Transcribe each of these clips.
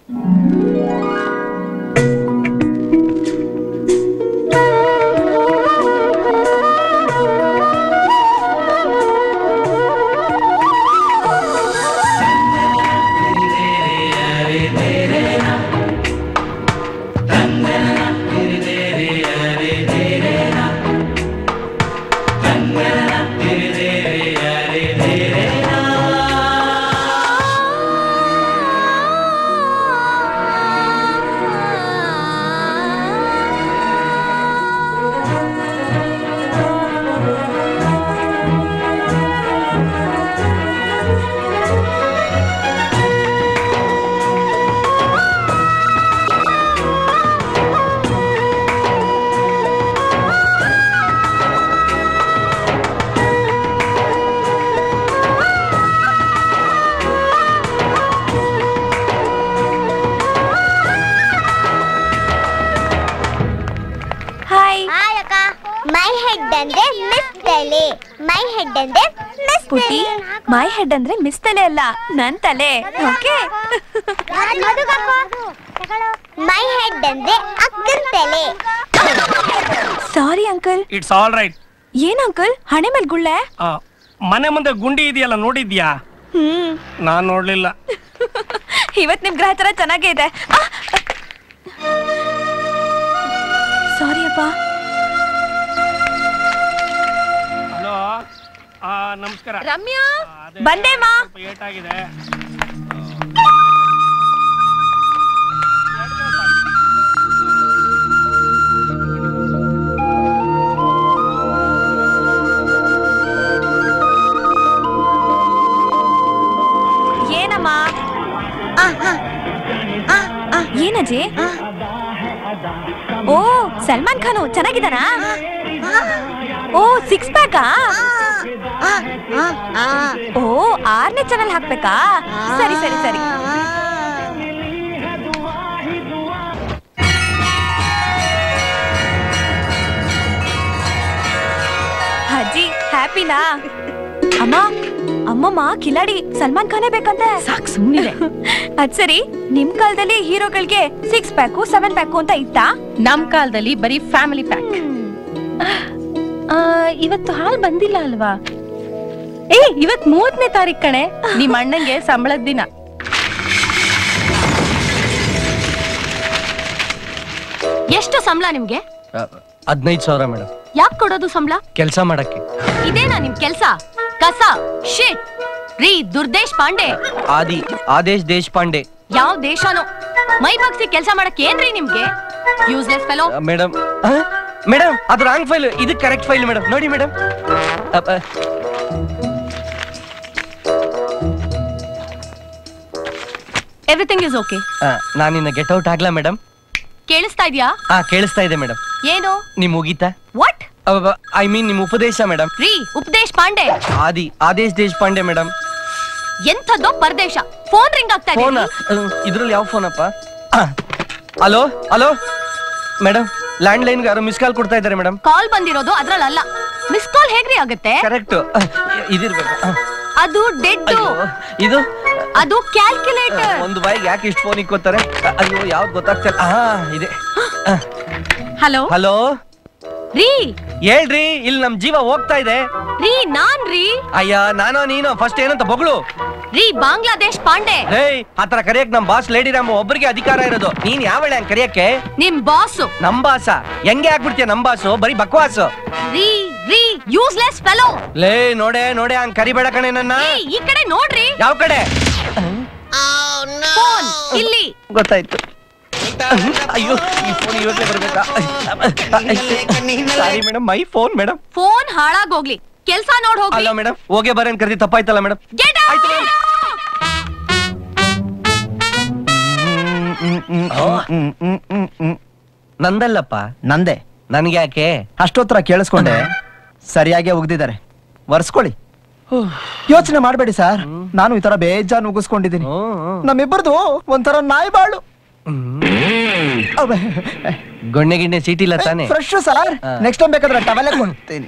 Hi hi ಅಕ್ಕ ಮೈ head ಅಂದ್ರೆ miss ತಲೆ ಮೈ ಹೆಡ್ ಅಂದ್ರೆ ಮಿಸ್ ಪುಟಿ ಮೈ ಹೆಡ್ ಅಂದ್ರೆ ಮಿಸ್ ತಲೆ ಅಲ್ಲ ನನ್ ತಲೆ ಓಕೆ ಮೈ ಹೆಡ್ ಅಂದ್ರೆ ಅಕ್ಕನ ತಲೆ sorry uncle it's all right ಏನ್ ಅಂಕಲ್ ಹಣೆ ಮೇಲ್ ಗುಳ್ಳೆ ಮನೆ ಮುಂದೆ ಗುಂಡಿ ಇದೆಯಲ್ಲ ನೋಡಿದ್ಯಾ ಹ್ಮ್ ನಾನ್ ನೋಡ್ಲಿಲ್ಲ ಇವತ್ ನಿಮ್ ಗ್ರಹಚಾರ ಚೆನ್ನಾಗೇ ಇದೆ ಸಾರಿ ಅಪ್ಪ ಹಲೋ ನಮಸ್ಕಾರ ರಮ್ಯಾ ಆ, ಅದೇ ಬಂದೆ ಮಾ ಸ್ವಲ್ಪ ಏಟಾಗಿದೆ ಏನಮ್ಮ ಏನಜ್ಜಿ ಓ ಸಲ್ಮಾನ್ ಖಾನು ಚೆನ್ನಾಗಿದ್ದಾನಾ ಓ ಸಿಕ್ಸ್ ಪ್ಯಾಕಾ ಓ ಆರನೇ ಚಾನಲ್ ಹಾಕ್ಬೇಕಾ ಸರಿ ಸರಿ ಸರಿ ಅಜ್ಜಿ ಹ್ಯಾಪಿನಾ ಅಮ್ಮ ಅಮ್ಮಮ್ಮ ಕಿಲಾಡಿ ಸಲ್ಮಾನ್ ಖಾನೇ ಬೇಕಂತೆ ಸಾಕ್ ಸುಮ್ನಿರೆ ಅದ್ ಸರಿ ನಿಮ್ ಕಾಲದಲ್ಲಿ ಹೀರೋಗಳಿಗೆ ಸಿಕ್ಸ್ ಪ್ಯಾಕು ಸೆವೆನ್ ಪ್ಯಾಕು ಅಂತ ಇತ್ತಾ ನಮ್ ಕಾಲದಲ್ಲಿ ಬರೀ ಫ್ಯಾಮಿಲಿ ಪ್ಯಾಕ್ ಇವತ್ತು ಹಾಲ್ ಬಂದಿಲ್ಲ ಅಲ್ವಾ ಏ ಇವತ್ ಮೂವತ್ತನೇ ತಾರೀಕ್ ಕಣೆ ನಿಮ್ ಅಣ್ಣಂಗೆ ಸಂಬಳದ ದಿನ ಎಷ್ಟು ಸಂಬಳ ನಿಮ್ಗೆ ಹದಿನೈದು ಸಾವಿರ ಮೇಡಮ್ ಯಾಕೆ ಕೊಡೋದು ಸಂಬಳ ಕೆಲಸ ಮಾಡಕ್ಕೆ ಇದೇನಾ ನಿಮ್ ಕೆಲ್ಸ ಕಸ ಶಿಟ್ ರೀ ದುರ್ದೇಶ್ ಪಾಂಡೆ ಆದಿ ಆದೇಶ್ ದೇಶಪಾಂಡೆ ಯಾವ ದೇಶನೋ ಮೈ ಬಗ್ಸಿ ಕೆಲ್ಸ ಮಾಡಕ್ ಏನ್ರಿ ನಿಮ್ಗೆ ಯೂಸ್ಲೆಸ್ ಫೆಲೋ ಮೇಡಮ್ ಮೇಡಮ್ ಅದು ರಾಂಗ್ ಫೈಲ್ ಇದು ಕರೆಕ್ಟ್ ಫೈಲ್ ಮೇಡಮ್ ನೋಡಿ ಮೇಡಮ್ ಎವ್ರಿಥಿಂಗ್ ಇಸ್ ಓಕೆ ನಾನಿನ್ನ ಗೆಟ್ ಔಟ್ ಆಗ್ಲಾ ಮೇಡಮ್ ಕೇಳಿಸ್ತಾ ಇದ್ಯಾ ಹಾ ಕೇಳಿಸ್ತಾ ಇದೆ ಮೇಡಮ್ ಏನು ನಿಮ್ ಮುಗೀತಾ ವಾಟ್ ಐ ಮೀನ್ ನಿಮ್ ಉಪದೇಶ ಮೇಡಮ್ ರೀ ಉಪದೇಶ್ ಪಾಂಡೆ ಆದಿ ಆದೇಶ್ ದೇಶಪಾಂಡೆ ಮೇಡಮ್ ಎಂಥದ್ದೋ ಪರದೇಶ ಫೋನ್ ರಿಂಗ್ ಆಗ್ತಾ ಇದೆ ಫೋನ್ ಇದ್ರಲ್ಲಿ ಯಾವ ಫೋನ್ ಅಪ್ಪ hello hello madam landline ಯಾರು ಮಿಸ್ ಕಾಲ್ ಕೊಡ್ತಾ ಇದ್ದಾರೆ ಮೇಡಮ್ ಕಾಲ್ ಬಂದಿರೋದು ಅದ್ರಲ್ಲ ಮಿಸ್ ಕಾಲ್ ಹೇಗ್ರಿ ಆಗುತ್ತೆ ಕರೆಕ್ಟ್ ಇದಿರ್ಬೇಕು ಆ, ಅದು ಡೆಡ್ ಅಯ್ಯೋ, ಇದು ಅದು ಕ್ಯಾಲ್ಕುಲೇಟರ್ ಒಂದು ಬಾಯಿಗೆ ಯಾಕೆ ಇಷ್ಟು ಫೋನ್ ಇಕ್ಕೋತಾರೆ ಅಯ್ಯೋ ಯಾವ್ದು ಗೊತ್ತಾಗ್ತಾ ಇಲ್ಲ ಹಾ ಇದೆ ಹಲೋ ಹಲೋ ರೀ ಹೇಳ್ರಿ ಇಲ್ಲಿ ನಮ್ ಜೀವ ಹೋಗ್ತಾ ಇದೆ ರೀ ನಾನ್ ರೀ ಅಯ್ಯ ನಾನೋ ನೀನೋ ಫಸ್ಟ್ ಏನಂತ ಬೊಗಳು ರೀ ಬಾಂಗ್ಲಾದೇಶ್ ಪಾಂಡೆ ಹೇಯ್ ಆತರ ಕರಿಯಕ್ ನಮ್ ಬಾಸ್ ಲೇಡಿ ರಾಮ್ ಒಬ್ಬರಿಗೆ ಅಧಿಕಾರ ಇರೋದು ನೀನ್ ಯಾವ ಹಂಗ್ ಕರಿಯಕ್ಕೆ ನಿಮ್ ಬಾಸು ನಮ್ ಬಾಸ ಹೆಂಗೆ ಆಗ್ಬಿಡ್ತೀಯ ನಮ್ ಬಾಸು ಬರೀ ಬಕ್ವಾಸು ರೀ ರೀ ಯೂಸ್ಲೆಸ್ ಫೆಲೋ ಲೇ ನೋಡೆ ನೋಡೆ ಹಂಗ್ ಕರಿಬೇಡ ಕಣೆ ನನ್ನ ಏ ಈ ಕಡೆ ನೋಡ್ರಿ ಯಾವ ಕಡೆ ಫೋನ್ ಇಲ್ಲಿ ಗೊತ್ತಾಯ್ತು ಅಯ್ಯೋ ಈ ಫೋನ್ ಇವಾಗಲೇ ಬರ್ಬೇಕಾ sorry madam my phone madam phone ಹಾಳಾಗೋಗ್ಲಿ ಕೆಲ್ಸ ನೋಡ್ ಹೋಗ್ಲಿ ಅಲ್ಲ ಮೇಡಮ್ ಹೋಗೇ ಬರೇನ್ ಕರ್ದಿ ತಪ್ಪಾಯ್ತಲ್ಲ ಮೇಡಮ್ Get ಆಯ್ತು out! ನಂದಲ್ಲಪ್ಪ ನಂದೆ ನನ್ಗೆ ಯಾಕೆ ಅಷ್ಟೊತ್ತರ ಕೇಳಿಸ್ಕೊಂಡೆ ಸರಿಯಾಗಿ ಉಗ್ದಿದ್ದಾರೆ ವರ್ಸ್ಕೊಳ್ಳಿ ಯೋಚನೆ ಮಾಡಬೇಡಿ ಸರ್ ನಾನು ಈ ತರ ಬೇಜಾನ್ ಉಗಿಸ್ಕೊಂಡಿದ್ದೀನಿ ನಮ್ಮಿಬ್ಬರದು ಒಂಥರ ನಾಯಿ ಬಾಳು ಗೊಣ್ಣೆ ಗಿಣ್ಣೆ ಸೀಟ್ ಇಲ್ಲ ತಾನೆ ಫ್ರೆಶ್ ಸರ್ ನೆಕ್ಸ್ಟ್ ಟೈಮ್ ಬೇಕಾದ್ರೆ ಟವಲೆ ಕೊಡ್ತೀನಿ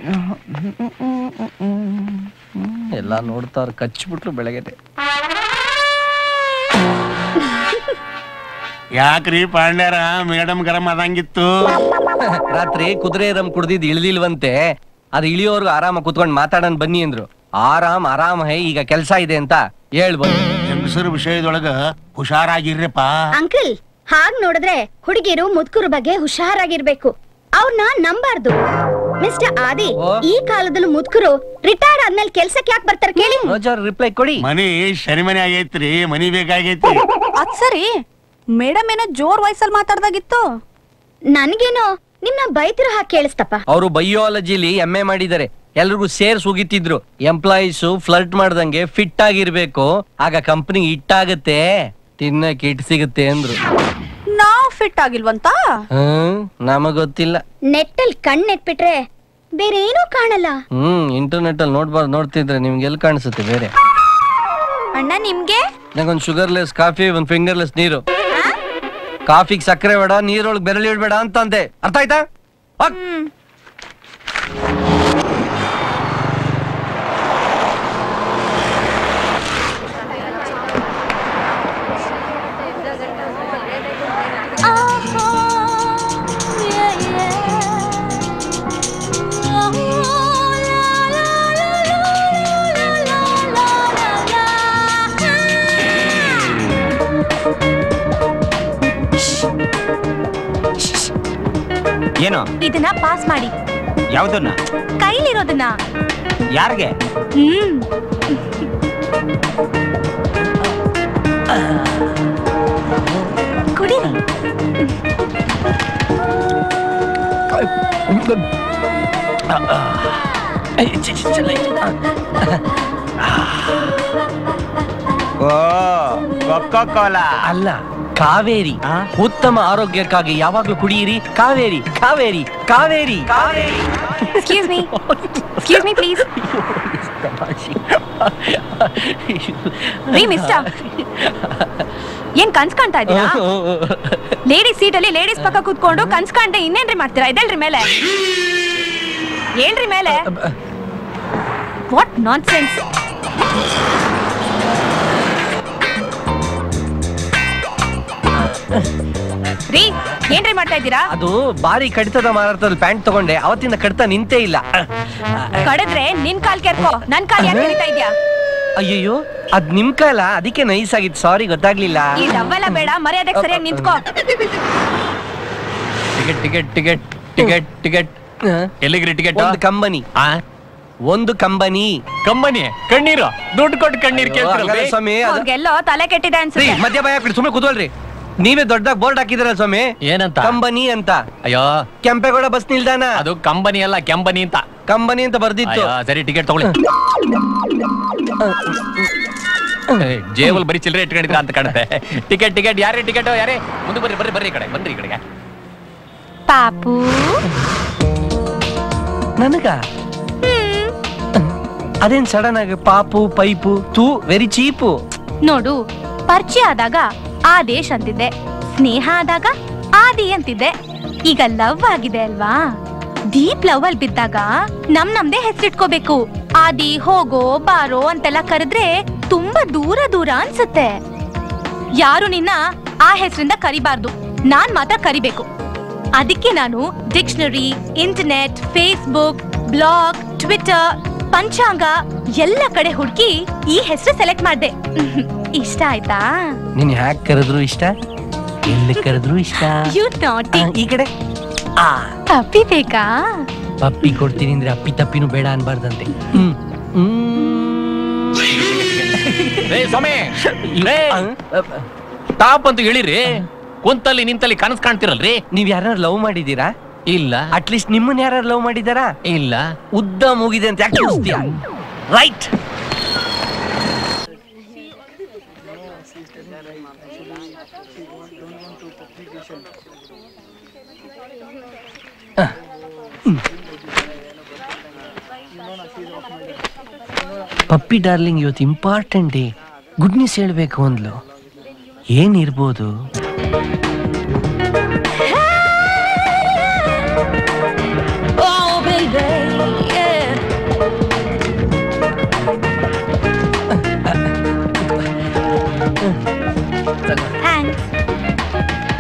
ಎಲ್ಲ ನೋಡ್ತಾರ ಕಚ್ಬಿಟ್ರು ಬೆಳಗ್ಗೆ ಯಾಕ್ರಿ ಪಾಂಡ್ಯಾರ ಮೇಡಮ್ ಗರಂ ಅದಂಗಿತ್ತು ರಾತ್ರಿ ಕುದುರೆ ರಮ್ ಕುಡ್ದಿದ್ ಇಳ್ದಿಲ್ವಂತೆ ಅದು ಇಳಿಯೋರ್ಗು ಆರಾಮ ಕುತ್ಕೊಂಡ್ ಮಾತಾಡೋಣ ಬನ್ನಿ ಅಂದ್ರು ಆರಾಮ್ ಆರಾಮ ಹೇ ಈಗ ಕೆಲ್ಸ ಇದೆ ಅಂತ ಹೇಳ್ಬೋದು ಹೆಂಗಸರ ವಿಷಯದೊಳಗ ಹುಷಾರಾಗಿರ್ರಪ್ಪ ಅಂಕಲ್ ಹಾಗ್ ನೋಡಿದ್ರೆ ಹುಡುಗಿರು ಮುದ್ಕುರ ಬಗ್ಗೆ ಹುಷಾರಾಗಿರ್ಬೇಕು ಅವ್ರನ್ನ ನಂಬಾರ್ದು ಮಿಸ್ಟರ್ ಆದಿ ಓ. ಈ ಕಾಲದಲ್ಲೂ ಮುದ್ಕರು ರಿಟೈರ್ಡ್ ಆದ್ಮೇಲೆ ಕೆಲ್ಸಕ್ಕೆ ಯಾಕೆ ಬರ್ತಾರೆ ಕೇಳಿ ರೋಜರ್ ರಿಪ್ಲೈ ಕೊಡಿ ಮನಿ ಶನಿಮನೆ ಆಗೈತ್ರಿ ಮನಿ ಬೇಕಾಗೈತಿ ಅದ್ ಸರಿ ಮೇಡಮ್ ಏನೋ ಜೋರ್ ವಯಸ್ಸಲ್ಲಿ ಮಾತಾಡ್ದಾಗಿತ್ತು ನನ್ಗೇನೋ ನಿಮ್ನ ಬೈತಿರೋ ಹಾಗೆ ಕೇಳಿಸ್ತಪ್ಪ ಅವರು ಬಯೋಲಜಿಲಿ ಎಂ ಎ ಮಾಡಿದ್ದಾರೆ ಎಲ್ರಿಗೂ ಸೇರ್ ಸುಗಿತಿದ್ರು ಎಂಪ್ಲಾಯೀಸ್ ಫ್ಲರ್ಟ್ ಮಾಡ್ದಂಗೆ ಫಿಟ್ ಆಗಿರ್ಬೇಕು ಆಗ ಕಂಪನಿ ಇಟ್ಟಾಗತ್ತೆ ತಿನ್ನಕ್ ಇಟ್ ಸಿಗುತ್ತೆ ಅಂದ್ರು ನಾವ್ ಫಿಟ್ ಆಗಿಲ್ವಂತ ಹ್ಮ್ ನಮಗ್ ಗೊತ್ತಿಲ್ಲ ನೆಟ್ಟಲ್ ಕಣ್ ನೆಟ್ಬಿಟ್ರೆ ಬೇರೆ ಏನೂ ಕಾಣಲ್ಲ ಹ್ಮ್ ಇಂಟರ್ನೆಟ್ ಅಲ್ಲಿ ನೋಡ್ಬಾರ್ದು ನೋಡ್ತಿದ್ರೆ ನಿಮ್ಗೆ ಎಲ್ಲಿ ಕಾಣಿಸುತ್ತೆ ಬೇರೆ ಅಣ್ಣ ನಿಮ್ಗೆ ನಂಗೊಂದ್ ಶುಗರ್ಲೆಸ್ ಕಾಫಿ ಒಂದ್ ಫಿಂಗರ್ಲೆಸ್ ನೀರು ಕಾಫಿಗ್ ಸಕ್ಕರೆ ಬೇಡ ನೀರೊಳಗ್ ಬೆರಳಿ ಇಡ್ಬೇಡ ಅಂತ ಅಂದೆ ಅರ್ಥ ಆಯ್ತಾ ಹೋಗ್. ಏನು ಇದನ್ನ ಪಾಸ್ ಮಾಡಿ ಯಾವ್ದನ್ನ ಕೈಲಿರೋದನ್ನ ಯಾರಿಗೆ ಹ್ಮ್ ಕುಡೀರಿ ಓ ಕೊಕ್ಕೋ ಕೋಲಾ ಅಲ್ಲ ಕಾವೇರಿ ಆ? ಉತ್ತಮ ಆರೋಗ್ಯಕ್ಕಾಗಿ ಯಾವಾಗ್ಲೂ ಕುಡಿಯಿರಿ Kaveri Kaveri Kaveri Kaveri excuse me excuse me please ರೀ ಮಿಸ್ಟರ್ ಏನ್ ಕನ್ಸ್ ಕಾಣ್ತಾ ಇದ್ದೀರಾ ಲೇಡೀಸ್ ಸೀಟಲ್ಲಿ ಲೇಡೀಸ್ ಪಕ್ಕ ಕೂತ್ಕೊಂಡು ಕನ್ಸ್ ಕಾಣ್ದೆ ಇನ್ನೇನ್ರಿ ಮಾಡ್ತೀರಾ ಇದಲ್ರಿ ಮೇಲೆ ಏನ್ರಿ ಮೇಲೆ ವಾಟ್ ನಾನ್ ಸೆನ್ಸ್ ರೀ ಏನ್ರಿ ಮಾಡ್ತಾ ಇದ್ದೀರಾ ಅದು ಬಾರಿ ಕಡಿತದ ಮಾರಾಟದಲ್ಲಿ ಪ್ಯಾಂಟ್ ತಗೊಂಡೆ ಅವತ್ತಿಂದ ಕಡಿತ ನಿಂತೇ ಇಲ್ಲ ಕಡಿದ್ರೆ ನಿನ್ ಕಾಲ್ ಕೆರ್ಕೋ ನನ್ ಕಾಲ್ ಯಾಕೆ ಹಿಡಿತಾ ಇದ್ಯಾ ಅಯ್ಯಯ್ಯೋ ಅದ್ ನಿಮ್ ಕಾಲ ಅದಕ್ಕೆ ನೈಸ್ ಆಗಿತ್ತು ಸಾರಿ ಗೊತ್ತಾಗ್ಲಿಲ್ಲ ಈ ಡಬ್ಬೆಲ್ಲ ಬೇಡ ಮರ್ಯಾದಕ್ಕೆ ಸರಿಯಾಗಿ ನಿಂತ್ಕೋ ticket ticket ticket ticket ticket ಎಲ್ಲಿಗ್ರಿ ಟಿಕೆಟ್ ಒಂದು ಕಂಬನಿ ಒಂದು ಕಂಬನಿ ಕಂಬನಿ ಕಣ್ಣೀರು ದುಡ್ಡು ಕೊಟ್ಟು ಕಣ್ಣೀರ್ ಹಂಗಲ್ಲ ಸ್ವಾಮಿ ಅದು- ಅವ್ರಿಗೆಲ್ಲೋ ತಲೆ ಕೆಟ್ಟಿದೆ ರೀ, ಅನ್ಸುತ್ತೆ ಮಧ್ಯ ಭಯ ಹಾಕ್ಬಿಡಿ ಸುಮ್ಮನೆ ಕೂತ್ಕೊಳ್ರಿ ನೀವೇ ದೊಡ್ಡದಾಗ ಬೋರ್ಡ್ ಹಾಕಿದಿರ ಸ್ವಾಮಿ ಏನಂತ ಕಂಬನಿ ಅಂತ ಅಯ್ಯೋ ಕೆಂಪೇಗೌಡ ಬಸ್ ನಿಲ್ದಾಣ ಅದು ಕಂಬನಿ ಅಲ್ಲ ಕೆಂಬನಿ ಅಂತ ಕಂಬನಿ ಅಂತ ಬರ್ದಿತ್ತು ಅಯ್ಯೋ, ಸರಿ ಟಿಕೆಟ್ ತಗೊಳ್ಳಿ ಏ, ಜೇಬಲ್ ಬರೀ ಚಿಲ್ಲರೆ ಇಟ್ಕೊಂಡಿದ್ರ ಅಂತ ಕಾಣುತ್ತೆ ಟಿಕೆಟ್ ಟಿಕೆಟ್ ಯಾರೇ ಟಿಕೆಟ್ ಯಾರೇ ಮುಂದೆ ಬರ್ರಿ ಬರ್ರಿ ಬರ್ರಿ ಈ ಕಡೆ ಬನ್ರಿ ಈ ಕಡೆಗೆ ಪಾಪು ನನಗ ಅದೇನ್ ಸಡನ್ ಆಗಿ ಪಾಪು ಪೈಪು ತೂ ವೆರಿ ಚೀಪು ನೋಡು ಪರಿಚಯ ಆದಾಗ ಆದೇಶ್ ಅಂತಿದ್ದೆ ಸ್ನೇಹ ಆದಾಗ ಆದಿ ಅಂತಿದ್ದೆ ಈಗ ಲವ್ ಆಗಿದೆ ಅಲ್ವಾ ಡೀಪ್ ಲವ್ ಅಲ್ಲಿ ಬಿದ್ದಾಗ ನಮ್ ನಮ್ದೇ ಹೆಸರಿಟ್ಕೋಬೇಕು ಆದಿ ಹೋಗೋ ಬಾರೋ ಅಂತೆಲ್ಲ ಕರೆದ್ರೆ ತುಂಬಾ ದೂರ ದೂರ ಅನ್ಸುತ್ತೆ ಯಾರು ನಿನ್ನ ಆ ಹೆಸರಿಂದ ಕರಿಬಾರ್ದು ನಾನ್ ಮಾತ್ರ ಕರಿಬೇಕು ಅದಕ್ಕೆ ನಾನು dictionary internet Facebook blog Twitter ಪಂಚಾಂಗ ಎಲ್ಲ ಕಡೆ ಹುಡುಕಿ ಈ ಹೆಸರು ಸೆಲೆಕ್ಟ್ ಮಾಡ್ದೆ ಇಷ್ಟ ಆಯ್ತಾ ನೀನ್ ಹ್ಯಾಕ್ ಕರೆದ್ರು ಇಷ್ಟ ಎಲ್ಲಿ ಕರೆದ್ರು ಇಷ್ಟ ಯು ಆ, ನಾಟಿ ಈ ಕಡೆ ಆ ಪಪ್ಪಿ ಬೇಕಾ ಪಪ್ಪಿ ಕೊಡ್ತೀನಿ ಅಂದ್ರೆ ಅಪ್ಪಿ ತಪ್ಪಿನೂ ಬೇಡ ಅನ್ಬಾರ್ದಂತೆ ಹ್ಮ್ ರೇ ಸ್ವಾಮಿ ರೇ, ಹ್ಮ್. ಟಾಪ್ ಅಂತ ಹೇಳಿರಿ ಕುಂತಲ್ಲಿ ನಿಂತಲ್ಲಿ ಕನಸು ಕಾಣ್ತಿರಲ್ರಿ ನೀವ್ ಯಾರು ಲವ್ ಮಾಡಿದೀರಾ ಇಲ್ಲ ಅಟ್ಲೀಸ್ಟ್ ನಿಮ್ಮನ್ನ ಯಾರು ಲವ್ ಮಾಡಿದಾರಾ ಇಲ್ಲ ಉದ್ದ ಮುಗಿದೆ ಅಂತ ಯಾಕೆ ತೋರಿಸ್ತೀಯ ರೈಟ್ ಪಪ್ಪಿ ಡಾರ್ಲಿಂಗ್ ಇವತ್ತು ಇಂಪಾರ್ಟೆಂಟ್ ಡೇ ಗುಡ್ ನ್ಯೂಸ್ ಹೇಳ್ಬೇಕು ಅಂದ್ಲು ಏನಿರ್ಬೋದು Thanks.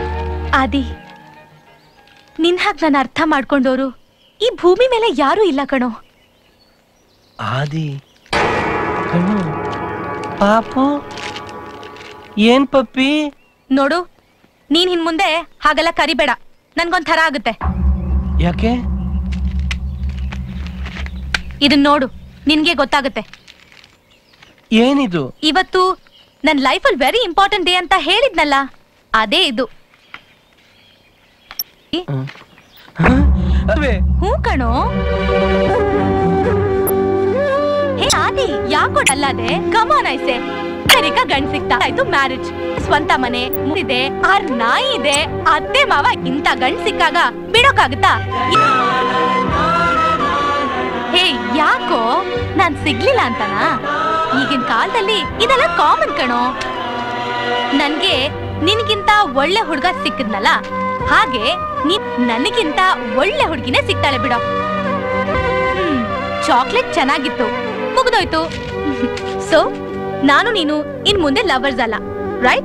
ಆದಿ ನಿನ್ ಹಾಗೆ ನಾನು ಅರ್ಥ ಮಾಡ್ಕೊಂಡೋರು ಈ ಭೂಮಿ ಮೇಲೆ ಯಾರೂ ಇಲ್ಲ ಕಣೋ ಆದಿ ಕಣ್ಣು ಪಾಪು ಏನ್ ಪಪ್ಪಿ ನೋಡು ನೀನ್ ಇನ್ ಮುಂದೆ ಹಾಗೆಲ್ಲ ಕರಿಬೇಡ ನನ್ಗೊಂಥರ ಆಗುತ್ತೆ ಯಾಕೆ ಇದನ್ ನೋಡು ನಿನ್ಗೆ ಗೊತ್ತಾಗುತ್ತೆ ಏನಿದು ಇವತ್ತು ನನ್ ಲೈಫಲ್ಲಿ ವೆರಿ ಇಂಪಾರ್ಟೆಂಟ್ ಡೇ ಅಂತ ಹೇಳಿದ್ನಲ್ಲ ಅದೇ ಇದು ಅಲ್ವೇ ಹ್ಞೂ ಕಣೋ ಹೇ ಆದಿ ಯಾಕೋ ಅಲ್ಲದೆ ಕಮಾನ್ ಐಸೆ ಸರಿಕ ಗಂಡ್ ಸಿಗ್ತಾ ಆಯ್ತು ಮ್ಯಾರೇಜ್ ಸ್ವಂತ ಮನೆ ಇದೆ ಆರ್ ನಾಯಿ ಇದೆ ಅತ್ತೆ ಮಾವ ಇಂತ ಗಂಡ್ ಸಿಕ್ಕಾಗ ಬಿಡೋಕಾಗುತ್ತಾ ಹೇ ಯಾಕೋ ನಾನ್ ಸಿಗ್ಲಿಲ್ಲ ಅಂತನಾ ಈಗಿನ ಕಾಲದಲ್ಲಿ ಇದೆಲ್ಲ ಕಾಮನ್ ಕಣೋ ನನ್ಗೆ ನಿನ್ಗಿಂತ ಒಳ್ಳೆ ಹುಡ್ಗ ಸಿಕ್ಕಿದ್ನಲ್ಲ ಹಾಗೆ ನೀನ್ ನನಗಿಂತ ಒಳ್ಳೆ ಹುಡ್ಗಿನೇ ಸಿಗ್ತಾಳೆ ಬಿಡೋ ಹ್ಮ್ ಚಾಕ್ಲೇಟ್ ಚೆನ್ನಾಗಿತ್ತು ಮುಗ್ದೋಯ್ತು ಸೊ ನಾನು ನೀನು ಇನ್ ಮುಂದೆ ಲವರ್ಸ್ ಅಲ್ಲ right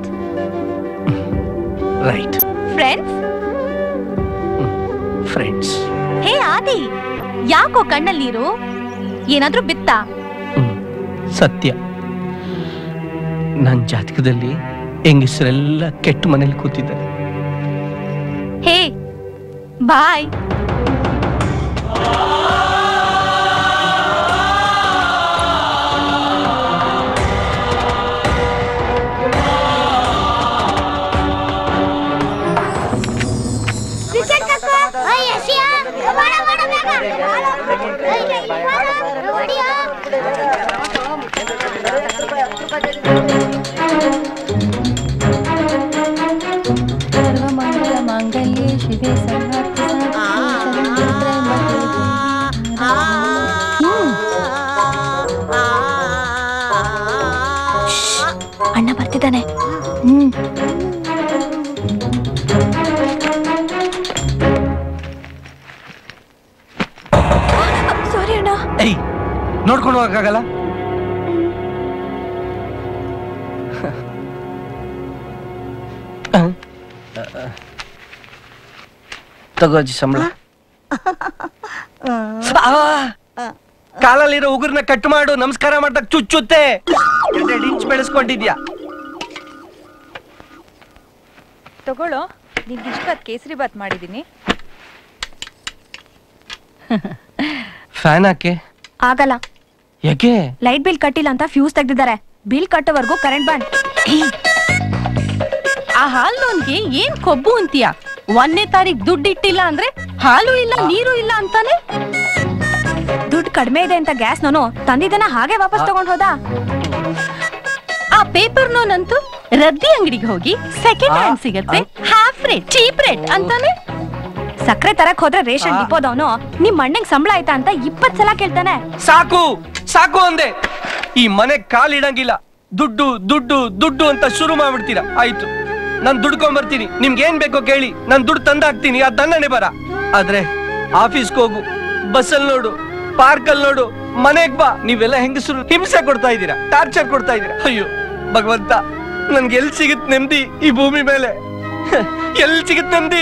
right friends friends hey Adi ಯಾಕೋ ಕಣ್ಣಲ್ಲಿ ನೀರು ಏನಾದ್ರೂ ಬಿತ್ತಾ ಸತ್ಯ ನನ್ನ ಜಾತಕದಲ್ಲಿ ಹೆಂಗಸರೆಲ್ಲ ಕೆಟ್ಟ ಮನೇಲಿ ಕೂತಿದ್ದಾರೆ ಹೇ ಬಾಯ್ ಸರ್ವಮಂಗಲ ಮಾಂಗಲ್ಯೆ ಶಿವೆ ಸರ್ವಾರ್ಥ ಅಣ್ಣ ಬರ್ತಿದ್ದಾನೆ ಸಾರಿ ಅಣ್ಣ ಏಯ್ ನೋಡ್ಕೊಂಡು ಹೋಗಕ್ಕಾಗಲ್ಲ ತಗೋಜಿ ಸಂಬಳ ಕಾಲಲ್ಲಿರೋ ಉಗುರ್ನ ಕಟ್ ಮಾಡು ನಮಸ್ಕಾರ ಮಾಡ್ದಾಗ ಚುಚ್ಚುತ್ತೆ ಎರಡೆರಡು ಇಂಚ್ ಬೆಳೆಸ್ಕೊಂಡಿದ್ಯಾ ತಗೊಳ್ಳೋ ನಿಮ್ಗೆ ಇಷ್ಟವಾದ ಕೇಸರಿ ಬಾತ್ ಮಾಡಿದ್ದೀನಿ ಫ್ಯಾನ್ ಹಾಕೆ ಆಗಲ್ಲ ಯಾಕೆ ಲೈಟ್ ಬಿಲ್ ಕಟ್ಟಿಲ್ಲ ಅಂತ ಫ್ಯೂಸ್ ತೆಗ್ದಿದ್ದಾರೆ ಬಿಲ್ ಕಟ್ಟೋವರೆಗೂ ಕರೆಂಟ್ ಬಂದ್ ಆ ಹಾಲ್ನೋನ್ಗೆ ಏನ್ ಕೊಬ್ಬು ಅಂತೀಯ ಒಂದನೇ ತಾರೀಕ್ ದುಡ್ಡು ಇಟ್ಟಿಲ್ಲ ಅಂದ್ರೆ ಹಾಲು ಇಲ್ಲ ನೀರು ಇಲ್ಲ ಅಂತಾನೆ ದುಡ್ಡು ಕಡಿಮೆ ಇದೆ ಅಂತ ಗ್ಯಾಸ್ ನಾನು ತಂದಿದ್ದನ್ನ ಹಾಗೆ ವಾಪಸ್ ತಗೊಂಡ್ ಹೋದ ಆ ಪೇಪರ್ ನೋನಂತೂ ರದ್ದಿ ಅಂಗಡಿಗೆ ಹೋಗಿ ಸೆಕೆಂಡ್ ಹ್ಯಾಂಡ್ ಸಿಗತ್ತೆ ಹಾಫ್ ರೇಟ್ ಚೀಪ್ ರೇಟ್ ಅಂತಾನೆ ಸಕ್ಕರೆ ತರಕ್ ಹೋದ್ರೆ ರೇಷನ್ ಡಿಪೋದವನು ನಿಮ್ ಅಣ್ಣಂಗ್ ಸಂಬಳ ಆಯ್ತಾ ಅಂತ ಇಪ್ಪತ್ ಸಲ ಕೇಳ್ತಾನೆ ಸಾಕು ಸಾಕು ಅಂದೆ ಈ ಮನೆ ಕಾಲಿಡಂಗಿಲ್ಲ ದುಡ್ಡು ದುಡ್ಡು ದುಡ್ಡು ಅಂತ ಶುರು ಮಾಡ್ಬಿಡ್ತೀರಾ ಆಯ್ತು ನಾನ್ ದುಡ್ಕೊಂಡ್ ಬರ್ತೀನಿ ನಿಮ್ಗೆ ಏನ್ ಬೇಕೋ ಕೇಳಿ ನಾನ್ ದುಡ್ಡು ತಂದಾಕ್ತೀನಿ ಅದ್ ನನ್ನನೆ ಬರ ಆದ್ರೆ ಆಫೀಸ್ಗೆ ಹೋಗು ಬಸ್ಸಲ್ಲಿ ನೋಡು ಪಾರ್ಕಲ್ಲಿ ನೋಡು ಮನೆಗ್ ಬಾ ನೀವೆಲ್ಲ ಹೆಂಗಸರು ಹಿಂಸೆ ಕೊಡ್ತಾ ಇದ್ದೀರಾ ಟಾರ್ಚರ್ ಕೊಡ್ತಾ ಇದ್ದೀರಾ ಅಯ್ಯೋ ಭಗವಂತ ನನ್ಗೆ ಎಲ್ ಸಿಗತ್ ನೆಮ್ಮದಿ ಈ ಭೂಮಿ ಮೇಲೆ ಎಲ್ ಸಿಗತ್ ನೆಮ್ಮದಿ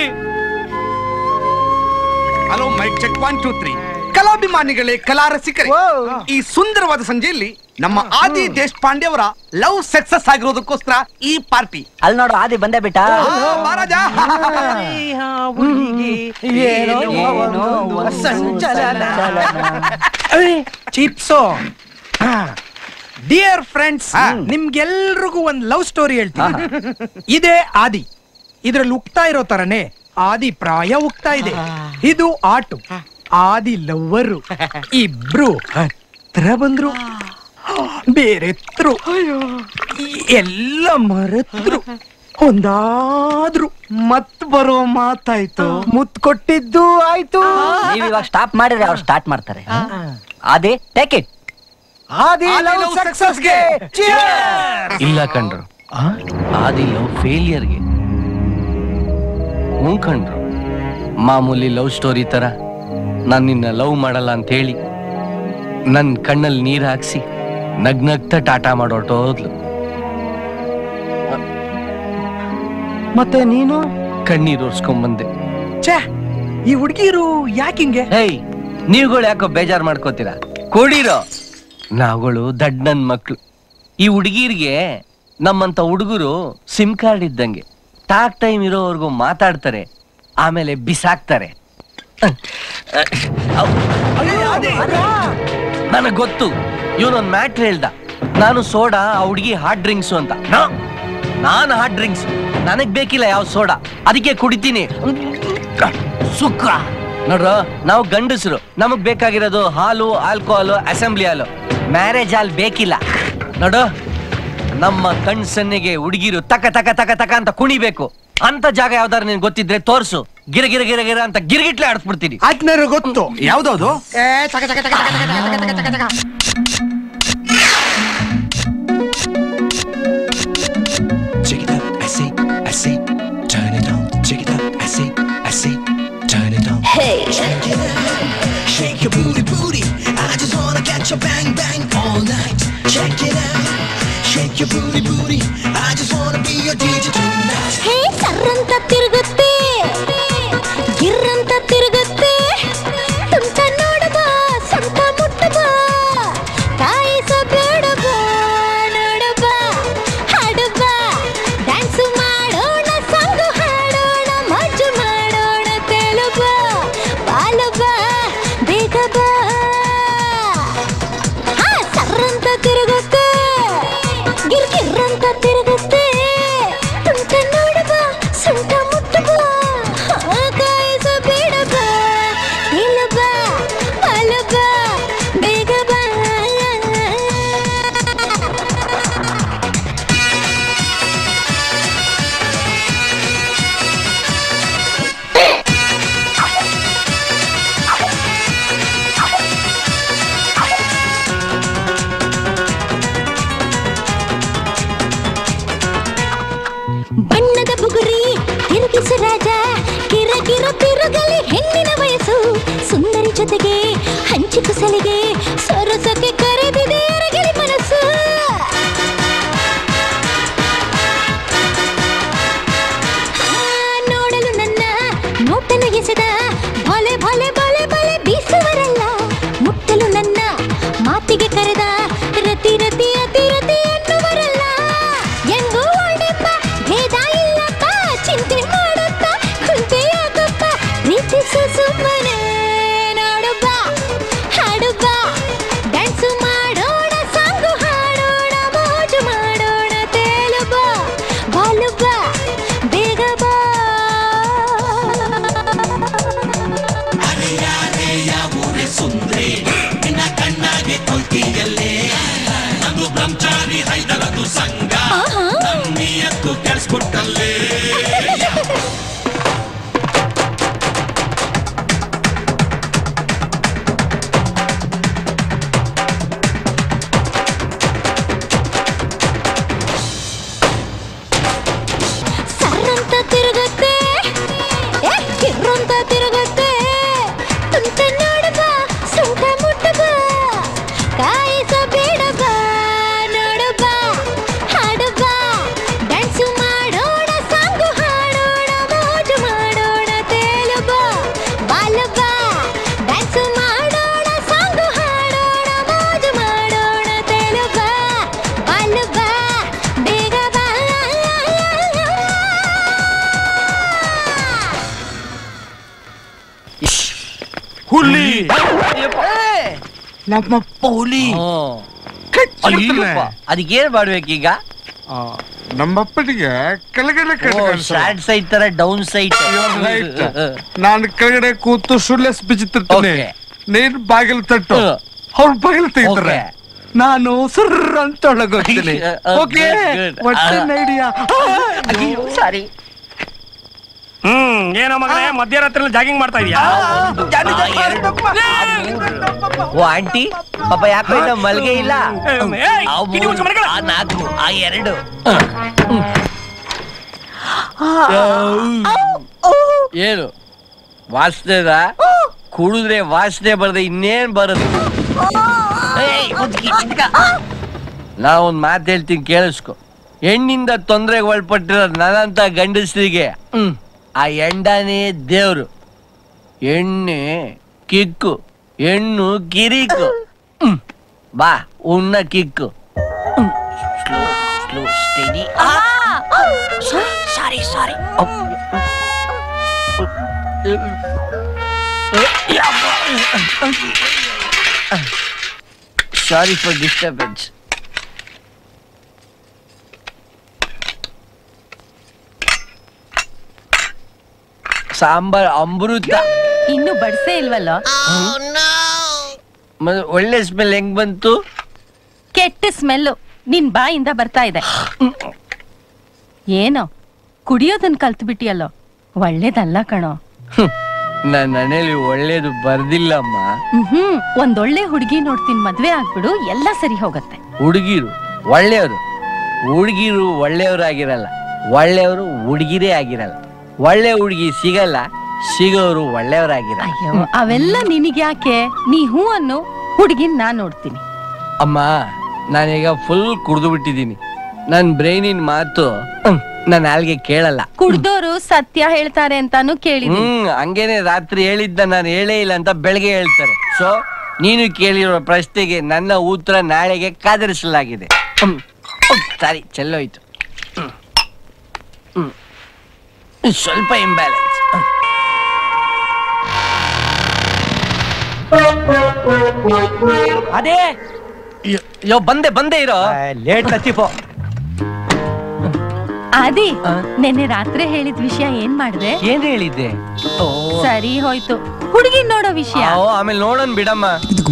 hello mike check one two three ಕಲಾಭಿಮಾನಿಗಳೇ ಕಲಾ ರಸಿಕರೇ ಈ ಸುಂದರವಾದ ಸಂಜೆಯಲ್ಲಿ ನಮ್ಮ ಆದಿ ದೇಶಪಾಂಡೆ ಅವರ ಲವ್ ಸಕ್ಸಸ್ ಆಗಿರೋದಕ್ಕೋಸ್ಕರ ಈ ಪಾರ್ಟಿ ಅಲ್ಲಿ ನೋಡು ಆದಿ ಬಂದೇ ಬಿಟ್ಟ ಮಹಾರಾಜ ಚಿಪ್ಸು ಡಿಯರ್ ಫ್ರೆಂಡ್ಸ್ ನಿಮ್ಗೆಲ್ರಿಗೂ ಒಂದ್ ಲವ್ ಸ್ಟೋರಿ ಹೇಳ್ತೀನಿ ಇದೇ ಆದಿ ಇದ್ರಲ್ಲಿ ಉಕ್ತಾ ಇರೋ ತರನೇ ಆದಿ ಪ್ರಾಯ ಉಕ್ತಾ ಇದೆ ಇದು ಆಟು ಆದಿ ಲವ್ವರು ಇಬ್ರು ಹತ್ರ ಬಂದ್ರು ಬೇರೆತ್ರು ಎಲ್ಲ ಮರೆತ್ರು ಒಂದಾದ್ರು ಮತ್ ಬರೋ ಮಾತಾಯ್ತು ಮುತ್ ಕೊಟ್ಟಿದ್ದು ಆಯ್ತು ನೀವ್ ಇವಾಗ ಸ್ಟಾಪ್ ಮಾಡಿದ್ರೆ ಅವ್ರು ಸ್ಟಾರ್ಟ್ ಮಾಡ್ತಾರೆ ಅದೇ ಟೇಕ್ ಇಟ್ ಆದಿ ಲವ್ ಸಕ್ಸಸ್ಗೆ ಇಲ್ಲ ಕಣ್ರು ಆದಿ ಲವ್ ಫೇಲಿಯರ್ಗೆ ಹ್ಞೂ ಕಣ್ರು ಮಾಮೂಲಿ ಲವ್ ಸ್ಟೋರಿ ತರ ನಾನು ನಿನ್ನ ಲವ್ ಮಾಡಲ್ಲ ಅಂತ ಹೇಳಿ ನನ್ನ ಕಣ್ಣಲ್ಲಿ ನೀರು ಹಾಕ್ಸಿ ನಗ್ನಗ್ತ ಟಾಟಾ ಮಾಡೋಟೋದ್ಲು ಮತ್ತೆ ನೀನು ಕಣ್ಣೀರು ಒರ್ಸ್ಕೊಂಬಂದೆ ಛೇ ಈ ಹುಡುಗಿರು ಯಾಕಿಂಗೆ ಹೇಯ್ ನೀವುಗಳು ಯಾಕೋ ಬೇಜಾರ್ ಮಾಡ್ಕೋತೀರಾ ಕೊಡಿರೋ ನಾವುಗಳು ದಡ್ ನನ್ ಮಕ್ಳು ಈ ಹುಡುಗಿರ್ಗೆ ನಮ್ಮಂತ ಹುಡುಗರು ಸಿಮ್ ಕಾರ್ಡ್ ಇದ್ದಂಗೆ ಟಾಕ್ ಟೈಮ್ ಇರೋವರೆಗೂ ಮಾತಾಡ್ತಾರೆ ಆಮೇಲೆ ಬಿಸಾಕ್ತಾರೆ ನನಗ್ ಗೊತ್ತು ಇವನೊಂದ್ ಮ್ಯಾಟ್ರ್ ಹೇಳ್ದ ನಾನು ಸೋಡಾ ಆ ಹುಡುಗಿ ಹಾರ್ಡ್ ಡ್ರಿಂಕ್ಸ್ ಅಂತ ನಾ- ನಾನ್ ಹಾರ್ಡ್ ಡ್ರಿಂಕ್ಸ್ ನನಗ್ ಬೇಕಿಲ್ಲ ಯಾವ ಸೋಡಾ ಅದಕ್ಕೆ ಕುಡಿತೀನಿ ಸುಖ ನೋಡ್ರ ನಾವು ಗಂಡಸರು ನಮಗ್ ಬೇಕಾಗಿರೋದು ಹಾಲು alcohol assembly hall marriage hall ಬೇಕಿಲ್ಲ ನೋಡು ನಮ್ಮ ಕಣ್ ಸನ್ನೆಗೆ ಹುಡುಗಿರು ತಕ ತಕ ತಕ ತಕ ಅಂತ ಕುಣಿಬೇಕು ಅಂತ ಜಾಗ ಯಾವ್ದಾರು ನಿನ್ ಗೊತ್ತಿದ್ರೆ ತೋರ್ಸು ಗಿರ ಗಿರ ಗಿರ ಗಿರ ಅಂತ ಗಿರ್ಗಿಟ್ಲೆ ಆಡಿಸ್ಬಿಡ್ತೀನಿ ಆಜ್ಞರು ಗೊತ್ತು ಯಾವ್ದದು Check it out, I see, I see. Turn it on, check it out, I see, I see. Turn it on. Hey, check it out. Shake your booty, booty. I just wanna catch your bang, bang all night. Check it out. Shake your booty, booty. I just wanna be your DJ tonight. ಹೇ ಸರ್ರಂತ ತಿರುಗುತ್ತೆ ಗಿರ್ರಂತ ತಿರುಗುತ್ತೆ ತುಂಟ ನೋಡಬಾ ಸೊಂಟ ಮುಟ್ಟಬಾ ಕಾಯಿಸಬೇಡಬಾ ನೋಡಬಾ ಹಾಡಬಾ dance ಮಾಡೋಣ song ಹಾಡೋಣ ಮಜ್ಜು ಮಾಡೋಣ ತೆಲುಬಾ ಬಾಲಬಾ ಬೇಗ ಬಾ ಹಾ ಸರ್ರಂತ ತಿರುಗುತ್ತೆ ಗಿರ್ ಗಿರ್ರಂತ ತಿರುಗುತ್ತೆ ತುಂಟ ನೋಡಬಾ ಸೊಂಟ ಮುಟ್ಟಬಾ ಕಾಯಿಸ ಬೇಡಬಾ ನಿಲ್ಲಬಾ ಬಾಲಬಾ ಬೇಗ ಬಾ ಬಣ್ಣದ ಬುಗುರಿ ತಿರುಗಿಸು ರಾಜ ಕಿರ ಕಿರ ತಿರುಗಲಿ ಹೆಣ್ಣಿನ ವಯಸ್ಸು ಸುಂದರಿ ಜೊತೆಗೆ ಹಂಚಿ ಕುಸಲಿಗೆ ಸೊರಸಕ್ಕೆ ಕರೆದಿದೆ ಎರಗಲಿ ಮನಸ್ಸು ಆ, ನೋಡಲು ನನ್ನ ನೋಟನು ಎಸೆದ ಭಲೆ ಭಲೆ ಭಲೆ ಭಲೆ ಬೀಸುವರಲ್ಲ ಮುಟ್ಟಲು ನನ್ನ ಮಾತಿಗೆ ಕರೆದ ರತಿ ರತಿ ಅತಿ ರತಿ ಎನ್ನುವರಲ್ಲ ಎಂಗೂ ಒಳ್ಳೆಪ್ಪ ಭೇದ ಇಲ್ಲಪ್ಪ ಚಿಂತೆ ಮಾಡಪ್ಪ ಕುಂತೆಯಾಗಪ್ಪ ಪ್ರೀತಿಸು ಸುಮ್ಮನೆ ನೋಡುಬ್ಬ ಹಾಡುಬ್ಬ ಡ್ಯಾನ್ಸು ಮಾಡೋಣ ಸಾಂಗು ಹಾಡೋಣ ಮೋಜು ಮಾಡೋಣ ತೇಲುಬ್ಬ ಬಾಲುಬ್ಬ ಬೇಗ ಬಾ ಸುಂದ್ರಿ ನಿನ್ನ ಕಣ್ಣಾಗೆ ಕೊಲ್ತಿಯಲ್ಲೇ ನಂದು ಬ್ರಹ್ಮಚಾರಿ ಹೈದರದು ಸಂಘ ನಮ್ಮಿಯತ್ತು ಕೆಲ್ಸ್ಕೊಟ್ಟಲ್ಲೇ ಸರ್ರಂತ ತಿರುಗುತ್ತೆ ಏ, ಕಿರ್ರಂತ ತಿರುಗುತ್ತೆ ತುಂಟ ನೋಡಬ ಸುಂಟ ಮುಟ್ಟಬ ಕಾಯಿಸ ಬೇಡಬ ನೋಡಬ ಹಾಡಬ ಡ್ಯಾನ್ಸು ಮಾಡೋಣ ಸಾಂಗು ಹಾಡೋಣ ಮೋಜು ಮಾಡೋಣ ತೇಲುಬ ಬಾಲಬ ಡ್ಯಾನ್ಸು ಮಾಡೋಣ ಸಾಂಗು ಹಾಡೋಣ ಮೋಜು ಮಾಡೋಣ ತೇಲುಬ ಬಾಲಬ ಬೇಗ ಬಾ ಹುಲಿ ನಮ್ಮಪ್ಪ ಹುಲಿ ಅದಕ್ಕೇನ್ ಮಾಡ್ಬೇಕೀಗ ನಮ್ಮಪ್ಪನಿಗೆ ಕೆಳಗಡೆ ಸ್ಟ್ರಾಟ್ ಸೈಡ್ ತರ ಡೌನ್ ಸೈಡ್ ನಾನು ಕೆಳಗಡೆ ಕೂತು ಶುಲ್ಲೆಸ್ ಬಿಚ್ಚುತ್ತಿರ್ತೀನಿ Okay. ನೀನ್ ಬಾಗಿಲು ತಟ್ಟು ಅವ್ರ ಬಾಗಿಲು ತೆಗಿತಾರೆ ನಾನು ಸುರ್ರ ಅಂತ ಒಳಗೋಗ್ತೀನಿ Okay, ಓಕೆ good, good. ಒಟ್ಟೆ ಆ. ಐಡಿಯಾ ಸಾರಿ ಹ್ಮ್ ಏನೋ ಮಗನೇ ಮಧ್ಯರಾತ್ರಿ ಜಾಗಿಂಗ್ ಮಾಡ್ತಾ ಇದೀಯಾ ಓ ಆಂಟಿ ಪಾಪ ಯಾಕೋ ಇನ್ನ ಮಲ್ಗೆ ಇಲ್ಲ ಏಯ್, ಆ ಕಿಟಿ ಮುಚ್ಚು ಮೂರು, ಮಲ್ಕೊಳ್ಳು. ಆ ನಾಲ್ಕು ಆ ಎರಡು ಏನು ವಾಸನೆದ ಕುಡಿದ್ರೆ ವಾಸನೆ ಬರದೆ ಇನ್ನೇನ್ ಬರೋದು ಏಯ್, ಮುಚ್ಕಿ, ಚಿಕ್ಕ. ನಾ ಒಂದ್ ಮಾತು ಹೇಳ್ತೀನಿ ಕೇಳಿಸ್ಕೊ ಹೆಣ್ಣಿಂದ ತೊಂದರೆಗೆ ಒಳಪಟ್ಟಿರೋ ನನ್ನಂತ ಗಂಡಸರಿಗೆ ಹ್ಮ್ ಆ ಎಂಡನೇ ದೇವ್ರು ಎಣ್ಣೆ ಕಿಕ್ಕು ಹೆಣ್ಣು ಕಿರಿಕು ಹ್ಮ್. ಬಾ ಉಣ್ಣ ಕಿಕ್ಕು slow study sorry sorry sorry for disturbance sambar ಅಮೃತ ಇನ್ನು ಬಡ್ಸೇ ಇಲ್ವಲ್ಲ ಮತ್ತೆ ಒಳ್ಳೆ ಸ್ಮೆಲ್ ಹೆಂಗ್ ಬಂತು ಕೆಟ್ಟ ಸ್ಮೆಲ್ಲು ನಿನ್ ಬಾಯಿಂದ ಬರ್ತಾ ಇದೆ ಏನೋ ಕುಡಿಯೋದನ್ ಕಲ್ತು ಬಿಟ್ಟಿಯಲ್ಲೋ ಒಳ್ಳೇದಲ್ಲ ಕಣೋ ನನ್ನ ಮನೇಲಿ ಒಳ್ಳೇದು ಬರ್ದಿಲ್ಲಮ್ಮ ಹ್ಮ್ ಒಂದೊಳ್ಳೆ ಹುಡುಗಿ ನೋಡ್ತೀನಿ ಮದ್ವೆ ಆಗ್ಬಿಡು ಎಲ್ಲ ಸರಿ ಹೋಗತ್ತೆ ಹುಡುಗಿರು ಒಳ್ಳೆಯವರು ಹುಡುಗಿರು ಒಳ್ಳೆಯವರಾಗಿರಲ್ಲ ಒಳ್ಳೆಯವರು ಹುಡುಗಿರೇ ಆಗಿರಲ್ಲ ಒಳ್ಳೆ ಹುಡುಗಿ ಸಿಗಲ್ಲ ಸಿಗೋರು ಒಳ್ಳೆಯವರಾಗಿರಲ್ಲ ಅಯ್ಯೋ ಅವೆಲ್ಲ ನಿನಗೆ ಯಾಕೆ ನೀ ಹೂ ಅನ್ನು ಹುಡುಗಿನ್ ನಾನ್ ನೋಡ್ತೀನಿ ಅಮ್ಮ ನಾನೀಗ ಫುಲ್ ಕುಡ್ದು ಬಿಟ್ಟಿದ್ದೀನಿ ನನ್ನ ಬ್ರೈನಿನ ಮಾತು ಹ್ಮ್, ನನ್ನ ನಾಲ್ಗೆ ಕೇಳಲ್ಲ ಕುಡ್ದೋರು ಸತ್ಯ ಹೇಳ್ತಾರೆ ಅಂತಾನು ಕೇಳಿದೀನಿ ಹ್ಮ್ ಹಂಗೇನೆ ರಾತ್ರಿ ಹೇಳಿದ್ದ ನಾನು ಹೇಳೇ ಇಲ್ಲ ಅಂತ ಬೆಳಗ್ಗೆ ಹೇಳ್ತಾರೆ ಸೊ ನೀನು ಕೇಳಿರೋ ಪ್ರಶ್ನೆಗೆ ನನ್ನ ಉತ್ತರ ನಾಳೆಗೆ ಕಾದರಿಸಲಾಗಿದೆ ಹ್ಮ್. ಹ್ಮ್, ಸಾರಿ ಚೆಲ್ಲೋಯ್ತು ಹ್ಮ್. ಹ್ಮ್. ಸ್ವಲ್ಪ ಇಂಬ್ಯಾಲೆನ್ಸ್ ಅದೇ ಯೋ ಬಂದೆ ಬಂದೆ ಇರೋ ಲೇಟ್ ಲತೀಫು ಆದಿ ನೆನ್ನೆ ರಾತ್ರಿ ಹೇಳಿದ ವಿಷಯ ಏನ್ ಮಾಡ್ದೆ ಏನ್ ಹೇಳಿದ್ದೆ ಓ ಸರಿ ಹೋಯ್ತು ಹುಡುಗಿ ನೋಡೋ ವಿಷಯ ಓ, ಆಮೇಲೆ ನೋಡೋಣ ಬಿಡಮ್ಮ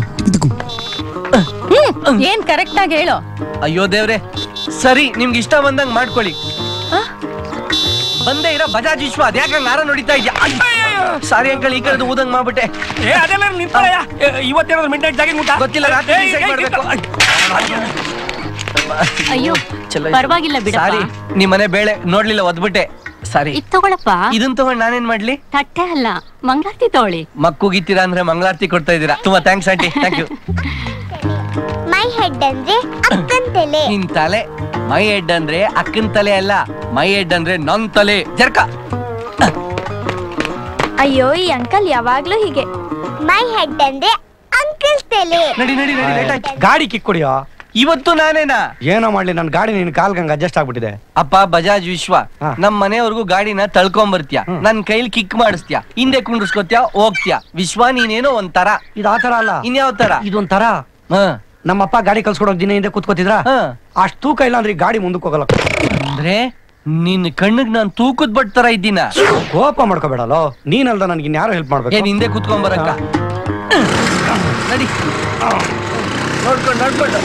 ಹ್ಮ್ ಏನ್ ಕರೆಕ್ಟ್ ಆಗಿ ಹೇಳೋ ಅಯ್ಯೋ ದೇವ್ರೆ ಸರಿ ನಿಮ್ಗೆ ಇಷ್ಟ ಬಂದಂಗ್ ಮಾಡ್ಕೊಳ್ಳಿ ಬಂದೆ ಇರೋ ಬಜಾಜ್ ವಿಶ್ವ ಅದ್ಯಾಕ ನಾರ ನೋಡಿತಾ ಇದ್ಯಾ ಸಾರಿ ಅಂಕಲ್ ಈ ಕಡೆ ಊದಂಗ್ ಮಾಡ್ಬಿಟ್ಟೆ ಏ ಅದೆಲ್ಲ ನಿಂತ್ಕೊಳ್ಳಯ್ಯ ಇವತ್ತೇನಾದ್ರು ಮಿಡ್ ನೈಟ್ ಜಾಗಿಂಗ್ ಊಟ ಗೊತ್ತಿಲ್ಲ ರಾತ್ರಿ ಏಯ್, decide ಏಯ್, ಮಾಡ್ಬೇಕು. ಅಯ್ಯೋ ಚಲೋ ಆಯ್ತು. ಪರವಾಗಿಲ್ಲ ಬಿಡಪ್ಪ. ಸಾರಿ ನಿಮ್ ಮನೆ ಬೇಳೆ ನೋಡ್ಲಿಲ್ಲ ಒದ್ಬಿಟ್ಟೆ ಸಾರಿ ಇದ್ ತಗೊಳಪ್ಪ ಇದನ್ ತಗೊಂಡ್ ನಾನೇನ್ ಮಾಡ್ಲಿ ತಟ್ಟೆ ಅಲ್ಲ ಮಂಗಳಾರತಿ ತಗೊಳ್ಳಿ ಮಕ್ಕುಗಿತ್ತೀರಾ ಅಂದ್ರೆ ಮಂಗಳಾರತಿ ಕೊಡ್ತಾ ಇದ್ದೀರಾ ತುಂಬಾ thanks aunty thank you my head ಅಂದ್ರೆ ಅಕ್ಕನ್ ತಲೆ ನಿನ್ ತಲೆ ಮೈ ಹೆಡ್ ಅಂದ್ರೆ ಅಕ್ಕನ್ ತಲೆ ಅಲ್ಲ ಮೈ ಹೆಡ್ ಅಂದ್ರೆ ನನ್ ತಲೆ ಜರ್ಕ ಅಯ್ಯೋ ಈ ಅಂಕಲ್ ಯಾವಾಗ್ಲೂ ಹೀಗೆ ಮೈ ಹೆಡ್ ಅಂದ್ರೆ ಅಂಕಲ್ ತಲೆ ನಡಿ ನಡಿ ನಡಿ ಲೇಟ್ ಆಯ್ತು ಗಾಡಿ ಕಿಕ್ ಕೊಡಿಯೋ ಇವತ್ತು ನಾನೇನಾ ಏನೋ ಮಾಡ್ಲಿ ನನ್ನ ಗಾಡಿ ನಿನ್ ಕಾಲ್ಗಂಗ ಅಡ್ಜಸ್ಟ್ ಆಗ್ಬಿಟ್ಟಿದೆ ಅಪ್ಪ ಬಜಾಜ್ ವಿಶ್ವ ನಮ್ ಮನೆಯವ್ರಿಗೂ ಗಾಡಿನ ತಳ್ಕೊಂಡ್ ಬರ್ತೀಯ ನನ್ ಕೈಲಿ ಕಿಕ್ ಮಾಡಿಸ್ತೀಯ ಹಿಂದೆ ಕುಂಡ್ರಸ್ಕೊತ್ಯ ಹೋಗ್ತೀಯ ವಿಶ್ವ ನೀನೇನೋ ಒಂಥರ ಇದು ಆತರ ಅಲ್ಲ ಇನ್ಯಾವ ತರ ಇದೊಂಥರ ನಮ್ಮಪ್ಪ ಗಾಡಿ ಕಲ್ಸ್ಕೊಡೋಕ್ ದಿನ ಹಿಂದೆ ಕೂತ್ಕೋತಿದ್ರ ಅಷ್ಟ್ ತೂಕ ಇಲ್ಲ ಅಂದ್ರೆ ಈ ಗಾಡಿ ಮುಂದಕ್ಕೆ ಹೋಗಲ್ಲ ಅಂದ್ರೆ ನಿನ್ ಕಣ್ಣಿಗ್ ನಾನ್ ತೂಕದ್ ಬಟ್ ತರ ಇದ್ದೀನ ಕೋಪ ಮಾಡ್ಕೋಬೇಡಲ್ಲೋ ನೀನಲ್ದ ನನ್ಗೆ ಇನ್ಯಾರು ಹೆಲ್ಪ್ ಮಾಡ್ಬೇಕು ಏನ್ ಹಿಂದೆ ಕುತ್ಕೊಂಡ್ ಬರಕ್ಕ ನಡಿ ನೋಡ್ಕೊಂಡು ನೋಡ್ಕೊಂಡು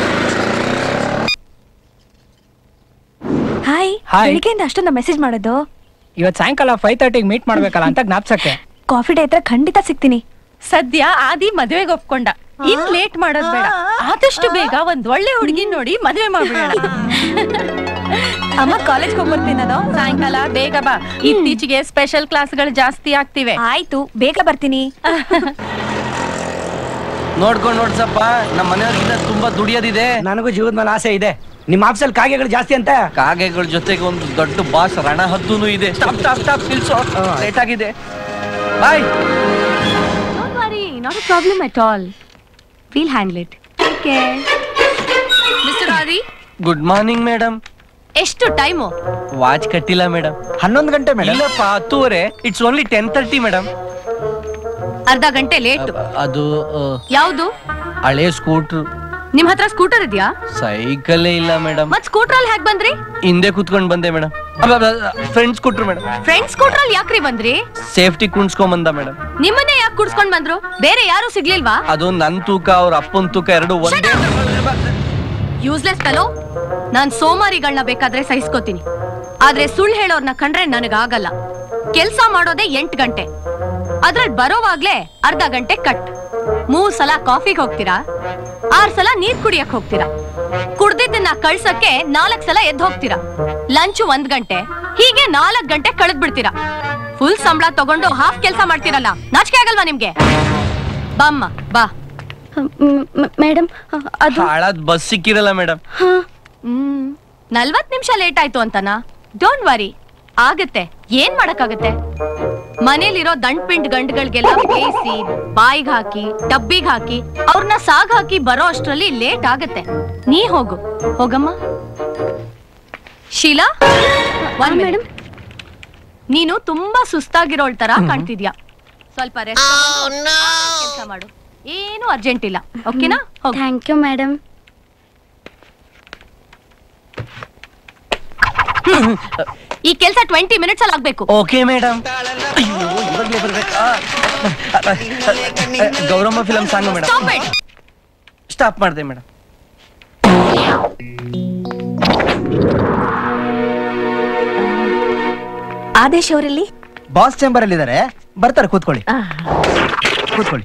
ಹಾಯ್ ಹಾಯ್. ಬೆಳಿಗ್ಗೆಯಿಂದ ಅಷ್ಟೊಂದು ಮೆಸೇಜ್ ಮಾಡೋದು ಇವತ್ ಸಾಯಂಕಾಲ ಫೈವ್ ತರ್ಟಿಗೆ ಮೀಟ್ ಮಾಡ್ಬೇಕಲ್ಲ ಅಂತ ಜ್ಞಾಪ್ಸಕ್ಕೆ ಕಾಫಿ ಡೇ ಹತ್ರ ಖಂಡಿತ ಸಿಗ್ತೀನಿ ಸದ್ಯ ಆದಿ ಮದ್ವೆಗೆ ಒಪ್ಕೊಂಡ ಇನ್ ಲೇಟ್ ಮಾಡೋದ್ ಬೇಡ ಆದಷ್ಟು ಬೇಗ ಒಂದ್ ಒಳ್ಳೆ ಹುಡುಗಿ ನೋಡಿ ಮದ್ವೆ ಮಾಡ್ಬಿಡೋಣ ಅಮ್ಮ ಕಾಲೇಜ್ ಹೋಗ್ಬರ್ತೀನಿ ನಾನು ಸಾಯಂಕಾಲ ಬೇಗ ಬಾ ಇತ್ತೀಚೆಗೆ ಸ್ಪೆಷಲ್ ಕ್ಲಾಸ್ಗಳು ಜಾಸ್ತಿ ಆಗ್ತಿವೆ ಆಯ್ತು ಬೇಗ ಬರ್ತೀನಿ ನೋಡ್ಕೊಂಡ್ ನೋಡ್ಸಪ್ಪ ನಮ್ಮ ಮನೆಯವ್ರಿಂದ ತುಂಬಾ ದುಡಿಯೋದಿದೆ ನನಗೂ ಜೀವದ ಮೇಲೆ ಆಸೆ ಇದೆ ನಿಮ್ಮ ಆಫೀಸಲ್ಲಿ ಕಾಗೆಗಳು ಜಾಸ್ತಿ ಅಂತ ಕಾಗೆಗಳ ಜೊತೆಗೆ ಒಂದು ದೊಡ್ಡ ಬಾಸ್ ರಣ ಹದ್ದುನು ಇದೆ ಸ್ಟಾಪ್ ಸ್ಟಾಪ್ ಸ್ಟಾಪ್ ನಿಲ್ಸು ಲೇಟ್ ಆಗಿದೆ bye Don't worry, not a problem at all. We'll handle it. Take care. Mister Adi good morning madam ಎಷ್ಟು ಟೈಮು ವಾಚ್ ಕಟ್ಟಿಲ್ಲ ಮೇಡಮ್ ಹನ್ನೊಂದು ಗಂಟೆ ಮೇಡಮ್ ಇಲ್ಲಪ್ಪ ಹತ್ತುವರೆ it's only ten thirty madam ಅರ್ಧ ಗಂಟೆ ಲೇಟ್ ಅದು ಆ, ಯಾವುದು ಹಳೆ ಸ್ಕೂಟ್ರ್ ನಿಮ್ ಹತ್ರ ಸ್ಕೂಟರ್ ಇದೆಯಾ ಸೈಕಲ್ಲೇ ಇಲ್ಲ ಮೇಡಮ್ ಮತ್ ಸ್ಕೂಟರ್ ಅಲ್ಲಿ ಹೇಗ್ ಬಂದ್ರಿ ಹಿಂದೆ ಕುತ್ಕೊಂಡ್ ಬಂದೆ ಮೇಡಮ್ ಫ್ರೆಂಡ್ಸ್ ಕೊಟ್ರು ಮೇಡಮ್ ಫ್ರೆಂಡ್ ಸ್ಕೂಟರ್ ಅಲ್ಲಿ ಯಾಕ್ರಿ ಬಂದ್ರಿ ಸೇಫ್ಟಿ ಕುಣ್ಸ್ಕೊಂಡ್ ಬಂದ ಮೇಡಮ್ ನಿಮ್ಮನ್ನೇ ಯಾಕೆ ಕುಡ್ಸ್ಕೊಂಡ್ ಬಂದ್ರು ಬೇರೆ ಯಾರು ಸಿಗ್ಲಿಲ್ವಾ ಅದು ನನ್ ತೂಕ ಅವ್ರ ಅಪ್ಪನ್ ತೂಕ ಎರಡು ಒಂದೇ ಯೂಸ್ಲೆಸ್ ಫೆಲೋ ನಾನ್ ಸೋಮಾರಿಗಳನ್ನ ಬೇಕಾದ್ರೆ ಸಹಿಸ್ಕೋತೀನಿ ಆದ್ರೆ ಸುಳ್ಳು ಹೇಳೋರ್ನ ಕಂಡ್ರೆ ನನಗಾಗಲ್ಲ ಕೆಲ್ಸ ಮಾಡೋದೇ ಎಂಟ್ ಗಂಟೆ ಅದ್ರಲ್ಲಿ ಬರೋವಾಗ್ಲೇ ಅರ್ಧ ಗಂಟೆ ಕಟ್ ಮೂರ್ ಸಲ ಕಾಫಿಗೆ ಹೋಗ್ತೀರಾ ಆರ್ ಸಲ ನೀರ್ ಕುಡಿಯಕ್ ಹೋಗ್ತೀರಾ ಕುಡ್ದಿದ್ದನ್ನ ಕಳ್ಸಕ್ಕೆ ನಾಲ್ಕ್ ಸಲ ಎದ್ದು ಹೋಗ್ತೀರಾ ಲಂಚ್ ಒಂದ್ ಗಂಟೆ ಹೀಗೆ ನಾಲ್ಕ್ ಗಂಟೆ ಕಳೆದ್ ಬಿಡ್ತೀರಾ ಫುಲ್ ಸಂಬಳ ತಗೊಂಡು ಹಾಫ್ ಕೆಲ್ಸ ಮಾಡ್ತೀರಲ್ಲ ನಾಚಿಕೆ ಆಗಲ್ವಾ ನಿಮ್ಗೆ ಬಾಮ್ಮ ಬಾ ಮೇಡಮ್ ಅದು ಹಾಳಾದ್ ಬಸ್ ಸಿಕ್ಕಿರಲ್ಲ ಮೇಡಮ್ ಹ್ಮ್ ನಲ್ವತ್ ನಿಮಿಷ ಲೇಟ್ ಆಯ್ತು ಅಂತನಾ ಡೋಂಟ್ ವರಿ ಆಗತ್ತೆ ಏನ್ ಮಾಡಕ್ಕಾಗತ್ತೆ ಮನೇಲಿರೋ ದಂಡ್ಪಿಂಡ್ ಗಂಡುಗಳಿಗೆಲ್ಲ ಬೇಯಿಸಿ ಬಾಯಿಗೆ ಹಾಕಿ ಡಬ್ಬಿಗ್ ಹಾಕಿ ಅವ್ರನ್ನ ಸಾಗ್ ಹಾಕಿ ಬರೋ ಅಷ್ಟ್ರಲ್ಲಿ ಲೇಟ್ ಆಗತ್ತೆ ನೀ ಹೋಗು ಹೋಗಮ್ಮ ಶೀಲಾ ಒಂದ್ ಮೇಡಮ್ ನೀನು ತುಂಬಾ ಸುಸ್ತಾಗಿರೋಳ್ ತರ ಕಾಣ್ತಿದ್ಯಾ ಸ್ವಲ್ಪ ರೆಸ್ಟ್ ಕೆಲಸ ಮಾಡು ಏನು ಅರ್ಜೆಂಟ್ ಇಲ್ಲ ಓಕೆನಾ ಥ್ಯಾಂಕ್ ಯು ಮೇಡಮ್ ಈ ಕೆಲಸ ಟ್ವೆಂಟಿ ಮಿನಿಟ್ಸ್ ಅಲ್ಲಿ ಆಗ್ಬೇಕು ಓಕೆ ಮೇಡಮ್ ಇವಾಗ್ಲೇ ಬರ್ಬೇಕಾ Gauramma film song madam Stop it. Stop ಮಾಡಿದೆ ಮೇಡಮ್ ಆದೇಶ್ ಅವರಲ್ಲಿ ಬಾಸ್ ಚೇಂಬರ್ ಅಲ್ಲಿ ಇದಾರೆ ಬರ್ತಾರೆ ಕೂತ್ಕೊಳ್ಳಿ ಕೂತ್ಕೊಳ್ಳಿ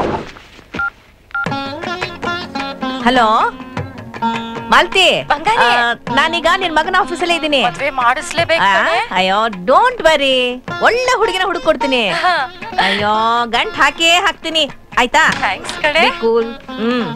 ಹಲೋ ಮಾಲ್ತಿ ಆ, ನಾನೀಗ ನಿನ್ ಮಗನ ಆಫೀಸಲ್ಲೇ ಇದ್ದೀನಿ ಮಾಡಿಸ್ಲೇಬೇಕು ಅಯ್ಯೋ ಡೋಂಟ್ ವರಿ ಒಳ್ಳೆ ಹುಡುಗಿನ ಹುಡುಕೊಡ್ತೀನಿ ಅಯ್ಯೋ ಗಂಟ್ ಹಾಕೇ ಹಾಕ್ತೀನಿ ಆಯ್ತಾ Be cool. Hmm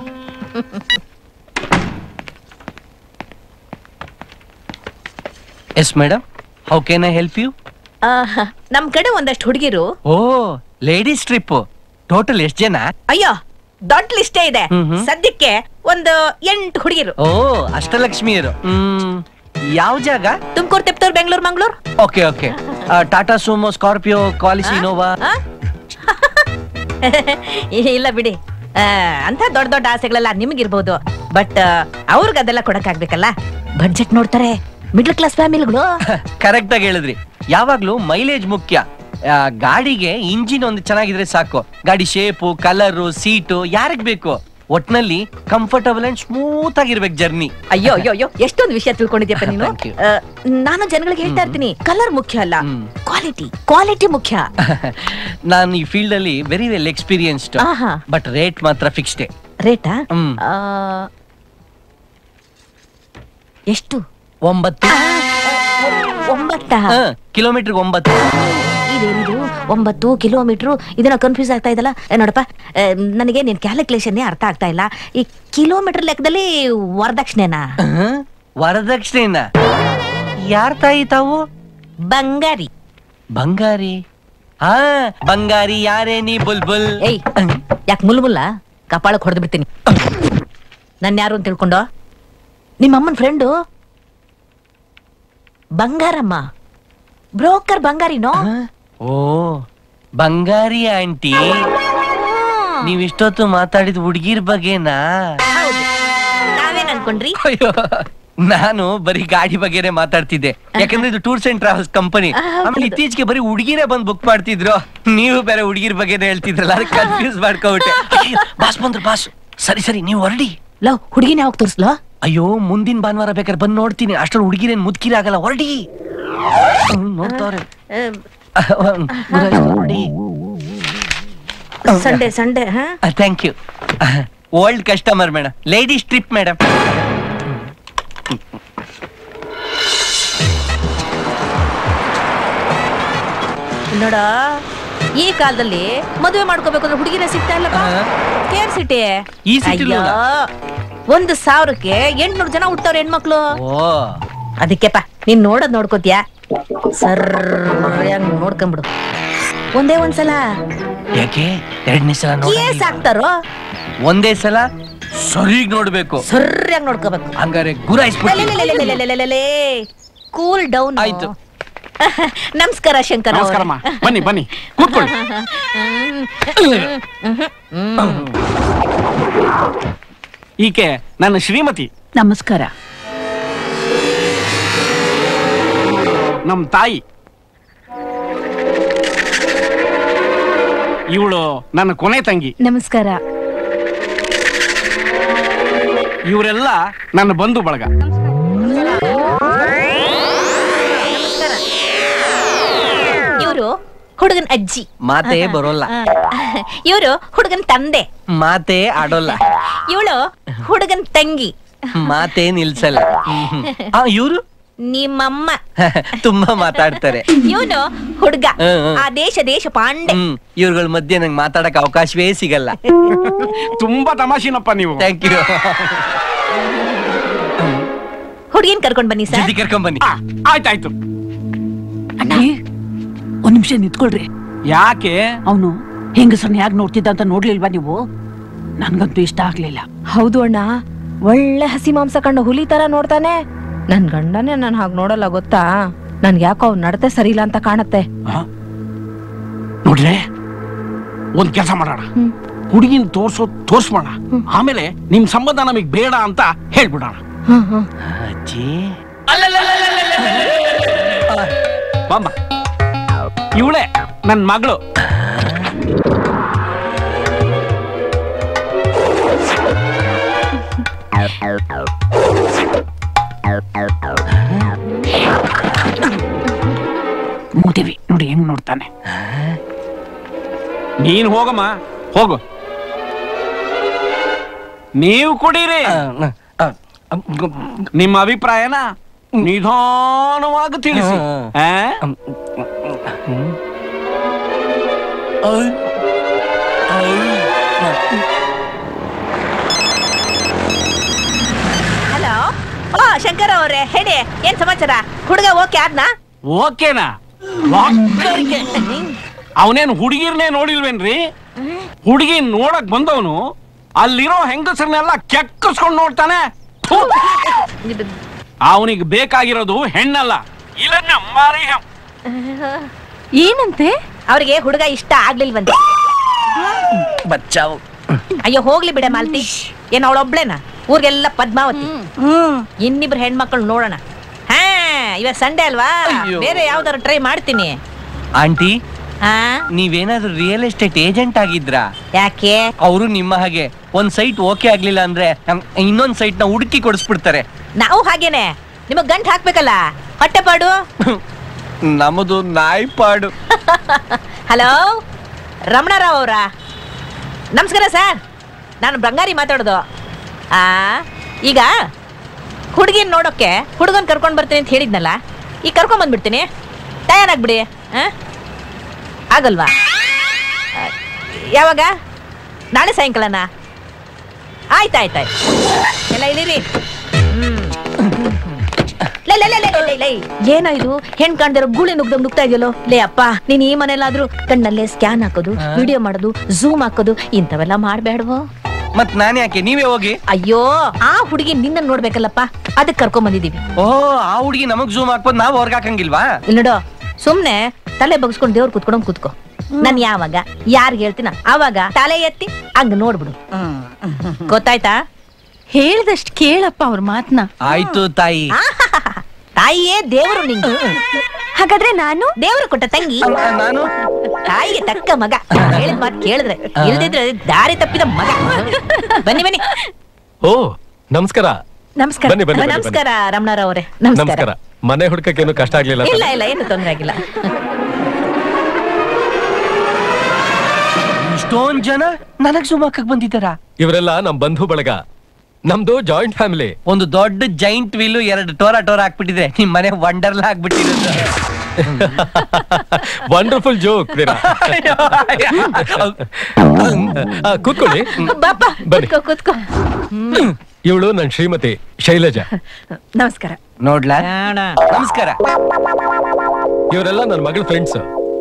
yes madam how can I help you ಆ, ನಮ್ ಕಡೆ ಒಂದಷ್ಟು ಹುಡುಗಿರು ಓ ಲೇಡೀಸ್ ಟ್ರಿಪ್ ಟೋಟಲ್ ಎಷ್ಟು ಜನ ಅಯ್ಯೋ ದೊಡ್ಡ ಲಿಸ್ಟೇ ಇದೆ ಹ್ಮ್ ಹ್ಮ್. ಸದ್ಯಕ್ಕೆ ಒಂದು ಎಂಟು ಹುಡುಗಿರು ಓ ಅಷ್ಟಲಕ್ಷ್ಮಿಯರು ಹ್ಮ್ ಯಾವ ಜಾಗ Tumakuru Tiptur Bengaluru Mangaluru okay okay Tata Sumo Scorpio Qualis Innova ಇಲ್ಲ ಬಿಡಿ ಆ, ಅಂತ ದೊಡ್ಡ ದೊಡ್ಡ ಆಸೆಗಳೆಲ್ಲ ನಿಮಗಿರ್ಬೋದು ಬಟ್ ಅವ್ರಿಗೆ ಅದೆಲ್ಲ ಕೊಡಕ್ಕಾಗ್ಬೇಕಲ್ಲ ಬಡ್ಜೆಟ್ ನೋಡ್ತಾರೆ ಮಿಡ್ಲ್ ಕ್ಲಾಸ್ ಫ್ಯಾಮಿಲಿಗಳು ಕರೆಕ್ಟ್ ಆಗಿ ಹೇಳಿದ್ರಿ ಯಾವಾಗ್ಲೂ ಮೈಲೇಜ್ ಮುಖ್ಯ ಆ, ಗಾಡಿಗೆ ಇಂಜಿನ್ ಒಂದು ಚೆನ್ನಾಗಿದ್ರೆ ಸಾಕು ಗಾಡಿ ಶೇಪು ಕಲರು ಸೀಟು ಯಾರಿಗ್ ಬೇಕು ಒಟ್ನಲ್ಲಿ ಕಂಫರ್ಟಬಲ್ ಅಂಡ್ ಸ್ಮೂತ್ ಆಗಿರ್ಬೇಕು ಜರ್ನಿ ಅಯ್ಯೋ ಅಯ್ಯೋ ಅಯ್ಯೋ ಎಷ್ಟೊಂದು ವಿಷಯ ತಿಳ್ಕೊಂಡಿದ್ಯಪ್ಪ ನೀನು Thank you. ಆ, ನಾನು ಜನಗಳಿಗೆ ಹೇಳ್ತಾ ಇರ್ತೀನಿ ಕಲರ್ ಮುಖ್ಯ ಅಲ್ಲ ಕ್ವಾಲಿಟಿ ಕ್ವಾಲಿಟಿ ಮುಖ್ಯ ನಾನು ಈ ಫೀಲ್ಡ್ ಅಲ್ಲಿ ವೆರಿ ವೆಲ್ ಎಕ್ಸ್ಪೀರಿಯನ್ಸ್ಡ್ ಆಹಾ. ಬಟ್ ರೇಟ್ ಮಾತ್ರ ಫಿಕ್ಸ್ಡ್ ರೇಟಾ ಹ್ಮ್. ಆ, ಎಷ್ಟು ಒಂಬತ್ತು ಒಂಬತ್ತ ಕಿಲೋಮೀಟರ್ ಒಂಬತ್ತು ಇದೇನಿದು ಒಂಬತ್ತು ಕಿಲೋಮೀಟರ್ ಇದನ್ನ ಕನ್ಫ್ಯೂಸ್ ಆಗ್ತಾ ಇದಲ್ಲ ಏ, ನೋಡಪ್ಪ ಆ, ನನಗೆ ನಿನ್ ಕ್ಯಾಲ್ಕುಲೇಷನ್ ಅರ್ಥ ಆಗ್ತಾ ಇಲ್ಲ ಈ ಕಿಲೋಮೀಟರ್ ಲೆಕ್ಕದಲ್ಲಿ ವರದಕ್ಷಿಣೆನಾ ಹ? ವರದಕ್ಷಿಣೆನ ಯಾರ್ ತಾಯಿ ತಾವು ಬಂಗಾರಿ ಬಂಗಾರಿ ಹಾ ಬಂಗಾರಿ ಯಾರೇ ನೀ ಬುಲ್ಬುಲ್ ಏಯ್ ಯಾಕೆ ಮುಲ್ ಮುಲ್ಲ ಕಪಾಳಕ್ಕೆ ಹೊಡೆದು ಬಿಡ್ತೀನಿ ನನ್ನ ಯಾರು ಅಂತ ತಿಳ್ಕೊಂಡೋ ನಿಮ್ಮ ಅಮ್ಮನ ಫ್ರೆಂಡು ಬಂಗಾರಮ್ಮ ಬ್ರೋಕರ್ ಬಂಗಾರಿನೋ ಓ ಬಂಗಾರಿ ಆಂಟಿ ನೀವ್ ಇಷ್ಟೊತ್ತು ಮಾತಾಡಿದ ಹುಡುಗಿರ್ ಬಗ್ಗೆನಾ ಹೌದು ನಾವೇನ್ ಅನ್ಕೊಂಡ್ರಿ ಅಯ್ಯೋ ನಾನು ಬರೀ ಗಾಡಿ ಬಗ್ಗೆನೆ ಮಾತಾಡ್ತಿದ್ದೆ ಯಾಕಂದ್ರೆ ಇದು ಟೂರ್ಸ್ ಅಂಡ್ ಟ್ರಾವೆಲ್ಸ್ ಕಂಪನಿ ಆ, ಹೌದು, ಆಮೇಲೆ ಹೌದು. ಇತ್ತೀಚೆಗೆ ಬರೀ ಹುಡುಗಿರೇ ಬಂದು ಬುಕ್ ಮಾಡ್ತಿದ್ರು ನೀವು ಬೇರೆ ಹುಡುಗಿರ್ ಬಗ್ಗೆನೆ ಹೇಳ್ತಿದ್ರಲ್ಲ ಅದಕ್ಕೆ ಕನ್ಫ್ಯೂಸ್ ಮಾಡ್ಕೊಬಿಟ್ಟೆ ಅಯ್ಯೋ, ಬಾಸ್ ಬಂದ್ರು ಬಾಸ್ ಸರಿ ಸರಿ ನೀವು ಹೊರಡಿ ಲವ್ ಹುಡುಗಿನ ಯಾವಾಗ ತೋರಿಸ್ಲೋ ಅಯ್ಯೋ ಮುಂದಿನ ಭಾನುವಾರ ಬೇಕಾದ್ರೆ ಬಂದು ನೋಡ್ತೀನಿ ಅಷ್ಟ್ರಲ್ಲಿ ಹುಡುಗಿರೇನ್ ಮುದ್ಕಿರ ಆಗಲ್ಲ ಹೊರಡಿ ಹ್ಮ್, ನೋಡ್ತಾವ್ರೆ ಹೊರಡಿ ಸಂಡೇ ಸಂಡೇ ಹಾ thank you old customer madam ladies trip madam ನೋಡ ಈ ಕಾಲದಲ್ಲಿ ಮದುವೆ ಮಾಡ್ಕೋಬೇಕು ಅಂದ್ರೆ ಹುಡುಗಿನ ಸಿಗ್ತಾ ಇಲ್ಲಪ್ಪ ಕೇರ್ ಸಿಟಿ ಈ city ಲೂ ಅಯ್ಯೋ, ಒಂದು ಸಾವಿರಕ್ಕೆ ಎಂಟ್ನೂರು ಜನ ಹುಟ್ಟವ್ರ ಹೆಣ್ಮಕ್ಳು ಓ ಅದಕ್ಕೆಪ್ಪ ನೀನ್ ನೋಡೋದ್ ನೋಡ್ಕೋತೀಯ ಸರ್ಯಾಗಿ ನೋಡ್ಕೊಂಬಿಡು ಒಂದೇ ಒಂದ್ಸಲ ಯಾಕೆ ಎರಡನೇ ಸಲ ಕೇಸ್ ನೋಡಿ ಹಾಕ್ತಾರೋ ಒಂದೇ ಸಲ ಸರಿಗ್ ನೋಡ್ಬೇಕು ಸರ್ಯಾಗಿ ನೋಡ್ಕೋಬೇಕು ಹಂಗಾರೆ ಗುರಾಯಿಸ್ಬಿಟ್ಟು ಕೂಲ್ ಡೌನ್ ಆಯ್ತು. ನಮಸ್ಕಾರ ಶಂಕರ ಅವ್ರೆ. ನಮಸ್ಕಾರಮ್ಮ ಬನ್ನಿ ಬನ್ನಿ ಕೂತ್ಕೊಳ್ಳಿ ಈಕೆ ನನ್ನ ಶ್ರೀಮತಿ ನಮಸ್ಕಾರ ನಮ್ ತಾಯಿ ಇವಳು ನನ್ನ ಕೊನೆ ತಂಗಿ ನಮಸ್ಕಾರ ಇವರೆಲ್ಲ ನನ್ನ ಬಂಧು ಬಳಗ ಇವರು ಹುಡುಗನ್ ಅಜ್ಜಿ ಮಾತೇ ಬರೋಲ್ಲ ಇವರು ಹುಡುಗನ್ ತಂದೆ ಮಾತೇ ಆಡೋಲ್ಲ ಇವಳು ಹುಡುಗನ್ ತಂಗಿ ಮಾತೇ ನಿಲ್ಸಲ್ಲ ಇವರು ನಿಮ್ಮಮ್ಮ ತುಂಬಾ ಮಾತಾಡ್ತಾರೆ ಇವನು ಹುಡುಗ ಹ್ಮ್, ಹ್ಮ್. ಆ ದೇಶ ದೇಶ ಪಾಂಡೆ ಹ್ಮ್ ಇವ್ರಗಳ ಮಧ್ಯೆ ನಂಗೆ ಮಾತಾಡಕ್ ಅವಕಾಶವೇ ಸಿಗಲ್ಲ ತುಂಬಾ ತಮಾಷೆನಪ್ಪ ನೀವು ಥ್ಯಾಂಕ್ ಯು ಹುಡುಗಿನ್ ಕರ್ಕೊಂಡ್ ಬನ್ನಿ ಸರ್ ಜಲ್ದಿ ಕರ್ಕೊಂಡ್ ಬನ್ನಿ ಆಯ್ತಾಯ್ತು ನಿಮಿಷ ನಿಂತ್ಕೊಳ್ರಿ ಯಾಕೆ ಅವನು ಹೆಂಗಸರ್ನ ಯಾಕೆ ನೋಡ್ತಿದ್ದ ಅಂತ ನೋಡ್ಲಿಲ್ವಾ ನೀವು ನನ್ಗಂತೂ ಇಷ್ಟ ಆಗ್ಲಿಲ್ಲ ಹೌದು ಅಣ್ಣ ಒಳ್ಳೆ ಹಸಿ ಮಾಂಸ ಕಂಡ ಹುಲಿ ತರ ನೋಡ್ತಾನೆ ನನ್ ಗಂಡನೇ ನನ್ ಹಾಗ್ ನೋಡಲ್ಲ ಗೊತ್ತಾ ನನ್ಗೆ ಯಾಕೋ ಅವ್ನ್ ನಡತೆ ಸರಿ ಇಲ್ಲ ಅಂತ ಕಾಣತ್ತೆ ನೋಡ್ರೆ ಒಂದ್ ಕೆಲಸ ಮಾಡೋಣ ಹುಡುಗಿನ ತೋರ್ಸೋ ತೋರ್ಸ್ಬೋಣ ಆಮೇಲೆ ನಿಮ್ ಸಂಬಂಧ ನಮಗ್ ಬೇಡ ಅಂತ ಹೇಳ್ಬಿಡೋಣ ಅಜ್ಜಿ ಬಾಮ್ಮ ಇವಳೆ ನನ್ ಮಗಳು ಮೂದೇವಿ ನೋಡಿ ಹೆಂಗ್ ನೋಡ್ತಾನೆ ನೀನ್ ಹೋಗಮ್ಮ ಹೋಗು ನೀವು ಕುಡೀರಿ ನಿಮ್ಮ ಅಭಿಪ್ರಾಯನ ನಿಧಾನವಾಗಿ ತಿಳಿಸಿ ಆ? ಹಲೋ ಓ ಶಂಕರ ಅವರೇ ಹೇಳಿ ಏನ್ ಸಮಾಚಾರ ಹುಡುಗ ಓಕೆ ಆದ್ನಾ ಓಕೆನಾ ಅವನೇನು ಹುಡುಗಿರ್ನೇ ನೋಡಿಲ್ವೇನ್ರಿ ಹುಡುಗಿ ನೋಡಕ್ ಬಂದವನು ಅಲ್ಲಿರೋ ಹೆಂಗಸರನ್ನೆಲ್ಲ ಕೆಕ್ಕಸ್ಕೊಂಡ್ ನೋಡ್ತಾನೆ ಅವನಿಗೆ ಬೇಕಾಗಿರೋದು ಹೆಣ್ಣಲ್ಲ ಇಲ್ಲನ್ನ ಮಾರಿ ಹೆಣ್. ಏನಂತೆ ಅವ್ರಿಗೆ ಹುಡುಗ ಇಷ್ಟ ಆಗ್ಲಿಲ್ವಂತೆ ಬಚ್ಚಾವು ಅಯ್ಯೋ ಹೋಗ್ಲಿ ಬಿಡೆ ಮಾಲ್ತಿ ಏನ್ ಅವಳೊಬ್ಳೇನ ಊರ್ಗೆಲ್ಲ ಪದ್ಮಾವತಿ ಇನ್ನಿಬ್ರು ಹೆಣ್ಮಕ್ಳು ನೋಡೋಣ ಹಾ ಇವಾಗ ಸಂಡೇ ಅಲ್ವಾ ಅಯ್ಯೋ. ಬೇರೆ ಯಾವ್ದಾರು ಟ್ರೈ ಮಾಡ್ತೀನಿ ಆಂಟಿ ಹಾ ನೀವೇನಾದ್ರೂ ರಿಯಲ್ ಎಸ್ಟೇಟ್ ಏಜೆಂಟ್ ಆಗಿದ್ರಾ ಯಾಕೆ ಅವರು ನಿಮ್ಮ ಹಾಗೆ ಒಂದ್ ಸೈಟ್ ಓಕೆ ಆಗ್ಲಿಲ್ಲ ಅಂದ್ರೆ ಹಂ- ಇನ್ನೊಂದ್ ಸೈಟ್ ನ ಹುಡುಕಿ ಕೊಡಿಸ್ಬಿಡ್ತಾರೆ ನಾವು ಹಾಗೇನೆ ನಿಮಗ್ ಗಂಟ್ ಹಾಕ್ಬೇಕಲ್ಲ ಹೊಟ್ಟೆ ಪಾಡು ನಮ್ಮದು ನಾಯಿ ಪಾಡು ಹಲೋ ರಮಣಾರಾವ್ ಅವರ ನಮಸ್ಕಾರ ಸರ್ ನಾನು ಬಂಗಾರಿ ಮಾತಾಡೋದು ಆ ಈಗ ಹುಡುಗಿನ ನೋಡೋಕ್ಕೆ ಹುಡುಗನ್ ಕರ್ಕೊಂಡು ಬರ್ತೀನಿ ಅಂತ ಹೇಳಿದ್ನಲ್ಲ ಈಗ ಕರ್ಕೊಂಡ್ ಬಂದ್ಬಿಡ್ತೀನಿ ತಯಾರಾಗ್ಬಿಡಿ ಆ? ಆಗಲ್ವಾ ಆ, ಯಾವಾಗ ನಾಳೆ ಸಾಯಂಕಾಲನಾ ಆಯ್ತು ಆಯ್ತು ಆಯ್ತು ಎಲ್ಲ ಇಳೀರಿ ಹ್ಮ್. ಲೇ, ಲೇ, ಲೇ, ಲೇ, ಲೇ, ಲೇ, ಲೇ. ಏನೋ ಇದು ಹೆಣ್ ಕಾಣ್ದಿರೋ ಗೂಳಿ ನುಗ್ದಂಗ್ ನುಗ್ತಾ ಇದೆಯಲ್ಲೋ ಲೇ ಅಪ್ಪ ನೀನ್ ಈ ಮನೇಲಾದ್ರೂ ಕಣ್ಣಲ್ಲೇ ಸ್ಕ್ಯಾನ್ ಹಾಕೋದು ವಿಡಿಯೋ ಮಾಡೋದು ಝೂಮ್ ಹಾಕೋದು ಇಂಥವೆಲ್ಲ ಮಾಡ್ಬೇಡ್ವೋ ಮತ್ ನಾನ್ ಯಾಕೆ ನೀವೇ ಹೋಗಿ ಅಯ್ಯೋ ಆ ಹುಡುಗಿ ನಿನ್ನ ನೋಡ್ಬೇಕಲ್ಲಪ್ಪ ಅದಕ್ಕೆ ಕರ್ಕೊಂಡ್ ಬಂದಿದೀವಿ ಓ ಆ ಹುಡುಗಿ ನಮಗ್ ಝೂಮ್ ಹಾಕ್ಬೋದು ನಾವ್ ಹೊರ್ಗ್ ಹಾಕಂಗಿಲ್ವಾ ಇಲ್ಲಿ ನೋಡು ಸುಮ್ನೆ ತಲೆ ಬಗ್ಸ್ಕೊಂಡ್ ದೇವ್ರ ಕುತ್ಕೊಂಡ್ ಕೂತ್ಕೋ ನಾನ್ ಯಾವಾಗ ಯಾರ್ಗ್ ಹೇಳ್ತೀನ ಅವಾಗ ತಲೆ ಎತ್ತಿ ಹಂಗ ನೋಡ್ಬಿಡು ಗೊತ್ತಾಯ್ತಾ ಹೇಳ್ದಷ್ಟ್ ಕೇಳಪ್ಪ ಅವ್ರ ಮಾತ್ನ ಆಯ್ತು ತಾಯಿ ತಾಯಿಯೇ ದೇವರು ನಿಂಗೆ ಹಾಗಾದ್ರೆ ನಾನು ದೇವರು ಕೊಟ್ಟ ತಂಗಿ ನಾನು ತಾಯಿಗೆ ತಕ್ಕ ಮಗ ಹೇಳಿದ ಮಾತು ಕೇಳಿದ್ರೆ ಇಲ್ದಿದ್ರೆ ದಾರಿ ತಪ್ಪಿದ ಮಗ ಬನ್ನಿ ಬನ್ನಿ ಓ ನಮಸ್ಕಾರ ನಮಸ್ಕಾರ ಬನ್ನಿ, ಬನ್ನಿ, ಬನ್ನಿ, ನಮಸ್ಕಾರ ರಮಣಾರಾವ್ ಅವರೇ ನಮಸ್ಕಾರ ನಮಸ್ಕಾರ ಮನೆ ಹುಡ್ಕಕ್ಕೇನು ಕಷ್ಟ ಆಗ್ಲಿಲ್ಲ ಇಲ್ಲ ಇಲ್ಲ ಏನು ತೊಂದ್ರೆ ಆಗಿಲ್ಲ ಇಷ್ಟೊಂದ್ ಜನ ನನಗ್ ಝೂಮ್ ಹಾಕಕ್ ಬಂದಿದ್ದಾರಾ ಇವರೆಲ್ಲ ನಮ್ ಬಂಧು ಬಳಗ ನಮ್ದು ಜಾಯಿಂಟ್ ಫ್ಯಾಮಿಲಿ ಒಂದು ದೊಡ್ಡ ಜೈಂಟ್ ವೀಲು ಎರಡು ಟೋರ ಟೋರ ಹಾಕ್ಬಿಟ್ಟಿದ್ರೆ ನಿಮ್ ಮನೆ ವಂಡರ್ಲಾ ಆಗ್ಬಿಟ್ಟಿರೋದು ವಂಡರ್ಫುಲ್ ಜೋಕ್ ಕೂತ್ಕೊಳ್ಳಿ ಬಾಪ ಬನ್ನಿ ಕೂತ್ಕೋ ಕೂತ್ಕೋ ಇವಳು ನನ್ ಶ್ರೀಮತಿ ಶೈಲಜಾ ನಮಸ್ಕಾರ ನೋಡ್ಲಾ ನಮಸ್ಕಾರ ಇವರೆಲ್ಲ ನನ್ ಮಗಳ ಫ್ರೆಂಡ್ಸ್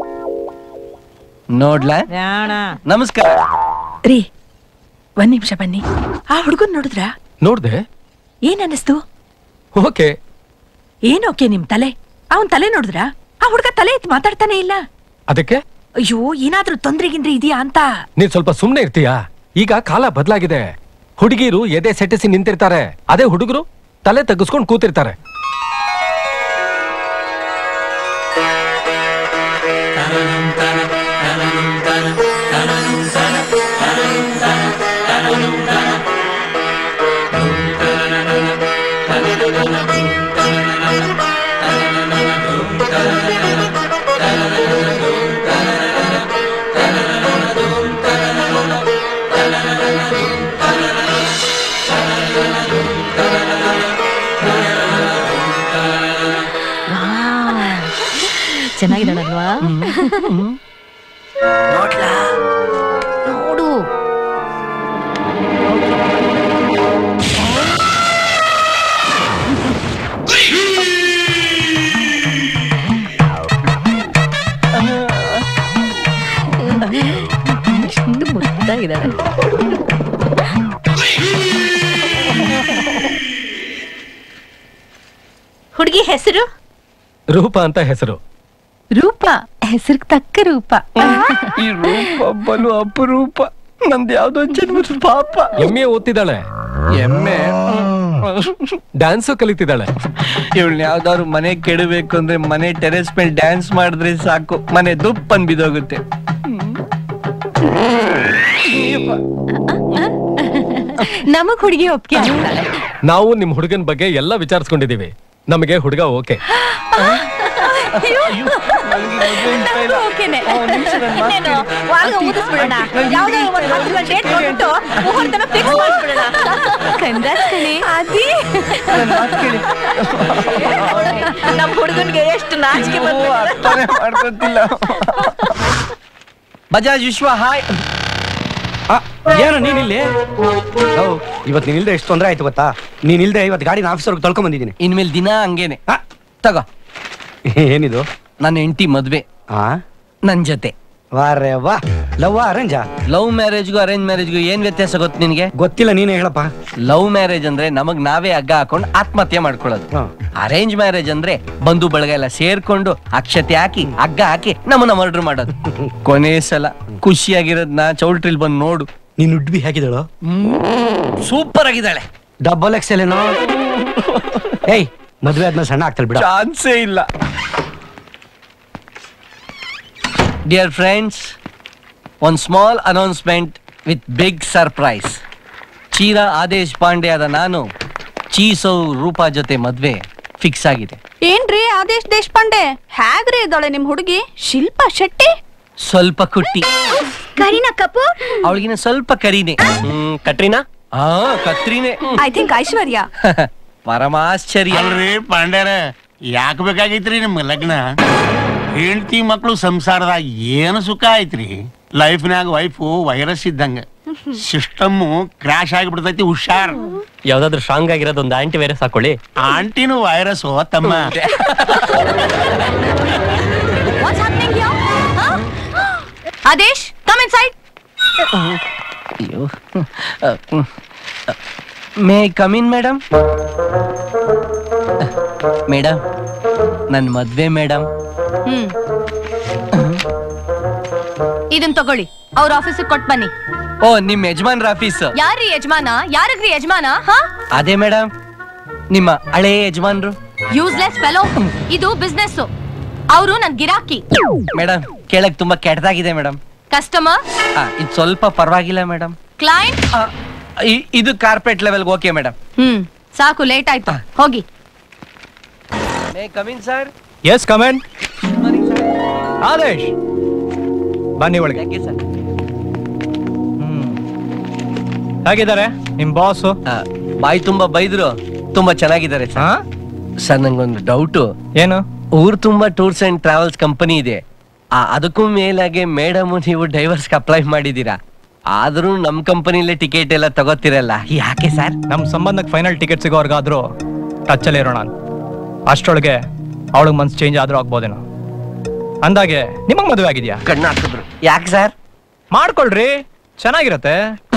ನೋಡ್ಲಾ ನಮಸ್ಕಾರ ರೀ ಒಂದ್ ನಿಮಿಷ ಬನ್ನಿ ಆ ಹುಡುಗನ್ ನೋಡಿದ್ರ ನೋಡ್ದೆ ಏನ್ ಅನ್ನಿಸ್ತು ಓಕೆ ಏನೋಕೆ ನಿಮ್ ತಲೆ ಅವನ್ ತಲೆ ನೋಡಿದ್ರ ಆ ಹುಡುಗ ತಲೆ ಎತ್ತಿ ಮಾತಾಡ್ತಾನೆ ಇಲ್ಲ ಅದಕ್ಕೆ ಅಯ್ಯೋ ಏನಾದ್ರೂ ತೊಂದ್ರೆಗಿಂದ್ರೆ ಇದೆಯಾ ಅಂತ ನೀನ್ ಸ್ವಲ್ಪ ಸುಮ್ನೆ ಇರ್ತೀಯಾ ಈಗ ಕಾಲ ಬದಲಾಗಿದೆ ಹುಡುಗಿರು ಎದೆ ಸೆಟ್ಟಿಸಿ ನಿಂತಿರ್ತಾರೆ ಅದೇ ಹುಡುಗರು ತಲೆ ತಗ್ಗಿಸ್ಕೊಂಡು ಕೂತಿರ್ತಾರೆ ಚೆನ್ನಾಗಿದ್ದಾಳಲ್ವಾ ನೋಡು ಮುದ್ದಾಗಿದ್ದಾಳೆ ಹುಡುಗಿ ಹೆಸರು ರೂಪ ಅಂತ ಹೆಸರು ರೂಪ ಹೆಸರಿಗೆ ತಕ್ಕ ರೂಪ ಈ ರೂಪ ಬಲು ಅಪರೂಪ ನಂದು ಯಾವ್ದೋ ಜನ್ಮದ ಪಾಪ ಎಮ್ಮೆ ಓದ್ತಿದ್ದಾಳೆ ಎಮ್ಮೆ ಡ್ಯಾನ್ಸು ಕಲಿತಿದ್ದಾಳೆ ಇವಳನ್ನ ಯಾವ್ದಾದ್ರು ಮನೆ ಕೆಡಬೇಕು ಅಂದ್ರೆ ಮನೆ ಟೆರೆಸ್ ಮೇಲೆ ಡ್ಯಾನ್ಸ್ ಮಾಡಿದ್ರೆ ಸಾಕು ಮನೆ ದುಪ್ಪನ್ ಬಿದೋಗುತ್ತೆ ನಮಗ್ ಹುಡುಗಿ ಒಪ್ಪಿಗೆ ಆಗ್ತಾಳೆ ನಾವು ನಿಮ್ ಹುಡುಗನ್ ಬಗ್ಗೆ ಎಲ್ಲ ವಿಚಾರಿಸ್ಕೊಂಡಿದೀವಿ ನಮಗೆ ಹುಡುಗ ಓಕೆ ಓಕೆನೆ ಇನ್ನೇನು ವಾಲ್ಗ ಊದಿಸ್ಬಿಡೋಣ ಯಾವ್ದೋ ಒಂದು ಹತ್ತು ಗಂಟೆ ಡೇಟ್ ಕೊಟ್ಬಿಟ್ಟು ಮುಹೂರ್ತನ ಫಿಕ್ಸ್ ಮಾಡ್ಬಿಡೋಣ ಕಂಗ್ರಾಟ್ಸ್ ಕಣೆ ಅದಿ ನಮ್ಮ ಹುಡುಗನ್ಗೆ ಎಷ್ಟು ನಾಚಿಕೆ ಅರ್ಥನೇ ಮಾಡ್ಕೊತಿಲ್ಲ ಬಜಾಜ್ ವಿಶ್ವ ಹಾಯ್ ಏನು ನೀನಿಲ್ಲಿ ಇವತ್ತು ನೀನ್ ಇಲ್ದೆ ಎಷ್ಟು ತೊಂದರೆ ಆಯ್ತು ಗೊತ್ತಾ ನೀನ್ ಇಲ್ದೆ ಇವತ್ತು ಗಾಡಿನ ಆಫೀಸರ್ಗೆ ತೊಳ್ಕೊಂಡ್ ಬಂದಿದ್ದೀನಿ ಇನ್ಮೇಲೆ ದಿನ ಹಂಗೇನೆ ತಗೋ ಏನಿದು ನನ್ನ ಹೆಂಡತಿ ಮದ್ವೆ ಆ ನನ್ ಜೊತೆ ವಾರೆ ವಾ ಲವ್ ಅರೇಂಜ ಲವ್ ಮ್ಯಾರೇಜ್ಗೂ ಅರೇಂಜ್ ಮ್ಯಾರೇಜ್ಗೂ ಏನ್ ವ್ಯತ್ಯಾಸ ಗೊತ್ತು ನಿನ್ಗೆ ಗೊತ್ತಿಲ್ಲ ನೀನೇ ಹೇಳಪ್ಪ ಲವ್ ಮ್ಯಾರೇಜ್ ಅಂದ್ರೆ ನಮಗ್ ನಾವೇ ಹಗ್ಗ ಹಾಕೊಂಡು ಆತ್ಮಹತ್ಯೆ ಮಾಡ್ಕೊಳ್ಳೋದು ಅರೇಂಜ್ ಮ್ಯಾರೇಜ್ ಅಂದ್ರೆ ಬಂಧು ಬಳಗ ಎಲ್ಲ ಸೇರ್ಕೊಂಡು ಅಕ್ಷತೆ ಹಾಕಿ ಹಗ್ಗ ಹಾಕಿ ನಮ್ಮನ್ನ ಮರ್ಡರ್ ಮಾಡೋದು ಕೊನೆ ಸಲ ಖುಷಿಯಾಗಿರೋದ್ನ ಚೌಲ್ಟ್ರಿಲ್ ಬಂದು ನೋಡು ನೀನ್ ಉಡ್ಬಿ ಹೇಗಿದಳು ಸೂಪರ್ ಆಗಿದ್ದಾಳೆ ಡಬಲ್ ಎಕ್ಸ್ ಎಲ್ ಏನೋ ಏಯ್ ಮದ್ವೆ ಆದ್ಮೇಲೆ ಸಣ್ಣ ಆಗ್ತಾಳೆ ಬಿಡ ಚಾನ್ಸೇ ಇಲ್ಲ ಡಿಯರ್ ಫ್ರೆಂಡ್ಸ್ ಒಂದು small announcement with big surprise ಚೀರಾ ಆದೇಶ್ ಪಾಂಡೆ ಆದ ನಾನು ಚೀಸೌ ರೂಪಾ ಜೊತೆ ಮದ್ವೆ ಫಿಕ್ಸ್ ಆಗಿದೆ ಏನ್ರಿ ಆದೇಶ್ ದೇಶಪಾಂಡೆ ಹೇಗ್ರಿ ಇದ್ದಾಳೆ ನಿಮ್ ಹುಡುಗಿ ಶಿಲ್ಪಾ ಶೆಟ್ಟಿ ಸ್ವಲ್ಪ ಕುಟ್ಟಿ ಕರೀನಾ ಕಪೂರ್ ಅವಳಿಗಿನ ಸ್ವಲ್ಪ ಕರಿನೆ ಹ್ಮ್, ಕಟ್ರಿನಾ ಹಾ ಕತ್ರಿನೇ ಐ ಥಿಂಕ್ ಐಶ್ವರ್ಯ ಪರಮಾಶ್ಚರ್ಯ ಅಲ್ರಿ ಪಾಂಡ್ಯಾರ ಯಾಕೆ ಬೇಕಾಗೈತ್ರಿ ನಿಮ್ಗೆ ಲಗ್ನ ಹೆಂಡತಿ ಮಕ್ಳು ಸಂಸಾರದಾಗ ಏನು ಸುಖ ಐತ್ರಿ ಲೈಫ್ನಾಗ ವೈಫು ವೈರಸ್ ಇದ್ದಂಗ ಸಿಸ್ಟಮ್ ಕ್ರಾಶ್ ಆಗಿಬಿಡ್ತೈತಿ ಹುಷಾರ್ ಯಾವ್ದಾದ್ರು ಸ್ಟ್ರಾಂಗ್ ಆಗಿರೋದು ಒಂದು ಆಂಟಿ ವೈರಸ್ ಹಾಕೊಳ್ಳಿ ಆಂಟಿನೂ ವೈರಸ್ ತಮ್ಮ What's happening here? Huh? Adesh come inside ಅಯ್ಯೋ ಮೇ ಕಮಿನ್ ಮೇಡಮ್ ಮೇಡಮ್ ನನ್ನ ಮದ್ವೆ ಮೇಡಮ್ ಹ್ಮ್ ಇದನ್ ತಗೊಳ್ಳಿ ಅವ್ರ ಆಫೀಸಿಗೆ ಕೊಟ್ ಬನ್ನಿ ಓ ನಿಮ್ ಯಜಮಾನ್ರ ಆಫೀಸ್ ಯಾರ್ರಿ ಯಜಮಾನ ಯಾರಿಗ್ರಿ ಯಜಮಾನ ಹಾ ಅದೇ ಮೇಡಮ್ ನಿಮ್ಮ ಹಳೇ ಯಜಮಾನ್ರು ಯೂಸ್ಲೆಸ್ ಫೆಲೋ ಇದು ಬಿಸ್ನೆಸ್ ಅವರು ನನ್ ಗಿರಾಕಿ ಮೇಡಮ್ ಕೇಳಕ್ ತುಂಬಾ ಕೆಟ್ಟದಾಗಿದೆ ಮೇಡಮ್ ಕಸ್ಟಮರ್ ಇದು ಸ್ವಲ್ಪ ಪರವಾಗಿಲ್ಲ ಮೇಡಮ್ ಕ್ಲೈಂಟ್ ಇದು ಕಾರ್ಪೆಟ್ ಲೆವೆಲ್ಗೆ ಓಕೆ ಮೇಡಮ್ ಹ್ಮ್ ಸಾಕು ಲೇಟ್ ಆಯ್ತು ಹೋಗಿ may come in sir yes come in Adesh ಬನ್ನಿ ಒಳಗೆ ಹೇಗಿದ್ದಾರೆ ನಿಮ್ ಬಾಸು ಬಾಯಿ ತುಂಬಾ ಬೈದ್ರು ತುಂಬಾ ಚೆನ್ನಾಗಿದ್ದಾರೆ ಸರ್ ಸರ್ ನಂಗೊಂದು ಡೌಟು ಏನು ಊರ್ ತುಂಬಾ ಟೂರ್ಸ್ ಅಂಡ್ ಟ್ರಾವೆಲ್ಸ್ ಕಂಪನಿ ಇದೆ ಆ, ಅದಕ್ಕೂ ಮೇಲಾಗೆ ಮೇಡಮ್ ನೀವು ಡೈವರ್ಸ್ಗೆ ಅಪ್ಲೈ ಮಾಡಿದೀರಾ ಆದ್ರೂ ನಮ್ ಕಂಪನಿಲೇ ಟಿಕೆಟ್ ಎಲ್ಲ ತಗೋತಿರಲ್ಲ ಯಾಕೆ ಸರ್ ನಮ್ ಸಂಬಂಧಕ್ಕೆ ಫೈನಲ್ ಟಿಕೆಟ್ ಸಿಗೋರ್ಗಾದ್ರೂ ಟಚ್ ಅಲ್ಲಿ ಇರೋಣ ಅಂತ. ಅಷ್ಟೊಳಗೆ ಅವಳಿಗೆ ಮನ್ಸು ಚೇಂಜ್ ಆದ್ರೂ ಆಗ್ಬೋದೇನೋ ಅಂದಾಗೆ ನಿಮಗ್ ಮದುವೆ ಆಗಿದ್ಯಾ ಕಣ್ಣು ಹಾಕಿದ್ರು ಯಾಕೆ ಸರ್ ಮಾಡ್ಕೊಳ್ರಿ ಚೆನ್ನಾಗಿರತ್ತೆ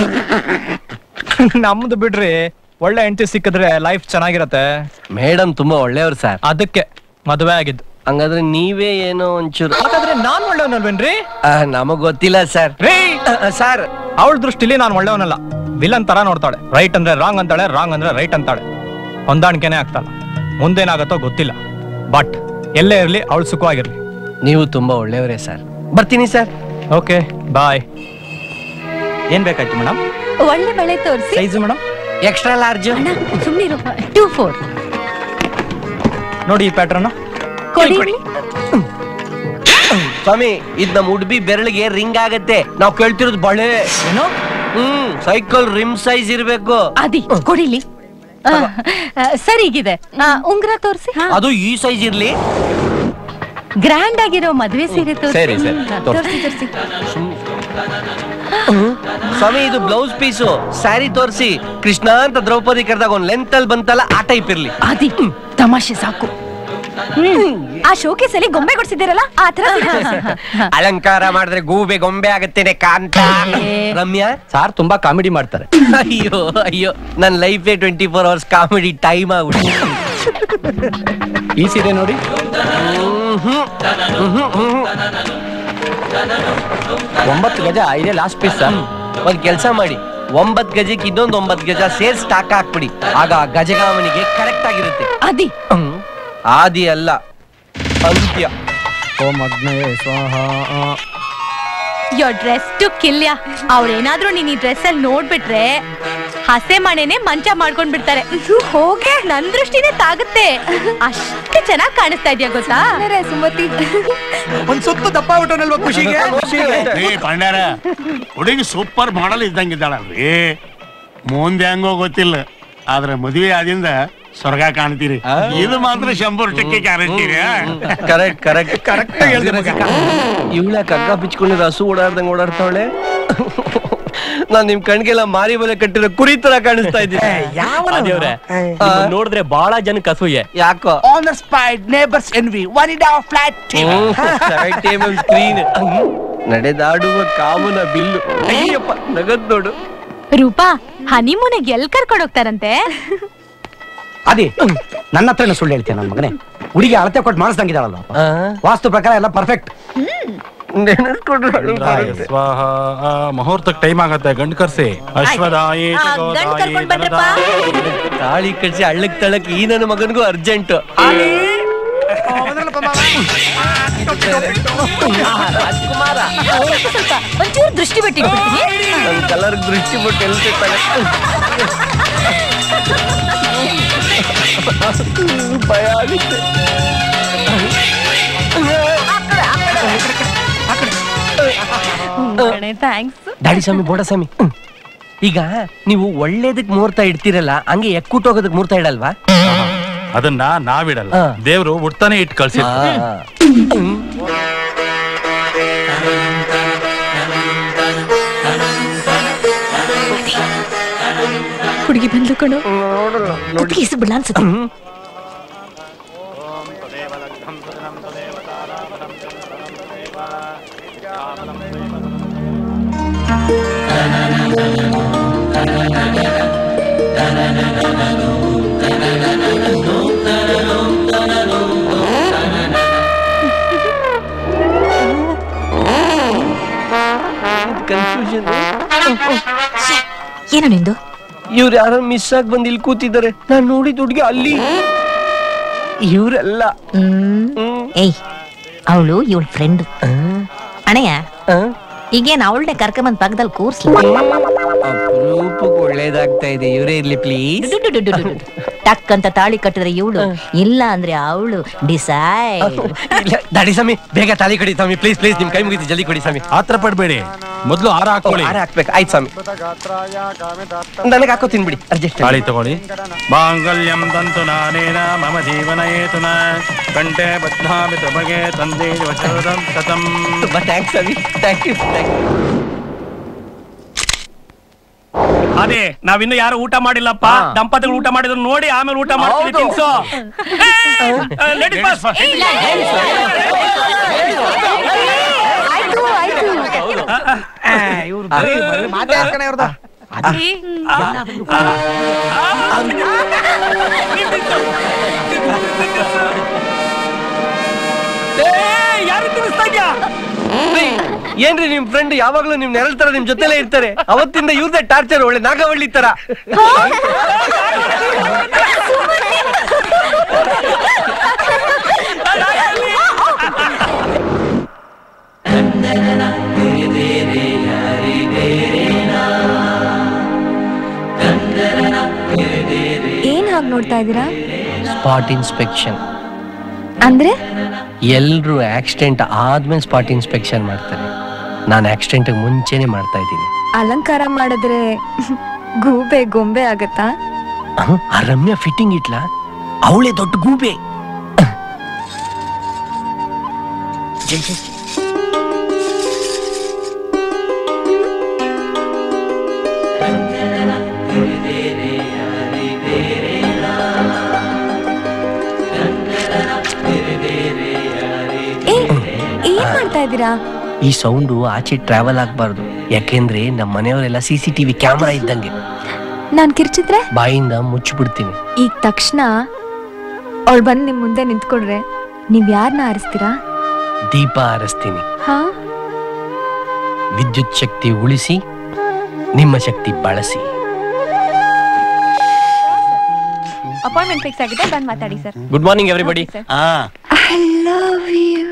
ನಮ್ದು ಬಿಡ್ರಿ ಒಳ್ಳೆ ಹೆಂಡತಿ ಸಿಕ್ಕಿದ್ರೆ ಲೈಫ್ ಚೆನ್ನಾಗಿರತ್ತೆ ಮೇಡಮ್ ತುಂಬಾ ಒಳ್ಳೆಯವ್ರು ಸರ್ ಅದಕ್ಕೆ ಮದುವೆ ಆಗಿದ್ದು ಹಂಗಾದ್ರೆ ನೀವೇ ಏನೋ ಒಂಚೂರು ಹಾಗಾದ್ರೆ ನಾನ್ ಒಳ್ಳೆಯವನಲ್ವೇನ್ರಿ ನಮಗ್ ಗೊತ್ತಿಲ್ಲ ಸರ್ ರೀ ಸರ್ ಅವಳ ದೃಷ್ಟಿಲಿ ನಾನು ಒಳ್ಳೆಯವನಲ್ಲ ವಿಲನ್ ತರ ನೋಡ್ತಾಳೆ ರೈಟ್ ಅಂದ್ರೆ ರಾಂಗ್ ಅಂತಾಳೆ ರಾಂಗ್ ಅಂದ್ರೆ ರೈಟ್ ಅಂತಾಳೆ ಹೊಂದಾಣಿಕೆನೆ ಆಗ್ತಾಳ ಮುಂದೇನಾಗತ್ತೋ ಗೊತ್ತಿಲ್ಲ ಬಟ್ ಎಲ್ಲೇ ಇರ್ಲಿ ಅವಳು ಸುಖವಾಗಿರ್ಲಿ ನೀವು ತುಂಬಾ ಒಳ್ಳೆಯವರೇ ಸರ್ ಬರ್ತೀನಿ ಸರ್ ಓಕೆ ಬಾಯ್ ಏನ್ ಬೇಕಾಯ್ತು ಮೇಡಮ್ ಒಳ್ಳೆ ಬೆಳೆ ತೋರಿಸಿ ಸೈಜು ಮೇಡಮ್ ಎಕ್ಸ್ಟ್ರಾ ಲಾರ್ಜ್ ಸುಮ್ಮನಿರು ಟೂ ಫೋರ್ ನೋಡಿ ಈ ಪ್ಯಾಟ್ರನ್ ಕೊಡಿ ಸ್ವಾಮಿ ಇದ್ ನಮ್ ಉಡ್ಬಿ ಬೆರಳಿಗೆ ರಿಂಗ್ ಆಗತ್ತೆ ನಾವ್ ಕೇಳ್ತಿರೋದು ಬಳೆ ಏನು ಹ್ಮ್ ಸೈಕಲ್ ರಿಮ್ ಸೈಜ್ ಇರ್ಬೇಕು ಅದಿ ಕೊಡಿಲಿ ಆ, ಆ, ಸರಿಗಿದೆ ಆ, ಉಂಗ್ರ ತೋರಿಸಿ ಅದು ಈ ಸೈಜ್ ಇರ್ಲಿ ಗ್ರ್ಯಾಂಡ್ ಆಗಿರೋ ಮದ್ವೆ ಸೀರೆ ತೋರಿಸಿ ಸರಿ, ಸರಿ. ತೋರಿಸಿ ತೋರಿಸಿ ಸ್ವಾಮಿ ಇದು ಬ್ಲೌಸ್ ಪೀಸು ಸ್ಯಾರಿ ತೋರಿಸಿ ಕೃಷ್ಣ ಅಂತ ದ್ರೌಪದಿ ಕರೆದಾಗ ಒಂದ್ ಲೆಂತ್ ಅಲ್ಲಿ ಬಂತಲ್ಲ ಆ ಟೈಪ್ ಇರ್ಲಿ ಅದಿ ತಮಾಷೆ ಸಾಕು ಆ ಶೋಕೇಸ್ ಅಲ್ಲಿ ಗೊಂಬೆ ಕೊಡ್ಸಿದ್ದೀರಲ್ಲ ಆ ತರ ಅಲಂಕಾರ ಮಾಡಿದ್ರೆ ಗೂಬೆ ಗೊಂಬೆ ಆಗತ್ತೇನೆ ಕಾಂತ ರಮ್ಯಾ ಸಾರ್ ತುಂಬಾ ಕಾಮಿಡಿ ಮಾಡ್ತಾರೆ ಅಯ್ಯೋ ಅಯ್ಯೋ ನನ್ನ ಲೈಫೇ twenty four hours comedy time ಆಗ್ಬಿಟ್ಟು ಈ ಸೀರೆ ನೋಡಿ ಒಂಬತ್ತು ಗಜ ಇದೇ ಲಾಸ್ಟ್ ಪೀಸ್ ಸರ್ ಒಂದ್ ಕೆಲ್ಸ ಮಾಡಿ ಒಂಬತ್ ಗಜಕ್ಕೆ ಇನ್ನೊಂದ್ ಒಂಬತ್ ಗಜ ಸೇರ್ ಸ್ಟಾಕ್ ಹಾಕ್ಬಿಡಿ ಆಗ ಆ ಗಜಗಾಮನಿಗೆ ಕರೆಕ್ಟ್ ಆಗಿರುತ್ತೆ ಅದಿ ಆದಿ ಅಲ್ಲ ಅಂತ್ಯ ಓಂ ಅಗ್ನೇ ಸ್ವಾಹ ಯೋರ್ ಡ್ರೆಸ್ ಟು ಕಿಲ್ಯ ಅವ್ರೇನಾದ್ರೂ ನೀನ್ ಈ ಡ್ರೆಸ್ ಅಲ್ಲಿ ನೋಡ್ಬಿಟ್ರೆ ಹಸೆ ಮಣೆನೆ ಮಂಚ ಮಾಡ್ಕೊಂಡ್ ಬಿಡ್ತಾರೆ ಹೋಗೆ ನನ್ ದೃಷ್ಟಿನೇ ತಾಗುತ್ತೆ ಅಷ್ಟು ಚೆನ್ನಾಗ್ ಕಾಣಿಸ್ತಾ ಇದೆಯಾ ಗೊತ್ತಾ ಸುಮತಿ ಒಂದ್ ಸುತ್ತು ದಪ್ಪ ಬಿಟ್ಟನಲ್ವಾ ಖುಷಿಗೆ ಏ ಪಂಡ್ಯಾರ ಹುಡುಗಿ ಸೂಪರ್ ಮಾಡಲ್ ಇದ್ದಂಗಿದ್ದಾಳಲ್ರಿ ಮುಂದೆ ಹೆಂಗೋ ಗೊತ್ತಿಲ್ಲ ಆದ್ರೆ ಮದುವೆ ಆದಿಂದ ಸ್ವರ್ಗ ಕಾಣ್ತೀರಿ ಇದು ಮಾತ್ರ ಶಂಬರ್ ಟಕ್ಕೆ ಗ್ಯಾರಂಟಿ ಕರೆಕ್ಟ್ ಕರೆಕ್ಟ್ ಕರೆಕ್ಟ್ ಇವಳ ಕಗ್ಗ ಬಿಚ್ಕೊಂಡಿರೋ ಹಸು ಓಡಾಡ್ದಂಗ್ ಓಡಾಡ್ತಾವಳೆ ನಾನ್ ನಿಮ್ ಕಣ್ಗೆಲ್ಲ ಮಾರಿ ಬಲೆ ಕಟ್ಟಿರೋ ಕುರಿ ತರ ಕಾಣಿಸ್ತಾ ಇದ್ದೀನಿ ದೇವ್ರೆ ನಿಮ್ಮನ್ನ ನೋಡಿದ್ರೆ ಬಹಳ ಜನಕ್ಕೆ ಅಸೂಯೆ ಯಾಕೋ on the spied neighbours NV ವನಿಡಾ flat screen ನಡೆದಾಡುವ ಕಾಮನ ಬಿಲ್ಲು ಅಯ್ಯಪ್ಪ ನಗದ್ ನೋಡು ರೂಪಾ ಹನಿಮೂನಿಗೆ ಎಲ್ ಕರ್ಕೊಂಡ್ ಹೋಗ್ತಾರಂತೆ ಅದೇ ನನ್ನ ಹತ್ರನೇ ಸುಳ್ಳು ಹೇಳ್ತೀನಿ ನನ್ನ ಮಗನೇ ಹುಡುಗಿ ಅಳತೆ ಕೊಟ್ಟು ಮಾಡಿಸ್ದಂಗಿದ್ದಾಳಲ್ಲ ವಾಸ್ತು ಪ್ರಕಾರ ಎಲ್ಲ ಪರ್ಫೆಕ್ಟ್ ಸ್ವಾಹ ಮುಹೂರ್ತಕ್ಕೆ ಟೈಮ್ ಆಗತ್ತೆ ಗಂಡು ಕರ್ಸಿ ಅಶ್ವದಾಯಿ ತಾಳಿ ಕಟ್ಸಿ ಹಳ್ಳಕ್ ತಳಕ್ ಈ ನನ್ನ ಮಗನಿಗೂ ಅರ್ಜೆಂಟ್ ಸ್ವಲ್ಪ ಒಂಚೂರು ದೃಷ್ಟಿ ಬಿಟ್ಟಿಟ್ಬಿಡ್ತೀನಿ ನನ್ ಕಲರ್ ದೃಷ್ಟಿ ಬಿಟ್ಟು ಎಲ್ಲಿ ಭಯ ಆಗುತ್ತೆ ಥ್ಯಾಂಕ್ಸ್ ಡ್ಯಾಡಿ ಸ್ವಾಮಿ ಬೋಡ ಸ್ವಾಮಿ ಈಗ ನೀವು ಒಳ್ಳೇದಕ್ ಮುಹೂರ್ತ ಇಡ್ತೀರಲ್ಲ ಹಂಗೆ ಎಕ್ಕುಟ್ಟೋಗೋದಕ್ ಮುಹೂರ್ತ ಇಡಲ್ವಾ ಅದನ್ನ ನಾವಿಡಲ್ಲ ದೇವ್ರು ಹುಡ್ತಾನೆ ಇಟ್ಟು ಕಳ್ಸಿದ್ರು ಹುಡುಗಿ ಬಂದ್ಲು ಕಣೋ ಕುತ್ತಿಗೆ ಬಿಡ್ಲ ಅನ್ಸುತ್ತೆ ಕನ್ಫ್ಯೂಷನ್ ಏನೋ ನಿಂದು ಇವ್ರು ಯಾರೋ ಮಿಸ್ ಆಗಿ ಬಂದು ಇಲ್ಲಿ ಕೂತಿದ್ದಾರೆ ನಾನ್ ನೋಡಿದ ಹುಡುಗಿ ಅಲ್ಲಿ ಇವ್ರಲ್ಲ ಏಯ್ ಅವಳು ಇವಳ ಫ್ರೆಂಡ್ ಅಣಯ್ಯ ಈಗೇನ್ ಅವಳನ್ನೇ ಕರ್ಕೊಂಬಂದ್ ಪಕ್ಕದಲ್ಲಿ ಕೂರ್ಸ್ಲ ಅಪರೂಪಕ್ಕೆ ಒಳ್ಳೇದಾಗ್ತಾ ಇದೆ ಇವರೇ ಇರ್ಲಿ ಪ್ಲೀಸ್ ಟಕ್ ಅಂತ ತಾಳಿ ಕಟ್ಟಿದ್ರೆ ಇವಳು ಇಲ್ಲ ಅಂದ್ರೆ ಅವಳು ಡಿಸೈಡ್ ದಾಡಿ ಸ್ವಾಮಿ ಬೇಗ ತಾಳಿ ಕೊಡಿ ಸ್ವಾಮಿ ಪ್ಲೀಸ್ ಪ್ಲೀಸ್ ನಿಮ್ ಕೈ ಮುಗಿದು ಜಲ್ದಿ ಕೊಡಿ ಸ್ವಾಮಿ ಆತರ ಪಡ್ಬೇಡಿ ಮೊದ್ಲು ಹಾರ ಹಾಕೊಳ್ಳಿ ಹಾರ ಹಾಕ್ಬೇಕು ಆಯ್ತು ಸ್ವಾಮಿ ನನಗೆ ಹಾಕೋತೀನಿ ಬಿಡಿ ಅರ್ಜೆಂಟ್ ತಾಳಿ ತಗೊಳ್ಳಿ ಮಾಂಗಲ್ಯಂ ತಂತು ನಾನೇನ ಮಮ ಜೀವನ ಏತುನ ಕಂಠೆ ಬದ್ಧಾಮಿ ತಮಗೆ ತಂದೆ ವಚನದಂ ಸತಂ ತುಂಬಾ ಥ್ಯಾಂಕ್ಸ್ ಸ್ವಾಮಿ ಥ್ಯಾಂಕ್ ಯು ಥ್ಯಾಂಕ್ ಯು ಅದೇ ನಾವಿನ್ನು ಯಾರು ಊಟ ಮಾಡಿಲ್ಲಪ್ಪ ದಂಪತಿಗಳು ಊಟ ಮಾಡಿದ್ರು ನೋಡಿ ಆಮೇಲೆ ಊಟ ಮಾಡ್ತೀವಿ ತಿನ್ಸು ಲೇಡೀಸ್ ಫಸ್ಟ್ ಇವ್ರು ಬರೀ ಬರೀ ಮಾತೇ ಹಾಕ್ಕಣ ಇವ್ರದ್ದು ಯಾರು ತಿನ್ನಿಸ್ತಾ ಇದ್ಯಾ ಏನ್ರಿ ನಿಮ್ ಫ್ರೆಂಡ್ ಯಾವಾಗ್ಲೂ ನಿಮ್ ನೆರಳ ತರ ನಿಮ್ ಜೊತೆಲೇ ಇರ್ತಾರೆ ಅವತ್ತಿಂದ ಇವ್ರದೇ ಟಾರ್ಚರ್ ಒಳ್ಳೆ ನಾಗವಳ್ಳಿ ತರ ಏನ್ ಹಾಗೆ ನೋಡ್ತಾ ಇದ್ದೀರಾ ಸ್ಪಾಟ್ ಇನ್ಸ್ಪೆಕ್ಷನ್ ಅಂದ್ರೆ ಎಲ್ರು ಆಕ್ಸಿಡೆಂಟ್ ಆದ್ಮೇಲೆ ಸ್ಪಾಟ್ ಇನ್ಸ್ಪೆಕ್ಷನ್ ಮಾಡ್ತಾರೆ ನಾನು ಆಕ್ಸಿಡೆಂಟ್ ಮುಂಚೆನೆ ಮಾಡ್ತಾ ಇದ್ದೀನಿ ಅಲಂಕಾರ ಮಾಡಿದ್ರೆ ಗೂಬೆ ಗೊಂಬೆ ಆಗತ್ತಾ ಅಹ್, ಆ ರಮ್ಯಾ ಫಿಟ್ಟಿಂಗ್ ಇಟ್ಲಾ ಅವಳೇ ದೊಡ್ಡ ಗೂಬೆ ಇದ್ದೀರಾ ಈ ಸೌಂಡು ಆಚೆ ಟ್ರಾವೆಲ್ ಆಗ್ಬಾರ್ದು ಯಾಕೆಂದ್ರೆ ನಮ್ಮ ಮನೆಯವರೆಲ್ಲ ಸಿ ಸಿ ಟಿವಿ ಕ್ಯಾಮ್ರಾ ಇದ್ದಂಗೆ ನಾನ್ ಕಿರ್ಚಿದ್ರೆ ಬಾಯಿಂದ ಮುಚ್ಚಿಬಿಡ್ತೀನಿ ಈಗ ತಕ್ಷಣ ಅವಳು ಬಂದು ನಿಮ್ ಮುಂದೆ ನಿಂತ್ಕೊಂಡ್ರೆ ನೀವ್ ಯಾರನ್ನ ಆರಿಸ್ತೀರಾ ದೀಪ ಹಾರಿಸ್ತೀನಿ ಹಾ ವಿದ್ಯುತ್ ಶಕ್ತಿ ಉಳಿಸಿ ನಿಮ್ಮ ಶಕ್ತಿ ಬಳಸಿ ಅಪಾಯಿಂಟ್ಮೆಂಟ್ ಫಿಕ್ಸ್ ಆಗಿದೆ ಬಂದ್ ಮಾತಾಡಿ sir good morning everybody I love you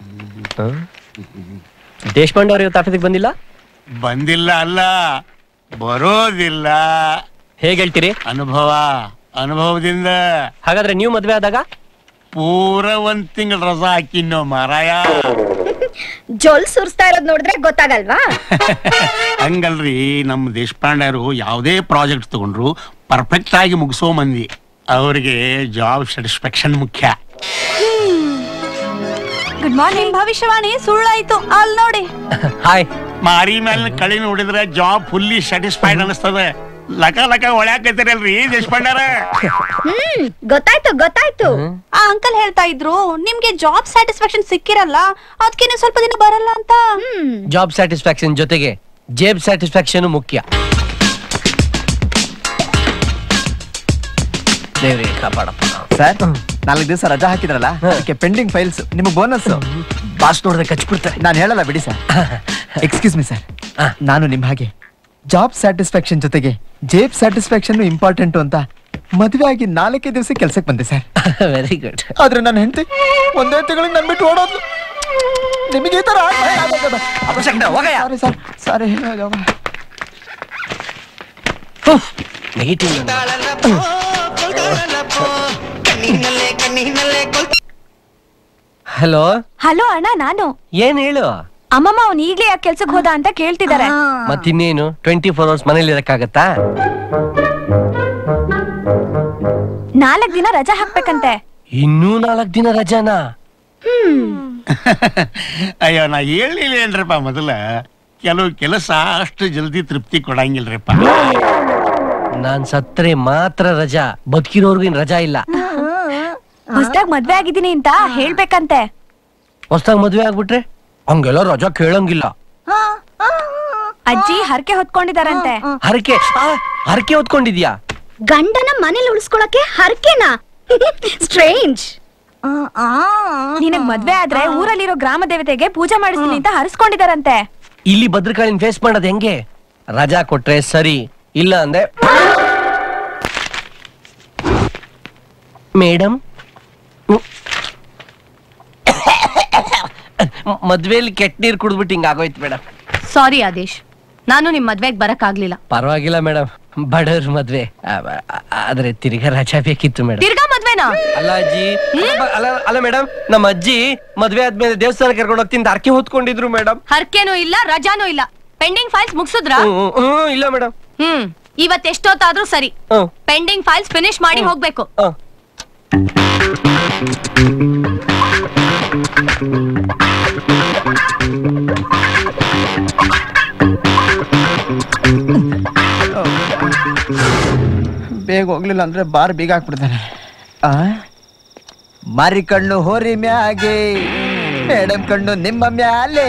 Deshpande ಅವರು ಇವತ್ತು ಆಫೀಸಿಗೆ ಬಂದಿಲ್ಲ ಬಂದಿಲ್ಲ ಅಲ್ಲ ಬರೋದಿಲ್ಲ ಹೇಗೆ ಹೇಳ್ತೀರಿ ಅನುಭವ ಅನುಭವದಿಂದ ಹಾಗಾದ್ರೆ ನೀವು ಮದ್ವೆ ಆದಾಗ ಪೂರ ಒಂದ್ ತಿಂಗಳ ರಜಾ ಹಾಕಿನ್ನೋ ಮಾರಾಯ ಜೊಲ್ ಸುರಿಸ್ತಾ ಇರೋದ್ ನೋಡಿದ್ರೆ ಗೊತ್ತಾಗಲ್ವಾ ಹಂಗಲ್ರಿ ನಮ್ಮ ದೇಶಪಾಂಡೆಯವರು ಯಾವುದೇ ಪ್ರಾಜೆಕ್ಟ್ ತಗೊಂಡ್ರು ಪರ್ಫೆಕ್ಟ್ ಆಗಿ ಮುಗಿಸೋ ಮಂದಿ ಅವರಿಗೆ ಜಾಬ್ ಸ್ಯಾಟಿಸ್ಫ್ಯಾಕ್ಷನ್ ಮುಖ್ಯ ಗುಡ್ ಮಾರ್ನಿಂಗ್ ಭವಿಷ್ಯವಾಣಿ ಸುಳ್ಳಾಯ್ತು ಅಲ್ಲಿ ನೋಡಿ ಹಾಯ್ ಮಾರಿ ಮೇಲೆ ಕಳಿ ನೋಡಿದ್ರೆ ಜಾಬ್ ಫುಲ್ಲಿ ಸ್ಯಾಟಿಸ್ಫೈಡ್ ಅನಿಸ್ತದೆ ಲಕ ಲಕ ಒಳ್ಯಾಕೈತಿರಲ್ರಿ ದೇಶಪಾಂಡ್ಯಾರ ಹ್ಮ್ ಗೊತ್ತಾಯ್ತು ಗೊತ್ತಾಯ್ತು ಆ ಅಂಕಲ್ ಹೇಳ್ತಾ ಇದ್ರು ನಿಮ್ಗೆ ಜಾಬ್ ಸ್ಯಾಟಿಸ್ಫ್ಯಾಕ್ಷನ್ ಸಿಕ್ಕಿರಲ್ಲ ಅದಕ್ಕೆ ನೀವು ಸ್ವಲ್ಪ ದಿನ ಬರಲ್ಲ ಅಂತ ಜಾಬ್ ಸ್ಯಾಟಿಸ್ಫ್ಯಾಕ್ಷನ್ ಜೊತೆಗೆ ಜೇಬ್ ಸ್ಯಾಟಿಸ್ಫ್ಯಾಕ್ಷನ್ ಮುಖ್ಯ ದೇವ್ರಿ ಕಾಪಾಡಪ್ಪ ಸರ್ ನಾಲ್ಕು ದಿವಸ ರಜಾ ಹಾಕಿದ್ರಲ್ಲ ಅದಕ್ಕೆ ಪೆಂಡಿಂಗ್ ಫೈಲ್ಸ್ ನಿಮಗೆ ಬೋನಸ್ ಬಾಸ್ ನೋಡಿದ್ರೆ ಕಚ್ಬಿಡ್ತಾರೆ ನಾನು ಹೇಳಲ್ಲ ಬಿಡಿ ಸರ್ ಎಕ್ಸ್ಕ್ಯೂಸ್ ಮಿ ಸರ್ ನಾನು ನಿಮ್ ಹಾಗೆ ಜಾಬ್ ಸ್ಯಾಟಿಸ್ಫ್ಯಾಕ್ಷನ್ ಜೊತೆಗೆ ಜೇಬ್ ಸ್ಯಾಟಿಸ್ಫ್ಯಾಕ್ಷನ್ ಇಂಪಾರ್ಟೆಂಟ್ ಅಂತ ಮದುವೆ ಆಗಿ ನಾಲ್ಕೇ ದಿವಸ ಕೆಲ್ಸಕ್ಕೆ ಬಂದೆ ಸರ್ ವೆರಿ ಗುಡ್ ಆದ್ರೆ ನನ್ನ ಹೆಂಡತಿ ಒಂದೇ ತಿಂಗಳಿಗೆ ನನ್ ಬಿಟ್ಟು ಓಡೋದ್ಲು ನಿಮಗೆ ಈ ತರ sorry sir sorry negative hello hello ಅಣ್ಣ ನಾನು ಏನ್ ಹೇಳು ಅಮ್ಮಮ್ಮ ಅವ್ನು ಈಗ್ಲೇ ಯಾಕೆ ಕೆಲ್ಸಕ್ಕೆ ಹೋದ ಅಂತ ಕೇಳ್ತಿದ್ದಾರೆ ಮತ್ತಿನ್ನೇನು ಟ್ವೆಂಟಿ ಫೋರ್ ಅವರ್ಸ್ ಮನೇಲಿ ಇರಕ್ಕಾಗತ್ತಾ ನಾಲ್ಕ್ ದಿನ ರಜಾ ಹಾಕ್ಬೇಕಂತೆ ಇನ್ನೂ ನಾಲ್ಕು ದಿನ ರಜಾನಾ ಅಯ್ಯೋ ನಾ ಹೇಳಿಲ್ಲ ಏನ್ರಪ್ಪ ಮೊದಲ ಕೆಲವು ಕೆಲಸ ಅಷ್ಟು ಜಲ್ದಿ ತೃಪ್ತಿ ಕೊಡಂಗಿಲ್ರಪ್ಪ ನಾನ್ ಸತ್ರೆ ಮಾತ್ರ ರಜಾ ಬದುಕಿರೋರ್ಗು ಇನ್ ರಜಾ ಇಲ್ಲ ಹೊಸ್ದಾಗ್ ಮದ್ವೆ ಆಗಿದ್ದೀನಿ ಅಂತ ಹೇಳ್ಬೇಕಂತೆ ಹೊಸ್ದಾಗ್ ಮದ್ವೆ ಆಗ್ಬಿಟ್ರೆ ಹಂಗೆಲ್ಲ ರಜಾ ಕೇಳಂಗಿಲ್ಲ ಅಜ್ಜಿ ಹರಕೆ ಹೊತ್ಕೊಂಡಿದಾರಂತೆ ಹರಕೆ ಆ, ಹರಕೆ ಹೊತ್ಕೊಂಡಿದ್ಯಾ ಗಂಡನ ಮನೇಲಿ ಉಳಿಸ್ಕೊಳಕ್ಕೆ ಹರಕೆನಾ ಸ್ಟ್ರೇಂಜ್ ನಿನಗ್ ಮದ್ವೆ ಆದ್ರೆ ಊರಲ್ಲಿರೋ ಗ್ರಾಮ ದೇವತೆಗೆ ಪೂಜೆ ಮಾಡಿಸ್ತೀನಿ ಅಂತ ಹರಿಸ್ಕೊಂಡಿದಾರಂತೆ ಇಲ್ಲಿ ಭದ್ರಕಾಳಿನ ಫೇಸ್ ಮಾಡೋದ್ ಹೆಂಗೆ ರಜಾ ಕೊಟ್ರೆ ಸರಿ ಇಲ್ಲ ಅಂದ್ರೆ ಮೇಡಮ್ ಮದ್ವೆಲಿ ಕೆಟ್ಟ ನೀರ್ ಕುಡಿದ್ಬಿಟ್ಟು ಹಿಂಗ ಆಗೋಯ್ತು ಮೇಡಮ್ ಸಾರಿ ಆದೇಶ್ ನಾನು ನಿಮ್ ಮದ್ವೆಗ್ ಬರಕ್ ಆಗ್ಲಿಲ್ಲ ಪರವಾಗಿಲ್ಲ ಮೇಡಮ್ ಬಡವ್ರ ಮದ್ವೆ ಆ- ಆ- ಆದ್ರೆ ತಿರ್ಗಾ ರಜಾ ಬೇಕಿತ್ತು ಮೇಡಮ್ ತಿರ್ಗಾ ಮದ್ವೆನಾ ಅಲ್ಲ ಅಜ್ಜಿ ಅಲ್ಲ ಅಲ್ಲ ಮೇಡಮ್ ನಮ್ಮ ಅಜ್ಜಿ ಮದ್ವೆ ಆದ್ಮೇಲೆ ದೇವಸ್ಥಾನ ಕರ್ಕೊಂಡು ಹೋಗ್ತೀನಿ ಅಂತ ಅರ್ಕೆ ಹೊತ್ಕೊಂಡಿದ್ರು ಮೇಡಮ್ ಹರ್ಕೆನೂ ಇಲ್ಲ ರಜಾನೂ ಇಲ್ಲ ಪೆಂಡಿಂಗ್ ಫೈಲ್ಸ್ ಮುಗ್ಸುದ್ರಾ ಇಲ್ಲ ಮೇಡಮ್ ಹ್ಮ್ ಇವತ್ ಎಷ್ಟೊತ್ತಾದ್ರೂ ಸರಿ ಹ್ಮ್. ಪೆಂಡಿಂಗ್ ಫೈಲ್ಸ್ ಫಿನಿಶ್ ಮಾಡಿ ಹೋಗ್ಬೇಕು ಬೇಗ ಹೋಗ್ಲಿಲ್ಲ ಅಂದ್ರೆ ಬಾರ್ ಬೀಗ ಹಾಕ್ಬಿಡ್ತಾನೆ ಆ ಮಾರಿ ಕಣ್ಣು ಹೋರಿ ಮ್ಯಾಗೆ ಮೇಡಮ್ ಕಣ್ಣು ನಿಮ್ಮ ಮ್ಯಾಲೆ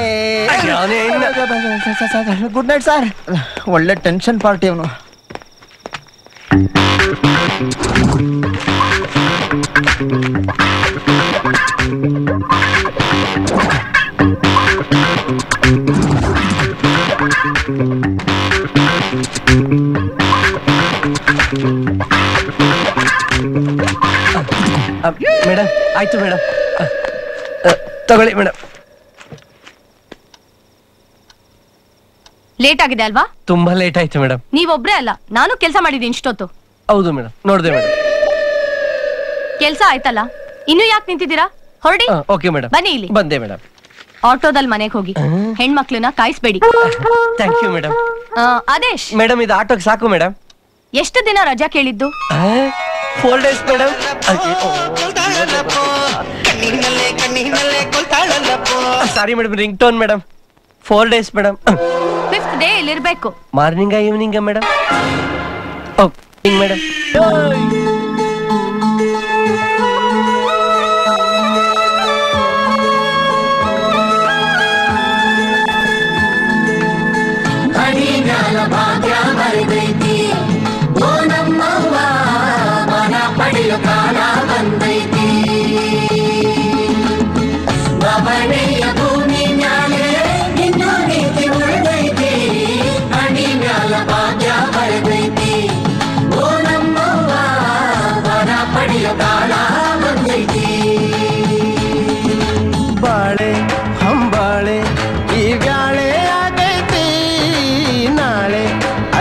ಗುಡ್ ನೈಟ್ ಸರ್ ಒಳ್ಳೆ ಟೆನ್ಷನ್ ಪಾರ್ಟಿ ಅವನು ಮೇಡಮ್ ಆಯ್ತು ಮೇಡಮ್ ತಗೊಳ್ಳಿ ಮೇಡಮ್ ಲೇಟ್ ಆಗಿದೆ ಅಲ್ವಾ ತುಂಬಾ ಲೇಟ್ ಆಯ್ತು ಮೇಡಮ್ ನೀವೊಬ್ರೇ ಅಲ್ಲ ನಾನು ಕೆಲಸ ಮಾಡಿದ್ದೀನಿ ಇಷ್ಟೊತ್ತು ಹೌದು ಮೇಡಮ್ ನೋಡ್ದೆ ಮೇಡಮ್ ಕೆಲ್ಸ ಆಯ್ತಲ್ಲ ಇನ್ನು ಯಾಕೆ ನಿಂತಿದ್ದೀರಾ ಹೊರಡಿ ಓಕೆ ಮೇಡಮ್ ಬನ್ನಿ ಇಲ್ಲಿ ಬಂದೆ ಮೇಡಮ್ ಆಟೋದಲ್ಲಿ ಮನೆಗೆ ಹೋಗಿ ಹೆಣ್ಮಕ್ಳನ್ನ ಕಾಯಿಸ್ಬೇಡಿ ಥ್ಯಾಂಕ್ ಯು ಮೇಡಮ್ ಆ, ಆದೇಶ್ ಮೇಡಮ್ ಇದು ಆಟೋಗೆ ಸಾಕು ಮೇಡಮ್ ಎಷ್ಟು ದಿನ ರಜಾ ಕೇಳಿದ್ದು four days madam sorry madam ring tone madam four days madam fifth day ಇಲ್ಲಿರ್ಬೇಕು ಮಾರ್ನಿಂಗ ಈವ್ನಿಂಗ ಮೇಡಮ್ ಮೇಡಮ್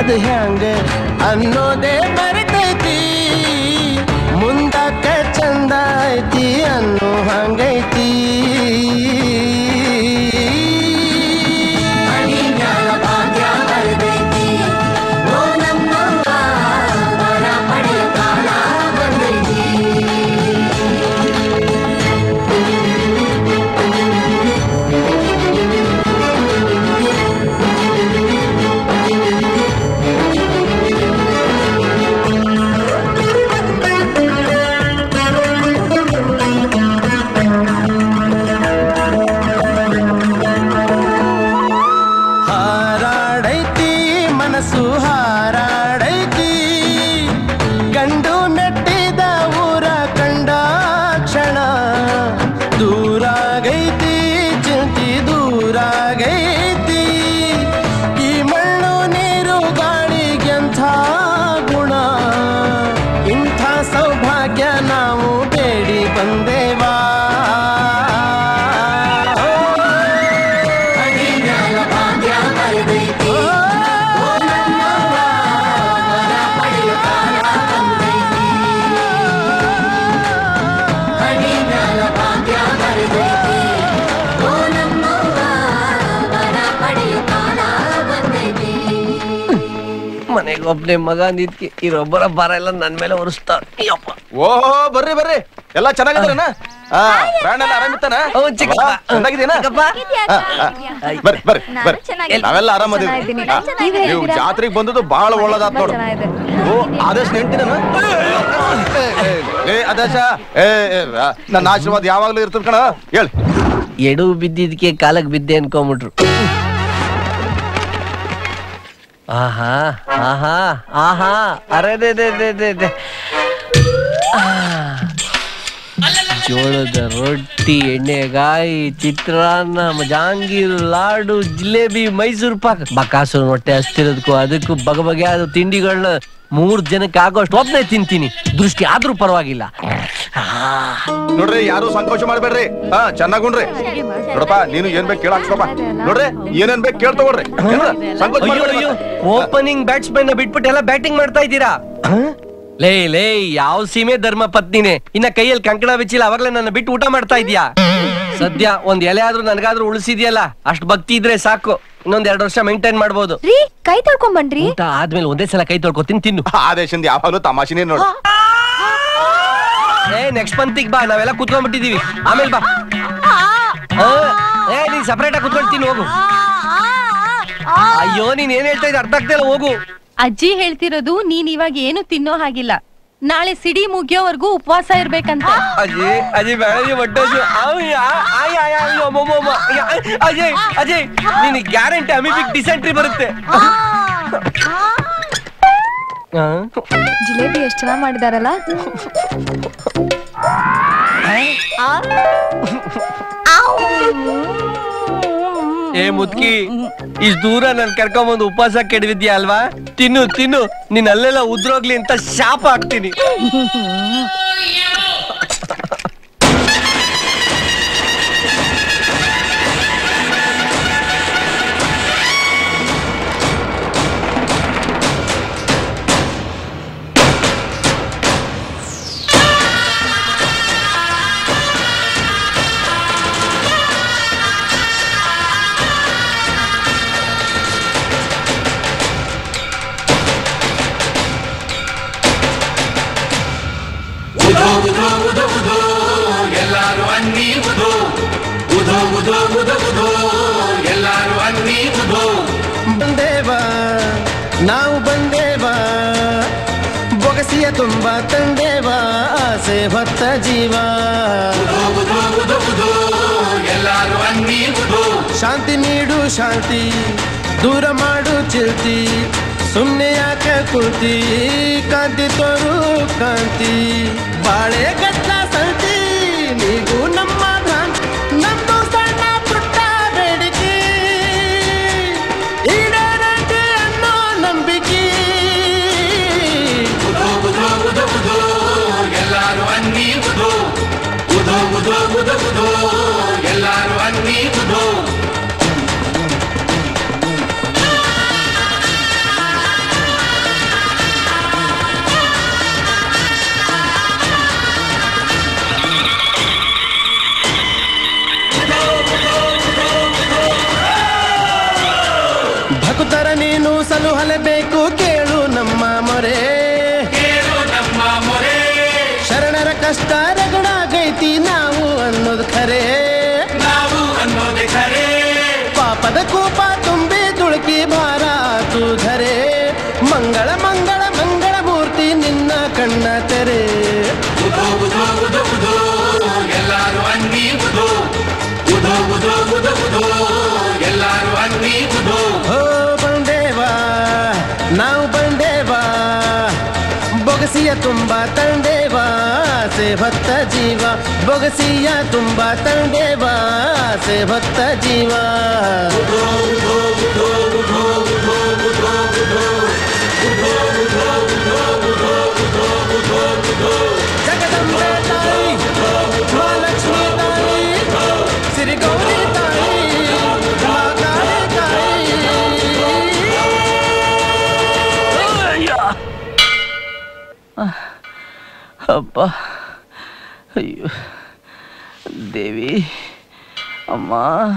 ಮುಂದ್ ಹ್ಯಾಂಗ ಅನ್ನೋದೇ ಮರೆತೈತಿ ಮುಂದಕ್ಕ ಚಂದ ಐತಿ ಅನ್ನೋ ಹಂಗೈತಿ ಹಾರಾಡೈತಿ ಮನಸ್ಸು ಹಾರಾಡೈತಿ ಗಂಡು ಮೆಟ್ಟಿದ ಊರ ಕಂಡ ಕ್ಷಣ ದೂರಾಗೈತಿ ಚಿಂತಿ ದೂರಾಗೈತಿ ಈ ಮಣ್ಣು ನೀರು ಗಾಳಿಗೆಂಥ ಗುಣ ಇಂಥ ಸೌಭಾಗ್ಯ ನಾವು ಬೇಡಿ ಬಂದೇವಾ ಮನೆಗೆ ಒಬ್ನೇ ಮಗ ನಿದ್ಕೆ ಇರೊಬ್ಬರ ಬರ ಎಲ್ಲ ನನ್ ಮೇಲೆ ಹೊರಿಸ್ತಾರ ಓಹೋ ಬರ್ರಿ ಬರ್ರಿ ಎಲ್ಲ ಚೆನ್ನಾಗಿದ್ದಾರನ ಆ ಪ್ರಾಣ ಎಲ್ಲ ಆರಾಮಿತ್ತಾನ ಚಿಕ್ಕಪ್ಪ. ಚೆನ್ನಾಗಿದ್ದೀನ ಚಿಕ್ಕಪ್ಪ. ಬರ್ರಿ ಬರ್ರಿ ಬರ್ರಿ ಚೆನ್ನಾಗಿದ್ದೀನಿ. ನಾವೆಲ್ಲ ಆರಾಮದೀವಿ ಚೆನ್ನಾಗಿದ್ದೀನಿ. ಆ, ಚೆನ್ನಾಗಿದ್ದೀನಿ. ನೀವು ಜಾತ್ರೆಗೆ ಬಂದದ್ದು ಬಹಳ ಒಳ್ಳೇದಾತ್ ನೋಡು ಓ ಆದೇಶ್ ನೆಂಟಿನ ಏ ಆದೇಶ ಏ ಏ, ಆ, ನನ್ನ ಆಶೀರ್ವಾದ ಯಾವಾಗ್ಲೂ ಇರ್ತದ ಕಣ ಹೇಳಿ ಎಡು ಬಿದ್ದಿದ್ಕೆ ಕಾಲಕ್ ಬಿದ್ದೆ ಅನ್ಕೊಂಬಿಟ್ರು ಆಹಾ ಆಹಾ ಆಹಾ ಅರೆ ದೇ ದೇ ದೇ ದೇ ದೇ ಆ. ಜೋಳದ ರೊಟ್ಟಿ ಎಣ್ಣೆಗಾಯಿ ಚಿತ್ರಾನ್ನ ಜಾಂಗೀರು ಲಾಡು ಜಿಲೇಬಿ ಮೈಸೂರು ಪಾಕ್ ಬಕಾಸುರ ಹೊಟ್ಟೆ ಹಸ್ತಿರೋದಕ್ಕೂ ಅದಕ್ಕೂ ಬಗೆ ಬಗೆಯಾದ ತಿಂಡಿಗಳನ್ನ ಮೂರ್ ಜನಕ್ಕೆ ಆಗೋಷ್ಟು ಒಬ್ಬನೇ ತಿಂತೀನಿ ದೃಷ್ಟಿ ಆದ್ರೂ ಪರವಾಗಿಲ್ಲ ನೋಡ್ರಿ ಯಾರು ಸಂಕೋಚ ಮಾಡ್ಬೇಡ್ರಿ ಹಾ ಚೆನ್ನಾಗುಣ್ರಿ ನೋಡಪ್ಪ ನೀನು ಏನ್ ಬೇಕು ಕೇಳಾಕ್ಸಪ್ಪ ನೋಡ್ರಿ ಏನೇನ್ ಬೇಕು ಕೇಳ್ ತಗೊಳ್ರಿ ಏನ್ರ? ಸಂಕೋಚ ಅಯ್ಯೋ ಮಾಡ್ಬೇಡ್ರಿ ಅಯ್ಯೋ ಮತ್ತೆ. ಓಪನಿಂಗ್ ಬ್ಯಾಟ್ಸ್ಮನ್ ಬಿಟ್ಬಿಟ್ಟು ಎಲ್ಲ ಬ್ಯಾಟಿಂಗ್ ಮಾಡ್ತಾ ಇದ್ದೀರಾ ಲೇ ಲೇ ಯಾವ ಸೀಮೆ ಧರ್ಮ ಪತ್ನಿನೇ ಇನ್ನ ಕೈಯಲ್ಲಿ ಕಂಕಣ ಬಿಚ್ಚಿಲ್ಲ ಅವಾಗ್ಲೇ ನನ್ನ ಬಿಟ್ಟು ಊಟ ಮಾಡ್ತಾ ಇದೀಯಾ ಸದ್ಯ ಒಂದ್ ಎಲೆ ಆದ್ರೂ ನನ್ಗಾದ್ರೂ ಉಳಿಸಿದ್ಯಲ್ಲ ಅಷ್ಟ್ ಭಕ್ತಿ ಇದ್ರೆ ಸಾಕು ಇನ್ನೊಂದ್ ಎರಡು ವರ್ಷ ಮೇಂಟೈನ್ ಮಾಡ್ಬೋದು ರೀ ಕೈ ತೊಳ್ಕೊಂಡ್ ಬನ್ರಿ ಊಟ ಆದ್ಮೇಲೆ ಒಂದೇ ಸಲ ಕೈ ತೊಳ್ಕೊತೀನಿ ತಿನ್ನು ಆದೇಶದಿಂದ ಯಾವಾಗ್ಲೂ ತಮಾಷೆನೇ ನೋಡು ಏ ನೆಕ್ಸ್ಟ್ ಮಂತಿಗ್ ಬಾ ನಾವೆಲ್ಲ ಕುತ್ಕೊಂಡ್ಬಿಟ್ಟಿದೀವಿ ಆಮೇಲೆ ಬಾ ಆ, ಏ ನೀನ್ ಸಪರೇಟ್ ಆಗಿ ಕುತ್ಕೊಳ್ತೀನಿ ಹೋಗು ಅಯ್ಯೋ ನೀನ್ ಏನ್ ಹೇಳ್ತಾ ಇದ್ದ ಅರ್ಥ ಆಗ್ತಾ ಇಲ್ಲ ಹೋಗು ಅಜ್ಜಿ ಹೇಳ್ತಿರೋದು ನೀನ್ ಇವಾಗ ಏನು ತಿನ್ನೋ ಹಾಗಿಲ್ಲ ನಾಳೆ ಸಿಡಿ ಮುಗಿಯೋವರೆಗೂ ಉಪವಾಸ ಇರ್ಬೇಕಂತ ಅಜಯ್ ಅಜಯ್ ಬೇಡ ಹೊಟ್ಟೆ ಅಜಯ್ ಅಜಯ್ ನಿನಗೆ ಗ್ಯಾರಂಟಿ ಅಮಿಬಿಕ್ ಡಿಸೆಂಟ್ರಿ ಬರುತ್ತೆ ಜಿಲೇಬಿ ಎಷ್ಟ್ ಚೆನ್ನಾಗ್ ಮಾಡಿದಾರಲ್ಲ ಏ ಮುದ್ಕಿ ಇಷ್ಟ್ ದೂರ ನನ್ ಕರ್ಕೊಂಬಂದು ಉಪವಾಸ ಕೆಡವಿದ್ಯಾ ಅಲ್ವಾ ತಿನ್ನು ತಿನ್ನು ನೀನ್ ಅಲ್ಲೆಲ್ಲ ಉದ್ರೋಗ್ಲಿ ಅಂತ ಶಾಪ ಹಾಕ್ತೀನಿ ಉದೋ ಉದೋ ಉದೋ ಉದೋ ಎಲ್ಲಾರು ಅನ್ನಿ ಉದೋ ಉದೋ ಉದೋ ಉದೋ ಉದೋ ಎಲ್ಲಾರು ಅನ್ನಿ ಉದೋ ಬಂದೇವ ನಾವು ಬಂದೇವ ಬೊಗಸಿಯ ತುಂಬ ತಂದೇವ ಆಸೆ ಹೊತ್ತ ಜೀವ ಉದೋ ಉದೋ ಉದೋ ಎಲ್ಲಾರು ಅನ್ನಿ ಉದೋ ಶಾಂತಿ ನೀಡು ಶಾಂತಿ ದೂರ ಮಾಡು ಚಿಲ್ತಿ ಸುಮ್ಮನೆ ಯಾಕೆ ಕುಳ್ತಿ ಕಾಂತಿ ತೋರು ಕಾಂತಿ ಬಾಳೆ ಗಟ್ಲ ಸಂತಿ ನೀಗೂ ನಮ್ಮ ಭ್ರಾಂತಿ ನಮ್ದು ಸಣ್ಣ ಪುಟ್ಟ ಬೇಡಿಕೆ ಈಡೇರೈತೆ ಅನ್ನೋ ನಂಬಿಕೆ ಉದೋ ಉದೋ ಉದೋ ಉದೋ ಎಲ್ಲಾರು ಅನ್ನಿ ಉದೋ ಉದೋ ಉದೋ ಉದೋ ಉದೋ ಎಲ್ಲಾರು ಅನ್ನಿ ಉದೋ ಆ ನೀನು ಸಲುಹಲೇಬೇಕು ಕೇಳು ನಮ್ಮ ಮೊರೆ ಕೇಳು ನಮ್ಮ ಮೊರೆ ಶರಣರ ಕಷ್ಟ ರಗಡಾಗೈತಿ ನಾವು ಅನ್ನೋದು ಖರೆ ನಾವು ಅನ್ನೋದೇ ಖರೆ ಪಾಪದ ಕೂಪ ತುಂಬಿ ತುಳುಕಿ ಭಾರ ಧರೆ ಮಂಗಳ ಮಂಗಳ ಮಂಗಳ ಮೂರ್ತಿ ನಿನ್ನ ಕಣ್ಣ ತೆರೆ ಉದೋ ಉದೋ ಉದೋ ಉದೋ ಎಲ್ಲಾರು ಅನ್ನಿ ಉದೋ ಉದೋ ಉದೋ ಉದೋ ಉದೋ ಎಲ್ಲಾರು ಅನ್ನಿ ಉದೋ ಓ ಬಂದೇವಾ ನಾವು ಬಂದೇವಾ ಬೊಗಸಿಯ ತುಂಬ ತಂಡೇವಾ ಆಸೆ ಭಕ್ತ ಜೀವ ಬೊಗಸಿಯ ತುಂಬ ತಂಡೇವಾ ಆಸೆ ಭಕ್ತ ಜೀವ ಜಗದಂಬೆ ತಾಯಿ ಮಹಾಲಕ್ಷ್ಮಿ ತಾಯಿ ಸಿರಿ ಗೌರಿ ತಾಯಿ ಮಹಾಕಾಳಿ ತಾಯಿ ಅಪ್ಪ ಅಯ್ಯೋ ದೇವಿ ಅಮ್ಮ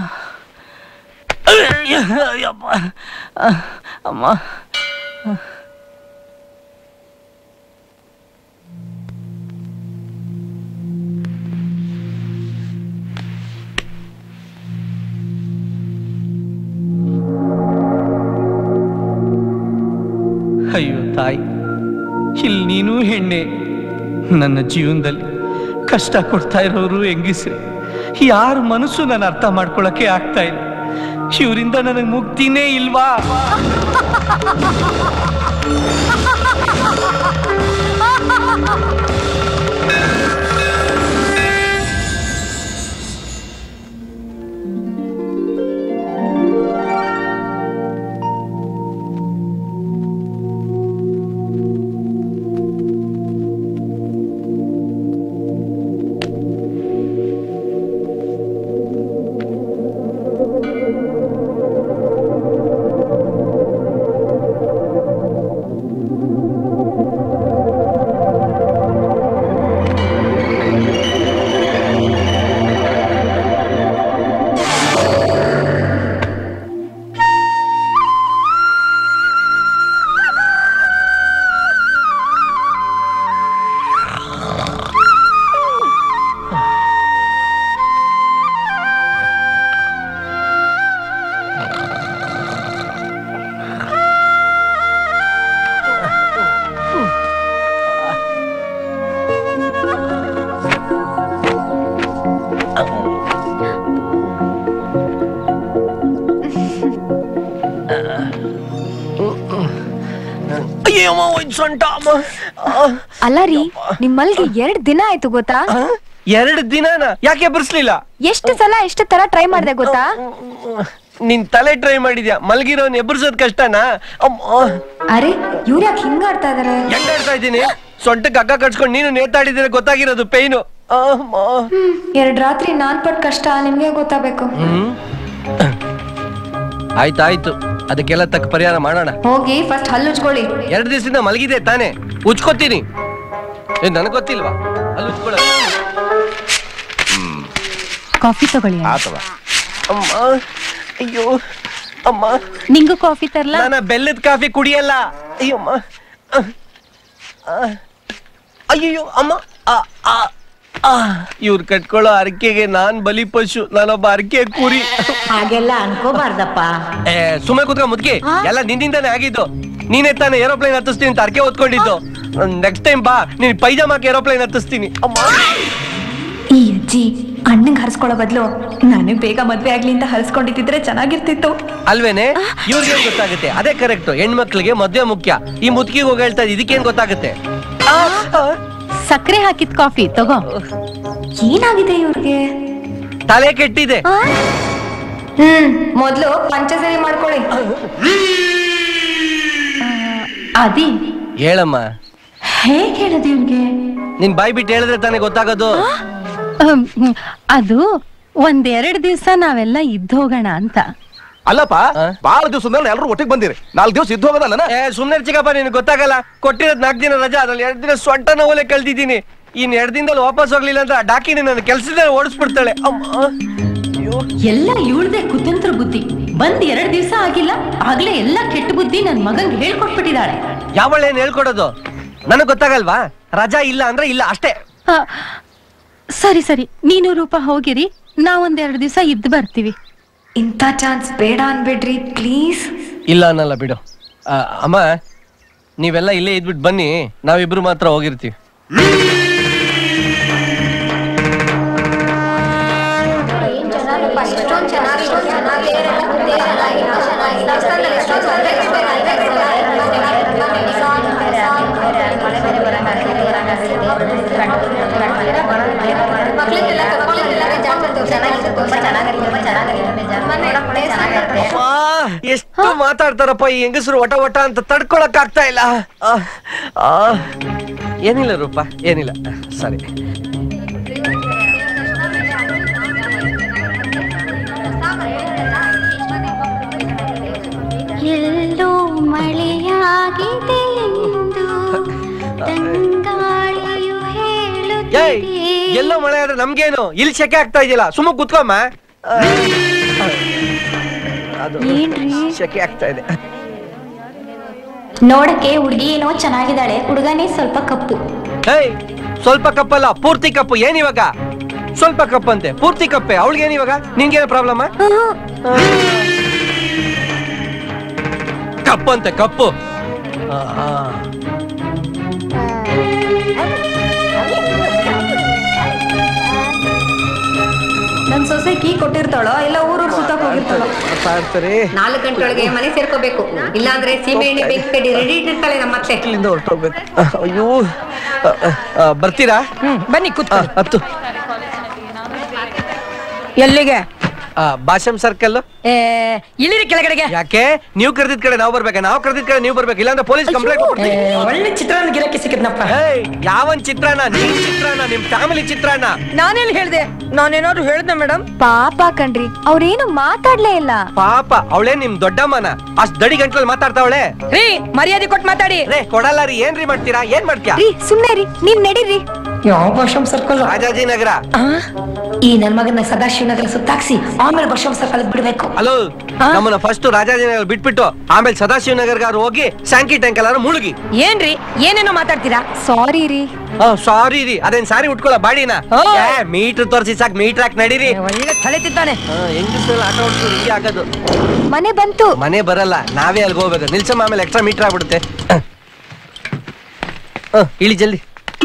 ಅಯ್ಯ, ಅಯ್ಯಪ್ಪ ಅಹ್, ಅಮ್ಮ ಅಯ್ಯೋ ತಾಯಿ ಇಲ್ಲಿ ನೀನು ಹೆಣ್ಣೆ ನನ್ನ ಜೀವನದಲ್ಲಿ ಕಷ್ಟ ಕೊಡ್ತಾ ಇರೋರು ಹೆಂಗಿಸ್ರಿ ಯಾರ ಮನಸ್ಸು ನಾನು ಅರ್ಥ ಮಾಡ್ಕೊಳಕ್ಕೆ ಆಗ್ತಾ ಇಲ್ಲ ಇವರಿಂದ ನನಗೆ ಮುಕ್ತಿನೇ ಇಲ್ವಾ ಅಯ್ಯಮ್ಮ ಒಂದ್ ಸೊಂಟ ಅಮ್ಮ ಅಲ್ಲ ರೀ ನಿಮ್ ಮಲ್ಗೆ ಎರಡ್ ದಿನ ಆಯ್ತು ಗೊತ್ತಾ ಎರಡು ದಿನನ ಯಾಕೆ ಬರ್ಸ್ಲಿಲ್ಲ ಎಷ್ಟು ಸಲ ಎಷ್ಟು ತರ ಟ್ರೈ ಮಾಡ್ದೆ ಗೊತ್ತಾ ನಿನ್ ತಲೆ ಟ್ರೈ ಮಾಡಿದ್ಯಾ ಮಲ್ಗಿರೋನ್ ಎಬ್ಬರ್ಸೋದ್ ಕಷ್ಟನಾ ಅಮ್ಮ ಅರೆ ಇವ್ರ ಯಾಕೆ ಹಿಂಗ ಆಡ್ತಾ ಇದಾರೆ ಹೆಂಗಾಡ್ತಾ ಇದ್ದೀನಿ ಸೊಂಟಕ್ಕೆ ಹಗ್ಗ ಕಟ್ಸ್ಕೊಂಡು ನೀನು ನೇತಾಡಿದ್ರೆ ಗೊತ್ತಾಗಿರೋದು ಪೈನು ಎರಡ್ ರಾತ್ರಿ ನಾನ್ ಪಟ್ ಕಷ್ಟ ನಿಮ್ಗೆ ಗೊತ್ತಾಗ್ಬೇಕು ಆಯ್ತಾಯ್ತು ಅದಕ್ಕೆಲ್ಲ ತಕ್ಕ ಪರಿಹಾರ ಮಾಡೋಣ ಹೋಗಿ ಫಸ್ಟ್ ಹಲ್ಲು ಉಜ್ಕೊಳ್ಳಿ ಎರಡು ದಿವಸದಿಂದ ಮಲಗಿದೆ ತಾನೇ ಉಚ್ಕೋತೀನಿ ಏ ನನಗ್ ಗೊತ್ತಿಲ್ವಾ ಅಲ್ಲಿ ಉಚ್ಕೊಳ್ಳ ಕಾಫಿ ತಗೊಳ್ಳಿ ಅಮ್ಮ ಅಯ್ಯೋ ಅಮ್ಮ ನಿಂಗೂ ಕಾಫಿ ತರ್ಲಾ ನಾನು ಬೆಲ್ಲದ ಕಾಫಿ ಕುಡಿಯಲ್ಲ ಅಯ್ಯಮ್ಮ ಅಹ್, ಅಹ್. ಅಯ್ಯಯ್ಯೋ ಅಮ್ಮ ಆ, ಆ, ಆ. ಇವ್ರು ಕಟ್ಕೊಳ್ಳೋ ಅರಕೆಗೆ ನಾನ್ ಬಲಿ ಪಶು ನಾನೊಬ್ಬ ಅರಕೆ ಕುರಿ ಹಾಗೆಲ್ಲ ಅನ್ಕೋಬಾರ್ದಪ್ಪ ಏ ಸುಮ್ಮನೆ ಕುತ್ಕ ಮುದ್ಕಿ ಎಲ್ಲ ನಿನ್ನಿಂದಾನೆ ಆಗಿದ್ದು ನೀನೇ ತಾನೇ ಏರೋಪ್ಲೇನ್ ಹತ್ತಿಸ್ತೀನಿ ಅಂತ ಅರ್ಕೆ ಓದ್ಕೊಂಡಿದ್ದು ನೆಕ್ಸ್ಟ್ ಟೈಮ್ ಬಾ ನೀನ್ ಪೈಜಾಮಾಕ್ಕೆ ಏರೋಪ್ಲೇನ್ ಹತ್ತಿಸ್ತೀನಿ ಅಮ್ಮ ಈ ಅಜ್ಜಿ ಅಣ್ಣಂಗ್ ಹರ್ಸ್ಕೊಳ್ಳೋ ಬದ್ಲು ನನಗ್ ಬೇಗ ಮದ್ವೆ ಆಗ್ಲಿ ಅಂತ ಹರ್ಸ್ಕೊಂಡಿದ್ರೆ ಚೆನ್ನಾಗಿರ್ತಿತ್ತು ಅಲ್ವೇನೆ ಇವ್ರಿಗೆ ಗೊತ್ತಾಗುತ್ತೆ ಅದೇ ಕರೆಕ್ಟ್ ಹೆಣ್ಮಕ್ಳಿಗೆ ಮದ್ವೆ ಮುಖ್ಯ ಈ ಮುದ್ಕಿಗೆ ಹೋಗಿ ಹೇಳ್ತಾ ಇದ್ದ ಇದಕ್ಕೇನ್ ಗೊತ್ತಾಗುತ್ತೆ ಆ, ಆ. ಸಕ್ಕರೆ ಹಾಕಿದ್ ಕಾಫಿ ತಗೋ ಏನಾಗಿದೆ ಇವ್ರಿಗೆ ತಲೆ ಕೆಟ್ಟಿದೆ ಹ್ಮ್ ಮೊದ್ಲು ಪಂಚಸರಿ ಮಾಡ್ಕೊಳ್ಳಿ ಅದಿ ಹೇಳಮ್ಮ ಹೇಗ್ ಹೇಳದ್ ಇವ್ನ್ಗೆ ನಿನ್ ಬಾಯ್ ಬಿಟ್ಟು ಹೇಳಿದ್ರೆ ತಾನೇ ಗೊತ್ತಾಗೋದು ಅಹ್, ಅದು ಒಂದೆರಡ್ ದಿವ್ಸ ನಾವೆಲ್ಲ ಇದ್ದು ಹೋಗೋಣ ಅಂತ ಅಲ್ಲಪ್ಪ ಬಾಳ ದಿವಸ ಮೇಲೆ ಎಲ್ಲರೂ ಒಟ್ಟಿಗೆ ಬಂದಿರಿ ನಾಲ್ಕು ದಿವಸ ಇದ್ದು ಹೋಗೋದಲ್ಲ ಏ ಸುಮ್ನೆ ಚಿಕ್ಕಪ್ಪ ನಿನ್ಗೆ ಗೊತ್ತಾಗಲ್ಲ ಕೊಟ್ಟಿರೋದ್ ನಾಲ್ಕು ದಿನ ರಜಾ ಅದ್ರಲ್ಲಿ ಎರಡು ದಿನ ಸೊಂಟ ನೋವಲೆ ಕಳ್ದಿದ್ದೀನಿ ಇನ್ ಎರಡ್ ದಿನದಲ್ಲಿ ವಾಪಸ್ ಹೋಗ್ಲಿಲ್ಲ ಅಂತ ಆ ಡಾಕಿನಿ ನನ್ನ ಕೆಲ್ಸದಲ್ಲಿ ಓಡಿಸ್ಬಿಡ್ತಾಳೆ ಅಮ್ಮ ಎಲ್ಲ ಇವಳ್ದೆ ಕುತಂತ್ರ ಬುದ್ಧಿ ಬಂದ್ ಎರಡ್ ದಿವಸ ಆಗಿಲ್ಲ ಆಗ್ಲೇ ಎಲ್ಲ ಕೆಟ್ಟ ಬುದ್ಧಿ ನನ್ ಮಗಂಗ್ ಹೇಳ್ಕೊಟ್ಬಿಟ್ಟಿದ್ದಾಳೆ ಯಾವಳೇನ್ ಹೇಳ್ಕೊಡೋದು ನನಗ್ ಗೊತ್ತಾಗಲ್ವಾ ರಜಾ ಇಲ್ಲ ಅಂದ್ರೆ ಇಲ್ಲ ಅಷ್ಟೇ ಆ, ಸರಿ ಸರಿ ನೀನು ರೂಪ ಹೋಗಿರಿ ನಾವೊಂದ್ ಎರಡು ದಿವಸ ಇದ್ದು ಬರ್ತೀವಿ ಇಂಥ ಚಾನ್ಸ್ ಬೇಡ ಅನ್ಬಿಡ್ರಿ ಪ್ಲೀಸ್ ಇಲ್ಲ ಅನ್ನಲ್ಲ ಬಿಡು ಆ, ಅಮ್ಮ ನೀವೆಲ್ಲ ಇಲ್ಲೇ ಇದ್ಬಿಟ್ಟು ಬನ್ನಿ ನಾವಿಬ್ರು ಮಾತ್ರ ಹೋಗಿರ್ತೀವಿ ಅಪ್ಪಾ, ಎಷ್ಟು ಮಾತಾಡ್ತಾರಪ್ಪ ಈ ಹೆಂಗಸರು ಒಟ ಒಟ ಅಂತ ತಡ್ಕೊಳಕ್ ಆಗ್ತಾ ಇಲ್ಲ ಆ, ಆ. ಏನಿಲ್ಲ ರೂಪ ಏನಿಲ್ಲ ಸರಿ ಎಲ್ಲೋ ಮಳೆಯಾಗಿದೆ ಎಂದು ತಂಗಾಳಿಯು ಏಯ್ ಎಲ್ಲೋ ಮಳೆ ಆದ್ರೆ ನಮ್ಗೇನು ಇಲ್ಲಿ ಸೆಕೆ ಆಗ್ತಾ ಇದೆಯಲ್ಲ ಸುಮ್ಮ ಕುತ್ಕೊಮ್ಮ ಆ, ಅದು ಸೆಕೆ ಆಗ್ತಾ ಇದೆ ನೋಡಕ್ಕೆ ಹುಡುಗಿ ಏನೋ ಚೆನ್ನಾಗಿದ್ದಾಳೆ ಹುಡುಗನೇ ಸ್ವಲ್ಪ ಕಪ್ಪು ಏಯ್ ಸ್ವಲ್ಪ ಕಪ್ಪಲ್ಲ ಪೂರ್ತಿ ಕಪ್ಪು ಏನ್ ಇವಾಗ ಸ್ವಲ್ಪ ಕಪ್ಪಂತೆ ಪೂರ್ತಿ ಕಪ್ಪೆ ಅವಳಿಗೇನ್ ಇವಾಗ ನಿನ್ಗೇನು ಪ್ರಾಬ್ಲಮ್ ಕಪ್ಪಂತೆ ಕಪ್ಪು ಆ, ಆ. ನನ್ ಸೊಸೆ ಕೀ ಕೊಟ್ಟಿರ್ತಾಳೋ ಇಲ್ಲ ಊರೂರ್ ಸುತ್ತಕ್ ಹೋಗಿರ್ತಾಳೋ ಬರ್ತಾ ಇರ್ತಾರೆ ನಾಲ್ಕು ಗಂಟೆಯೊಳಗೆ ಮನೆ ಸೇರ್ಕೋಬೇಕು ಇಲ್ಲಾಂದ್ರೆ ಸೀಮೆ ಎಣ್ಣೆ ಬೆಂಕಿ ಕಡಿ ರೆಡಿ ಇಟ್ಟಿರ್ತಾಳೆ ನಮ್ಮ ಅತ್ತೆ ಇಲ್ಲಿಂದ ಹೊರಟೋಗ್ಬೇಕು ಅಯ್ಯೋ ಆ, ಆ, ಬರ್ತೀರಾ ಬನ್ನಿ ಕೂತ್ ಹತ್ತು ಎಲ್ಲಿಗೆ ಆ, ಭಾಷಂ ಸರ್ಕಲ್ ಏ, ಇಳಿರಿ ಕೆಳಗಡೆಗೆ ಯಾಕೆ ನೀವು ಕರೆದಿದ್ ಕಡೆ ನಾವು ಬರ್ಬೇಕಾ ನಾವು ಕರೆದಿದ್ ಕಡೆ ನೀವು ಬರ್ಬೇಕು ಇಲ್ಲಾಂದ್ರೆ ಪೊಲೀಸ್ ಕಂಪ್ಲೇಂಟ್ ಕೊಡ್ತೀವಿ ಏ, ಒಳ್ಳೆ ಚಿತ್ರಾನ್ನ ಗಿರಕ್ಕೆ ಸಿಕ್ಕದ್ನಪ್ಪ ಏಯ್ ಯಾವನ್ ಚಿತ್ರಾನ್ನ ನಿಮ್ ಚಿತ್ರಾನ್ನ ನಿಮ್ ಫ್ಯಾಮಿಲಿ ಚಿತ್ರಾನ್ನ ನಾನೆಲ್ಲಿ ಹೇಳ್ದೆ ನಾನೇನಾದ್ರು ಹೇಳ್ದೆ ಮೇಡಮ್ ಪಾಪ ಕಣ್ರಿ ಅವ್ರೇನು ಮಾತಾಡ್ಲೇ ಇಲ್ಲ ಪಾಪ ಅವಳೇ ನಿಮ್ ದೊಡ್ಡಮ್ಮನ ಅಷ್ಟ್ ದಡಿ ಗಂಟ್ಲಲ್ಲಿ ಮಾತಾಡ್ತಾವಳೆ ರೀ ಮರ್ಯಾದೆ ಕೊಟ್ಟು ಮಾತಾಡಿ ರೇ ಕೊಡಲ್ಲ ರೀ ಏನ್ರಿ ಮಾಡ್ತೀರಾ ಏನ್ ಮಾಡ್ತೀಯಾ ರೀ ಸುಮ್ನೆ ರೀ ನೀವ್ ನಡೀರಿ ಯಾವ ಭಾಷಂ ಸರ್ಕಲ್ ರಾಜಾಜಿನಗರ ಈ ನನ್ ಮಗನ ಸದಾಶಿವನಗರ ಸುತ್ತಾಕ್ಸಿ ಆಮೇಲೆ ಭಾಷಂ ಸರ್ಕಲ್ ಬಿಡ್ಬೇಕು ಹಲೋ ನಮ್ಮನ್ನ ಫಸ್ಟ್ ರಾಜಾಜಿನಗರ ಬಿಟ್ಬಿಟ್ಟು ಆಮೇಲೆ ಸದಾಶಿವನಗರ್ಗಾರು ಹೋಗಿ ಸ್ಯಾಂಕಿ ಟ್ಯಾಂಕ್ ಎಲ್ಲಾರು ಮುಳುಗಿ ಏನ್ರಿ ಏನೇನೋ ಮಾತಾಡ್ತೀರಾ ಸಾರಿ ರೀ ಸಾರಿ ರೀ ಅದೇನ್ ಸಾರಿ ಉಟ್ಕೊಳ ಬಾಡಿನ ಮೀಟರ್ ತೋರಿಸಿ ಸಾಕ್ ಮೀಟರ್ ಹಾಕಿ ನಡೀರಿ ಒಳ್ಳೆ ತಲೆ ತಿಂತಾನೆ ಹೆಂಗಸಲ್ಲ ಆಟ ಹೊಡ್ತು ಹಿಂಗೆ ಆಗೋದು ಮನೆ ಬಂತು ಮನೆ ಬರಲ್ಲ ನಾವೇ ಅಲ್ಲಿಗೆ ಹೋಗ್ಬೇಕು ನಿಲ್ಸಮ್ಮ ಆಮೇಲೆ ಎಕ್ಸ್ಟ್ರಾ ಮೀಟರ್ ಆಗ್ಬಿಡುತ್ತೆ ಹ, ಇಳಿ ಜಲ್ದಿ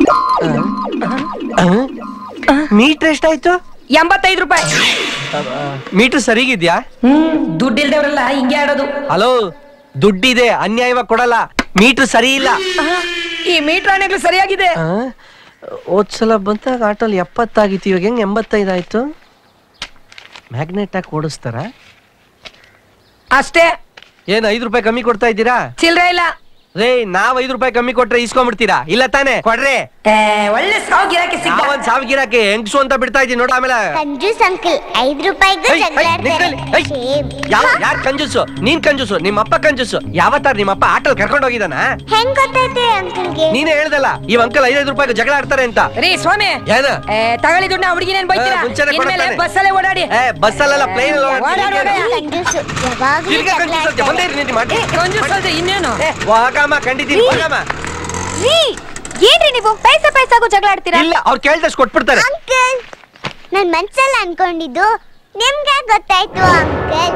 ಮೀಟರ್ ಎಷ್ಟಾಯ್ತು ಎಂಬತ್ತೈದು ರೂಪಾಯಿ ಮೀಟರ್ ಸರಿಗಿದ್ಯಾ ಹ್ಮ್ ದುಡ್ಡು ಇಲ್ದವ್ರೆಲ್ಲ ಹಿಂಗೆ ಆಡೋದು ಹಲೋ ದುಡ್ಡಿದೆ ಅನ್ಯಾಯವಾಗಿ ಕೊಡಲ್ಲ ಮೀಟರ್ ಸರಿ ಇಲ್ಲ ಈ ಮೀಟರ್ ಆಣೆಗಳು ಸರಿಯಾಗಿದೆ ಹೋದ್ಸಲ ಬಂದಾಗ ಆಟೋಲ್ ಎಪ್ಪತ್ತಾಗಿತ್ತು ಇವಾಗ ಹೆಂಗ್ ಎಂಬತ್ತೈದು ಆಯ್ತು ಮ್ಯಾಗ್ನೆಟ್ ಹಾಕಿ ಓಡಿಸ್ತಾರ ಅಷ್ಟೇ ಏನ್ ಐದು ರೂಪಾಯಿ ಕಮ್ಮಿ ಕೊಡ್ತಾ ಇದ್ದೀರಾ ಚಿಲ್ರೆ ಇಲ್ಲ ರೇ ನಾವ್ ಐದು ರೂಪಾಯಿ ಕಮ್ಮಿ ಕೊಟ್ರೆ ಇಸ್ಕೊಂಡ್ಬಿಡ್ತೀರಾ ಇಲ್ಲ ತಾನೇ ಕೊಡ್ರಿ ಏ, ಒಳ್ಳೆ ಸಾವು ಗಿರಾಕಿ ಸಿಕ್ಕ ನಾವೊಂದ್ ಸಾವಿಗಿರಾಕೆ ಹೆಂಗ್ಸು ಅಂತ ಬಿಡ್ತಾ ಇದೀನಿ ನೋಡ ಆಮೇಲೆ ಕಂಜೂಸ್ ಅಂಕಲ್ ಐದ್ ರೂಪಾಯಿಗೂ ಏಯ್, ಏಯ್, ನಿಂತ್ಕೊಳ್ಳಿ, ಏಯ್. ಯಾವ ಯಾರ್ ಕಂಜೂಸು ನೀನ್ ಕಂಜೂಸು ನಿಮ್ಮ ಅಪ್ಪ ಕಂಜೂಸು ಯಾವತ್ತಾರ ನಿಮ್ಮ ಅಪ್ಪ ಆಟಲ್ ಕರ್ಕೊಂಡು ಹೋಗಿದಾನ ಹೆಂಗ್ ಗೊತ್ತೈತೆ ಅಂಕಲ್ಗೆ ನೀನೇ ಹೇಳ್ದಲ್ಲ ಈ ಅಂಕಲ್ ಐದೈದು ರೂಪಾಯಿ ಜಗಳ ಆಡ್ತಾರೆ ಅಂತ ರೀ ಸ್ವಾಮಿ ಏನ ಏ, ತಗೊಳ್ಳಿ ದುಡ್ಡು ಹುಡುಗಿನೇನ್ ಬೈತೀರಾ ಏ, ಮುಂಚೆನೆ ಇನ್ಮೇಲೆ ಕೊಡ್ತಾನೆ. ಬಸ್ಸಲ್ಲೇ ಓಡಾಡಿ ಏ ಬಸ್ಸಲ್ಲೆಲ್ಲ ಪ್ಲೇನ್ ಕಂಜೂಸು ಯಾವಾಗ್ಲೂ ಬಂದೇ ಇರಿ ನಿಂತು ಮಾಡಿ ಕಂಜೂಸ್ ಅಲ್ದೆ ಇನ್ನೇನು ವಾಗಮ್ಮ ಕಂಡಿದ್ದೀನಿ ವಾಗಮ್ಮ ರೀ ಏನ್ರಿ ನೀವು ಪೈಸ ಪೈಸಾಗೂ ಜಗಳ ಆಡ್ತೀರಾ ಇಲ್ಲ ಅವ್ರು ಕೇಳ್ದಷ್ಟು ಕೊಟ್ಬಿಡ್ತಾರೆ ಅಂಕಲ್ ನನ್ ಮನ್ಸಲ್ಲಿ ಅನ್ಕೊಂಡಿದ್ದು ನಿಮ್ಗೆ ಗೊತ್ತಾಯ್ತು ಅಂಕಲ್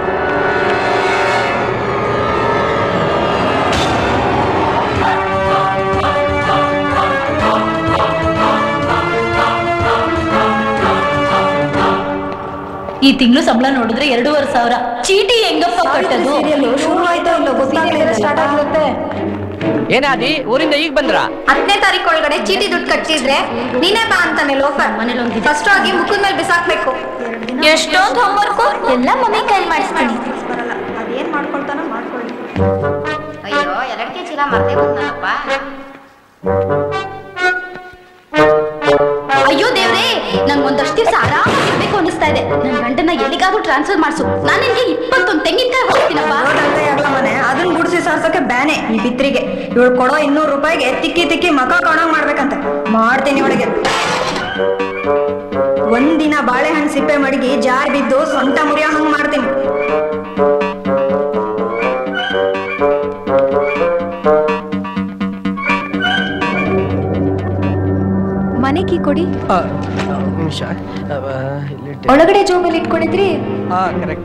ಈ ತಿಂಗಳು ಸಂಬಳ ನೋಡಿದ್ರೆ ಎರಡೂವರೆ ಸಾವಿರ ಚೀಟಿ ಹೆಂಗಪ್ಪ ಕಟ್ಟದು ಶುರು ಆಯ್ತೋ ಇಲ್ಲ ಗೊತ್ತಾಗ್ಲಿಲ್ಲ ಸ್ಟಾರ್ಟ್ ಆಗಿರುತ್ತೆ ಏನಾದಿ ಊರಿಂದ ಈಗ ಬಂದ್ರ ಹತ್ತನೇ ತಾರೀಕು ಒಳಗಡೆ ಚೀಟಿ ದುಡ್ಡು ಕಟ್ಟಿದ್ರೆ ನೀನೇ ಬಾ ಅಂತಾನೆ ಲೋಫರ್ ಮನೇಲಿ ಫಸ್ಟ್ ಆಗಿ ಮುಖದ ಮೇಲೆ ಬಿಸಾಕ್ಬೇಕು ಎಷ್ಟೊಂದು ಹೋಮ್ವರ್ಕು ಎಲ್ಲ ಮಮ್ಮಿ ಕೈಲಿ ಮಾಡಿಸ್ತೀನಿ ಅಯ್ಯೋ ಎರಡಕ್ಕೆ ಚೀಲ ಮರ್ತೇ ಬಂದಪ್ಪ ಅಯ್ಯೋ ದೇವ್ರೇ ನಂಗೆ ಒಂದಷ್ಟು ದಿವಸ ಆರಾಮಾಗಿರ್ಬೇಕು ಅನಿಸ್ತಾ ಇದೆ ನನ್ನ ಗಂಟನ ಎಲ್ಲಿಗಾದ್ರೂ ಟ್ರಾನ್ಸ್ಫರ್ ಮಾಡಿಸು ನಾನು ನಿನ್ಗೆ ಇಪ್ಪತ್ತೊಂದು ತೆಂಗಿನಕಾಯಿ ಹೋಗ್ತೀನಪ್ಪ ಮನೆ ಅದನ್ನ ಗುಡಿಸಿ ಸಾರ್ಸಕ್ಕೆ ಬ್ಯಾನೆ ಈ ಬಿತ್ರಿಗೆ ಇವಳು ಕೊಡೋ ಇನ್ನೂರು ರೂಪಾಯಿಗೆ ತಿಕ್ಕಿ ತಿಕ್ಕಿ ಮಕ ಕಾಣಂಗ್ ಮಾಡ್ಬೇಕಂತೆ ಮಾಡ್ತೀನಿ ಇವಳಿಗೆ ಒಂದಿನ ಬಾಳೆಹಣ್ಣು ಸಿಪ್ಪೆ ಮಡಗಿ ಜಾರ್ ಬಿದ್ದು ಸೊಂಟ ಮುರಿಯೋ ಹಂಗ್ ಮಾಡ್ತೀನಿ ನಿಮಿಷ ಒಳಗಡೆ ಜೋಬಲ್ಲಿ ಇಟ್ಕೊಂಡಿದ್ರಿ ಹಾ ಕರೆಕ್ಟ್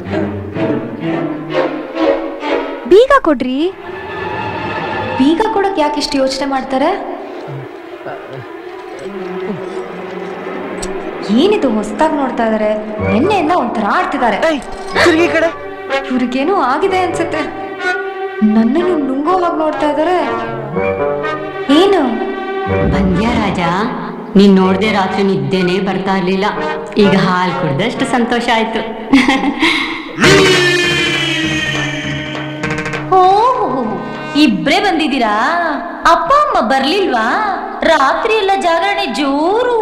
ಬೀಗ ಕೊಡ್ರಿ ಬೀಗ ಕೊಡಕ್ ಯಾಕೆ ಇಷ್ಟು ಯೋಚನೆ ಮಾಡ್ತಾರೆ ಏನಿದು ಹೊಸದಾಗಿ ನೋಡ್ತಾ ಇದಾರೆ ನಿನ್ನೆಯಿಂದ ಒಂಥರ ಆಡ್ತಿದ್ದಾರೆ ತಿರುಗಿ ಕಡೆ ಇವ್ರಿಗೇನೋ ಆಗಿದೆ ಅನ್ಸುತ್ತೆ ನನ್ನನ್ನು ನುಂಗೋ ಹಾಗೆ ನೋಡ್ತಾ ಇದಾರೆ ಏನು ಬಂದ್ಯಾ ರಾಜ ನೀನ್ ನೋಡ್ದೆ ರಾತ್ರಿ ನಿದ್ದೆನೆ ಬರ್ತಾ ಇರ್ಲಿಲ್ಲ ಈಗ ಹಾಲ್ ಕುಡ್ದಷ್ಟು ಸಂತೋಷ ಆಯ್ತು ಓಹೋ ಇಬ್ರೇ ಬಂದಿದ್ದೀರಾ ಅಪ್ಪ ಅಮ್ಮ ಬರ್ಲಿಲ್ವಾ ರಾತ್ರಿ ಎಲ್ಲ ಜಾಗರಣೆ ಜೋರು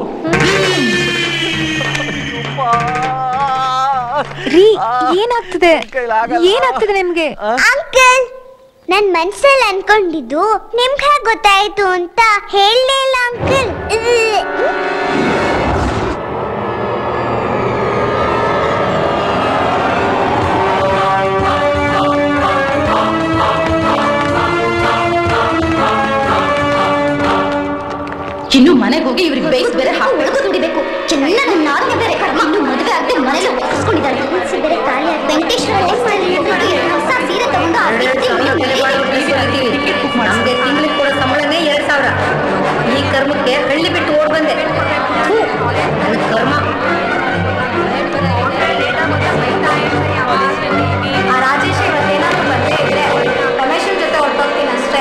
ರೀ ಏನಾಗ್ತಿದೆ ಏನಾಗ್ತಿದೆ ನಿಮ್ಗೆ ಅಂಕಲ್ ನನ್ ಮನ್ಸಲ್ಲಿ ಅನ್ಕೊಂಡಿದ್ದು ನಿಮ್ಗೆ ಹೇಗ್ ಗೊತ್ತಾಯ್ತು ಅಂತ ಹೇಳಲೇ ಇಲ್ಲ ಅಂಕಲ್ ಇನ್ನು ಮನೆಗೆ ಹೋಗಿ ಇವ್ರಿಗೆ ಬೇಯಿಸ್ ಬೇರೆ ಹಾಕ್ಬೇಕು ದುಡಿಬೇಕು ಚೆನ್ನಾಗಿ ನಾಲ್ಕು ಬೇರೆ ಕರ್ಮ ಇನ್ನು ಮದುವೆ ಆಗದೆ ಮನೇಲಿ ಒಪ್ಪಿಸ್ಕೊಂಡಿದ್ದಾಳೆ ಬೇರೆ ತಾಳಿ ವೆಂಕಟೇಶ್ವರ ನೋಡಿ ಹೊಸ ಸೀರೆ ತಗೊಂಡು ಆ ವ್ಯಕ್ತಿ ನಮ್ಗೆ ತಿಂಗಳಿಗೆ ಕೊಡೋ ಸಂಬಳನೇ ಎರಡ್ ಸಾವಿರ ಈ ಕರ್ಮಕ್ಕೆ ಹಳ್ಳಿ ಬಿಟ್ಟು ಓಡ್ ಬಂದೆ ಥು, ನನ್ ಕರ್ಮ ಆ ರಾಜೇಶ್ ಇವತ್ತೇನಾದ್ರು ಬಂದೇ ಇದ್ರೆ ರಮೇಶನ್ ಜೊತೆ ಹೊರಟೋಗ್ತೀನಿ ಅಷ್ಟೇ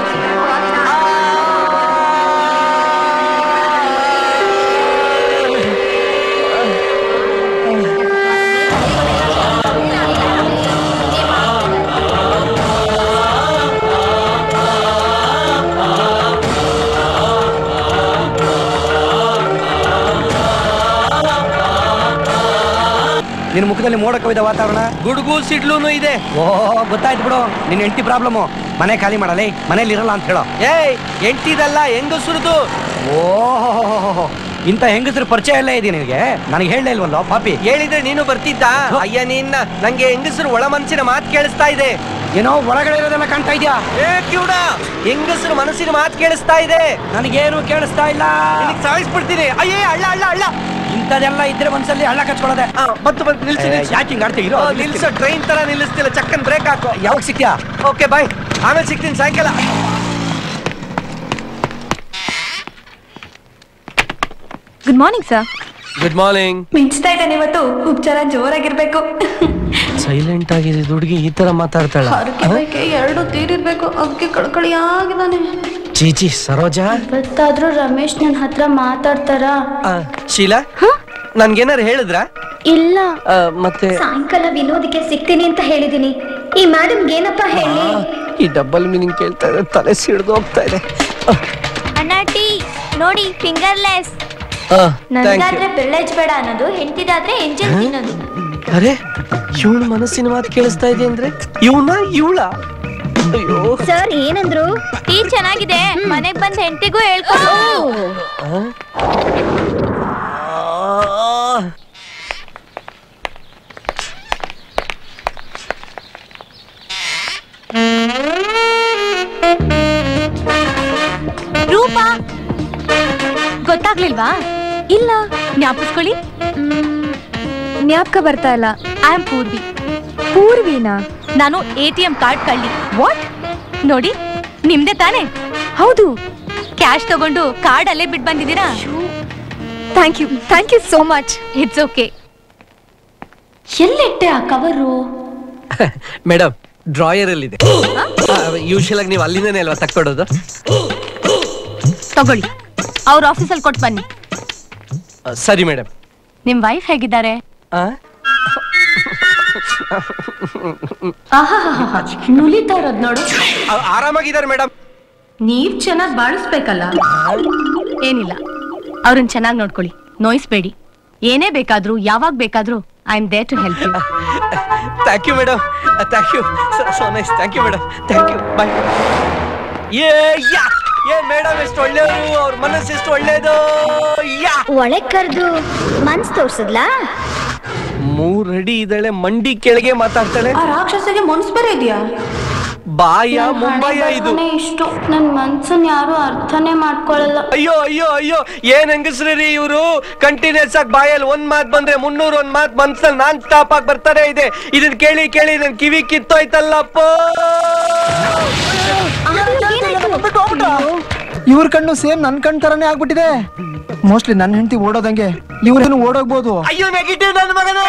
ನಿನ್ ಮುಖದಲ್ಲಿ ಮೋಡ ಕವಿದ ವಾತಾವರಣ ಗುಡುಗು ಸಿಡ್ಲೂನು ಇದೆ ಓ ಗೊತ್ತಾಯ್ತು ಬಿಡು ನಿನ್ ಹೆಂಡತಿ ಪ್ರಾಬ್ಲಮ್ ಮನೆ ಖಾಲಿ ಮಾಡಲೇ ಮನೇಲಿ ಇರಲ್ಲ ಅಂತ ಹೇಳೋ ಏಯ್ ಎಂಟಿದಲ್ಲ ಹೆಂಗಸುರುದು ಓಹೋ ಇಂಥ ಹೆಂಗಸರು ಪರಿಚಯ ಎಲ್ಲ ಇದೆ ನಿನಗೆ ನನಗೆ ಹೇಳಲೇ ಇಲ್ವಲ್ಲೋ ಪಾಪಿ ಹೇಳಿದ್ರೆ ನೀನು ಬರ್ತಿದ್ದ ಅಯ್ಯ ನಿನ್ನ ನಂಗೆ ಹೆಂಗಸರು ಒಳ ಮನಸ್ಸಿನ ಮಾತು ಕೇಳಿಸ್ತಾ ಇದೆ ಏನೋ ಒಳಗಡೆ ಇರೋದೆಲ್ಲ ಕಾಣ್ತಾ ಇದ್ಯಾ ಏ ಕಿವುಡ ಹೆಂಗಸರು ಮನಸ್ಸಿನ ಮಾತು ಕೇಳಿಸ್ತಾ ಇದೆ ನನಗೇನು ಕೇಳಿಸ್ತಾ ಇಲ್ಲ ನಿನಗ್ ಸಾಯಿಸ್ಬಿಡ್ತೀನಿ ಅಯ್ಯೇ ಅಳ್ಳ ಅಳ್ಳ ಅಳ್ಳ ಇಂಥದೆಲ್ಲ ಇದ್ರೆ ಒಂದ್ಸಲಿ ಹಳ್ಳ ಕಚ್ಕೊಳ್ಳೋದೆ ಬತ್ತು ಬತ್ತು ನಿಲ್ಸು ಏ, ನಿಲ್ಸು. ಯಾಕ್ ಹಿಂಗ್ ಆಡ್ತೀಯ? ಇರು, ಓ, ನಿಲ್ಸ್ತೀನಿ. ನಿಲ್ಸು ಟ್ರೈನ್ ತರ ನಿಲ್ಲಿಸ್ತಿಲ್ಲ ಚಕ್ಕನ್ ಬ್ರೇಕ್ ಹಾಕು ಯಾವಾಗ ಸಿಕ್ತ್ಯಾ ಓಕೆ ಬಾಯ್ ಆಮೇಲೆ ಸಿಗ್ತೀನಿ ಸಾಯಂಕಾಲ good morning sir good morning ಮಿಂಚ್ತಾ ಇದ್ದಾನೆ ಇವತ್ತು ಉಪಚಾರ ಜೋರಾಗಿರ್ಬೇಕು ಸೈಲೆಂಟ್ ಆಗಿದೆ ಹುಡುಗಿ ಈ ತರ ಮಾತಾಡ್ತಾಳ ಹರಕೆ ಬೈಕೆ ಎರಡು ತೀರಿರ್ಬೇಕು ಅದಕ್ಕೆ ಕಳ್ಕಳಿಯಾಗಿದ್ದಾನೆ ಚೀಚಿ ಸರೋಜಾ ಇವತ್ತಾದ್ರೂ ರಮೇಶ್ ನನ್ನ ಹತ್ರ ಮಾತಾಡ್ತಾರ ಆ, ಶೀಲಾ ನನ್ಗೇನಾರು ಹೇಳಿದ್ರ ಇಲ್ಲ ಮತ್ತೆ ಸಾಯಂಕಾಲ ವಿನೋದಕ್ಕೆ ಸಿಗ್ತೀನಿ ಅಂತ ಹೇಳಿದೀನಿ ಈ ಮೇಡಮ್ಗೆ ಏನಪ್ಪ ಹೇಳಿ ಈ ಡಬಲ್ ಮೀನಿಂಗ್ ಕೇಳ್ತಾ ಇದೆ ತಲೆ ಸಿಡ್ದು ಹೋಗ್ತಾ ಇದೆ ಅಣ್ಣ ಟೀ ನೋಡಿ ಫಿಂಗರ್ಲೆಸ್ ಥ್ಯಾಂಕ್ ಯು ಬೆಳ್ಳಜ್ ಬೇಡ ಅನ್ನೋದು ಹೆಂಡತಿದಾದ್ರೆ ಎಂಜಲ್ ತಿನ್ನೋದು ಅರೆ ಇವಳು ಮನಸ್ಸಿನ ಮಾತು ಕೇಳಿಸ್ತಾ ಇದೆ ಅಂದ್ರೆ ಇವನ ಇವಳ ಅಯ್ಯೋ ಸರ್ ಏನಂದ್ರು ಟೀ ಚೆನ್ನಾಗಿದೆ ಮನೆಗ್ ಬಂದ್ ಹೆಂಡತಿಗೂ ಹೇಳ್ಕೊಂಡು ಆ? ರೂಪಾ ಗೊತ್ತಾಗ್ಲಿಲ್ವಾ ಇಲ್ಲ ಜ್ಞಾಪಿಸ್ಕೊಳ್ಳಿ ಜ್ಞಾಪಕ ಬರ್ತಾ ಇಲ್ಲ ಐ ಆಮ್ ಪೂರ್ವಿ ಪೂರ್ವಿನಾ ನಾನು ಎ ಟಿ ಎಂ ಕಾರ್ಡ್ ಕಳ್ಳಿ ವಾಟ್ ನೋಡಿ ನಿಮ್ದೆ ತಾನೇ ಹೌದು ಕ್ಯಾಶ್ ತಗೊಂಡು ಕಾರ್ಡ್ ಅಲ್ಲೇ ಬಿಟ್ಟು ಬಂದಿದ್ದೀರಾ thank you thank you so much it's okay ಎಲ್ಲಿಟ್ಟೆ ಆ ಕವರು ಮೇಡಮ್ ಡ್ರಾಯರ್ ಅಲ್ಲಿ ಇದೆ ಯೂಶಲ್ ಆಗಿ ನೀವು ಅಲ್ಲಿಂದನೇ ಅಲ್ವಾ ತಕ್ಕೊಡೋದು ತಗೊಳ್ಳಿ ಅವ್ರ ಆಫೀಸಲ್ಲಿ ಕೊಟ್ಟು ಬನ್ನಿ ಆ, ಸರಿ ಮೇಡಮ್ ನಿಮ್ ವೈಫ್ ಹೇಗಿದ್ದಾರೆ ಆಹಾಹಾಹಾ, ನುಲಿತಾ ಇರೋದ್ ನೋಡು ಆರಾಮಾಗಿದ್ದಾರೆ ಮೇಡಮ್ ನೀವ್ ಚೆನ್ನಾಗ್ ಬಾಳಿಸ್ಬೇಕಲ್ಲ ಏನಿಲ್ಲ ಅವ್ರನ್ನ ಚೆನ್ನಾಗಿ ನೋಡ್ಕೊಳ್ಳಿ ನೋಯಿಸ್ಬೇಡಿ ಏನೇ ಬೇಕಾದ್ರೂ ಯಾವಾಗ ಬೇಕಾದ್ರೂ I am there to help you thank you madam thank you so nice thank you madam thank you bye ಏ ಯಾ ಏ ಮೇಡಮ್ ಎಷ್ಟು ಒಳ್ಳೆಯವರು ಅವ್ರ ಮನಸ್ಸು ಎಷ್ಟು ಒಳ್ಳೇದು ಯಾ ಒಳಗ್ ಕರ್ದು ಮನ್ಸ್ ತೋರ್ಸದ್ಲಾ ಮೂರ್ ಅಡಿ ಇದ್ದಾಳೆ ಮಂಡಿ ಕೆಳಗೆ ಮಾತಾಡ್ತಾಳೆ ಆ ರಾಕ್ಷಸಿಗೆ ಮನ್ಸ್ ಬೇರೆ ಇದೆಯಾ ಬಾಯ ಮುಂಬಯ ಇದು ಇಷ್ಟು ನನ್ ಮನ್ಸನ್ ಯಾರು ಅರ್ಥನೇ ಮಾಡ್ಕೊಳಲ್ಲ ಅಯ್ಯೋ ಅಯ್ಯೋ ಅಯ್ಯೋ ಏನ್ ಹೆಂಗಸ್ರಿ ರೀ ಇವರು ಕಂಟಿನ್ಯೂಸ್ ಆಗಿ ಬಾಯಲ್ಲಿ ಒಂದ್ ಮಾತ್ ಬಂದ್ರೆ ಮುನ್ನೂರ್ ಒಂದ್ ಮಾತ್ ಮನ್ಸಲ್ಲಿ ನಾನ್ ಸ್ಟಾಪ್ ಆಗಿ ಬರ್ತಾನೆ ಇದೆ ಇದನ್ ಕೇಳಿ ಕೇಳಿ ನನ್ ಕಿವಿ ಕಿತ್ತೋಯ್ತಲ್ಲಪ್ಪ ಇವ್ರ ಕಣ್ಣು ಸೇಮ್ ನನ್ ಕಣ್ ತರನೇ ಆಗ್ಬಿಟ್ಟಿದೆ ಮೋಸ್ಟ್ಲಿ ನನ್ನ ಹೆಂಡತಿ ಓಡೋದಂಗೆ ಇವ್ರೇನು ಓಡೋಗ್ಬೋದು ಅಯ್ಯೋ ನೆಗೆಟಿವ್ ನನ್ನ ಮಗನೇ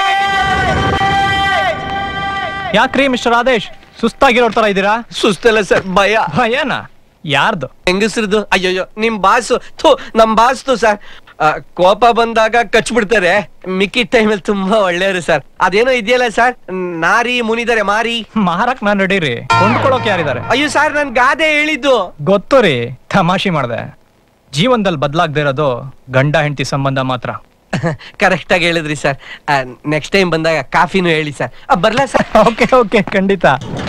ಯಾಕ್ರಿ ಮಿಸ್ಟರ್ ಆದೇಶ್ ಸುಸ್ತಾಗಿರೋ ತರ ಇದ್ದೀರಾ ಸುಸ್ತಲ್ಲ ಸರ್ ಭಯ ಭಯನಾ ಯಾರ್ದು ಹೆಂಗಸ್ರದ್ದು ಅಯ್ಯಯ್ಯೋ ನಿಮ್ ಬಾಸು ಥು ನಮ್ ಬಾಸ್ತು ಸರ್ ಕೋಪ ಬಂದಾಗ ಕಚ್ಬಿಡ್ತಾರೆ ಮಿಕ್ಕಿ ಟೈಮಲ್ಲಿ ತುಂಬಾ ಒಳ್ಳೆಯವರು ಸರ್ ಅದೇನೋ ಇದೆಯಲ್ಲ ಸರ್ ನಾರಿ ಮುನಿದರೆ ಮಾರಿ ಮಾರಕ್ ನಾನ್ ರೆಡಿ ರೀ ಕೊಂಡ್ಕೊಳಕ್ ಯಾರಿದ್ದಾರೆ ಅಯ್ಯೋ ಸರ್ ನನ್ ಗಾದೆ ಹೇಳಿದ್ದು ಗೊತ್ತು ರೀ ತಮಾಷೆ ಮಾಡ್ದೆ ಜೀವನದಲ್ಲಿ ಬದ್ಲಾಗ್ದೇ ಇರೋದು ಗಂಡ ಹೆಂಡತಿ ಸಂಬಂಧ ಮಾತ್ರ ಕರೆಕ್ಟ್ ಆಗಿ ಹೇಳಿದ್ರಿ ಸರ್ ನೆಕ್ಸ್ಟ್ ಟೈಮ್ ಬಂದಾಗ ಕಾಫಿನೂ ಹೇಳಿ ಸರ್ ಬರ್ಲಾ ಸರ್ ಓಕೆ ಓಕೆ ಖಂಡಿತ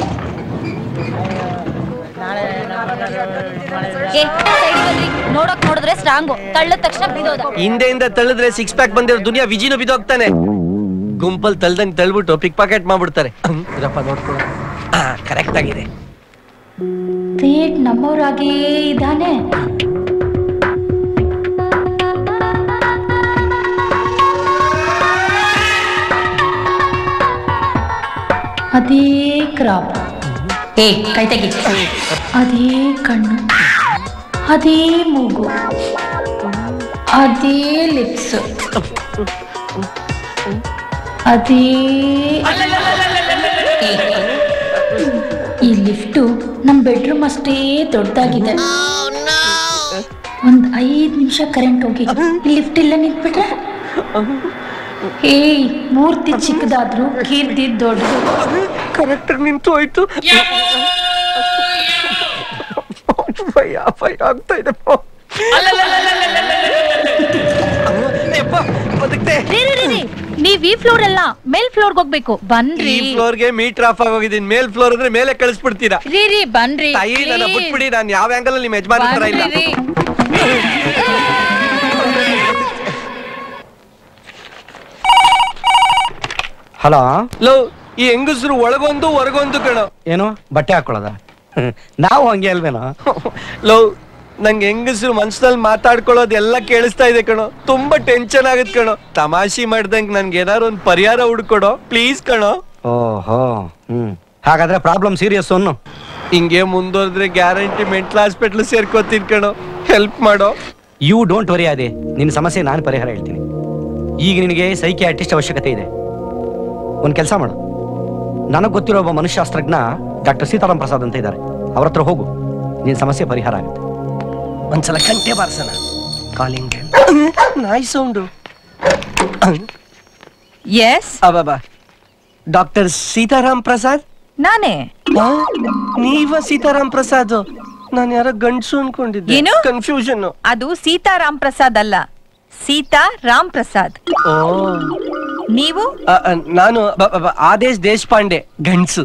ಏ side ಬನ್ರಿ. ನೋಡಕ್ ನೋಡಿದ್ರೆ ಸ್ಟ್ರಾಂಗು ತಳ್ಳದ ತಕ್ಷಣ ಬಿದೋದ ಹಿಂದೆಯಿಂದ ತಳ್ಳಿದ್ರೆ ಸಿಕ್ಸ್ ಪ್ಯಾಕ್ ಬಂದಿರೋ ದುನಿಯಾ ವಿಜಿನು ಬಿದ್ದೋಗ್ತಾನೆ ಗುಂಪಲ್ ತಳ್ದಂಗ್ ತಳ್ಬಿಟ್ಟು ಪಿಕ್ ಪಾಕೆಟ್ ಮಾಡ್ಬಿಡ್ತಾರೆ ಹ್ಮ್, ಇರಪ್ಪ ನೋಡ್ಕೊಳ್ಳ ಕರೆಕ್ಟ್ ಆಗಿದೆ ಥೇಟ್ ನಮ್ಮವ್ರಾಗೇ ಇದ್ದಾನೆ ಅದೇ ಕ್ರಾಪ್ ಏ ಕೈ ತೆಗಿ ಅದೇ ಕಣ್ಣು ಅದೇ ಮೂಗು ಅದೇ ಲಿಪ್ಸ್ ಅದೇ ಏ, ಈ ಲಿಫ್ಟು ನಮ್ ಬೆಡ್ರೂಮ್ ಅಷ್ಟೇ ದೊಡ್ಡದಾಗಿದೆ ಒಂದ್ ಐದ್ ನಿಮಿಷ ಕರೆಂಟ್ ಹೋಗಿ ಈ ಲಿಫ್ಟ್ ಇಲ್ಲ ನಿಂತ್ಬಿಟ್ರೆ ಏಯ್ ಮೂರ್ತಿ ಚಿಕ್ಕದಾದ್ರೂ ಕೀರ್ತಿ ದೊಡ್ಡದು ಕರೆಕ್ಟ್ ನಿಂತು ಹೋಯ್ತು ಭಯ ಭಯ ಆಗ್ತಾ ಇದೆ ಯಪ್ಪ, ಬದುಕ್ತೆ. ನೀವ್ ಈ ಫ್ಲೋರ್ ಅಲ್ಲ ಮೇಲ್ ಫ್ಲೋರ್ಗೆ ಹೋಗ್ಬೇಕು ಬನ್ರಿ ಈ ಫ್ಲೋರ್ಗೆ ಮೀಟರ್ ಆಫ್ ಆಗಿ ಹೋಗಿದ್ದೀನಿ ಮೇಲ್ ಫ್ಲೋರ್ ಅಂದ್ರೆ ಮೇಲೆ ಕಳಿಸ್ಬಿಡ್ತೀರಾ ರೀ ರೀ ಬನ್ರಿ ತಾಯಿ ನನ್ನ please. ಬಿಟ್ಬಿಡಿ ನಾನು ಯಾವ ಆಂಗಲ್ ಅಲ್ಲಿ ನಿಮ್ಮ ಯಜಮಾನ ಹತ್ರ ಇಲ್ಲ ಬನ್ರಿ ರೀ. ಹಲೋ ಲೋ ಈ ಹೆಂಗಸರು ಒಳಗೊಂದು ಹೊರಗೊಂದು ಕಣೋ ಏನು ಬಟ್ಟೆ ಹಾಕೊಳ್ಳೋದ ನಾವು ಹಂಗೆ ಅಲ್ವೇನೋ ಲೋ ನಂಗೆ ಹೆಂಗಸರು ಮನ್ಸಲ್ಲಿ ಮಾತಾಡ್ಕೊಳ್ಳೋದು ಎಲ್ಲ ಕೇಳಿಸ್ತಾ ಇದೆ ಕಣೋ ತುಂಬಾ ಟೆನ್ಷನ್ ಆಗತ್ ಕಣೋ ತಮಾಷೆ ಮಾಡ್ದಂಗ್ ನನ್ಗೆ ಏನಾರು ಒಂದ್ ಪರಿಹಾರ ಹುಡ್ಕೊಡೋ ಪ್ಲೀಸ್ ಕಣೋ ಓಹೋ ಹ್ಮ್ ಹಾಗಾದ್ರೆ ಪ್ರಾಬ್ಲಮ್ ಸೀರಿಯಸ್ ಅನ್ನು ಹಿಂಗೆ ಮುಂದುವರೆದ್ರೆ ಗ್ಯಾರಂಟಿ ಮೆಂಟಲ್ ಹಾಸ್ಪಿಟ್ಲ್ ಸೇರ್ಕೋತೀನಿ ಕಣೋ ಹೆಲ್ಪ್ ಮಾಡೋ ಯು ಡೋಂಟ್ ವರಿ ಅದೇ ನಿನ್ನ ಸಮಸ್ಯೆ ನಾನು ಪರಿಹಾರ ಹೇಳ್ತೀನಿ ಈಗ ನಿನಗೆ ಸೈಕಿಯಾಟಿಸ್ಟ್ ಅವಶ್ಯಕತೆ ಇದೆ ಒಂದು ಕೆಲಸ ಮಾಡು ನನಗೆ ಗೊತ್ತಿರೋ ಒಬ್ಬ ಮನುಷ್ಯಶಾಸ್ತ್ರಜ್ಞ ಡಾಕ್ಟರ್ ಸೀತಾರಾಮ್ ಪ್ರಸಾದ್ ಅಂತ ಇದ್ದಾರೆ ಅವ್ರ ಹತ್ರ ಹೋಗು ನಿನ್ನ ಸಮಸ್ಯೆ ಪರಿಹಾರ ಆಗುತ್ತೆ ಒಂದ್ಸಲ ಗಂಟೆ ಬಾರ್ಸನ ಕಾಲಿಂಗ್ ನಾಯಿ ಸೌಂಡು ಎಸ್ ಅಬ್ಬಾ ಡಾಕ್ಟರ್ ಸೀತಾರಾಮ್ ಪ್ರಸಾದ್ ನಾನೇ ಆ? ನೀವ ಸೀತಾರಾಮ್ ಪ್ರಸಾದ್ ನಾನು ಯಾರೋ ಗಂಡ್ಸು ಅನ್ಕೊಂಡಿದ್ದೆ ಏನು? ಕನ್ಫ್ಯೂಷನ್ ಅದು ಸೀತಾರಾಮ್ ಪ್ರಸಾದ್ ಅಲ್ಲ ಸೀತಾ ರಾಮ್ ಪ್ರಸಾದ್ ಓ ನೀವು ಆ, ಆ, ನಾನು ಬ- ಬ- ಬ- ಆದೇಶ್ ದೇಶಪಾಂಡೆ ಗಂಡ್ಸು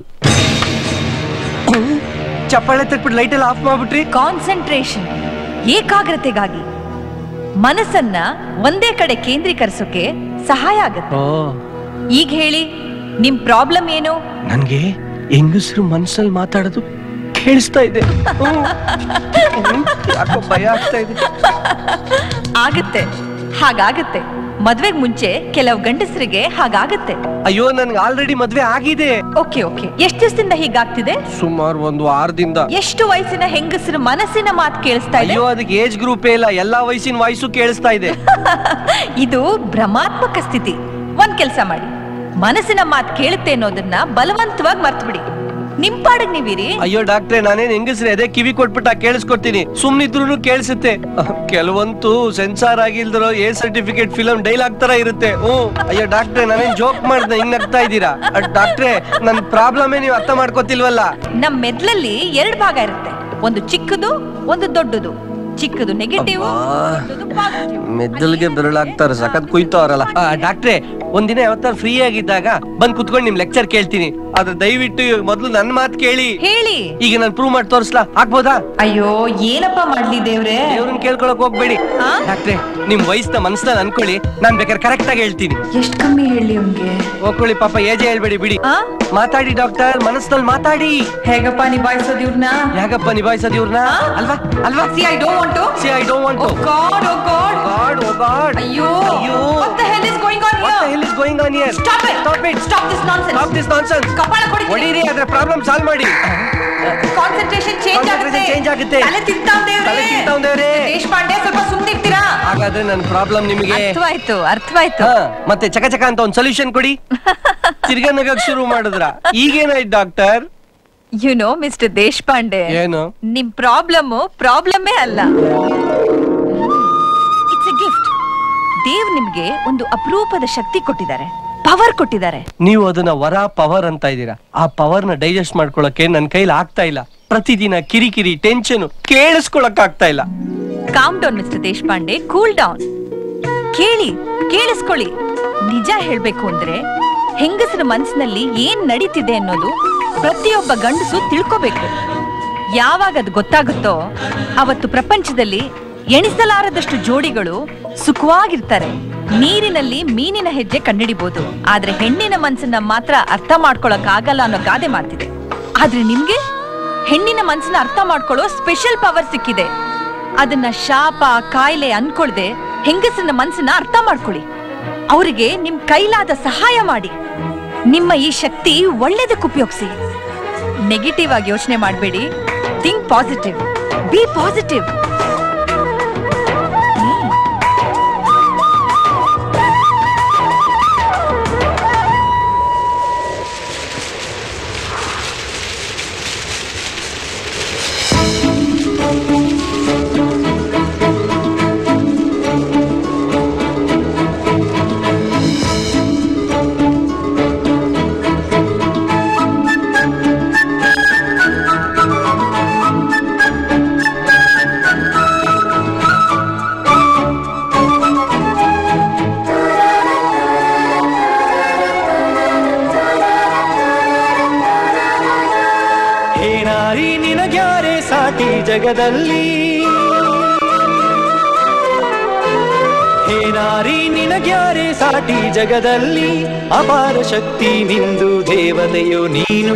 ಚಪ್ಪಾಳೆ ತಕ್ಬಿಟ್ಟು ಲೈಟ್ ಎಲ್ಲ ಆಫ್ ಮಾಡ್ಬಿಟ್ರಿ ಕಾನ್ಸಂಟ್ರೇಷನ್ ಏಕಾಗ್ರತೆಗಾಗಿ ಮನಸ್ಸನ್ನ ಒಂದೇ ಕಡೆ ಕೇಂದ್ರೀಕರಿಸೋಕೆ ಸಹಾಯ ಆಗುತ್ತೆ ಈಗ ಹೇಳಿ ನಿಮ್ ಪ್ರಾಬ್ಲಮ್ ಏನು ನನ್ಗೆ ಹೆಂಗಸರು ಮನ್ಸಲ್ಲಿ ಮಾತಾಡೋದು ಕೇಳಿಸ್ತಾ ಇದೆ ಹ್ಮ್. ಯಾಕೋ ಭಯ ಆಗ್ತಾ ಇದೆ ಆಗುತ್ತೆ ಹಾಗಾಗುತ್ತೆ ಮದ್ವೆಗ್ ಮುಂಚೆ ಕೆಲವು ಗಂಡಸರಿಗೆ ಹಾಗಾಗುತ್ತೆ ಅಯ್ಯೋ ನನ್ಗೆ ಆಲ್ರೆಡಿ ಮದ್ವೆ ಆಗಿದೆ ಓಕೆ ಓಕೆ ಎಷ್ಟು ದಿವಸದಿಂದ ಹೀಗಾಗ್ತಿದೆ ಸುಮಾರು ಒಂದು ವಾರದಿಂದ ಎಷ್ಟು ವಯಸ್ಸಿನ ಹೆಂಗಸರು ಮನಸ್ಸಿನ ಮಾತು ಕೇಳಿಸ್ತಾ ಇದೆ ಅಯ್ಯೋ ಅದಕ್ಕೆ ಏಜ್ ಗ್ರೂಪೇ ಇಲ್ಲ ಎಲ್ಲಾ ವಯಸ್ಸಿನ ವಯಸ್ಸು ಕೇಳಿಸ್ತಾ ಇದೆ ಇದು ಭ್ರಮಾತ್ಮಕ ಸ್ಥಿತಿ ಒಂದ್ ಕೆಲ್ಸ ಮಾಡಿ ಮನಸ್ಸಿನ ಮಾತು ಕೇಳುತ್ತೆ ಅನ್ನೋದನ್ನ ಬಲವಂತವಾಗಿ ಮರ್ತ್ಬಿಡಿ ನಿಮ್ ಪಾಡಿಗೆ ನೀವಿರಿ ಅಯ್ಯೋ ಡಾಕ್ಟ್ರೆ ನಾನೇನ್ ಹೆಂಗಸ್ರೆ ಅದೇ ಕಿವಿ ಕೊಟ್ಬಿಟ್ಟ ಕೇಳಿಸ್ಕೊಡ್ತೀನಿ ಸುಮ್ನಿದ್ರು ಕೇಳಿಸುತ್ತೆ ಕೆಲವಂತೂ ಸೆನ್ಸಾರ್ ಆಗಿಲ್ದಿರೋ ಎ ಸರ್ಟಿಫಿಕೇಟ್ ಫಿಲಂ ಡೈಲಾಗ್ ತರ ಇರುತ್ತೆ ಹ್ಮ್ ಅಯ್ಯೋ ಡಾಕ್ಟ್ರೆ ನಾನೇನ್ ಜೋಕ್ ಮಾಡ್ದೆ ಹಿಂಗ್ ನಗ್ತಾ ಇದ್ದೀರಾ ಅಹ್, ಡಾಕ್ಟ್ರೆ ನನ್ ಪ್ರಾಬ್ಲಮೇ ನೀವು ಅರ್ಥ ಮಾಡ್ಕೋತಿಲ್ವಲ್ಲ ನಮ್ ಮೆದ್ಲಲ್ಲಿ ಎರಡ್ ಭಾಗ ಇರುತ್ತೆ ಒಂದು ಚಿಕ್ಕದು ಒಂದು ದೊಡ್ಡದು ಚಿಕ್ಕದು ನೆಗೆಟಿವ್ ಮೆದ್ದಲ್ಗೆ ಬೆರಳಾಗ್ತಾರೆ ಸಖತ್ ಕುಯ್ತವ್ರಲ್ಲ ಡಾಕ್ಟ್ರೆ ಒಂದಿನ ಯಾವತ್ತಾರು ಫ್ರೀ ಆಗಿದ್ದಾಗ ಬಂದ್ ಕುತ್ಕೊಂಡು ನಿಮ್ ಲೆಕ್ಚರ್ ಕೇಳ್ತೀನಿ ಆದ್ರೆ ದಯವಿಟ್ಟು ಇವಾಗ ಮೊದ್ಲು ನನ್ ಮಾತ್ ಕೇಳಿ ಹೇಳಿ ಈಗ ನಾನು ಪ್ರೂವ್ ಮಾಡಿ ತೋರಿಸ್ಲಾ ಆಗ್ಬೋದಾ ಅಯ್ಯೋ ಏನಪ್ಪ ಮಾಡ್ಲಿ ದೇವ್ರೆ ದೇವ್ರನ್ನ ಕೇಳ್ಕೊಳಕ್ ಹೋಗ್ಬೇಡಿ ಡಾಕ್ಟ್ರೆ ನಿಮ್ ವಯಸ್ಸನ್ನ ಮನ್ಸ್ನ ಅನ್ಕೊಳ್ಳಿ ನಾನ್ ಬೇಕಾದ್ರೆ ಕರೆಕ್ಟ್ ಆಗಿ ಹೇಳ್ತೀನಿ ಎಷ್ಟ್ ಕಮ್ಮಿ ಹೇಳಿ ಅವ್ನ್ಗೆ ಹೋಗ್ಕೊಳ್ಳಿ ಪಾಪ ಏಜೆ ಹೇಳ್ಬೇಡಿ ಬಿಡಿ ಮಾತಾಡಿ ಡಾಕ್ಟರ್ ಮನಸ್ನಲ್ಲಿ ಮಾತಾಡಿ ಹೇಗಪ್ಪ ನಿಭಾಯಿಸೋದು ಇವ್ರನ್ನ ಹೇಗಪ್ಪ ನಿಭಾಯಿಸೋದು ಇವ್ರನ್ನ ಅಲ್ವಾ ಅಲ್ವಾ see I don't want to see I don't want to God oh God God oh God ಅಯ್ಯೋ ಅಯ್ಯೋ what the hell is going on What here the hell is going on here? Stop it! Stop it! Stop this nonsense! Stop this nonsense! ಕಪಾಳ ಕೊಡಿತೀನಿ. ಹೊಡೀರಿ ಅದ್ರ problem solve ಮಾಡಿ concentration change ಆಗುತ್ತೆ change ಆಗುತ್ತೆ ತಲೆ ತಿಂತಾವ್ ತಲೆ ತಿಂತಾವ್ ದೇವ್ರೇ. ದೇಶಪಾಂಡೆ ಸ್ವಲ್ಪ ಸುಮ್ಮನಿರ್ತೀರಾ ಹಾಗಾದ್ರೆ ನನ್ನ ಪ್ರಾಬ್ಲಮ್ ನಿಮಗೆ ಅರ್ಥವಾಯ್ತು ಅರ್ಥವಾಯ್ತು ಹಾ, ಮತ್ತೆ ಚಕ ಚಕ ಅಂತ ಒಂದ್ ಸೊಲ್ಯೂಷನ್ ಕೊಡಿ ತಿರ್ಗಾ ನಗಕ್ ಶುರು ಮಾಡಿದ್ರ ಈಗೇನಾಯ್ತು doctor you know mister Deshpande ಏನು ನಿಮ್ ಪ್ರಾಬ್ಲಮ್ ಪ್ರಾಬ್ಲಮ್ಮೇ ಅಲ್ಲ ಇಟ್ಸ್ ಎ ಗಿಫ್ಟ್ ದೇವ್ ನಿಮ್ಗೆ ಒಂದು ಅಪರೂಪದ ಶಕ್ತಿ ಕೊಟ್ಟಿದ್ದಾರೆ ಪವರ್ ಕೊಟ್ಟಿದ್ದಾರೆ ನೀವು ಅದನ್ನ ವರ ಪವರ್ ಅಂತ ಇದ್ದೀರಾ ಆ ಪವರ್ ನ ಡೈಜೆಸ್ಟ್ ಮಾಡ್ಕೊಳಕ್ಕೆ ನನ್ ಕೈಲಿ ಆಗ್ತಾ ಇಲ್ಲ ಪ್ರತಿದಿನ ಕಿರಿಕಿರಿ ಟೆನ್ಷನ್ ಕೇಳಿಸ್ಕೊಳಕ್ ಆಗ್ತಾ ಇಲ್ಲ calm down mister Deshpande cool down ಕೇಳಿ ಕೇಳಿಸ್ಕೊಳ್ಳಿ ನಿಜ ಹೇಳ್ಬೇಕು ಅಂದ್ರೆ ಹೆಂಗಸರ ಮನಸ್ಸಿನಲ್ಲಿ ಏನ್ ನಡೀತಿದೆ ಅನ್ನೋದು ಪ್ರತಿಯೊಬ್ಬ ಗಂಡಸು ತಿಳ್ಕೋಬೇಕು ಯಾವಾಗ ಅದು ಗೊತ್ತಾಗುತ್ತೋ ಅವತ್ತು ಪ್ರಪಂಚದಲ್ಲಿ ಎಣಿಸಲಾರದಷ್ಟು ಜೋಡಿಗಳು ಸುಖವಾಗಿರ್ತಾರೆ ನೀರಿನಲ್ಲಿ ಮೀನಿನ ಹೆಜ್ಜೆ ಕಂಡಿಡಿಬಹುದು ಆದ್ರೆ ಹೆಣ್ಣಿನ ಮನ್ಸನ್ನ ಮಾತ್ರ ಅರ್ಥ ಮಾಡ್ಕೊಳಕ್ ಆಗಲ್ಲ ಅನ್ನೋ ಗಾದೆ ಮಾತಿದೆ ಆದ್ರೆ ನಿಮ್ಗೆ ಹೆಣ್ಣಿನ ಮನ್ಸನ್ನ ಅರ್ಥ ಮಾಡ್ಕೊಳ್ಳೋ ಸ್ಪೆಷಲ್ ಪವರ್ ಸಿಕ್ಕಿದೆ ಅದನ್ನ ಶಾಪ ಕಾಯಿಲೆ ಅನ್ಕೊಳ್ದೆ ಹೆಂಗಸನ ಮನ್ಸನ್ನ ಅರ್ಥ ಮಾಡ್ಕೊಳ್ಳಿ ಅವರಿಗೆ ನಿಮ್ ಕೈಲಾದ ಸಹಾಯ ಮಾಡಿ ನಿಮ್ಮ ಈ ಶಕ್ತಿ ಒಳ್ಳೇದಕ್ಕೆ ಉಪಯೋಗಿಸಿ ನೆಗೆಟಿವ್ ಆಗಿ ಯೋಚನೆ ಮಾಡಬೇಡಿ ಥಿಂಕ್ ಪಾಸಿಟಿವ್ ಬಿ ಪಾಸಿಟಿವ್ ಹೇ ನಾರಿ ನಿನಗ್ಯಾರೆ ಸಾಟಿ ಜಗದಲ್ಲಿ ಹೇ ನಾರಿ ನಿನಗ್ಯಾರೆ ಸಾಟಿ ಜಗದಲ್ಲಿ ಅಪಾರ ಶಕ್ತಿ ನಿಂದು ದೇವತೆಯು ನೀನು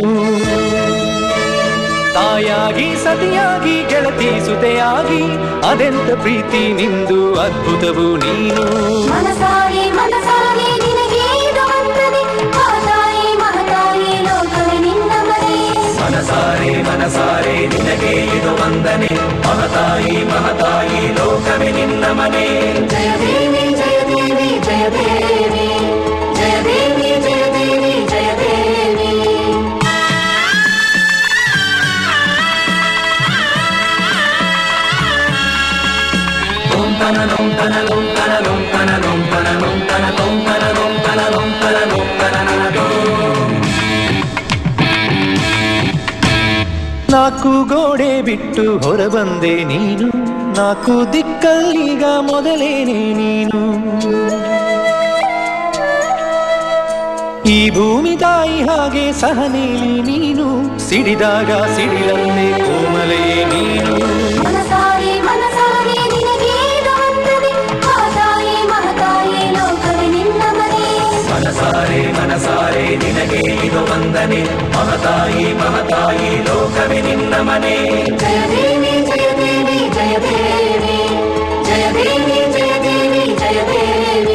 ತಾಯಾಗಿ ಸತಿಯಾಗಿ ಗೆಳತಿ ಸುತೆಯಾಗಿ ಅದೆಂತ ಪ್ರೀತಿ ನಿಂದು ಅದ್ಭುತವು ನೀನು ಮನಸಾರೆ ಮನಸಾರೆ ನಿನಗೆ ಇದು ವಂದನೆ ಮಾತಾಯಿ ಮಹತಾಯಿ ಲೋಕವೇ ನಿನ್ನ ಮನೆ ಮನಸಾರೆ ಮನಸಾರೆ ನಿನಗೆ ಇದು ವಂದನೆ ಮಹತಾಯಿ ಮಹತಾಯಿ ಲೋಕವೇ ನಿನ್ನ ಮನೆ ಜಯ ದೇವಿ ಜಯ ದೇವಿ ಜಯ ದೇವಿ ಜಯ ದೇವಿ ಜಯ ದೇವಿ ಜಯ ದೇವಿ ಲೋಂತನ ಲೋಂತನ ಲೋಂತನ ಲೋಂತನ ಲೋಂತನ ಲೋಂತನ ಲೋಂತನ ಲೋಂತನ ಲೋಂತನ ಲೋಂತನ ನನಗೋ ನಾಲ್ಕು ಗೋಡೆ ಬಿಟ್ಟು ಹೊರಬಂದೆ ನೀನು ನಾಲ್ಕು ದಿಕ್ಕಲ್ಲೀಗ ಮೊದಲೇನೆ ನೀನು ಈ ಭೂಮಿ ತಾಯಿ ಹಾಗೆ ಸಹನೇಲಿ ನೀನು ಸಿಡಿದಾಗ ಸಿಡಿಲನ್ನೇ ಕೋಮಲೆಯೇ ನೀನು ಮನಸಾರೆ ಮನಸಾರೆ ನಿನಗೆ ಇದು ವಂದನೆ ಮಾತಾಯಿ ಮಹತಾಯಿ ಲೋಕವೇ ನಿನ್ನ ಮನೆ ಮನಸಾರೆ ಮನಸಾರೆ ನಿನಗೆ ಇದು ವಂದನೆ ಮಹತಾಯಿ ಮಹತಾಯಿ ಲೋಕವೇ ನಿನ್ನ ಮನೆ ಜಯ ದೇವಿ ಜಯ ದೇವಿ ಜಯ ದೇವಿ ಜಯ ದೇವಿ ಜಯ ದೇವಿ ಜಯ ದೇವಿ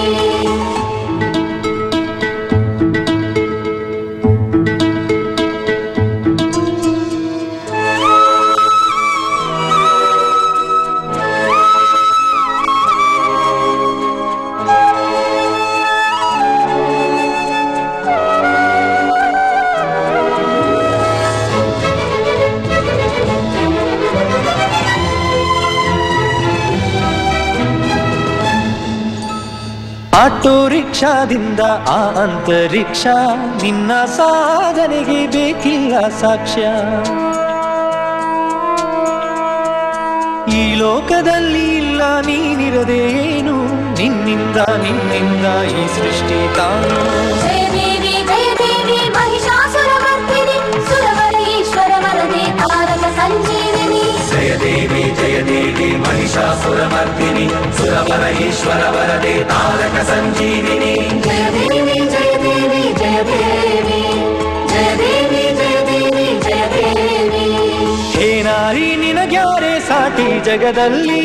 ಆಟೋ ರಿಕ್ಷಾದಿಂದ ಆ ಅಂತರಿಕ್ಷ ನಿನ್ನ ಸಾಧನೆಗೆ ಬೇಕಿಲ್ಲ ಸಾಕ್ಷ್ಯ ಈ ಲೋಕದಲ್ಲಿ ಇಲ್ಲ ನೀನಿರದೆ ಏನು ನಿನ್ನಿಂದ ನಿನ್ನಿಂದ ಈ ಸೃಷ್ಟಿ ತಾನು ಜಯ ದೇವಿ ಜಯ ದೇವಿ ಮಹಿಷಾಸುರಮರ್ದಿನಿ ಸುರವರೀಶ್ವರ ವರದೆ ತಾರಕ ಸಂಜೀವಿನಿ ಜಯ ದೇವಿ ಜಯ ದೇವಿ ಮಹಿಷಾಸುರಮರ್ದಿನಿ ಸುರವರ ಈಶ್ವರ ವರದೆ ತಾರಕ ಸಂಜೀವಿನಿ ಜಯ ದೇವಿ ಜಯ ದೇವಿ ಜಯ ದೇವಿ ಜಯ ದೇವಿ ಜಯ ದೇವಿ ಜಯ ದೇವಿ ಹೇ ನಾರಿ ನಿನಗ್ಯಾರೆ ಸಾಟಿ ಜಗದಲ್ಲಿ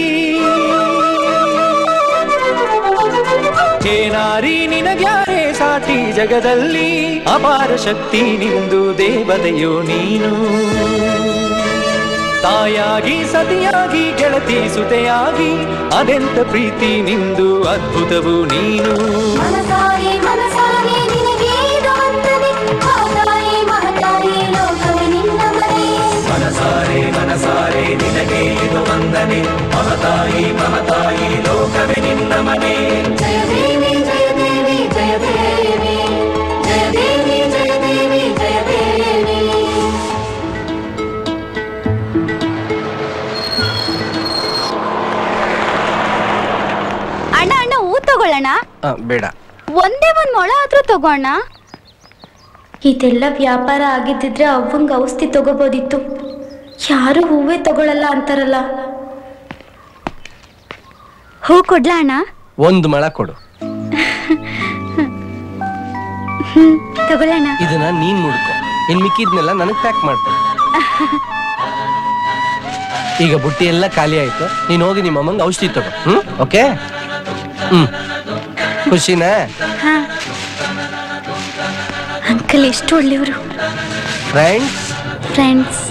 ಹೇ ನಾರಿ ನಿನಗ್ಯಾರೆ ಸಾಟಿ ಜಗದಲ್ಲಿ ಅಪಾರ ಶಕ್ತಿ ನಿಂದು ದೇವತೆಯೋ ನೀನು ತಾಯಾಗಿ ಸತಿಯಾಗಿ ಗೆಳತಿ ಸುತೆಯಾಗಿ ಅದೆಂತ ಪ್ರೀತಿ ನಿಂದು ಅದ್ಭುತವು ನೀನು ಮನಸಾರಿ ಮನಸಾರಿ ನಿನಗೆ ಇದು ವಂದನೆ ಮಹತಾಯಿ ಮಹತಾಯಿ ಲೋಕವೇ ನಿನ್ನ ಮನೆ ಮನಸಾರೆ ಮನಸಾರೆ ನಿನಗೆ ಇದು ವಂದನೆ ಮಹತಾಯಿ ಮಹತಾಯಿ ಲೋಕವೇ ನಿನ್ನ ಮನೆ ಜಯ ದೇವಿ ಜಯ ದೇವಿ ಜಯ ದೇವಿ ಜಯ ದೇವಿ ಜಯ ದೇವಿ ಜಯ ದೇವಿ ಅಣ್ಣ ಅಣ್ಣ ಹೂ ತಗೊಳ್ಳೋಣ ಆ, ಬೇಡ ಒಂದೇ ಒಂದ್ ಮೊಳ ಆದ್ರೂ ತಗೋಣ ಇದೆಲ್ಲ ವ್ಯಾಪಾರ ಆಗಿದ್ದಿದ್ರೆ ಅವ್ವಂಗ್ ಔಷಧಿ ತಗೋಬೋದಿತ್ತು ಯಾರು ಹೂವೇ ತಗೊಳಲ್ಲ ಅಂತಾರಲ್ಲ ಹೂ ಕೊಡ್ಲಾ ಅಣ್ಣ ಒಂದು ಮಳ ಕೊಡು ಹ್ಮ್ ತಗೊಳ್ಳೋಣ ಇದನ್ನ ನೀನ್ ಮುಡ್ಕೊ ಇನ್ ಮಿಕ್ಕಿದ್ನೆಲ್ಲ ನನಗ್ ಪ್ಯಾಕ್ ಮಾಡ್ಕೊಡು ಈಗ ಬುಟ್ಟಿ ಎಲ್ಲ ಖಾಲಿ ಆಯ್ತು ನೀನ್ ಹೋಗಿ ನಿಮ್ಮ ಅಮ್ಮಂಗೆ ಔಷಧಿ ತಗೋ ಹ್ಮ್ ಓಕೆ ಹ್ಮ್ ಖುಷಿನಾ ಹಾ ಅಂಕಲ್ ಎಷ್ಟು ಒಳ್ಳೆಯವರು ಫ್ರೆಂಡ್ಸ್ ಫ್ರೆಂಡ್ಸ್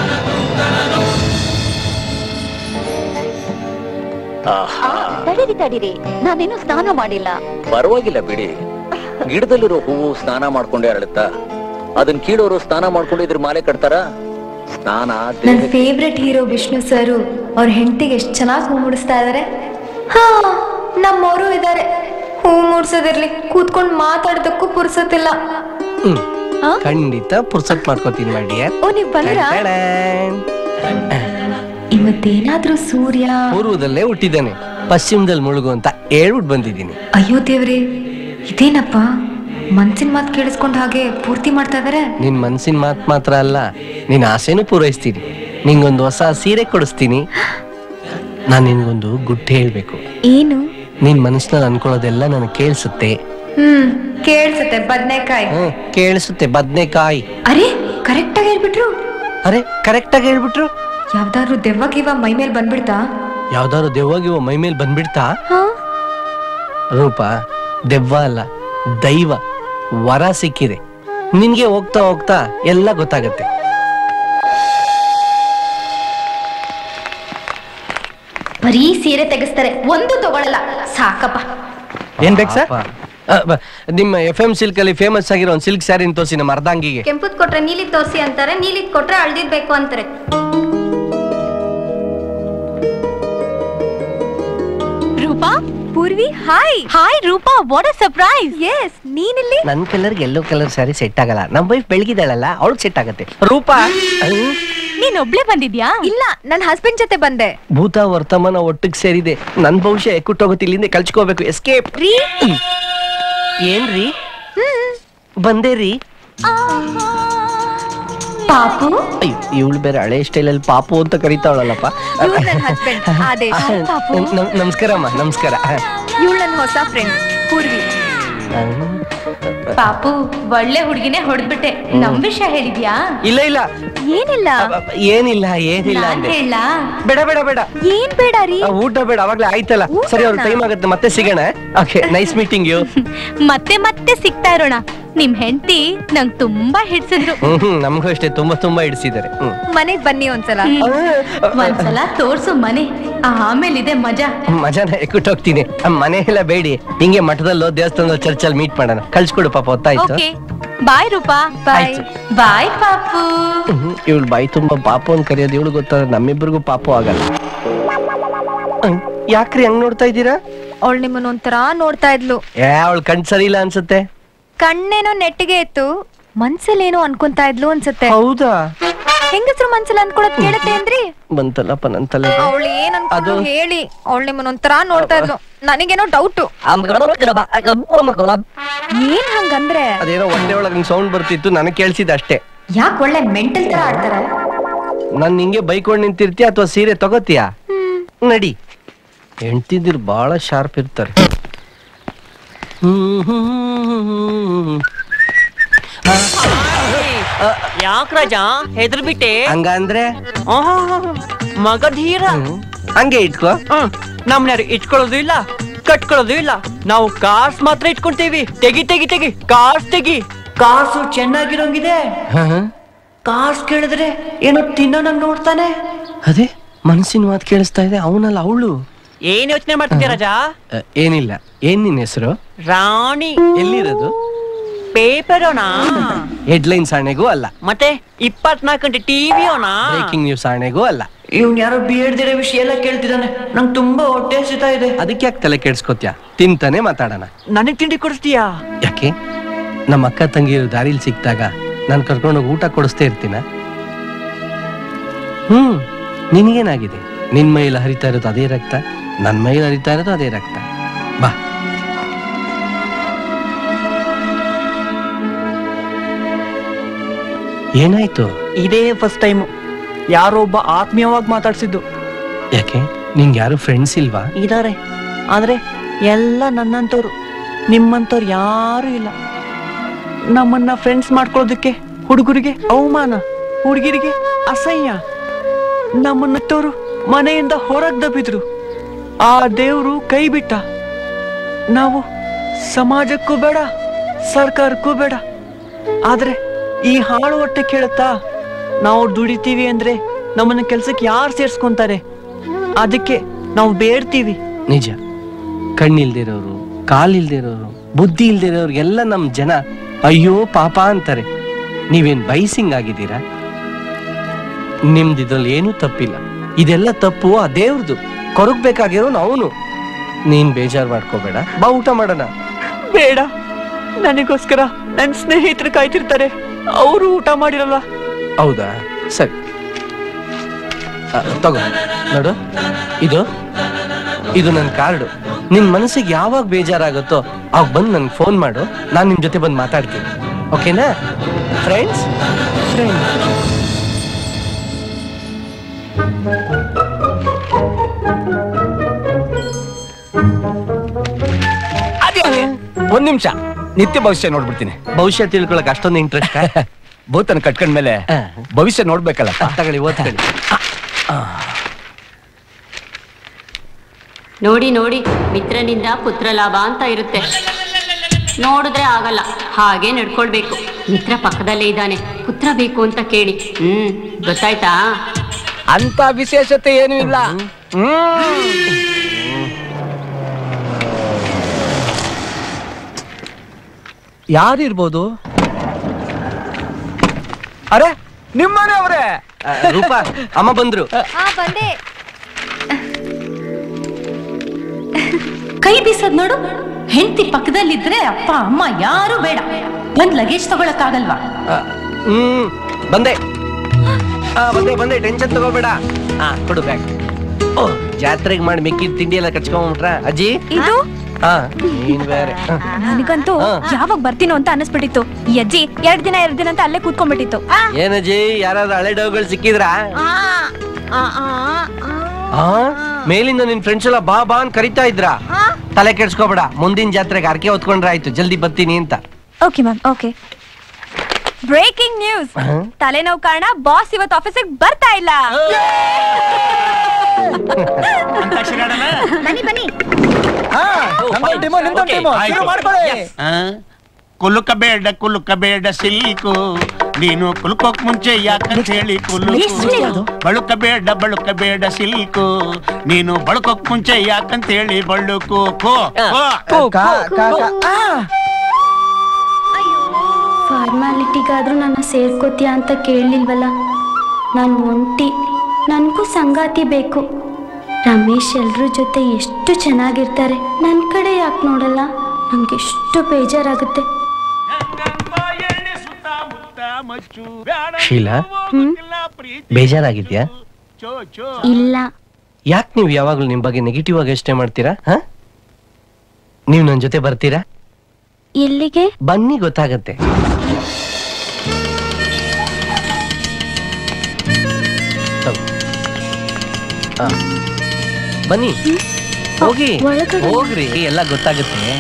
ತಡೀರಿ ತಡೀರಿ ನಾನೇನು ಸ್ನಾನ ಮಾಡಿಲ್ಲ ಪರವಾಗಿಲ್ಲ ಬಿಡಿ ಗಿಡದಲ್ಲಿರೋ ಹೂವು ಸ್ನಾನ ಮಾಡ್ಕೊಂಡೇ ಅರಳುತ್ತಾ ಅದನ್ನ ಕೀಳೋರು ಸ್ನಾನ ಮಾಡ್ಕೊಂಡು ಇದ್ರ ಮಾಲೆ ಕಟ್ತಾರ ಸ್ನಾನ ನನ್ನ ದೇಹಕ್ಕೆ- ಫೇವ್ರೆಟ್ ಹೀರೋ ವಿಷ್ಣು ಸರು ಅವ್ರ ಹೆಂಡತಿಗೆ ಎಷ್ಟು ಚೆನ್ನಾಗಿ ಹೂ ಮುಡಿಸ್ತಾ ಇದಾರೆ ಹಾ ನಮ್ಮವರು ಇದಾರೆ ಹೂ ಮುಡ್ಸೋದಿರ್ಲಿ ಕೂತ್ಕೊಂಡು ಮಾತಾಡೋದಕ್ಕೂ ಪುರ್ಸೋತಿಲ್ಲ ಹ್ಮ್ ಖಂಡಿತ ಪುರ್ಸತ್ ಮಾಡ್ಕೋತೀನಿ ಮಾಡಿ ಓ ನೀವ್ ಬಂದ್ರಾ ಇವತ್ತೇನಾದ್ರೂ ಸೂರ್ಯ ಪೂರ್ವದಲ್ಲೇ ಹುಟ್ಟಿದ್ದಾನೆ ಪಶ್ಚಿಮದಲ್ಲಿ ಮುಳುಗು ಅಂತ ಹೇಳ್ಬಿಟ್ಟು ಬಂದಿದ್ದೀನಿ ಅಯ್ಯೋ ದೇವ್ರಿ ಇದೇನಪ್ಪ ಮನ್ಸಿನ ಮಾತು ಕೇಳಿಸ್ಕೊಂಡ್ ಹಾಗೆ ಪೂರ್ತಿ ಮಾಡ್ತಾ ಇದಾರೆ ನಿನ್ ಮನ್ಸಿನ ಮಾತ್ ಮಾತ್ರ ಅಲ್ಲ ನಿನ್ ಆಸೆನೂ ಪೂರೈಸ್ತೀನಿ ನಿಂಗೊಂದು ಹೊಸ ಸೀರೆ ಕೊಡಿಸ್ತೀನಿ ನಾನ್ ನಿನ್ಗೊಂದು ಗುಟ್ಟು ಹೇಳ್ಬೇಕು ಏನು ನಿನ್ ಮನಸ್ಸಿನಲ್ಲಿ ಅನ್ಕೊಳ್ಳೋದೆಲ್ಲ ನನಗೆ ಕೇಳಿಸುತ್ತೆ ಹ್ಮ್ ಕೇಳ್ಸತ್ತೆ ಬದ್ನೆಕಾಯಿ ಹ್ಮ್ ಕೇಳಿಸುತ್ತೆ ಬದ್ನೆಕಾಯಿ ಅರೆ ಕರೆಕ್ಟ್ ಆಗಿ ಹೇಳ್ಬಿಟ್ರು ಅರೆ ಕರೆಕ್ಟ್ ಆಗಿ ಹೇಳ್ಬಿಟ್ರು ಯಾವ್ದಾದ್ರು ದೆವ್ವ ಗಿವ್ವ ಮೈ ಮೇಲೆ ಬಂದ್ಬಿಡ್ತಾ ಯಾವ್ದಾದ್ರು ದೆವ್ವಾಗಿವ ಮೈ ಮೇಲೆ ಬಂದ್ಬಿಡ್ತಾ ಹಾ ರೂಪ ದೆವ್ವ ಅಲ್ಲ ದೈವ ವರ ಸಿಕ್ಕಿದೆ ನಿನ್ಗೆ ಹೋಗ್ತಾ ಹೋಗ್ತಾ ಎಲ್ಲ ಗೊತ್ತಾಗತ್ತೆ ಬರೀ ಸೀರೆ ತೆಗಿಸ್ತಾರೆ ಒಂದು ತಗೊಳಲ್ಲ ಸಾಕಪ್ಪ ಏನ್ ಬೇಕು ಸರ್ ನಿಮ್ಮ ಎಫ್ ಎಂ ಸಿಲ್ಕ್ ಅಲ್ಲಿ ಫೇಮಸ್ ಆಗಿರೋ ಒಂದು ಸಿಲ್ಕ್ ಸ್ಯಾರಿನ ತೋರಿಸಿ ನಮ್ಮ ಅರ್ಧಾಂಗಿಗೆ ಕೆಂಪುದ್ ಕೊಟ್ರೆ ನೀಲಿದ್ ತೋರ್ಸಿ ಅಂತಾರೆ ನೀಲಿದ್ ಕೊಟ್ರೆ ಅಳ್ದಿರ್ಬೇಕು ಅಂತಾರೆ Rupa Purvi hi hi Rupa what a surprise yes ನೀನಿಲ್ಲಿ ನನ್ colour yellow colour sari set ಆಗಲ್ಲ ನಮ್ ವೈಫ್ ಬೆಳಗಿದಾಳಲ್ಲ ಅವಳಿಗೆ ಸೆಟ್ ಆಗತ್ತೆ ರೂಪಾ ನೀನ್ ಒಬ್ಳೆ ಬಂದಿದ್ಯಾ ಇಲ್ಲ ನನ್ನ ಹಸ್ಬೆಂಡ್ ಜೊತೆ ಬಂದೆ ಭೂತ ವರ್ತಮಾನ ಒಟ್ಟಿಗೆ ಸೇರಿದೆ ನನ್ ಭವಿಷ್ಯ ಎಕ್ಕುಟ್ಟೋಗುತ್ತೆ ಇಲ್ಲಿಂದ ಕಳ್ಚ್ಕೋಬೇಕು ಎಸ್ಕೇಪ್ ಏನ್ರಿ ಬಂದೇ ರೀ ಪಾಪು ಅಯ್ಯೋ ಇವಳು ಬೇರೆ ಹಳೆ ಸ್ಟೈಲಲ್ಲಿ ಪಾಪು ಅಂತ ಕರಿತಾವಳಲ್ಲಪ್ಪ ಇವ್ರು ನನ್ನ ಹಸ್ಬೆಂಡ್ ಆದೇಶ್ ಪಾಪು ನಮ್- ನಮಸ್ಕಾರಮ್ಮ ನಮಸ್ಕಾರ ಇವಳು ನನ್ನ ಹೊಸ ಫ್ರೆಂಡ್ ಪೂರ್ವಿ ಪಾಪು ಒಳ್ಳೆ ಹುಡುಗಿನೇ ಹೊಡೆದ್ಬಿಟ್ಟೆ ನಮ್ ವಿಷಯ ಹೇಳಿದ್ಯಾ ಇಲ್ಲ ಇಲ್ಲ ಏನಿಲ್ಲ ಏನಿಲ್ಲ ಏನಿಲ್ಲ ನಾನ್ ಅಂದೆ ಹೇಳ ಬೇಡ ಬೇಡ ಬೇಡ ಏನ್ ಬೇಡ ರೀ ಆ, ಊಟ ಬೇಡ ಅವಾಗ್ಲೇ ಆಯ್ತಲ್ಲ ಸರಿ ಅವ್ರ ಟೈಮ್ ಆಗುತ್ತೆ ಮತ್ತೆ ಸಿಗೋಣ ಓಕೆ ನೈಸ್ ಮೀಟಿಂಗ್ ಯು ಮತ್ತೆ ಮತ್ತೆ ಸಿಗ್ತಾ ಇರೋಣ ನಿಮ್ ಹೆಂಡತಿ ನಂಗ್ ತುಂಬಾ ಹಿಡ್ಸಿದ್ರು ಹ್ಮ್ ಹ್ಮ್, ನಮಗೂ ಅಷ್ಟೇ ತುಂಬಾ ತುಂಬಾ ಇಡಿಸಿದ್ದಾರೆ ಹ್ಮ್ ಮನೆಗ್ ಬನ್ನಿ ಒಂದ್ಸಲ ಒಂದ್ಸಲ ತೋರ್ಸು ಮನೆ ಆಮೇಲಿದೆ ಮಜಾ ಮಜಾನ ಎಕ್ಕುಟ್ಟೋಗ್ತೀನಿ ಮನೆ ಎಲ್ಲ ಬೇಡಿ ಹಿಂಗೆ ಮಠದಲ್ಲೋ ದೇವಸ್ಥಾನದಲ್ಲಿ ಚರ್ಚಲ್ಲಿ ಮೀಟ್ ಮಾಡೋಣ ಕಳ್ಸ್ಕೊಡು ಪಾಪ ಹೊತ್ತಾಯ್ತು ಓಕೆ ಬಾಯ್ ರೂಪಾ ಬಾಯ್ ಬಾಯ್ ಪಾಪು ಇವಳು ಬಾಯಿ ತುಂಬಾ ಪಾಪು ಅಂತ ಕರೆಯೋದು ಇವಳು ಗೊತ್ತಾದ್ರೆ ನಮ್ಮಿಬ್ಬರಿಗೂ ಪಾಪು ಆಗಲ್ಲ ಹ್ಮ್, ಯಾಕ್ರಿ ಹಂಗ್ ನೋಡ್ತಾ ಇದ್ದೀರಾ ಅವಳು ನಿಮ್ಮನ್ನ ಒಂಥರ ನೋಡ್ತಾ ಇದ್ಲು ಏ ಅವಳು ಕಣ್ ಸರಿ ಇಲ್ಲ ಕಣ್ಣೇನೋ ನೆಟ್ಟಿಗೆ ಇತ್ತು ಮನ್ಸಲ್ಲೇನೋ ಅನ್ಕೊಂತಾ ಇದ್ಲು ಅನ್ಸುತ್ತೆ ಹೌದಾ ಹೆಂಗಸ್ರು ಮನ್ಸಲ್ಲ ಅನ್ಕೊಳದ್ ಕೇಳತ್ತೆ ಅಂದ್ರಿ ಬಂತಲ್ಲಪ್ಪ ನನ್ ತಲೆ ಅವಳು ಏನ್ ಅನ್ಕೊಂಡು ಹೇಳಿ ಅವಳು ನಿಮ್ಮನ್ನ ಒಂಥರ ನೋಡ್ತಾ ಇದ್ಲು ನನಗೇನೋ ಡೌಟ್ ಏನ್ ಹಂಗಂದ್ರೆ ಅದೇನೋ ಹೊಟ್ಟೆ ಒಳಗೆ ಸೌಂಡ್ ಬರ್ತಿತ್ತು ನನಗೆ ಕೇಳಿಸಿದ ಅಷ್ಟೇ ಯಾಕೆ ಒಳ್ಳೆ ಮೆಂಟಲ್ ತರ ಆಡ್ತಾರೆ ನಾನ್ ನಿಂಗೆ ಬೈಕೊಂಡ್ ನಿಂತಿರ್ತೀಯ ಅಥವಾ ಸೀರೆ ತಗೋತೀಯ ನಡಿ ಹೆಂಡ್ತಿದಿರ್ ಬಹಳ ಶಾರ್ಪ್ ಇರ್ತಾರೆ ಯಾಕ್ ರಾಜ ಹೆದ್ರ ಬಿಟ್ಟೆ ಹಂಗಂದ್ರೆ ಮಗ ಧೀರ ಹಂಗೆ ಇಟ್ಕೋ ನಮ್ನ್ಯಾರು ಇಟ್ಕೊಳ್ಳೋದು ಇಲ್ಲ ಕಟ್ಕೊಳ್ಳೋದು ಇಲ್ಲ ನಾವು ಕಾರ್ಸ್ ಮಾತ್ರ ಇಟ್ಕೊಂತೀವಿ ತೆಗಿ ತೆಗಿ ತೆಗಿ ಕಾರ್ಸ್ ತೆಗಿ ಕಾರ್ಸು ಚೆನ್ನಾಗಿರೋಂಗಿದೆ ಕಾರ್ಸ್ ಕೇಳಿದ್ರೆ ಏನೋ ತಿನ್ನೋನಂಗ್ ನೋಡ್ತಾನೆ ಅದೇ ಮನಸ್ಸಿನ ಮಾತು ಕೇಳಿಸ್ತಾ ಇದೆ ಅವನಲ್ಲ ಅವಳು ಏನ್ ಯೋಚನೆ ಮಾಡ್ತಿದ್ಯ ರಾಜ ಏನಿಲ್ಲ ಏನ್ ನಿನ್ ಹೆಸರು ರಾಣಿ ಎಲ್ಲಿರೋದು ಪೇಪರ್ ಅವನಾ ಹೆಡ್ಲೈನ್ಸ್ ಆಣೆಗೂ ಅಲ್ಲ ಮತ್ತೆ ಇಪ್ಪತ್ನಾಲ್ಕು ಗಂಟೆ ಟಿವಿ ಅವನಾ ಬ್ರೇಕಿಂಗ್ ನ್ಯೂಸ್ ಆಣೆಗೂ ಅಲ್ಲ ಇವ್ನ್ ಯಾರೋ ಬೇಡ್ದಿರೋ ವಿಷಯ ಎಲ್ಲ ಕೇಳ್ತಿದ್ದಾನೆ ನಂಗೆ ತುಂಬಾ ಹೊಟ್ಟೆ ಹಸಿತಾ ಇದೆ ಅದಕ್ಕೆ ಯಾಕೆ ತಲೆ ಕೆಡ್ಸ್ಕೊತ್ಯ ತಿಂತಾನೆ ಮಾತಾಡೋಣ ನನಗ್ ತಿಂಡಿ ಕೊಡಿಸ್ತೀಯಾ ಯಾಕೆ ನಮ್ಮ ಅಕ್ಕ ತಂಗಿರು ದಾರಿಲಿ ಸಿಕ್ತಾಗ ನಾನು ಕರ್ಕೊಂಡೋಗಿ ಊಟ ಕೊಡಿಸ್ತಾ ಇರ್ತೀನ ಹ್ಮ್ ನಿನಗೇನಾಗಿದೆ ನಿನ್ ಮೈಲಿ ಹರಿತಾ ಇರೋದು ಅದೇ ರಕ್ತ ನನ್ ಮೈಲಿ ಹರಿತಾ ಇರೋದು ಅದೇ ರಕ್ತ ಬಾ ಏನಾಯ್ತು ಇದೇ ಫಸ್ಟ್ ಟೈಮ್ ಯಾರೋ ಒಬ್ಬ ಆತ್ಮೀಯವಾಗಿ ಮಾತಾಡ್ಸಿದ್ದು ಯಾಕೆ ನಿಂಗೆ ಯಾರು ಫ್ರೆಂಡ್ಸ್ ಇಲ್ವಾ ಇದಾರೆ ಆದ್ರೆ ಎಲ್ಲ ನನ್ನಂತವ್ರು ನಿಮ್ಮಂತವ್ರು ಯಾರು ಇಲ್ಲ ನಮ್ಮನ್ನ ಫ್ರೆಂಡ್ಸ್ ಮಾಡ್ಕೊಳ್ಳೋದಕ್ಕೆ ಹುಡುಗರಿಗೆ ಅವಮಾನ ಹುಡುಗಿರಿಗೆ ಅಸಹ್ಯ ನಮ್ಮನ್ನತ್ತವರು ಮನೆಯಿಂದ ಹೊರಗ್ ದಬ್ಬಿದ್ರು ಆ ದೇವ್ರು ಕೈ ಬಿಟ್ಟ ನಾವು ಸಮಾಜಕ್ಕೂ ಬೇಡ ಸರ್ಕಾರಕ್ಕೂ ಬೇಡ ಆದ್ರೆ ಈ ಹಾಳು ಹೊಟ್ಟೆ ಕೇಳುತ್ತಾ ನಾವು ದುಡಿತೀವಿ ಅಂದ್ರೆ ನಮ್ಮನ್ನ ಕೆಲ್ಸಕ್ಕೆ ಯಾರು ಸೇರ್ಸ್ಕೊಂತಾರೆ ಅದಕ್ಕೆ ನಾವು ಬೇಡ್ತೀವಿ ನಿಜ ಕಣ್ಣಿಲ್ದಿರೋರು ಕಾಲಿಲ್ದಿರೋರು ಬುದ್ಧಿ ಇಲ್ದಿರೋರ್ಗೆಲ್ಲ ನಮ್ ಜನ ಅಯ್ಯೋ ಪಾಪ ಅಂತಾರೆ ನೀವೇನ್ ಬೈಸಿಂಗ್ ಆಗಿದ್ದೀರಾ ನಿಮ್ದಿದ್ರಲ್ಲಿ ಏನೂ ತಪ್ಪಿಲ್ಲ ಇದೆಲ್ಲ ತಪ್ಪು ಆ ದೇವ್ರದು ಕೊರಗ್ಬೇಕಾಗಿರೋನು ಅವನು ನೀನ್ ಬೇಜಾರ್ ಮಾಡ್ಕೋಬೇಡ ಬಾ ಊಟ ಮಾಡೋಣ ಬೇಡ ನನಗೋಸ್ಕರ ನನ್ನ ಸ್ನೇಹಿತರು ಕಾಯ್ತಿರ್ತಾರೆ ಅವರು ಊಟ ಮಾಡಿರಲ್ಲ ಹೌದಾ ಸರಿ ಆ, ತಗೋ ನೋಡು ಇದು ಇದು ನನ್ನ ಕಾರ್ಡು ನಿನ್ ಮನಸ್ಸಿಗೆ ಯಾವಾಗ ಬೇಜಾರಾಗುತ್ತೋ ಅವಾಗ ಬಂದು ನನ್ಗೆ ಫೋನ್ ಮಾಡು ನಾನು ನಿಮ್ ಜೊತೆ ಬಂದು ಮಾತಾಡ್ತೀನಿ ಓಕೆನಾ ಫ್ರೆಂಡ್ಸ್ ಫ್ರೆಂಡ್ ಒಂದ್ ನಿಮಿಷ ನಿತ್ಯ ಭವಿಷ್ಯ ನೋಡ್ಬಿಡ್ತೀನಿ ಭವಿಷ್ಯ ತಿಳ್ಕೊಳಕ್ ಅಷ್ಟೊಂದು ಇಂಟ್ರೆಸ್ಟ್ ಭೂತನ ಕಟ್ಕೊಂಡ್ಮೇಲೆ ಭವಿಷ್ಯ ನೋಡ್ಬೇಕಲ್ಲ ತಗೊಳ್ಳಿ ಓದ್ಕೊಳ್ಳಿ ನೋಡಿ ನೋಡಿ ಮಿತ್ರನಿಂದ ಪುತ್ರ ಲಾಭ ಅಂತ ಇರುತ್ತೆ ನೋಡಿದ್ರೆ ಆಗಲ್ಲ ಹಾಗೆ ನಡ್ಕೊಳ್ಬೇಕು ಮಿತ್ರ ಪಕ್ಕದಲ್ಲೇ ಇದ್ದಾನೆ ಪುತ್ರ ಬೇಕು ಅಂತ ಕೇಳಿ ಹ್ಮ್ ಗೊತ್ತಾಯ್ತಾ ಅಂತ ವಿಶೇಷತೆ ಏನು ಇಲ್ಲ ಯಾರಿರ್ಬೋದು ಅರೆ ನಿಮ್ಮನೆ ಅವರೇ ರೂಪಾ ಅಮ್ಮ ಬಂದ್ರು ಆ ಬಂದೆ ಕೈ ಬೀಸದ್ ನೋಡು ಹೆಂಡತಿ ಪಕ್ಕದಲ್ಲಿದ್ರೆ ಅಪ್ಪ ಅಮ್ಮ ಯಾರು ಬೇಡ ಒಂದ್ ಲಗೇಜ್ ತಗೊಳಕ್ಕಾಗಲ್ವಾ ಆ, ಹ್ಮ್ ಬಂದೆ ಆ, ಬಂದೆ ಬಂದೆ ಟೆನ್ಷನ್ ತಗೋಬೇಡ ಹಾ ಕೊಡು ಬ್ಯಾಗ್ ಓ ಜಾತ್ರೆಗೆ ಮಾಡಿ ಮಿಕ್ಕಿದ ತಿಂಡಿ ಎಲ್ಲ ಕಚ್ಕೊಂಡ್ಬಿಟ್ರ ಅಜ್ಜಿ ಇದು ಹಾ ನೀನ್ ಬೇರೆ ಹ. ನನಗಂತೂ ಹಾ. ಯಾವಾಗ ಬರ್ತೀನೋ ಅಂತ ಅನಿಸ್ಬಿಟ್ಟಿತ್ತು ಈ ಅಜ್ಜಿ ಎರಡ್ ದಿನ ಎರಡ್ ದಿನ ಅಂತ ಅಲ್ಲೇ ಕೂತ್ಕೊಂಡ್ಬಿಟ್ಟಿತ್ತು ಏನಜ್ಜಿ ಯಾರಾದ್ರೂ ಹಳೆ ಡೌಗಳು ಸಿಕ್ಕಿದ್ರಾ ಆ ಮೇಲಿಂದ ನಿನ್ ಫ್ರೆಂಡ್ಸ್ ಎಲ್ಲ ಬಾ ಬಾ ಅಂತ ಕರಿತಾ ಇದ್ರಾ ತಲೆ ಕೆಡ್ಸ್ಕೋಬೇಡ ಮುಂದಿನ ಜಾತ್ರೆಗೆ ಅರ್ಕೆ ಹೊತ್ಕೊಂಡ್ರೆ ಆಯ್ತು ಜಲ್ದಿ ಬರ್ತೀನಿ ಅಂತ okay ma'am okay breaking news ತಲೆನೋವು ಕಾರಣ ಬಾಸ್ ಇವತ್ತು ಆಫೀಸಿಗೆ ಬರ್ತಾ ಇಲ್ಲ ಬನ್ನಿ ಬನ್ನಿ ಕುಲುಕಬೇಡ ಕುಲುಕಬೇಡ ಸಿಲ್ಕು ನೀನು ಕುಲುಕೋಕ್ ಮುಂಚೆ ಯಾಕಂತ ಹೇಳಿ ಕುಲುಕು ಬಳುಕಬೇಡ ಬಳುಕಬೇಡ ಸಿಲ್ಕು ನೀನು ಬಳುಕೋಕ್ ಮುಂಚೆ ಯಾಕಂತ ಹೇಳಿ ಬಳುಕು ಕೋ ಕೋ ಫಾರ್ಮಾಲಿಟಿಗಾದ್ರೂ ನನ್ನ ಸೇರ್ಕೋತೀಯ ಅಂತ ಕೇಳಲಿಲ್ವಲ್ಲ ನಾನು ಒಂಟಿ ನನಗೂ ಸಂಗಾತಿ ಬೇಕು ರಮೇಶ್ ಎಲ್ರ ಜೊತೆ ಎಷ್ಟು ಚೆನ್ನಾಗಿರ್ತಾರೆ ನನ್ನ ಕಡೆ ಯಾಕೆ ನೋಡಲ್ಲ ನಂಗೆ ಎಷ್ಟು ಬೇಜಾರಾಗುತ್ತೆ ಶೀಲಾ ಬೇಜಾರಾಗಿದ್ಯಾ ಇಲ್ಲ ಯಾಕೆ ನೀವು ಯಾವಾಗಲೂ ನಿಮ್ ಬಗ್ಗೆ ನೆಗೆಟಿವ್ ಆಗಿ ಯೋಚನೆ ಮಾಡ್ತೀರಾ ಹ ನೀವು ನನ್ನ ಜೊತೆ ಬರ್ತೀರಾ ಎಲ್ಲಿಗೆ ಬನ್ನಿ ಗೊತ್ತಾಗತ್ತೆ ತಗೋ. ಆ. ಬನ್ನಿ ಹೋಗಿ ಒಳಗಡೆ. ಹೋಗ್ರಿ ಎಲ್ಲ ಗೊತ್ತಾಗುತ್ತೆ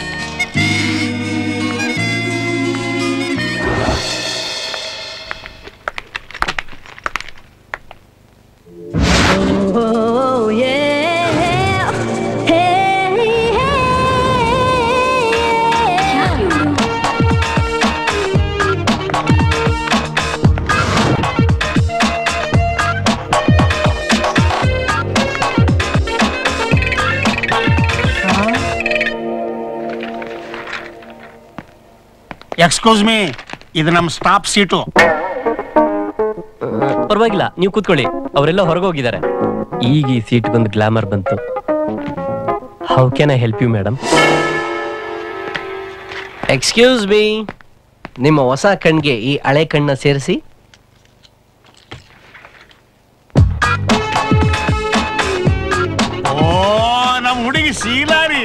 ಎಕ್ಸ್ಕ್ಯೂಸ್ ಮೀ ಇದು ನಮ್ಮ ಸ್ಟಾಪ್ ಸೀಟು ಪರವಾಗಿಲ್ಲ ನೀವು ಕೂತ್ಕೊಳ್ಳಿ ಅವರೆಲ್ಲ ಹೊರಗೋಗಿದ್ದಾರೆ ಈಗ ಈ ಸೀಟ್ ಬಂದು ಗ್ಲಾಮರ್ ಬಂತು how can I help you madam excuse me ನಿಮ್ಮ ಹೊಸ ಕಣ್ಗೆ ಈ ಹಳೆ ಕಣ್ಣ ಸೇರಿಸಿ ಓ ನಮ್ಮ ಹುಡುಗಿ ಶೀಲಾರಿ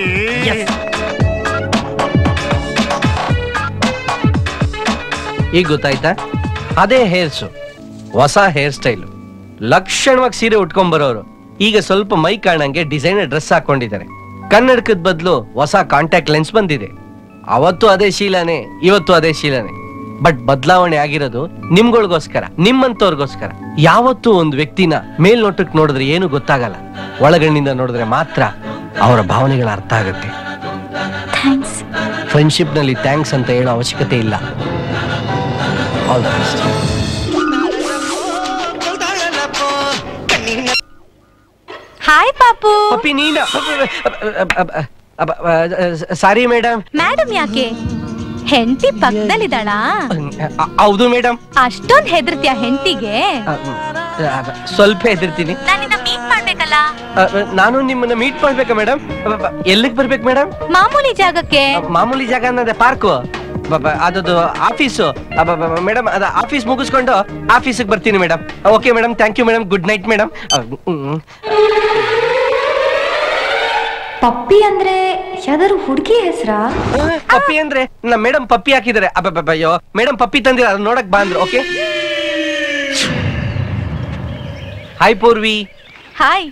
ಈಗ ಗೊತ್ತಾಯ್ತಾ ಅದೇ ಹೇರ್ಸು ಹೊಸ ಹೇರ್ ಸ್ಟೈಲು ಲಕ್ಷಣವಾಗಿ ಸೀರೆ ಉಟ್ಕೊಂಡ್ ಬರೋರು ಈಗ ಸ್ವಲ್ಪ ಮೈ ಕಾಣಂಗೆ ಡಿಸೈನರ್ ಡ್ರೆಸ್ ಹಾಕೊಂಡಿದ್ದಾರೆ ಕನ್ನಡಕದ ಬದಲು ಹೊಸ ಕಾಂಟ್ಯಾಕ್ಟ್ ಲೆನ್ಸ್ ಬಂದಿದೆ ಅವತ್ತು ಅದೇ ಶೀಲಾನೆ ಇವತ್ತು ಅದೇ ಶೀಲಾನೆ ಬಟ್ ಬದಲಾವಣೆ ಆಗಿರೋದು ನಿಮ್ಗಳಿಗೋಸ್ಕರ ನಿಮ್ಮಂತವ್ರಿಗೋಸ್ಕರ ಯಾವತ್ತೂ ಒಂದು ವ್ಯಕ್ತಿನ ಮೇಲ್ನೋಟಕ್ಕೆ ನೋಡಿದ್ರೆ ಏನು ಗೊತ್ತಾಗಲ್ಲ ಒಳಗಣ್ಣಿಂದ ನೋಡಿದ್ರೆ ಮಾತ್ರ ಅವರ ಭಾವನೆಗಳ ಅರ್ಥ ಆಗುತ್ತೆ ಥ್ಯಾಂಕ್ಸ್ ಫ್ರೆಂಡ್ಶಿಪ್ ನಲ್ಲಿ ಥ್ಯಾಂಕ್ಸ್ ಅಂತ ಹೇಳೋ ಅವಶ್ಯಕತೆ ಇಲ್ಲ ಆಲ್ ದ ಬೆಸ್ಟ್ ಹಾಯ್ ಪಾಪು ಪಪ್ಪಿ ನೀನ ಸಾರಿ ಮೇಡಮ್ ಮೇಡಮ್ ಯಾಕೆ ಹೆಂಡತಿ ಪಕ್ಕದಲ್ಲಿದ್ದಾಳಾ ಹೌದು ಮೇಡಮ್ ಅಷ್ಟೊಂದ್ ಹೆದರ್ತ್ಯಾ ಹೆಂಡತಿಗೆ ಸ್ವಲ್ಪ ಹೆದರ್ತೀನಿ ನಾನಿನ್ನ ಮೀಟ್ ಮಾಡ್ಬೇಕಲ್ಲ ಅ, ಅ, ನಾನು ನಿಮ್ಮನ್ನ ಮೀಟ್ ಮಾಡ್ಬೇಕಾ ಮೇಡಮ್ ಎಲ್ಲಿಗೆ ಬರ್ಬೇಕು ಮೇಡಮ್ ಮಾಮೂಲಿ ಜಾಗಕ್ಕೆ ಮಾಮೂಲಿ ಜಾಗ ಅನ್ನೋದೇ ಪಾರ್ಕು ಅದದು ಆಫೀಸು ಮೇಡಮ್ ಅದ ಆಫೀಸ್ ಮುಗಿಸ್ಕೊಂಡು ಆಫೀಸಿಗೆ ಬರ್ತೀನಿ madam okay madam thank you madam good night madam puppy ಅಂದ್ರೆ ಯಾವ್ದಾದ್ರು ಹುಡುಗಿ ಹೆಸರಾ ಪಪ್ಪಿ ಅಂದ್ರೆ ನಮ್ಮ ಮೇಡಮ್ ಪಪ್ಪಿ ಹಾಕಿದ್ದಾರೆ ಅಬ್ಬಬ್ಬ, ಅಯ್ಯೋ ಮೇಡಮ್ ಪಪ್ಪಿ ತಂದಿರ ಅದನ್ನ ನೋಡಕ್ ಬಂದ್ರು ಓಕೆ ಹಾಯ್ ಪೂರ್ವಿ ಹಾಯ್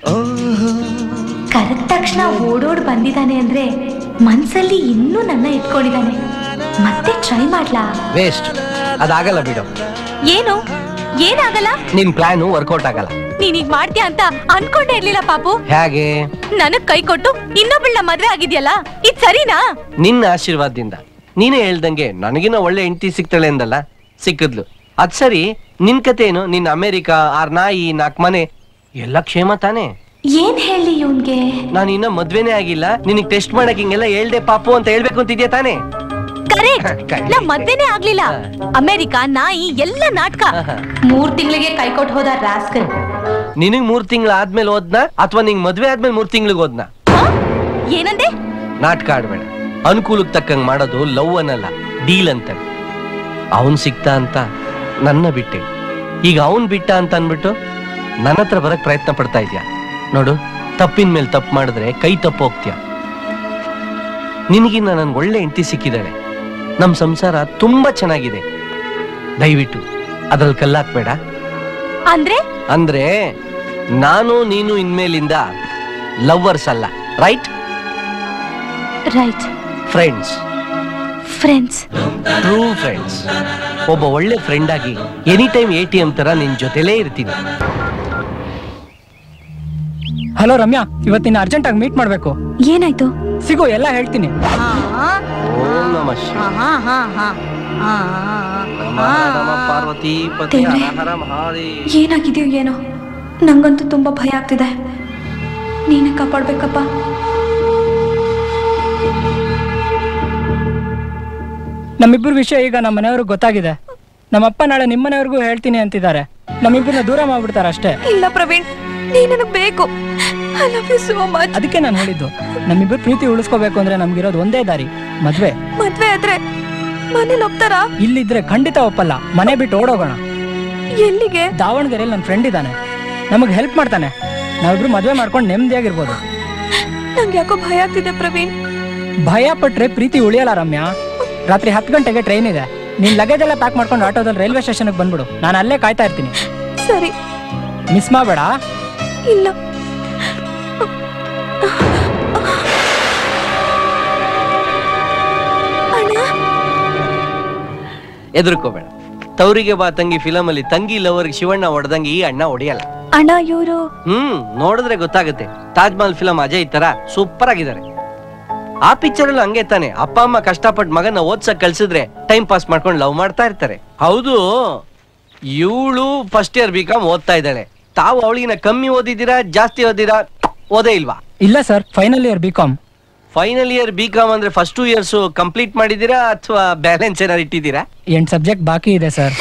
ಕರೆದ ತಕ್ಷಣ ಓಡೋಡ್ ಬಂದಿದ್ದಾನೆ ಅಂದ್ರೆ ಮನ್ಸಲ್ಲಿ ಇನ್ನೂ ನನ್ನ ಇಟ್ಕೊಂಡಿದ್ದಾನೆ ಮತ್ತೆ ಟ್ರೈ ಮಾಡ್ಲಾ ವೇಸ್ಟ್ ಅದಾಗಲ್ಲ ಬಿಡು ಏನು ಏನಾಗಲ್ಲ ನಿನ್ ಪ್ಲಾನು ವರ್ಕೌಟ್ ಆಗಲ್ಲ ನೀನೀಗ್ ಮಾಡ್ತೀಯ ಅಂತ ಅನ್ಕೊಂಡೇ ಇರ್ಲಿಲ್ಲ ಪಾಪು ಹೇಗೆ ನನಗ್ ಕೈ ಕೊಟ್ಟು ಇನ್ನೊಬ್ಬಳ ಮದ್ವೆ ಆಗಿದ್ಯಲ್ಲ ಇದ್ ಸರಿನಾ ನಿನ್ನ ಆಶೀರ್ವಾದದಿಂದ ನೀನೇ ಹೇಳ್ದಂಗೆ ನನಗಿನ ಒಳ್ಳೆ ಹೆಂಡತಿ ಸಿಗ್ತಾಳೆ ಅಂದಲ್ಲ ಸಿಕ್ಕಿದ್ಲು ಅದ್ ಸರಿ ನಿನ್ ಕತೆ ಏನು ನಿನ್ ಅಮೆರಿಕ ಆರ್ ನಾಯಿ ನಾಲ್ಕ್ ಮನೆ ಎಲ್ಲ ಕ್ಷೇಮ ತಾನೇ ಏನ್ ಹೇಳಿ ಇವನ್ಗೆ ನಾನು ಇನ್ನ ಮದ್ವೆನೇ ಆಗಿಲ್ಲ ನಿನಗ್ ಟೆಸ್ಟ್ ಮಾಡಕ್ ಹಿಂಗೆಲ್ಲ ಹೇಳ್ದೆ ಪಾಪು ಅಂತ ಹೇಳ್ಬೇಕು ಅಂತಿದ್ಯಾ ತಾನೇ ಕರೆಕ್ಟ್ ನಾ ಮದ್ವೆನೇ ಆಗ್ಲಿಲ್ಲ ಅಮೆರಿಕ ನಾಯಿ ಎಲ್ಲ ನಾಟಕ ಮೂರ್ ತಿಂಗಳಿಗೆ ಕೈ ಕೊಟ್ಟು ಹೋದ ರಾಸ್ಕಲ್ ನಿನಗ್ ಮೂರ್ ತಿಂಗಳ ಆದ್ಮೇಲೆ ಓದ್ನಾ ಅಥವಾ ನಿಂಗ್ ಮದ್ವೆ ಆದ್ಮೇಲೆ ಮೂರ್ ತಿಂಗ್ಳಿಗೆ ಓದ್ನಾ ಏನಂದೆ ನಾಟಕ ಆಡ್ಬೇಡ ಅನುಕೂಲಕ್ಕೆ ತಕ್ಕಂಗ್ ಮಾಡೋದು ಲವ್ ಅನ್ನಲ್ಲ ಡೀಲ್ ಅಂತ ಅವನ್ ಸಿಕ್ತಾ ಅಂತ ನನ್ನ ಬಿಟ್ಟೆ ಈಗ ಅವನ್ ಬಿಟ್ಟ ಅಂತ ಅನ್ಬಿಟ್ಟು ನನ್ನ ಹತ್ರ ಬರಕ್ ಪ್ರಯತ್ನ ಪಡ್ತಾ ಇದ್ಯಾ ನೋಡು ತಪ್ಪಿನ ಮೇಲೆ ತಪ್ಪು ಮಾಡಿದ್ರೆ ಕೈ ತಪ್ಪು ಹೋಗ್ತೀಯ ನಿನಗಿನ್ನ ನನ್ಗೆ ಒಳ್ಳೆ ಹೆಂಡತಿ ಸಿಕ್ಕಿದ್ದಾಳೆ ನಮ್ ಸಂಸಾರ ತುಂಬಾ ಚೆನ್ನಾಗಿದೆ ದಯವಿಟ್ಟು ಅದ್ರಲ್ಲಿ ಕಲ್ಲಾಕ್ಬೇಡ ಅಂದ್ರೆ ಅಂದ್ರೆ ನಾನು ನೀನು ಇನ್ಮೇಲಿಂದ ಲವ್ವರ್ಸ್ ಅಲ್ಲ right right friends friends true friends ಒಬ್ಬ ಒಳ್ಳೆ ಫ್ರೆಂಡ್ ಆಗಿ any time A T M ತರ ನಿನ್ ಜೊತೆಲೇ ಇರ್ತೀನಿ ಹಲೋ ರಮ್ಯಾ ಇವತ್ತಿನ ಅರ್ಜೆಂಟ್ ಆಗಿ ಮೀಟ್ ಮಾಡ್ಬೇಕು ಏನಾಯ್ತು ಸಿಗು ಎಲ್ಲ ಹೇಳ್ತೀನಿ ಓಂ ನಮ ಪಾರ್ವತಿ ಪತಿ ದೇವ್ರೇ. ಹರ ಹರ ಮಹಾದೇವ್ ಏನಾಗಿದೆಯೋ ಏನೋ ನಂಗಂತೂ ತುಂಬಾ ಭಯ ಆಗ್ತಿದೆ ನೀನೇ ಕಾಪಾಡ್ಬೇಕಪ್ಪ ನಮ್ಮಿಬ್ಬರ ವಿಷಯ ಈಗ ನಮ್ಮ ಮನೆಯವ್ರಿಗೆ ಗೊತ್ತಾಗಿದೆ ನಮ್ಮಪ್ಪ ನಾಳೆ ನಿಮ್ಮ ಮನೆಯವ್ರಿಗೂ ಹೇಳ್ತೀನಿ ಅಂತಿದ್ದಾರೆ ನಮ್ಮಿಬ್ಬರನ್ನ ದೂರ ಮಾಡ್ಬಿಡ್ತಾರೆ ಅಷ್ಟೇ ಇಲ್ಲ ಪ್ರವೀಣ್ ನೀ ನನಗ್ ಬೇಕು I love you so much ಅದಕ್ಕೆ ನಾನು ಹೇಳಿದ್ದು ನಮ್ಮಿಬ್ಬರು ಪ್ರೀತಿ ಉಳಿಸ್ಕೋಬೇಕು ಅಂದ್ರೆ ನಮ್ಗಿರೋದು ಒಂದೇ ದಾರಿ ಮದ್ವೆ ಮದ್ವೆ ಆದ್ರೆ ಮನೇಲಿ ಒಪ್ತಾರಾ ಇಲ್ಲಿದ್ರೆ ಖಂಡಿತ ಒಪ್ಪಲ್ಲ ಮನೆ ಬಿಟ್ಟು ಓಡೋಗೋಣ ಎಲ್ಲಿಗೆ ದಾವಣಗೆರೆಯಲ್ಲಿ ನನ್ನ ಫ್ರೆಂಡ್ ಇದ್ದಾನೆ ನಮಗೆ ಹೆಲ್ಪ್ ಮಾಡ್ತಾನೆ ನಾವಿಬ್ರು ಮದುವೆ ಮಾಡ್ಕೊಂಡು ನೆಮ್ಮದಿಯಾಗಿರ್ಬೋದು ನಂಗೆ ಯಾಕೋ ಭಯ ಆಗ್ತಿದೆ ಪ್ರವೀಣ್ ಭಯ ಪಟ್ರೆ ಪ್ರೀತಿ ಉಳಿಯಲ್ಲ ರಮ್ಯಾ ರಾತ್ರಿ ಹತ್ತು ಗಂಟೆಗೆ ಟ್ರೈನ್ ಇದೆ ನೀನ್ ಲಗೇಜ್ ಎಲ್ಲ ಪ್ಯಾಕ್ ಮಾಡ್ಕೊಂಡು ಆಟೋದಲ್ಲಿ ರೈಲ್ವೆ ಸ್ಟೇಷನ್ಗೆ ಬಂದ್ಬಿಡು ನಾನು ಅಲ್ಲೇ ಕಾಯ್ತಾ ಇರ್ತೀನಿ ಸರಿ ಮಿಸ್ ಮಾಡಬೇಡ ಇಲ್ಲ ಎದುರ್ಕೋಬೇಡ ತವರಿಗೆ ಬಾ ತಂಗಿ ಫಿಲಮ್ ಅಲ್ಲಿ ತಂಗಿ ಲವರ್ಗೆ ಶಿವಣ್ಣ ಹೊಡೆದಂಗೆ ಈ ಅಣ್ಣ ಹೊಡೆಯಲ್ಲ ಅಣ್ಣ ಇವರು ಹ್ಮ್ ನೋಡಿದ್ರೆ ಗೊತ್ತಾಗುತ್ತೆ ತಾಜ್ ಮಹಲ್ ಫಿಲಂ ಅಜಯ್ ತರ ಸೂಪರ್ ಆಗಿದ್ದಾರೆ ಆ ಪಿಕ್ಚರ್ ಅಲ್ಲೂ ಹಂಗೆ ತಾನೆ ಅಪ್ಪ ಅಮ್ಮ ಕಷ್ಟಪಟ್ಟು ಮಗನ ಓದ್ಸಕ್ ಕಳ್ಸಿದ್ರೆ ಟೈಮ್ ಪಾಸ್ ಮಾಡ್ಕೊಂಡು ಲವ್ ಮಾಡ್ತಾ ಇರ್ತಾರೆ ಹೌದು ಇವಳು ಫಸ್ಟ್ ಇಯರ್ ಬಿ ಕಾಮ್ ಓದ್ತಾ ಇದ್ದಾಳೆ ತಾವು ಅವಳಿಗಿನ ಕಮ್ಮಿ ಓದಿದ್ದೀರಾ ಜಾಸ್ತಿ ಓದಿರಾ ಓದೇ ಇಲ್ವಾ ಇಲ್ಲ sir final year B Com final year B Com ಅಂದ್ರೆ ಫಸ್ಟ್ ಟೂ ಇಯರ್ಸ್ ಕಂಪ್ಲೀಟ್ ಮಾಡಿದೀರಾ ಅಥವಾ ಬ್ಯಾಲೆನ್ಸ್ ಏನಾರು ಇಟ್ಟಿದ್ದೀರಾ ಎಂಟು ಸಬ್ಜೆಕ್ಟ್ ಬಾಕಿ ಇದೆ ಸರ್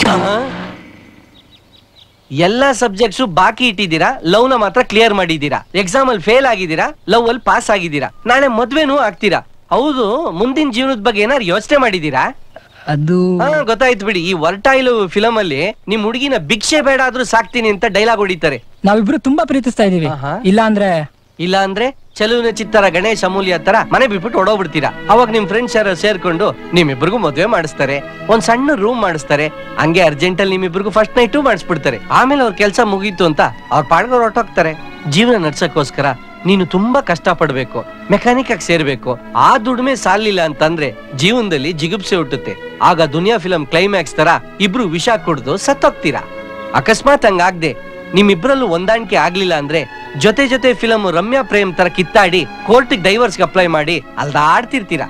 ಎಲ್ಲಾ ಸಬ್ಜೆಕ್ಟ್ಸ್ ಬಾಕಿ ಇಟ್ಟಿದ್ದೀರಾ ಲವ್ ನ ಮಾತ್ರ ಕ್ಲಿಯರ್ ಮಾಡಿದ್ದೀರಾ ಎಕ್ಸಾಮ್ ಅಲ್ಲಿ ಫೇಲ್ ಆಗಿದ್ದೀರಾ ಲವ್ ಅಲ್ಲಿ ಪಾಸ್ ಆಗಿದ್ದೀರಾ ನಾಳೆ ಮದ್ವೆನೂ ಆಗ್ತೀರಾ ಹೌದು ಮುಂದಿನ ಜೀವನದ ಬಗ್ಗೆ ಏನಾರು ಯೋಚನೆ ಮಾಡಿದ್ದೀರಾ ಅದು ಹಾ ಗೊತ್ತಾಯ್ತು ಬಿಡಿ ಈ ವರ್ಟಾಯ್ಲು ಫಿಲಮ್ ಅಲ್ಲಿ ನಿಮ್ ಹುಡುಗಿನ ಭಿಕ್ಷೆ ಬೇಡ ಆದ್ರೂ ಸಾಕ್ತೀನಿ ಅಂತ ಡೈಲಾಗ್ ಹೊಡಿತಾರೆ ನಾವಿಬ್ರು ತುಂಬಾ ಪ್ರೀತಿಸ್ತಾ ಇದೀವಿ ಇಲ್ಲ ಅಂದ್ರೆ ಇಲ್ಲ ಅಂದ್ರೆ ಚಲುವಿನ ಚಿತ್ತರ ಗಣೇಶ್ ಅಮೂಲ್ಯ ತರ ಮನೆ ಬಿಟ್ಬಿಟ್ಟು ಓಡೋಗ್ಬಿಡ್ತೀರಾ ಅವಾಗ ನಿಮ್ ಫ್ರೆಂಡ್ಸ್ ಯಾರು ಸೇರ್ಕೊಂಡು ನಿಮ್ಮಿಬ್ರಿಗೂ ಮದ್ವೆ ಮಾಡಿಸ್ತಾರೆ ಒಂದ್ ಸಣ್ಣ ರೂಮ್ ಮಾಡಿಸ್ತಾರೆ ಹಂಗೆ ಅರ್ಜೆಂಟ್ ಅಲ್ಲಿ ನಿಮ್ಮಿಬ್ರಿಗೂ ಫಸ್ಟ್ ನೈಟು ಮಾಡಿಸ್ಬಿಡ್ತಾರೆ ಆಮೇಲೆ ಅವ್ರ ಕೆಲಸ ಮುಗೀತು ಅಂತ ಅವ್ರ ಪಾಡ್ಗವ್ರು ಹೊರಟೋಗ್ತಾರೆ ಜೀವನ ನಡ್ಸಕ್ಕೋಸ್ಕರ ನೀನು ತುಂಬಾ ಕಷ್ಟ ಪಡ್ಬೇಕು ಮೆಕ್ಯಾನಿಕ್ ಆಗಿ ಸೇರ್ಬೇಕು ಆ ದುಡಿಮೆ ಸಾಲಿಲ್ಲ ಅಂತಂದ್ರೆ ಜೀವನದಲ್ಲಿ ಜಿಗುಪ್ಸೆ ಹುಟ್ಟುತ್ತೆ ಆಗ ದುನಿಯಾ ಫಿಲಂ ಕ್ಲೈಮ್ಯಾಕ್ಸ್ ತರ ಇಬ್ರು ವಿಷ ಕುಡ್ದು ಸತ್ತೋಗ್ತೀರಾ ಅಕಸ್ಮಾತ್ ಹಂಗಾಗ್ದೆ ನಿಮ್ಮಿಬ್ರಲ್ಲೂ ಹೊಂದಾಣಿಕೆ ಆಗ್ಲಿಲ್ಲ ಅಂದ್ರೆ ಜೊತೆ ಜೊತೆ ಫಿಲಂ ರಮ್ಯಾ ಪ್ರೇಮ್ ತರ ಕಿತ್ತಾಡಿ ಕೋರ್ಟ್ ಡೈವರ್ಸ್ಗೆ ಅಪ್ಲೈ ಮಾಡಿ ಅಲ್ದಾಡ್ತಿರ್ತೀರಾ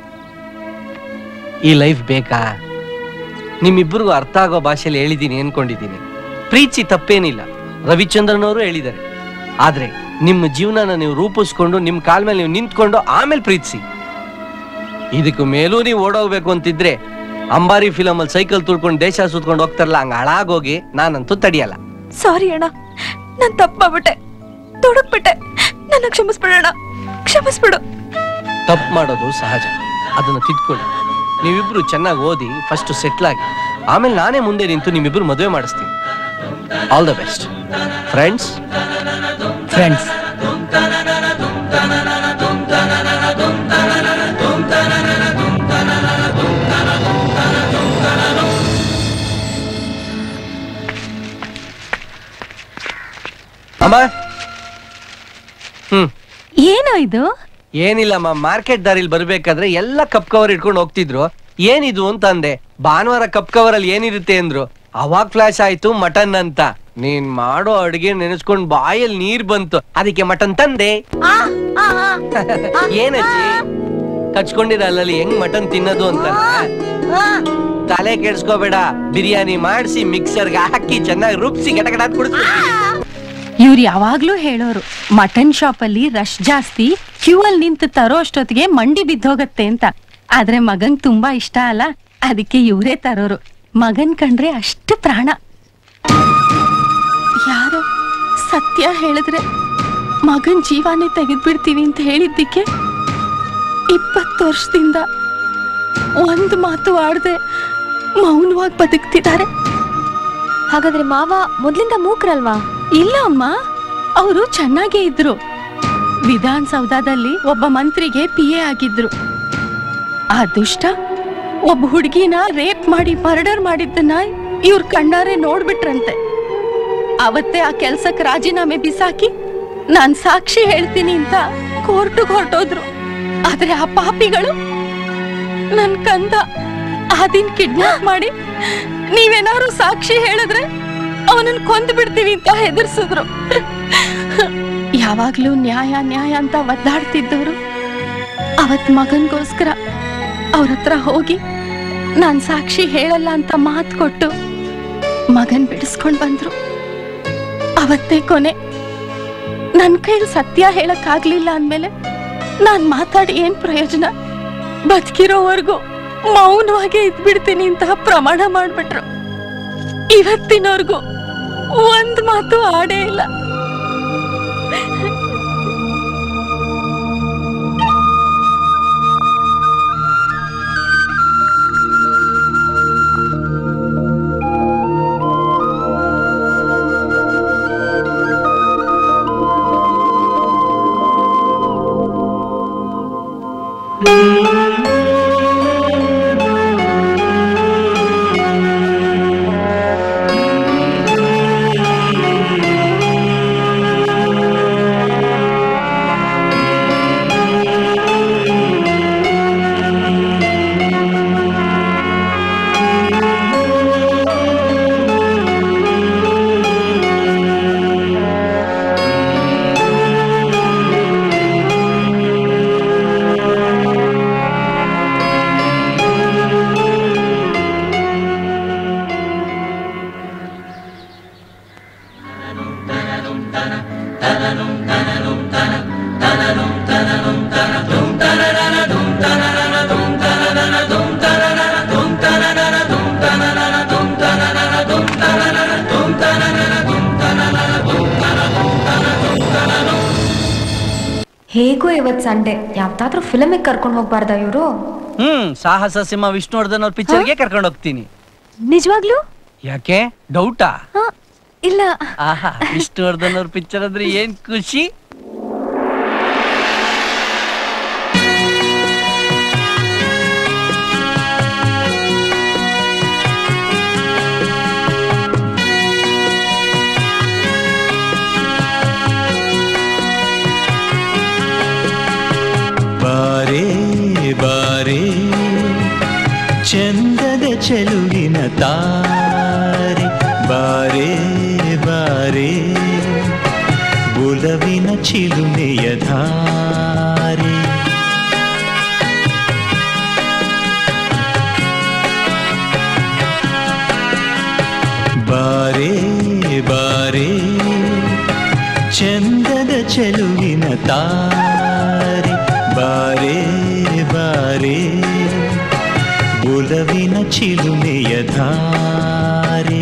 ಈ ಲೈಫ್ ಬೇಕಾ ನಿಮ್ಮಿಬ್ರಿಗೂ ಅರ್ಥ ಆಗೋ ಭಾಷೆಯಲ್ಲಿ ಹೇಳಿದೀನಿ ಅನ್ಕೊಂಡಿದ್ದೀನಿ ಪ್ರೀತಿ ತಪ್ಪೇನಿಲ್ಲ ರವಿಚಂದ್ರನ್ ಅವರು ಹೇಳಿದ್ದಾರೆ ಆದ್ರೆ ನಿಮ್ಮ ಜೀವನನ ನೀವು ರೂಪಿಸ್ಕೊಂಡು ನಿಮ್ ಕಾಲ್ ಮೇಲೆ ನೀವು ನಿಂತ್ಕೊಂಡು ಆಮೇಲೆ ಪ್ರೀತಿಸಿ ಇದಕ್ಕೂ ಮೇಲೂ ನೀವು ಓಡೋಗ್ಬೇಕು ಅಂತಿದ್ರೆ ಅಂಬಾರಿ ಫಿಲಮ್ ಅಲ್ಲಿ ಸೈಕಲ್ ತುಳ್ಕೊಂಡು ದೇಶ ಸುತ್ಕೊಂಡು ಹೋಗ್ತಾರಲ್ಲ ಹಂಗ ಹಾಳಾಗೋಗಿ ನಾನಂತೂ ತಡಿಯಲ್ಲ ಸಾರಿ ಅಣ್ಣ ನಾನ್ ತಪ್ಪು ಮಾಡ್ಬಿಟ್ಟೆ ತೊಡಕ್ಬಿಟ್ಟೆ ನನ್ನ ಕ್ಷಮಿಸ್ಬಿಡೋಣ ಕ್ಷಮಿಸ್ಬಿಡು ತಪ್ಪು ಮಾಡೋದು ಸಹಜ ಅದನ್ನ ತಿದ್ಕೊಳ್ಳಿ ನೀವಿಬ್ರು ಚೆನ್ನಾಗಿ ಓದಿ ಫಸ್ಟ್ ಸೆಟ್ಲ್ ಆಗಿ ಆಮೇಲೆ ನಾನೇ ಮುಂದೆ ನಿಂತು ನಿಮ್ಮಿಬ್ರು ಮದುವೆ ಮಾಡಿಸ್ತೀನಿ all the best friends friends ಅಮ್ಮ ಹ್ಮ್ ಏನೋ ಇದು ಏನಿಲ್ಲಮ್ಮ ಮಾರ್ಕೆಟ್ ದಾರಿಲಿ ಬರ್ಬೇಕಾದ್ರೆ ಎಲ್ಲ ಕಪ್ ಕವರ್ ಇಟ್ಕೊಂಡು ಹೋಗ್ತಿದ್ರು ಏನಿದು ಅಂತ ಅಂದೆ ಭಾನುವಾರ ಕಪ್ ಕವರ್ ಅಲ್ಲಿ ಏನಿರುತ್ತೆ ಅಂದ್ರು ಅವಾಗ ಫ್ಲಾಶ್ ಆಯ್ತು ಮಟನ್ ಅಂತ ನೀನ್ ಮಾಡೋ ಅಡ್ಗೆ ನೆನೆಸ್ಕೊಂಡ್ ಬಾಯಲ್ಲಿ ನೀರ್ ಬಂತು ಅದಕ್ಕೆ ಮಟನ್ ತಂದೆ ಏನಜ್ಜಿ ಕಚ್ಕೊಂಡಿರ ಅಲ್ಲಲ್ಲಿ ಹೆಂಗ್ ಮಟನ್ ತಿನ್ನೋದು ಅಂತ ತಲೆ ಕೆಡ್ಸ್ಕೋಬೇಡ ಬಿರಿಯಾನಿ ಮಾಡಿಸಿ ಮಿಕ್ಸರ್ಗೆ ಹಾಕಿ ಚೆನ್ನಾಗಿ ರುಬ್ಸಿ ಗಟಗಡ ಕುಡಿಸ್ಬಿಡ್ತೀನಿ ಇವ್ರು ಯಾವಾಗ್ಲೂ ಹೇಳೋರು ಮಟನ್ ಶಾಪ್ ಅಲ್ಲಿ ರಶ್ ಜಾಸ್ತಿ ಕ್ಯೂ ಅಲ್ಲಿ ನಿಂತು ತರೋ ಅಷ್ಟೊತ್ತಿಗೆ ಮಂಡಿ ಬಿದ್ದೋಗತ್ತೆ ಅಂತ ಆದ್ರೆ ಮಗಂಗ್ ತುಂಬಾ ಇಷ್ಟ ಅಲ್ಲ ಅದಕ್ಕೆ ಇವರೇ ತರೋರು ಮಗನ್ ಕಂಡ್ರೆ ಅಷ್ಟು ಪ್ರಾಣ ಯಾರೋ ಸತ್ಯ ಹೇಳಿದ್ರೆ ಮಗನ್ ಜೀವಾನೇ ತೆಗೆದ್ಬಿಡ್ತೀವಿ ಅಂತ ಹೇಳಿದ್ದಕ್ಕೆ ಇಪ್ಪತ್ತು ವರ್ಷದಿಂದ ಒಂದು ಮಾತು ಆಡದೆ ಮೌನವಾಗಿ ಬದುಕ್ತಿದ್ದಾರೆ ಹಾಗಾದ್ರೆ ಮಾವ ಮೊದ್ಲಿಂದ ಮೂಕ್ರಲ್ವಾ ಇಲ್ಲ ಅಮ್ಮ ಅವರು ಚೆನ್ನಾಗೇ ಇದ್ರು ವಿಧಾನಸೌಧದಲ್ಲಿ ಒಬ್ಬ ಮಂತ್ರಿಗೆ ಪಿ ಎ ಆಗಿದ್ರು ಆ ದುಷ್ಟ ಒಬ್ಬ ಹುಡುಗಿನ ರೇಪ್ ಮಾಡಿ ಮರ್ಡರ್ ಮಾಡಿದ್ದನ್ನ ಇವ್ರ ಕಣ್ಣಾರೆ ನೋಡ್ಬಿಟ್ರಂತೆ ಅವತ್ತೇ ಆ ಕೆಲ್ಸಕ್ಕೆ ರಾಜೀನಾಮೆ ಬಿಸಾಕಿ ನಾನ್ ಸಾಕ್ಷಿ ಹೇಳ್ತೀನಿ ಅಂತ ಕೋರ್ಟ್ಗೆ ಹೊರಟೋದ್ರು ಆದ್ರೆ ಆ ಪಾಪಿಗಳು ನನ್ ಕಂದ ಆದಿನ್ ಕಿಡ್ನಾಪ್ ಮಾಡಿ ನೀವೇನಾದ್ರು ಸಾಕ್ಷಿ ಹೇಳಿದ್ರೆ ಅವನನ್ನ ಕೊಂದು ಬಿಡ್ತೀವಿ ಅಂತ ಹೆದರ್ಸಿದ್ರು ಯಾವಾಗ್ಲೂ ನ್ಯಾಯ ನ್ಯಾಯ ಅಂತ ಒದ್ದಾಡ್ತಿದ್ದವರು ಅವತ್ ಮಗನ್ಗೋಸ್ಕರ ಅವ್ರ ಹತ್ರ ಹೋಗಿ ನಾನ್ ಸಾಕ್ಷಿ ಹೇಳಲ್ಲ ಅಂತ ಮಾತು ಕೊಟ್ಟು ಮಗನ್ ಬಿಡಿಸ್ಕೊಂಡ್ ಬಂದ್ರು ಅವತ್ತೇ ಕೊನೆ ನನ್ ಕೈಲಿ ಸತ್ಯ ಹೇಳಕ್ ಆಗ್ಲಿಲ್ಲ ಅಂದ್ಮೇಲೆ ನಾನ್ ಮಾತಾಡಿ ಏನ್ ಪ್ರಯೋಜನ ಬದುಕಿರೋವರೆಗೂ ಮೌನವಾಗೇ ಇದ್ಬಿಡ್ತೀನಿ ಅಂತ ಪ್ರಮಾಣ ಮಾಡ್ಬಿಟ್ರು ಇವತ್ತಿನವರೆಗೂ ಒಂದ್ ಮಾತು ಆಡೇ ಇಲ್ಲ ಹೇಗೂ ಇವತ್ತು ಸಂಡೇ ಯಾವ್ದಾದ್ರೂ ಫಿಲಮಿಗೆ ಕರ್ಕೊಂಡು ಹೋಗ್ಬಾರ್ದಾ ಇವರು ಹ್ಮ್ ಸಾಹಸ ಸಿಂಹ ವಿಷ್ಣುವರ್ಧನ್ ಅವ್ರ ಪಿಕ್ಚರ್ಗೆ ಕರ್ಕೊಂಡು ಹೋಗ್ತೀನಿ ನಿಜವಾಗ್ಲೂ ಯಾಕೆ ಡೌಟಾ ಇಲ್ಲ ಆಹಾ ವಿಷ್ಣುವರ್ಧನ್ ಅವ್ರ ಪಿಕ್ಚರ್ ಅಂದ್ರೆ ಏನ್ ಖುಷಿ ಬಾರೆ ಬಾರೆ ಚಂದದ ಚೆಲುವಿನ ತಾರೆ ಬಾರೆ ಬಾರೆ ಬುಲವಿನ ಚಿಲುಮೆಯ ಧಾರೆ ಬಾರೆ ಬಾರೆ ಚಂದದ ಚೆಲುವಿನ ತಾರೆ ಬಾರೆ ಬಾರೆ ಬುಲವಿನ ಚಿಲುಮೆಯ ಧಾರೆ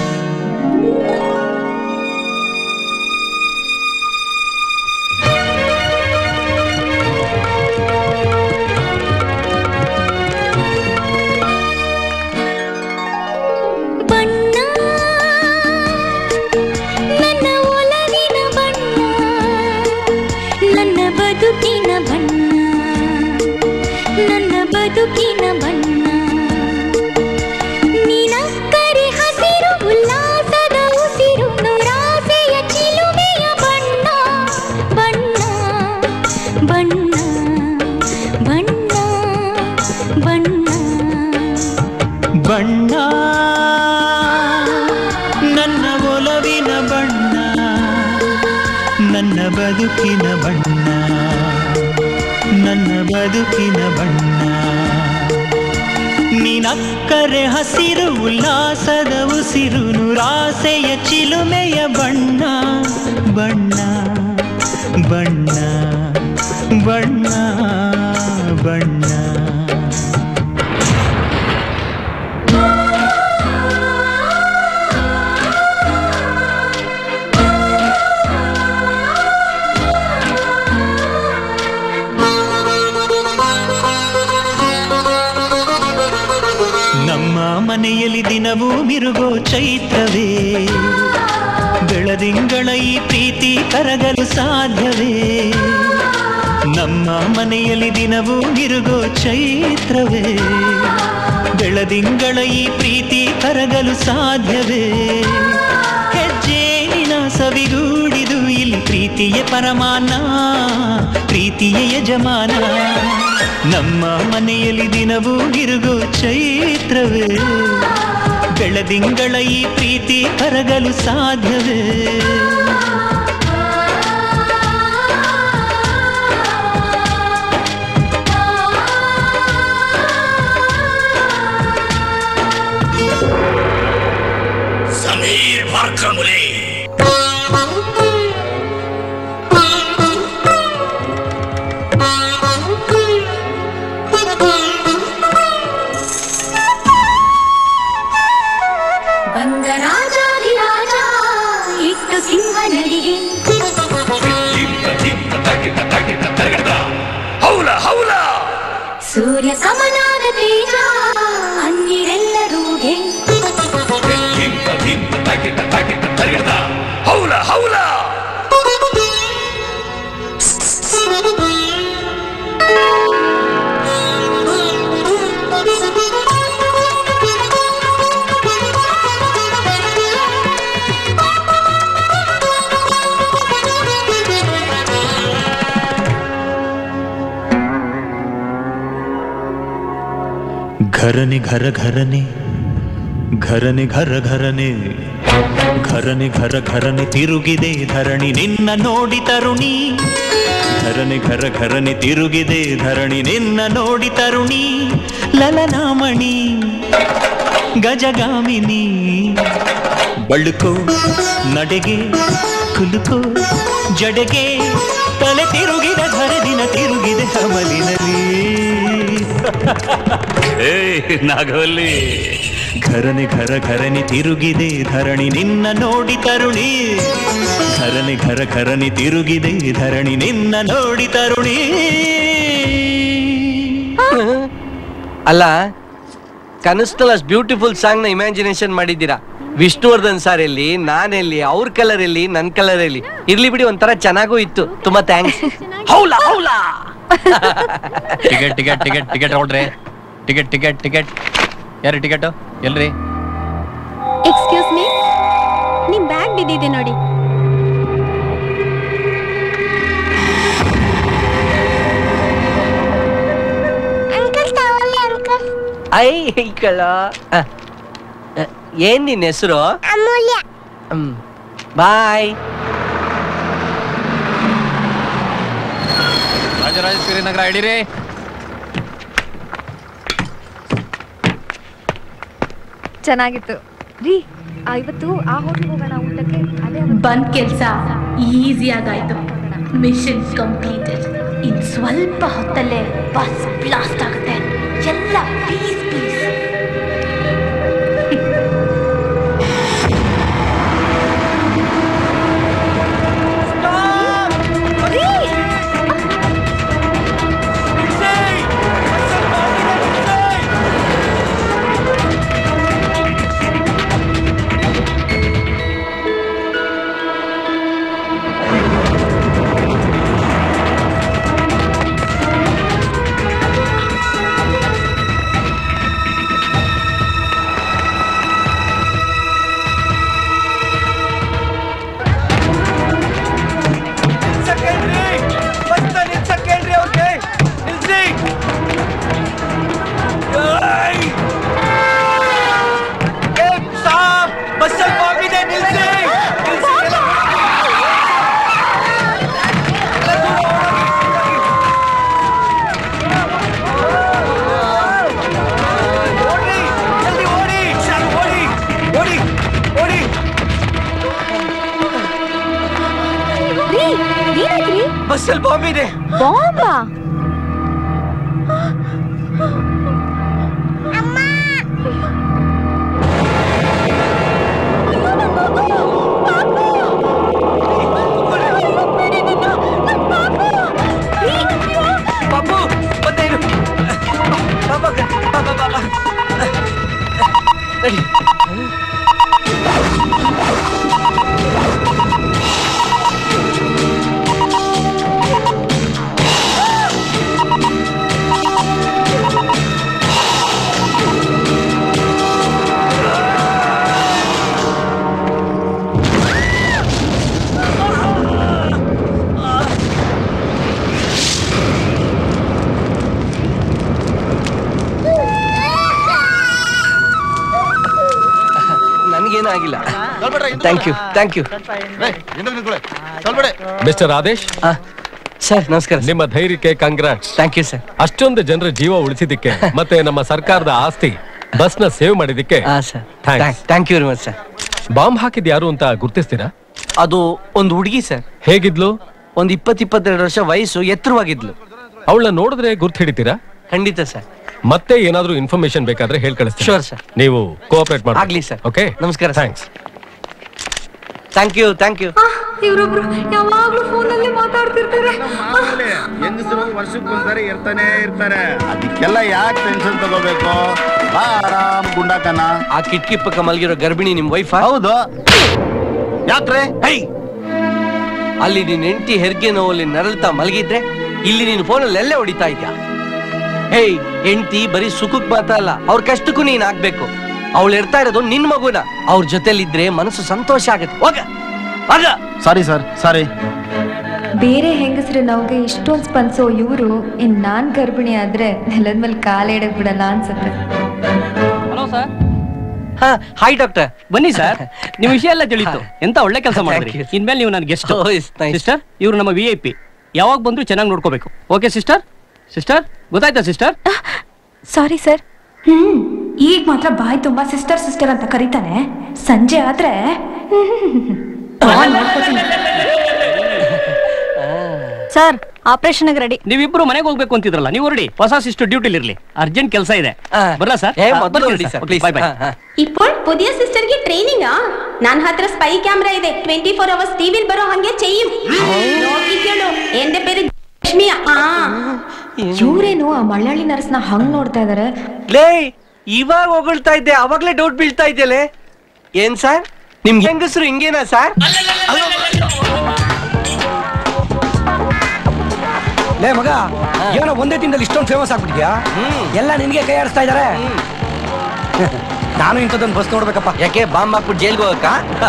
ಬಣ್ಣ ನನ್ನ ಒಲವಿನ ಬಣ್ಣ ನನ್ನ ಬದುಕಿನ ಬಣ್ಣ ನನ್ನ ಬದುಕಿನ ಬಣ್ಣ ನಿನಕ್ಕರೆ ಹಸಿರು ಉಲ್ಲಾಸದ ಉಸಿರು ನೂರಾಸೆಯ ಚಿಲುಮೆಯ ಬಣ್ಣ ಬಣ್ಣ ಬಣ್ಣ ಬಣ್ಣ ಬಣ್ಣ ಬಣ್ಣ ನನ್ನ ಒಲವಿನ ಬಣ್ಣ ನನ್ನ ಬದುಕಿನ ಬಣ್ಣ ನನ್ನ ಬದುಕಿನ ಬಣ್ಣ ನಿನಕ್ಕರೆ ಹಸಿರು ಉಲ್ಲಾಸದ ಉಸಿರು ನೂರಾಸೆಯ ಚಿಲುಮೆಯ ಬಣ್ಣ ಬಣ್ಣ ಬಣ್ಣ ಬಣ್ಣ ಬಣ್ಣ ನಮ್ಮ ಮನೆಯಲ್ಲಿ ದಿನವೂ ಮಿರುಗೋ ಚೈತ್ರವೇ ಬೆಳದಿಂಗಳ ಈ ಪ್ರೀತಿ ಕರಗಲು ಸಾಧ್ಯವೇ ನಮ್ಮ ಮನೆಯಲ್ಲಿ ದಿನವೂ ಮಿರುಗೋ ಚೈತ್ರವೇ ಬೆಳದಿಂಗಳ ಈ ಪ್ರೀತಿ ಕರಗಲು ಸಾಧ್ಯವೇ ಹೆಜ್ಜೇನಿನ ಸವಿಗೂಡಿದು ಇಲ್ಲಿ ಪ್ರೀತಿಯ ಪರಮಾನ ಪ್ರೀತಿಯ ಯಜಮಾನ ನಮ್ಮ ಮನೆಯಲ್ಲಿ ದಿನವೂ ಗಿರುಗೋ ಚೈತ್ರವೇ ಬೆಳದಿಂಗಳ ಈ ಪ್ರೀತಿ ಕರಗಲು ಸಾಧ್ಯವೇ ಸಮೀರ್ ಮಾರ್ಕಮುಲೆ ಬಂದ ರಾಜಾಧಿರಾಜ ಇಟ್ಟು ಸಿಂಹ ನಡಿಗೆ ಹೌಲ ಹೌಲ ಸೂರ್ಯ ಸಮನಾದ ತೇಜ ಅನ್ನಿರೆಲ್ಲರೂಗೆ ಹೌಲ ಹೌಲ घरने घर घरने घरನೆ ಘರ ಘರನೆ ಘರನೆ ಘರ ಘರನೆ ತಿರುಗಿದೆ ಧರಣಿ ನಿನ್ನ ನೋಡಿ ತರುಣಿ ಘರನೆ ಘರ ಘರನೆ ತಿರುಗಿದೆ ಧರಣಿ ನಿನ್ನ ನೋಡಿ ತರುಣಿ ಲಲನಾಮಣಿ ಗಜಗಾಮಿನಿ ಬಳುಕೋ ನಡೆಗೆ ಕುಲುಕು ಜಡೆಗೆ ತಲೆ ತಿರುಗಿದ ಧರದಿನ ತಿರುಗಿದೆ ಅಮಲಿನಲ್ಲಿ ಏ ನಾಗವಲ್ಲಿ ಘರನೆ ಘರ ಘರನೆ ತಿರುಗಿದೆ ಧರಣಿ ನಿನ್ನ ನೋಡಿ ತರುಣಿ ಘರನೆ ಘರ ಘರನೆ ತಿರುಗಿದೆ ಧರಣಿ ನಿನ್ನ ನೋಡಿ ತರುಣಿ ಅಲ್ಲ ಕನಸ್ನಲ್ಲಿ ಅಷ್ಟು ಬ್ಯೂಟಿಫುಲ್ ಸಾಂಗ್ ನ ಇಮ್ಯಾಜಿನೇಷನ್ ಮಾಡಿದ್ದೀರಾ ವಿಷ್ಣುವರ್ಧನ್ ಸರ್ ಎಲ್ಲಿ ನಾನೆಲ್ಲಿ ಅವ್ರ ಕಲರ್ ಎಲ್ಲಿ ನನ್ ಕಲರ್ ಎಲ್ಲಿ ಇರ್ಲಿ ಬಿಡಿ ಒಂಥರ ಚೆನ್ನಾಗೂ ಇತ್ತು ತುಂಬಾ ಥ್ಯಾಂಕ್ಸ್ ಹೌಲಾ ಹೌಲಾ ಟಿಕೆಟ್ ಟಿಕೆಟ್ ಟಿಕೆಟ್ ಟಿಕೆಟ್ ನೋಡ್ರಿ ಟಿಕೆಟ್ ಟಿಕೆಟ್ ಟಿಕೆಟ್ ಯಾರು ಟಿಕೆಟ್ ಎಲ್ರಿ ಎಕ್ಸ್ಕ್ಯೂಸ್ ಮೀ ನಿಮ್ ಬ್ಯಾಗ್ ಬಿದ್ದಿದೆ ನೋಡಿ ಐ ಕಳ ಏನ್ ನಿನ್ ಹೆಸರು ಅಮೂಲ್ಯ ಬಾಯ್ ರಾಜರಾಜೇಶ್ವರಿ ನಗರ ಹಿಡೀರಿ ಚೆನ್ನಾಗಿತ್ತು ರೀ ಆ, ಇವತ್ತು ಆ ಹೋಟ್ಲಿಗೆ ಹೋಗೋಣ ಊಟಕ್ಕೆ ಅದೇ ಬಂದ್ ಕೆಲ್ಸ ಈಸಿಯಾಗಾಯ್ತು ಮಿಷನ್ ಕಂಪ್ಲೀಟೆಡ್ ಇನ್ ಸ್ವಲ್ಪ ಹೊತ್ತಲ್ಲೇ ಬಸ್ ಬ್ಲಾಸ್ಟ್ ಆಗುತ್ತೆ ಎಲ್ಲ ಪೀಸ್ ಪೀಸ್ ಬಸ್ಸಲ್ಲಿ ಬಾಂಬ್ ಇದೆ ನಿಲ್ಸಿ ನಿಲ್ಸಿ ಎಲ್ಲ. ಓಡಿ, ಜಲ್ದಿ ಓಡಿ, ಶಾಲು, ಓಡಿ, ಓಡಿ, ಓಡಿ. ಬಸ್ಸಲ್ಲಿ ಬಾಂಬ್ ಇದೆ ಬಾಂಬಾ ಬಾಬು ಬಂದೆ ಇರು. ಬಾ, ಬಾ, ಬಾ, ಬಾ, ಬಾ, ಬಾ. ನಡಿ. ನನ್ಗೇನೂ ಆಗಿಲ್ಲ thank you thank you mister Adesh sir ನಮಸ್ಕಾರ ನಿಮ್ಮ ಧೈರ್ಯಕ್ಕೆ ಕಂಗ್ರಾಟ್ಸ್ ಥ್ಯಾಂಕ್ ಯು ಸರ್ ಅಷ್ಟೊಂದು ಜನರ ಜೀವ ಉಳಿಸಿದ್ದಕ್ಕೆ ಮತ್ತೆ ನಮ್ಮ ಸರ್ಕಾರದ ಆಸ್ತಿ ಬಸ್ ನ ಸೇವ್ ಮಾಡಿದ್ದಕ್ಕೆ thank you very much sir bomb ಹಾಕಿದ್ ಯಾರು ಅಂತ ಗುರ್ತಿಸ್ತೀರಾ ಅದು ಒಂದು ಹುಡುಗಿ ಸರ್ ಹೇಗಿದ್ಲು ಒಂದ್ ಇಪ್ಪತ್ ಇಪ್ಪತ್ತೆರಡು ವರ್ಷ ವಯಸ್ಸು ಎತ್ತರವಾಗಿದ್ಲು ಅವಳನ್ನ ನೋಡಿದ್ರೆ ಗುರ್ತು ಹಿಡಿತೀರಾ ಖಂಡಿತ ಸರ್ ಮತ್ತೆ ಏನಾದ್ರೂ ಇನ್ಫಾರ್ಮೇಶನ್ ಬೇಕಾದ್ರೆ ಹೇಳ್ ಕಳಿಸ್ತೀನಿ Sure, sir. ನೀವು ಕೋಆಪರೇಟ್ ಮಾಡಿ ಆಗ್ಲಿ, sir. ಓಕೆ ನಮಸ್ಕಾರ thanks thank you thank you ಇವ್ರೊಬ್ರು ಯಾವಾಗ್ಲೂ ಫೋನಲ್ಲಿ ಮಾತಾಡ್ತಿರ್ತಾರೆ ಹೆಂಗಸರು ವರ್ಷಕ್ಕೊಂದ್ಸರಿ ಇರ್ತಾನೆ ಇರ್ತಾರೆ ಅದಕ್ಕೆಲ್ಲ ಯಾಕೆ ಟೆನ್ಷನ್ ತಗೋಬೇಕು ಬಾ ಆರಾಮ್ ಗುಂಡಾಕನ ಆ ಕಿಟಕಿ ಪಕ್ಕ ಮಲಗಿರೋ ಗರ್ಭಿಣಿ ನಿಮ್ ವೈಫ್ ಹೌದು ಯಾಕ್ರೆ ಹೈ ಅಲ್ಲಿ ನಿನ್ ಹೆಂಡತಿ ಹೆರಿಗೆ ನೋವಲ್ಲಿ ನರಳ್ತಾ ಮಲಗಿದ್ರೆ ಇಲ್ಲಿ ನೀನು ಫೋನಲ್ಲಿ ಎಲ್ಲೇ ಹೊಡಿತಾ ಇದ್ಯಾ ಹೇಯ್ ಹೆಂಡತಿ ಬರೀ ಸುಖಕ್ ಮಾತ್ರ ಅಲ್ಲ ಅವ್ರ ಕಷ್ಟಕ್ಕೂ ನೀನ್ ಆಗ್ಬೇಕು ಅವಳು ಇರ್ತಾ ಇರೋದು ನಿನ್ ಮಗುನ ಅವ್ರ ಜೊತೆಲಿದ್ರೆ ಮನಸ್ಸು ಸಂತೋಷ ಆಗತ್ತೆ ಹೋಗ ಆಗ ಸಾರಿ ಸರ್ ಸಾರಿ ಬೇರೆ ಹೆಂಗಸರು ನಮ್ಗೆ ಇಷ್ಟೊಂದು ಸ್ಪಂದಿಸೋ ಇವರು ಇನ್ ನಾನ್ ಗರ್ಭಿಣಿ ಆದ್ರೆ ನೆಲದ ಮೇಲೆ ಕಾಲಿಡಕ್ ಬಿಡಲ್ಲ ಅನ್ಸುತ್ತೆ ಹಲೋ ಸರ್ ಹಾ ಹಾಯ್ ಡಾಕ್ಟರ್ ಬನ್ನಿ ಸರ್ ನಿಮ್ ವಿಷಯ ಎಲ್ಲ ತಿಳಿತು ಎಂತ ಒಳ್ಳೆ ಕೆಲಸ ಮಾಡಿದ್ರಿ Thank you. ಇನ್ಮೇಲೆ ನೀವು ನನ್ನ guest Oh, it's nice. Sister ಇವ್ರು ನಮ್ಮ ವಿ ಐ ಪಿ ಯಾವಾಗ ಬಂದ್ರು ಚೆನ್ನಾಗಿ ನೋಡ್ಕೋಬೇಕು ಓಕೆ ಸಿಸ್ಟರ್ ಸಿಸ್ಟರ್ ಗೊತ್ತಾಯ್ತಾ ಸಿಸ್ಟರ್ ಸಾರಿ ಸರ್ ಹ್ಮ್ ಈಗ ಮಾತ್ರ ಬಾಯಿ ತುಂಬಾ ಸಿಸ್ಟರ್ ಸಿಸ್ಟರ್ ಅಂತ ಕರೀತಾನೆ ಸಂಜೆ ಆದ್ರೆ ಸರ್ ಆಪರೇಷನ್ ರೆಡಿ ನೀವಿಬ್ರು ಮನೆಗೆ ಹೋಗ್ಬೇಕು ಅಂತಿದ್ರಲ್ಲ ನೀವು ಹೊರಡಿ ಹೊಸ ಸಿಸ್ಟರ್ ಡ್ಯೂಟಿಲಿ ಇರ್ಲಿ ಅರ್ಜೆಂಟ್ ಕೆಲಸ ಇದೆ ಬರ್ಲಾ ಸರ್ ಏ, ಮೊದ್ಲು ಹೊರಡಿ sir, please. ಬಾಯ್ ಬಾಯ್ ಹಾ, ಹಾ. ഇപ്പോൾ പുതിയ സിസ്റ്റർക്ക് ട്രെയിനിങ്ങാ ನನ್ನ ಹತ್ರ ಸ್ಪೈ ಕ್ಯಾಮ್ರಾ ಇದೆ ಟ್ವೆಂಟಿ ಫೋರ್ ಅವರ್ಸ್ ಟಿವಿಲ್ ಬರೋ ಹಂಗೆ ಚೆಯ್ಯು ನೋಡ್ಲಿ ಕೇಳು ಎಂದೆ ಪೇರು ಲಕ್ಷ್ಮಿಯ ಆ ಇವ್ರೇನು ಆ ಮಳ್ಳಾಳಿ ನರ್ಸ್ನ ಹಂಗ್ ನೋಡ್ತಾ ಇದಾರೆ ಲೇ ಇವಾಗ ಹೊಗಳ್ತಾ ಇದ್ದೆ ಅವಾಗ್ಲೇ ಡೌಟ್ ಬೀಳ್ತಾ ಇದ್ದೆಲೆ ಏನ್ ಸರ್ ನಿಮ್ಗೆ ಹೆಂಗಸ್ರು ಹಿಂಗೇನಾ ಸರ್ ಲೇ ಮಗ ಏನೋ ಒಂದೇ ದಿನದಲ್ಲಿ ಇಷ್ಟೊಂದು ಫೇಮಸ್ ಆಗ್ಬಿಟ್ಟಿದ್ಯಾ ಎಲ್ಲ ನಿನ್ಗೆ ಕೈ ಆಡಿಸ್ತಾ ಇದಾರೆ ನಾನು ಇಂಥದ್ದೊಂದು ಬಸ್ ನೋಡ್ಬೇಕಪ್ಪ ಯಾಕೆ ಬಾಂಬ್ ಹಾಕ್ಬಿಟ್ಟು ಜೈಲ್ಗೆ ಹೋಗಕ್ಕ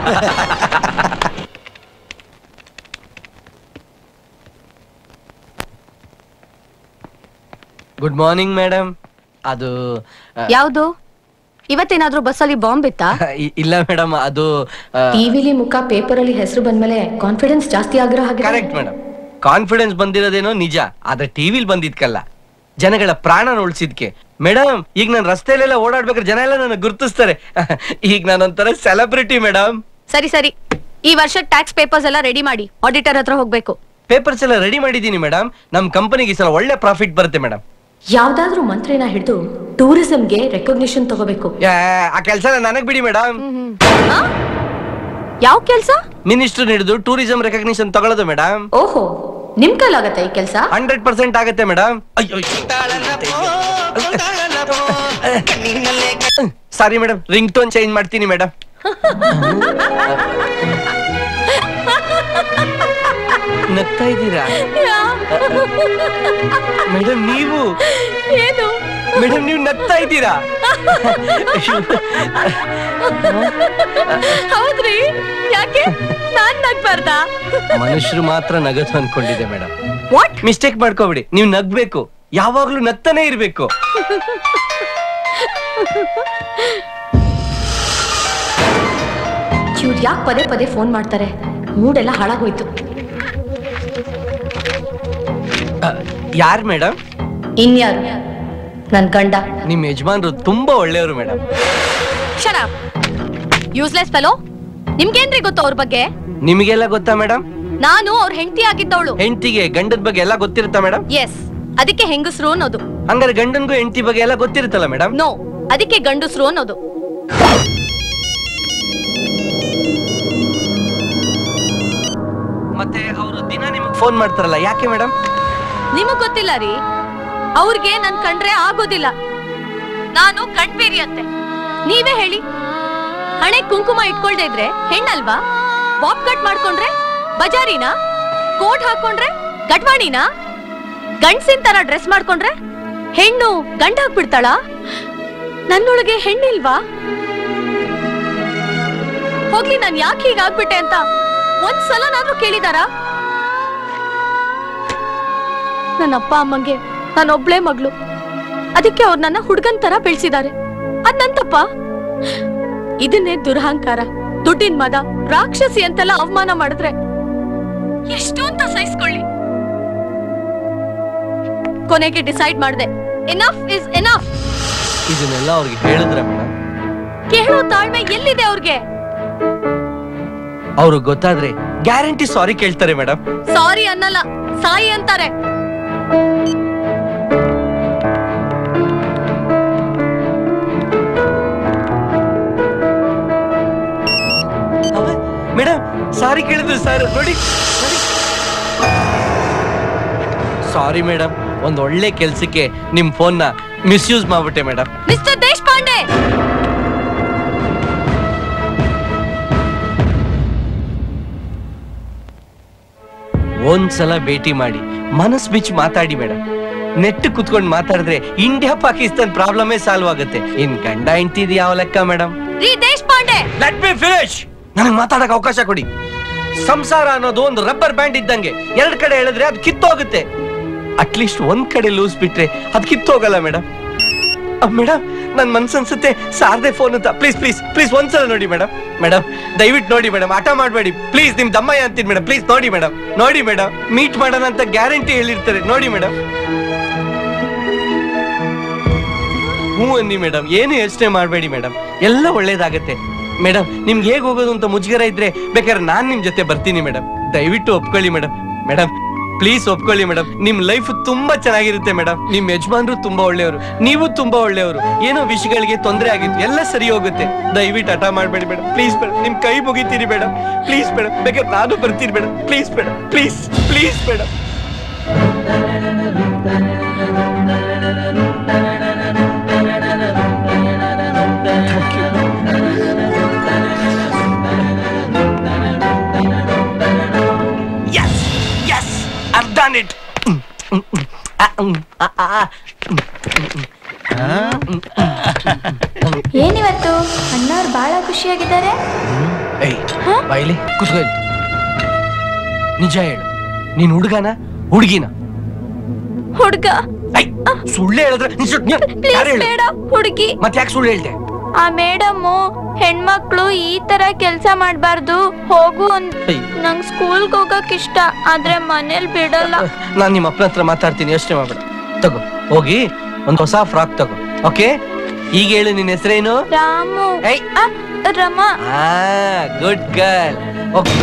ಗುಡ್ ಮಾರ್ನಿಂಗ್ ಮೇಡಮ್ ಅದು ಆ, ಯಾವ್ದು ಇವತ್ತೇನಾದ್ರೂ ಬಸ್ಸಲ್ಲಿ ಬಾಂಬ್ ಇತ್ತಾ ಇ- ಇಲ್ಲ ಮೇಡಮ್ ಅದು ಟಿವಿಲಿ ಮುಖ ಪೇಪರ್ ಅಲ್ಲಿ ಹೆಸರು ಬಂದ್ಮೇಲೆ ಕಾನ್ಫಿಡೆನ್ಸ್ ಜಾಸ್ತಿ ಆಗಿರೋ ಹಾಗೆ ಕರೆಕ್ಟ್ ಮೇಡಮ್ ಕಾನ್ಫಿಡೆನ್ಸ್ ಬಂದಿರೋದೇನೋ ನಿಜ ಆದ್ರೆ ಟಿವಿಲ್ ಬಂದಿದ್ಕಲ್ಲ ಜನಗಳ ಪ್ರಾಣ ಉಳಿಸಿದ್ಕೆ ಮೇಡಮ್ ಈಗ ನಾನು ರಸ್ತೆಯಲ್ಲೆಲ್ಲ ಓಡಾಡ್ಬೇಕಾದ್ರೆ ಜನ ಎಲ್ಲ ನನ್ನ ಗುರ್ತಿಸ್ತಾರೆ ಈಗ ನಾನೊಂಥರ ಸೆಲೆಬ್ರಿಟಿ ಮೇಡಮ್ ಸರಿ ಸರಿ ಈ ವರ್ಷ ಟ್ಯಾಕ್ಸ್ ಪೇಪರ್ಸ್ ಎಲ್ಲ ರೆಡಿ ಮಾಡಿ ಆಡಿಟರ್ ಹತ್ರ ಹೋಗ್ಬೇಕು ಪೇಪರ್ಸ್ ಎಲ್ಲ ರೆಡಿ ಮಾಡಿದ್ದೀನಿ ಮೇಡಮ್ ನಮ್ ಕಂಪನಿಗೆ ಈ ಸಲ ಒಳ್ಳೆ ಪ್ರಾಫಿಟ್ ಬರುತ್ತೆ ಮೇಡಮ್ ಯಾವ್ದಾದ್ರೂ ಮಂತ್ರಿನ ಹಿಡಿದು ಟೂರಿಸಂಗೆ ರೆಕಗ್ನಿಷನ್ ತಗೋಬೇಕು ಆ ಕೆಲಸ ನನಗ್ ಬಿಡಿ ಮೇಡಮ್ ಯಾವ ಕೆಲ್ಸ ಮಿನಿಸ್ಟರ್ ಹಿಡಿದು ಟೂರಿಸಂ ರೆಕಗ್ನಿಷನ್ ತಗೊಳ್ಳೋದು ಮೇಡಮ್ ಓಹೋ ನಿಮ್ ಕೈಲಾಗತ್ತ ಈ ಕೆಲ್ಸ ಹಂಡ್ರೆಡ್ ಪರ್ಸೆಂಟ್ ಆಗತ್ತೆ madam sorry madam ring tone change ಮಾಡ್ತೀನಿ ಮೇಡಮ್ ನಗ್ತಾ ಇದ್ದೀರಾ ಮೇಡಮ್ ನೀವು ಏನು ಮೇಡಮ್ ನೀವು ನಗ್ತಾ ಇದ್ದೀರಾ ಹೌದ್ರಿ ಯಾಕೆ ನಾನ್ ನಗ್ಬಾರ್ದಾ ಮನುಷ್ಯರು ಮಾತ್ರ ನಗದು ಅನ್ಕೊಂಡಿದೆ ಮೇಡಮ್ ವಾಟ್ ಮಿಸ್ಟೇಕ್ ಮಾಡ್ಕೋಬಿಡಿ ನೀವು ನಗ್ಬೇಕು ಯಾವಾಗ್ಲೂ ನಗ್ತಾನೆ ಇರ್ಬೇಕು ಇವ್ರು ಯಾಕೆ ಪದೇ ಪದೇ ಫೋನ್ ಮಾಡ್ತಾರೆ ಮೂಡೆಲ್ಲ ಹಾಳಾಗೋಯ್ತು ಯಾರ್ ಮೇಡಮ್ ಇನ್ಯಾರು ನನ್ ಗಂಡ ನಿಮ್ ಯಜಮಾನ್ರು ತುಂಬಾ ಒಳ್ಳೆಯವರು ಮೇಡಮ್ ಶರಾಬ್ ಯೂಸ್ಲೆಸ್ ಫೆಲೋ ನಿಮ್ಗೇನ್ರಿ ಗೊತ್ತು ಅವ್ರ ಬಗ್ಗೆ ನಿಮಗೆಲ್ಲ ಗೊತ್ತಾ ಮೇಡಮ್ ನಾನು ಅವ್ರ ಹೆಂಡತಿ ಆಗಿದ್ದವಳು ಹೆಂಡತಿಗೆ ಗಂಡದ ಬಗ್ಗೆ ಎಲ್ಲ ಗೊತ್ತಿರುತ್ತಾ ಮೇಡಮ್ ಎಸ್ ಅದಕ್ಕೆ ಹೆಂಗಸ್ರು ಅನ್ನೋದು ಹಂಗಾರೆ ಗಂಡನ್ಗೂ ಹೆಂಡತಿ ಬಗ್ಗೆ ಎಲ್ಲ ಗೊತ್ತಿರುತ್ತಲ್ಲ ಮೇಡಮ್ ನೋ ಅದಕ್ಕೆ ಗಂಡಸ್ರು ಅನ್ನೋದು ಮತ್ತೆ ಅವರು ದಿನ ನಿಮಗೆ ಫೋನ್ ಮಾಡ್ತಾರಲ್ಲ ಯಾಕೆ ಮೇಡಮ್ ನಿಮಗ್ ಗೊತ್ತಿಲ್ಲ ರೀ ಅವ್ರಿಗೆ ನನ್ ಕಂಡ್ರೆ ಆಗೋದಿಲ್ಲ ನಾನು ಕಣ್ಬೇರಿ ಅಂತೆ ನೀವೇ ಹೇಳಿ ಹಣೆ ಕುಂಕುಮ ಇಟ್ಕೊಳ್ದೆ ಇದ್ರೆ ಹೆಣ್ಣಲ್ವಾ ಬಾಬ್ ಕಟ್ ಮಾಡ್ಕೊಂಡ್ರೆ ಬಜಾರಿನಾ ಕೋಟ್ ಹಾಕೊಂಡ್ರೆ ಗಡ್ವಾಣಿನಾ ಗಂಡ್ಸಿನ ತರ ಡ್ರೆಸ್ ಮಾಡ್ಕೊಂಡ್ರೆ ಹೆಣ್ಣು ಗಂಡ ಹಾಕ್ಬಿಡ್ತಾಳ ನನ್ನೊಳಗೆ ಹೆಣ್ಣಿಲ್ವಾ ಹೋಗ್ಲಿ ನಾನ್ ಯಾಕೆ ಹೀಗಾಗ್ಬಿಟ್ಟೆ ಅಂತ ಒಂದ್ಸಲನಾದ್ರೂ ಕೇಳಿದಾರಾ ನನ್ನ ಅಪ್ಪ ಅಮ್ಮಂಗೆ ನಾನೊಬ್ಳೇ ಮಗಳು ಅದಕ್ಕೆ ಅವ್ರು ನನ್ನ ಹುಡ್ಗನ್ ತರ ಬೆಳೆಸಿದ್ದಾರೆ ಅದ್ ನನ್ ತಪ್ಪ ಇದನ್ನೇ ದುರಹಂಕಾರ ದುಡ್ಡಿನ ಮದ ರಾಕ್ಷಸಿ ಅಂತೆಲ್ಲ ಅವಮಾನ ಮಾಡಿದ್ರೆ ಎಷ್ಟು ಅಂತ ಸಹಿಸ್ಕೊಳ್ಳಿ ಕೊನೆಗೆ ಡಿಸೈಡ್ ಮಾಡಿದೆ ಎನಫ್ ಇಸ್ ಎನಫ್ ಇದನ್ನೆಲ್ಲ ಅವ್ರಿಗೆ ಹೇಳಿದ್ರ ಮೇಡಮ್ ಕೇಳೋ ತಾಳ್ಮೆ ಎಲ್ಲಿದೆ ಅವ್ರಿಗೆ ಅವ್ರಿಗೆ ಗೊತ್ತಾದ್ರೆ ಗ್ಯಾರಂಟಿ ಸಾರಿ ಕೇಳ್ತಾರೆ ಮೇಡಮ್ ಸಾರಿ ಅನ್ನಲ್ಲ ಸಾಯಿ ಅಂತಾರೆ ಮೇಡಮ್ ಸಾರಿ ಕೇಳಿದ್ರು ಸರ್ ನೋಡಿ ಸಾರಿ ಮೇಡಮ್ ಒಂದ್ ಒಳ್ಳೆ ಕೆಲ್ಸಕ್ಕೆ ನಿಮ್ ಫೋನ್ ನ ಮಿಸ್ಯೂಸ್ ಮಾಡ್ಬಿಟ್ಟೆ ಮೇಡಮ್ ಮಿಸ್ಟರ್ ದೇಶಪಾಂಡೆ ಒಂದ್ಸಲ ಭೇಟಿ ಮಾಡಿ ಮನಸ್ ಬಿಚ್ಚಿ ಮಾತಾಡಿ ಮೇಡಮ್ ನೆಟ್ ಕುತ್ಕೊಂಡು ಮಾತಾಡಿದ್ರೆ ಇಂಡಿಯಾ ಪಾಕಿಸ್ತಾನ್ ಪ್ರಾಬ್ಲಮೇ ಸಾಲ್ವ್ ಆಗುತ್ತೆ ಇನ್ ಗಂಡ ಹೆಂಡ್ತಿದ್ ಯಾವ ಲೆಕ್ಕ ಮೇಡಮ್ ರೀ ದೇಶಪಾಂಡೆ ಲೆಟ್ ಮಿ ಫಿನಿಶ್ ನನಗೆ ಮಾತಾಡಕ್ ಅವಕಾಶ ಕೊಡಿ ಸಂಸಾರ ಅನ್ನೋದು ಒಂದು ರಬ್ಬರ್ ಬ್ಯಾಂಡ್ ಇದ್ದಂಗೆ ಎರಡ್ ಕಡೆ ಹೇಳಿದ್ರೆ ಅದು ಕಿತ್ತೋಗುತ್ತೆ ಅಟ್ಲೀಸ್ಟ್ ಒಂದ್ ಕಡೆ ಲೂಸ್ ಬಿಟ್ರೆ ಅದು ಕಿತ್ತೋಗಲ್ಲ ಮೇಡಮ್ ಮೇಡಮ್ ನನ್ ಮನ್ಸನ್ಸುತ್ತೆ ಸಾರದೆ ಫೋನ್ ಅಂತ ಪ್ಲೀಸ್ ಪ್ಲೀಸ್ ಪ್ಲೀಸ್ ಒಂದ್ಸಲ ನೋಡಿ ಮೇಡಮ್ ಮೇಡಮ್ ದಯವಿಟ್ಟು ನೋಡಿ ಮೇಡಮ್ ಆಟ ಮಾಡಬೇಡಿ ಪ್ಲೀಸ್ ನಿಮ್ ದಮ್ಮಯ್ಯ ಅಂತೀನಿ ಮೇಡಮ್ ಪ್ಲೀಸ್ ನೋಡಿ ಮೇಡಮ್ ನೋಡಿ ಮೇಡಮ್ ಮೀಟ್ ಮಾಡೋಣ ಅಂತ ಗ್ಯಾರಂಟಿ ಹೇಳಿರ್ತಾರೆ ನೋಡಿ ಮೇಡಮ್ ಹ್ಞೂ ಅನ್ನಿ ಮೇಡಮ್ ಏನು ಯೋಚನೆ ಮಾಡಬೇಡಿ ಮೇಡಮ್ ಎಲ್ಲ ಒಳ್ಳೇದಾಗತ್ತೆ ಮೇಡಮ್ ನಿಮ್ಗೆ ಹೇಗ್ ಹೋಗೋದು ಅಂತ ಮುಜುಗರ ಇದ್ರೆ ಬೇಕಾದ್ರೆ ನಾನ್ ನಿಮ್ ಜೊತೆ ಬರ್ತೀನಿ ಮೇಡಮ್ ದಯವಿಟ್ಟು ಒಪ್ಕೊಳ್ಳಿ ಮೇಡಮ್ ಮೇಡಮ್ ಪ್ಲೀಸ್ ಒಪ್ಕೊಳ್ಳಿ ಮೇಡಮ್ ನಿಮ್ ಲೈಫ್ ತುಂಬಾ ಚೆನ್ನಾಗಿರುತ್ತೆ ಮೇಡಮ್ ನಿಮ್ ಯಜಮಾನ್ರು ತುಂಬಾ ಒಳ್ಳೆಯವರು ನೀವು ತುಂಬಾ ಒಳ್ಳೆಯವರು ಏನೋ ವಿಷಯಗಳಿಗೆ ತೊಂದರೆ ಆಗಿತ್ತು ಎಲ್ಲ ಸರಿ ಹೋಗುತ್ತೆ ದಯವಿಟ್ಟು ಹಠ ಮಾಡಬೇಡಿ ಮೇಡಮ್ ಪ್ಲೀಸ್ ಮೇಡಮ್ ನಿಮ್ ಕೈ ಮುಗಿತೀರಿ ಮೇಡಮ್ ಪ್ಲೀಸ್ ಮೇಡಮ್ ಬೇಕಾದ್ರೆ ನಾನು ಬರ್ತೀನಿ madam please madam please please madam Yes! Yes! I've done it! ಏನಿವತ್ತು ಅಣ್ಣವ್ರು ಬಹಳ ಖುಷಿಯಾಗಿದ್ದಾರೆ ಏಯ್ ಬಾಯಿಲಿ ಕುತ್ಕೋ ಇಲ್ಲಿ. ನಿಜ ಹೇಳು ನೀನ್ ಹುಡುಗನ ಹುಡುಗಿನ ಹುಡ್ಗ ಸುಳ್ಳು ಹೇಳಿದ್ರೆ ನಿನ್ ಸುಳ್ಳು- ನೀನ್- ಯಾರು ಪ್ಲೀಸ್ ಹೇಳು? ಬೇಡ ಹುಡುಗಿ ಮತ್ತೆ ಯಾಕೆ ಸುಳ್ಳು ಹೇಳ್ದೆ ಆ ಮೇಡಮ್ಮು ಹೆಣ್ಮಕ್ಳು ಈ ತರ ಕೆಲ್ಸ ಮಾಡ್ಬಾರ್ದು ಹೋಗು ಅಂತ ಏಯ್. ನಂಗ್ ಸ್ಕೂಲ್ಗೆ ಹೋಗಕ್ ಇಷ್ಟ ಆದ್ರೆ ಮನೇಲಿ ಬಿಡಲ್ಲ ನಾನ್ ನಿಮ್ಮ ಅಪ್ಪನ ಹತ್ರ ಮಾತಾಡ್ತೀನಿ ಯೋಚನೆ ಮಾಡ್ಬೇಡ ತಗೋ ಹೋಗಿ ಒಂದ್ ಹೊಸ ಫ್ರಾಕ್ ತಗೋ ಓಕೆ ಈಗ ಹೇಳು ನಿನ್ ಹೆಸರೇನು ರಾಮು ಆ, ರಮಾ ಆ good girl okay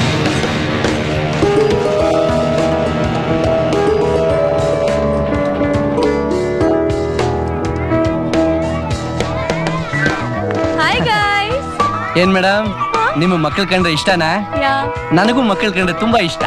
hi guys ಏನ್ ಮೇಡಮ್ ನಿಮ್ಮ ಮಕ್ಕಳು ಕಂಡ್ರೆ ಇಷ್ಟನಾ ಯಾ ನನಗೂ ಮಕ್ಕಳು ಕಂಡ್ರೆ ತುಂಬಾ ಇಷ್ಟ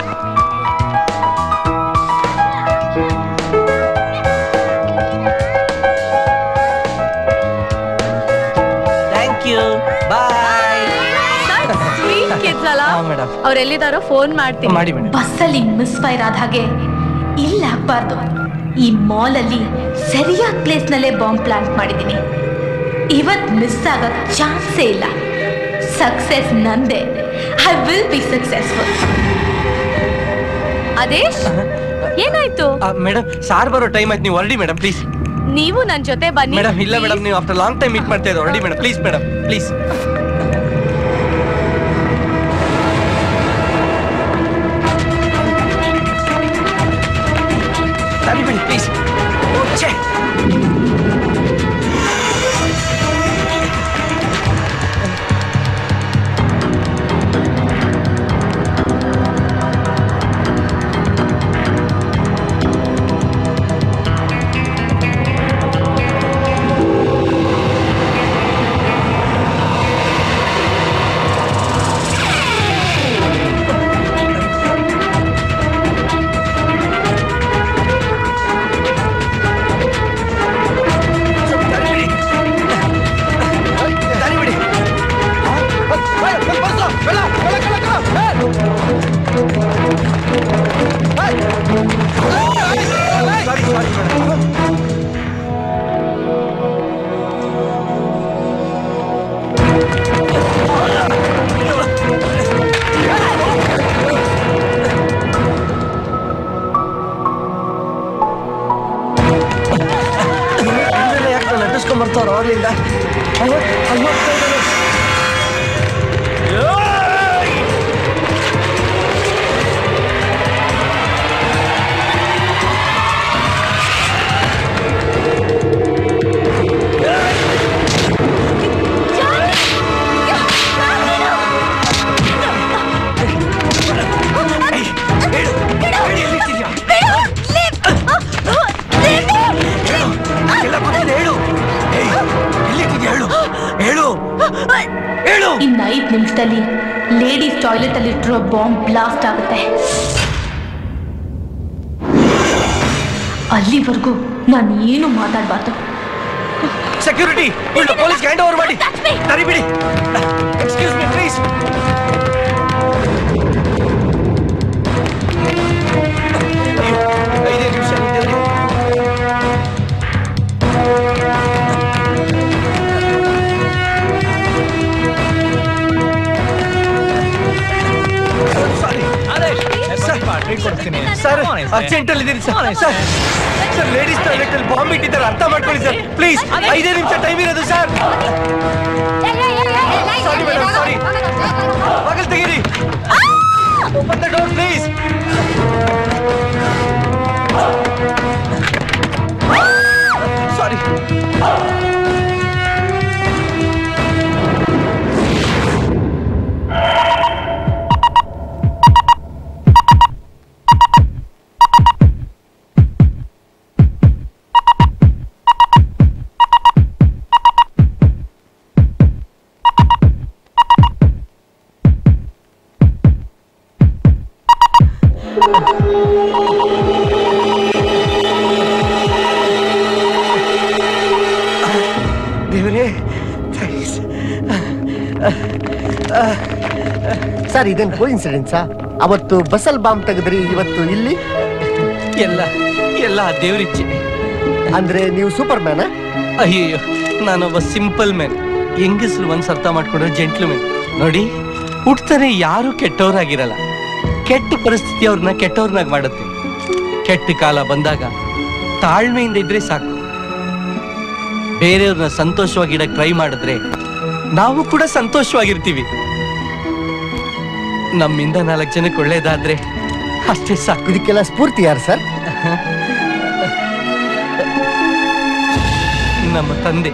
thank you bye sweet kids ಅಲ್ಲ ಮೇಡಮ್ ಅವ್ರು ಎಲ್ಲಿದಾರೋ ಫೋನ್ ಮಾಡ್ತೀನಿ ಮಾಡಿ ಮೇಡಮ್ ಬಸ್ಸಲ್ಲಿ ಮಿಸ್ ಫೈರ್ ಆದ ಹಾಗೆ ಇಲ್ಲ ಆಗ್ಬಾರ್ದು ಈ ಮಾಲ್ ಅಲ್ಲಿ ಸರಿಯಾದ ಪ್ಲೇಸ್ ನಲ್ಲೇ ಬಾಂಬ್ ಪ್ಲಾಂಟ್ ಮಾಡಿದ್ದೀನಿ ಇವತ್ ಮಿಸ್ ಆಗಕ್ ಚಾನ್ಸೇ ಇಲ್ಲ ಸಕ್ಸೆಸ್ ನಂದೆ I will be successful Adesh ಏನಾಯ್ತು ಮೇಡಮ್ ಸಾರ್ ಬರೋ ಟೈಮ್ ಆಯ್ತು ನೀವು ಹೊರಡಿ ಮೇಡಮ್ ಪ್ಲೀಸ್ ನೀವು ನನ್ ಜೊತೆ ಬನ್ನಿ ಮೇಡಮ್ ಇಲ್ಲ ಮೇಡಮ್ ನೀವು ಆಫ್ಟರ್ ಲಾಂಗ್ ಟೈಮ್ ಮೀಟ್ ಮಾಡ್ತಾ ಇದ್ದೀವಿ ಹೊರಡಿ ಮೇಡಮ್ ಪ್ಲೀಸ್ ಮೇಡಮ್ ಪ್ಲೀಸ್ ಬಿಡಿ ಪ್ಲೀಸ್ ಯಾಕೆ ನಟಿಸ್ಕೊಂಡ್ ಬರ್ತಾರ ಅವಾಗ್ಲಿಂದ ಅಯ್ಯೋ ಅಯ್ಯೋ ಹೋಗ್ತಾ ಇದ್ದಾನೆ. ಎಲ್ಲ ಗೊತ್ತಿದೆ, ಹೇಳು ಏಯ್, ಎಲ್ಲಿಟ್ಟಿದ್ಯಾ ಹೇಳು ಹೇಳು ಹೇಳು ಇನ್ ಐದ್ ನಿಮಿಷದಲ್ಲಿ ಲೇಡೀಸ್ ಟಾಯ್ಲೆಟ್ ಅಲ್ಲಿ ಇಟ್ಟಿರೋ ಬಾಂಬ್ ಬ್ಲಾಸ್ಟ್ ಆಗುತ್ತೆ ಅಲ್ಲಿವರೆಗೂ ನಾನು ಏನು ಮಾತಾಡಬಾರ್ದು ಸೆಕ್ಯೂರಿಟಿ ಇವಳು ಪೊಲೀಸ್ ಹ್ಯಾಂಡ್ ಓವರ್ ಮಾಡಿ ತರಿಬಿಡಿ ಎಕ್ಸ್ಕ್ಯೂಸ್ ಮಿ ಪ್ಲೀಸ್ ಐದೇ ನಿಮಿಷ ನಿಂತಿರ್ಲಿ. ಸರ್ ಅರ್ಜೆಂಟ್ ಅಲ್ಲಿ ಇದೀನಿ sir sir sir ladies toilet ಅಲ್ಲಿ ಬಾಂಬ್ ಇಟ್ಟಿದ್ದಾರೆ ಅರ್ಥ ಮಾಡ್ಕೊಳ್ಳಿ ಸರ್ ಪ್ಲೀಸ್ ಐದೇ ನಿಮಿಷ ಟೈಮ್ ಇರೋದು ಸರ್ ಸಾರಿ ಮೇಡಮ್ ಸಾರಿ ಬಾಗಿಲು ತೆಗೀರಿ open the door please sorry ದೇವರೇ ಸರ್ ಇದೇನು ಕೋ ಇನ್ಸಿಡೆನ್ಸಾ ಅವತ್ತು ಬಸ್ಸಲ್ಲಿ ಬಾಂಬ್ ತೆಗೆದ್ರಿ ಇವತ್ತು ಇಲ್ಲಿ ಎಲ್ಲ ಎಲ್ಲ ಆ ದೇವ್ರಿಚ್ಛೆ ಅಂದ್ರೆ ನೀವು ಸೂಪರ್ ಮ್ಯಾನ ಅಯ್ಯೋ ನಾನೊಬ್ಬ ಸಿಂಪಲ್ ಮ್ಯಾನ್ ಹೆಂಗಸ್ರು ಮನ್ಸ್ ಅರ್ಥ ಮಾಡ್ಕೊಂಡ್ರೆ ಜೆಂಟ್ಲು ಮ್ಯಾನ್ ನೋಡಿ ಹುಟ್ತಾರೆ ಯಾರು ಕೆಟ್ಟವರಾಗಿರಲ್ಲ ಕೆಟ್ಟ ಪರಿಸ್ಥಿತಿ ಅವ್ರನ್ನ ಕೆಟ್ಟವ್ರನ್ನಾಗಿ ಮಾಡುತ್ತೆ ಕೆಟ್ಟ ಕಾಲ ಬಂದಾಗ ತಾಳ್ಮೆಯಿಂದ ಇದ್ರೆ ಸಾಕು ಬೇರೆಯವ್ರನ್ನ ಸಂತೋಷವಾಗಿಡಕ್ ಟ್ರೈ ಮಾಡಿದ್ರೆ ನಾವು ಕೂಡ ಸಂತೋಷವಾಗಿರ್ತೀವಿ ನಮ್ಮಿಂದ ನಾಲ್ಕು ಜನಕ್ಕೆ ಒಳ್ಳೇದಾದ್ರೆ ಅಷ್ಟೇ ಸಾಕು ಇದಕ್ಕೆಲ್ಲ ಸ್ಫೂರ್ತಿ ಯಾರು ಸರ್ ನಮ್ಮ ತಂದೆ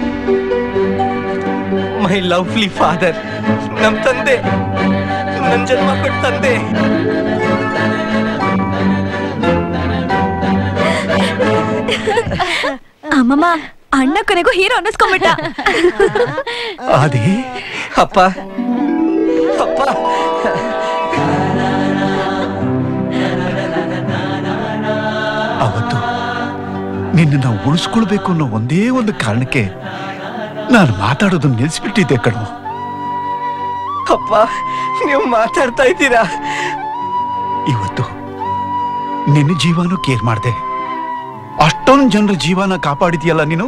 ಮೈ ಲವ್ಲಿ ಫಾದರ್ ನಮ್ಮ ತಂದೆ ನನ್ ಜನ್ಮ ಕೊಟ್ಟ ತಂದೆ ಅಮ್ಮಮ್ಮ ಅಣ್ಣ ಕೊನೆಗೂ ಹೀರೋ ಅನ್ನಿಸ್ಕೊಂಬಿಟ್ಟ ಆದಿ ಅಪ್ಪ ಅಪ್ಪ ಅವತ್ತು ನಿನ್ನ ಉಳಿಸ್ಕೊಳ್ಬೇಕು ಅನ್ನೋ ಒಂದೇ ಒಂದು ಕಾರಣಕ್ಕೆ ನಾನು ಮಾತಾಡೋದನ್ನ ನಿಲ್ಸ್ಬಿಟ್ಟಿದ್ದೆ ಕಣೋ ಅಪ್ಪ ನೀವು ಮಾತಾಡ್ತಾ ಇದ್ದೀರಾ ಇವತ್ತು ನಿನ್ನ ಜೀವನೂ ಕೇರ್ ಮಾಡ್ದೆ ಅಷ್ಟೊಂದು ಜನರ ಜೀವನ ಕಾಪಾಡಿದ್ಯಲ್ಲ ನೀನು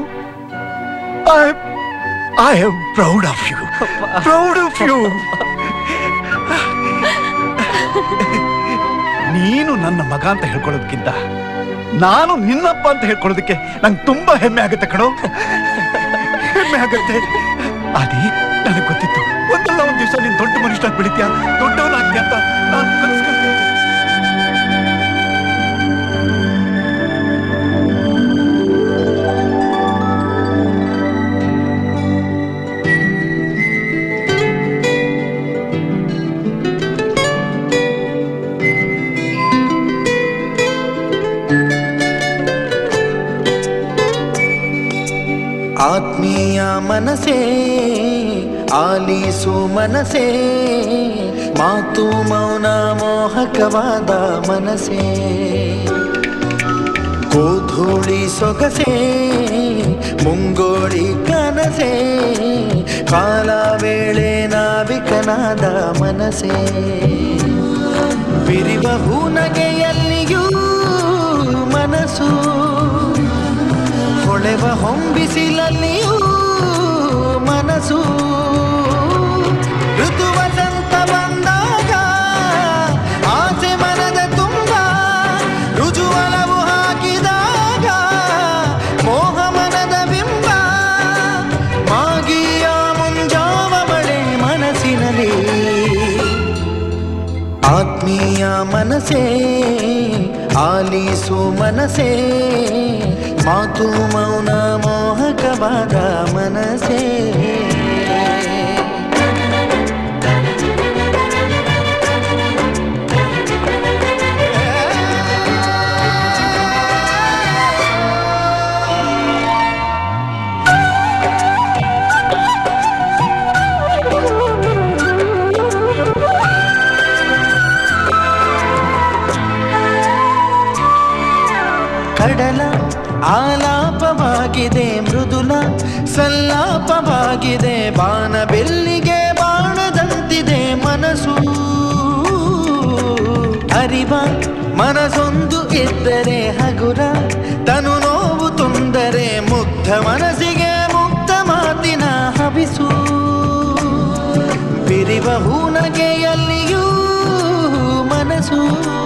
I am proud of you proud of you ನೀನು ನನ್ನ ಮಗ ಅಂತ ಹೇಳ್ಕೊಳ್ಳೋದಕ್ಕಿಂತ ನಾನು ನಿನ್ನಪ್ಪ ಅಂತ ಹೇಳ್ಕೊಳ್ಳೋದಕ್ಕೆ ನಂಗೆ ತುಂಬಾ ಹೆಮ್ಮೆ ಆಗುತ್ತೆ ಕಣೋ ಹೆಮ್ಮೆ ಆಗುತ್ತೆ ಅದೇ ನನಗೆ ಗೊತ್ತಿತ್ತು ಒಂದಲ್ಲ ಒಂದ್ ದಿವಸ ನೀನ್ ದೊಡ್ಡ ಮನುಷ್ಯನಾಗಿ ಬೆಳಿತೀಯ ದೊಡ್ಡವನಾಗ್ತೀಯ ಅಂತ ನಾನು ಕನ್ಸ್ಕೊಂಡೆ. ಆತ್ಮೀಯ ಮನಸೇ ಆಲಿಸು ಮನಸೇ ಮಾತು ಮೌನ ಮೋಹಕವಾದ ಮನಸೇ ಗೋಧೂಳಿ ಸೊಗಸೇ ಮುಂಗೋಳಿ ಕನಸೇ ಕಾಲ ವೇಳೆ ನಾವಿಕನಾದ ಮನಸೇ ಬಿರಿವ ಹೂನಗೆಯಲ್ಲಿಯೂ ಮನಸ್ಸು ಹೊಳೆವ ಹೊಂಬಿಸಿಲಲ್ಲಿಯೂ ಮನಸ್ಸು ಋತು ವಸಂತ ಬಂದಾಗ ಆಸೆ ಮನದ ತುಂಬ ರುಜುವಲವು ಹಾಕಿದಾಗ ಮೋಹ ಮನದ ಬಿಂಬ ಮಾಗಿಯ ಮುಂಜಾವ ಮಳೆ ಮನಸ್ಸಿನಲ್ಲಿ ಆತ್ಮೀಯ ಮನಸೇ ಆಲಿಸು ಮನಸೇ ಮಾತು ಮೌನ ಮೋಹಕವಾದ ಮನಸೇ ಕಡಲ ಆಲಾಪವಾಗಿದೆ ಮೃದುಲ ಸಲ್ಲಾಪವಾಗಿದೆ ಬಾಣ ಬೆಲ್ಲಿಗೆ ಬಾಣದಂತಿದೆ ಮನಸ್ಸು ಅರಿವ ಮನಸೊಂದು ಇದ್ದರೆ ಹಗುರ ತನು ನೋವು ತೊಂದರೆ ಮುಗ್ಧ ಮನಸ್ಸಿಗೆ ಮುಕ್ತ ಮಾತಿನ ಹವಿಸು ಬಿರಿವ ಹೂನಗೆಯಲ್ಲಿಯೂ ಮನಸ್ಸು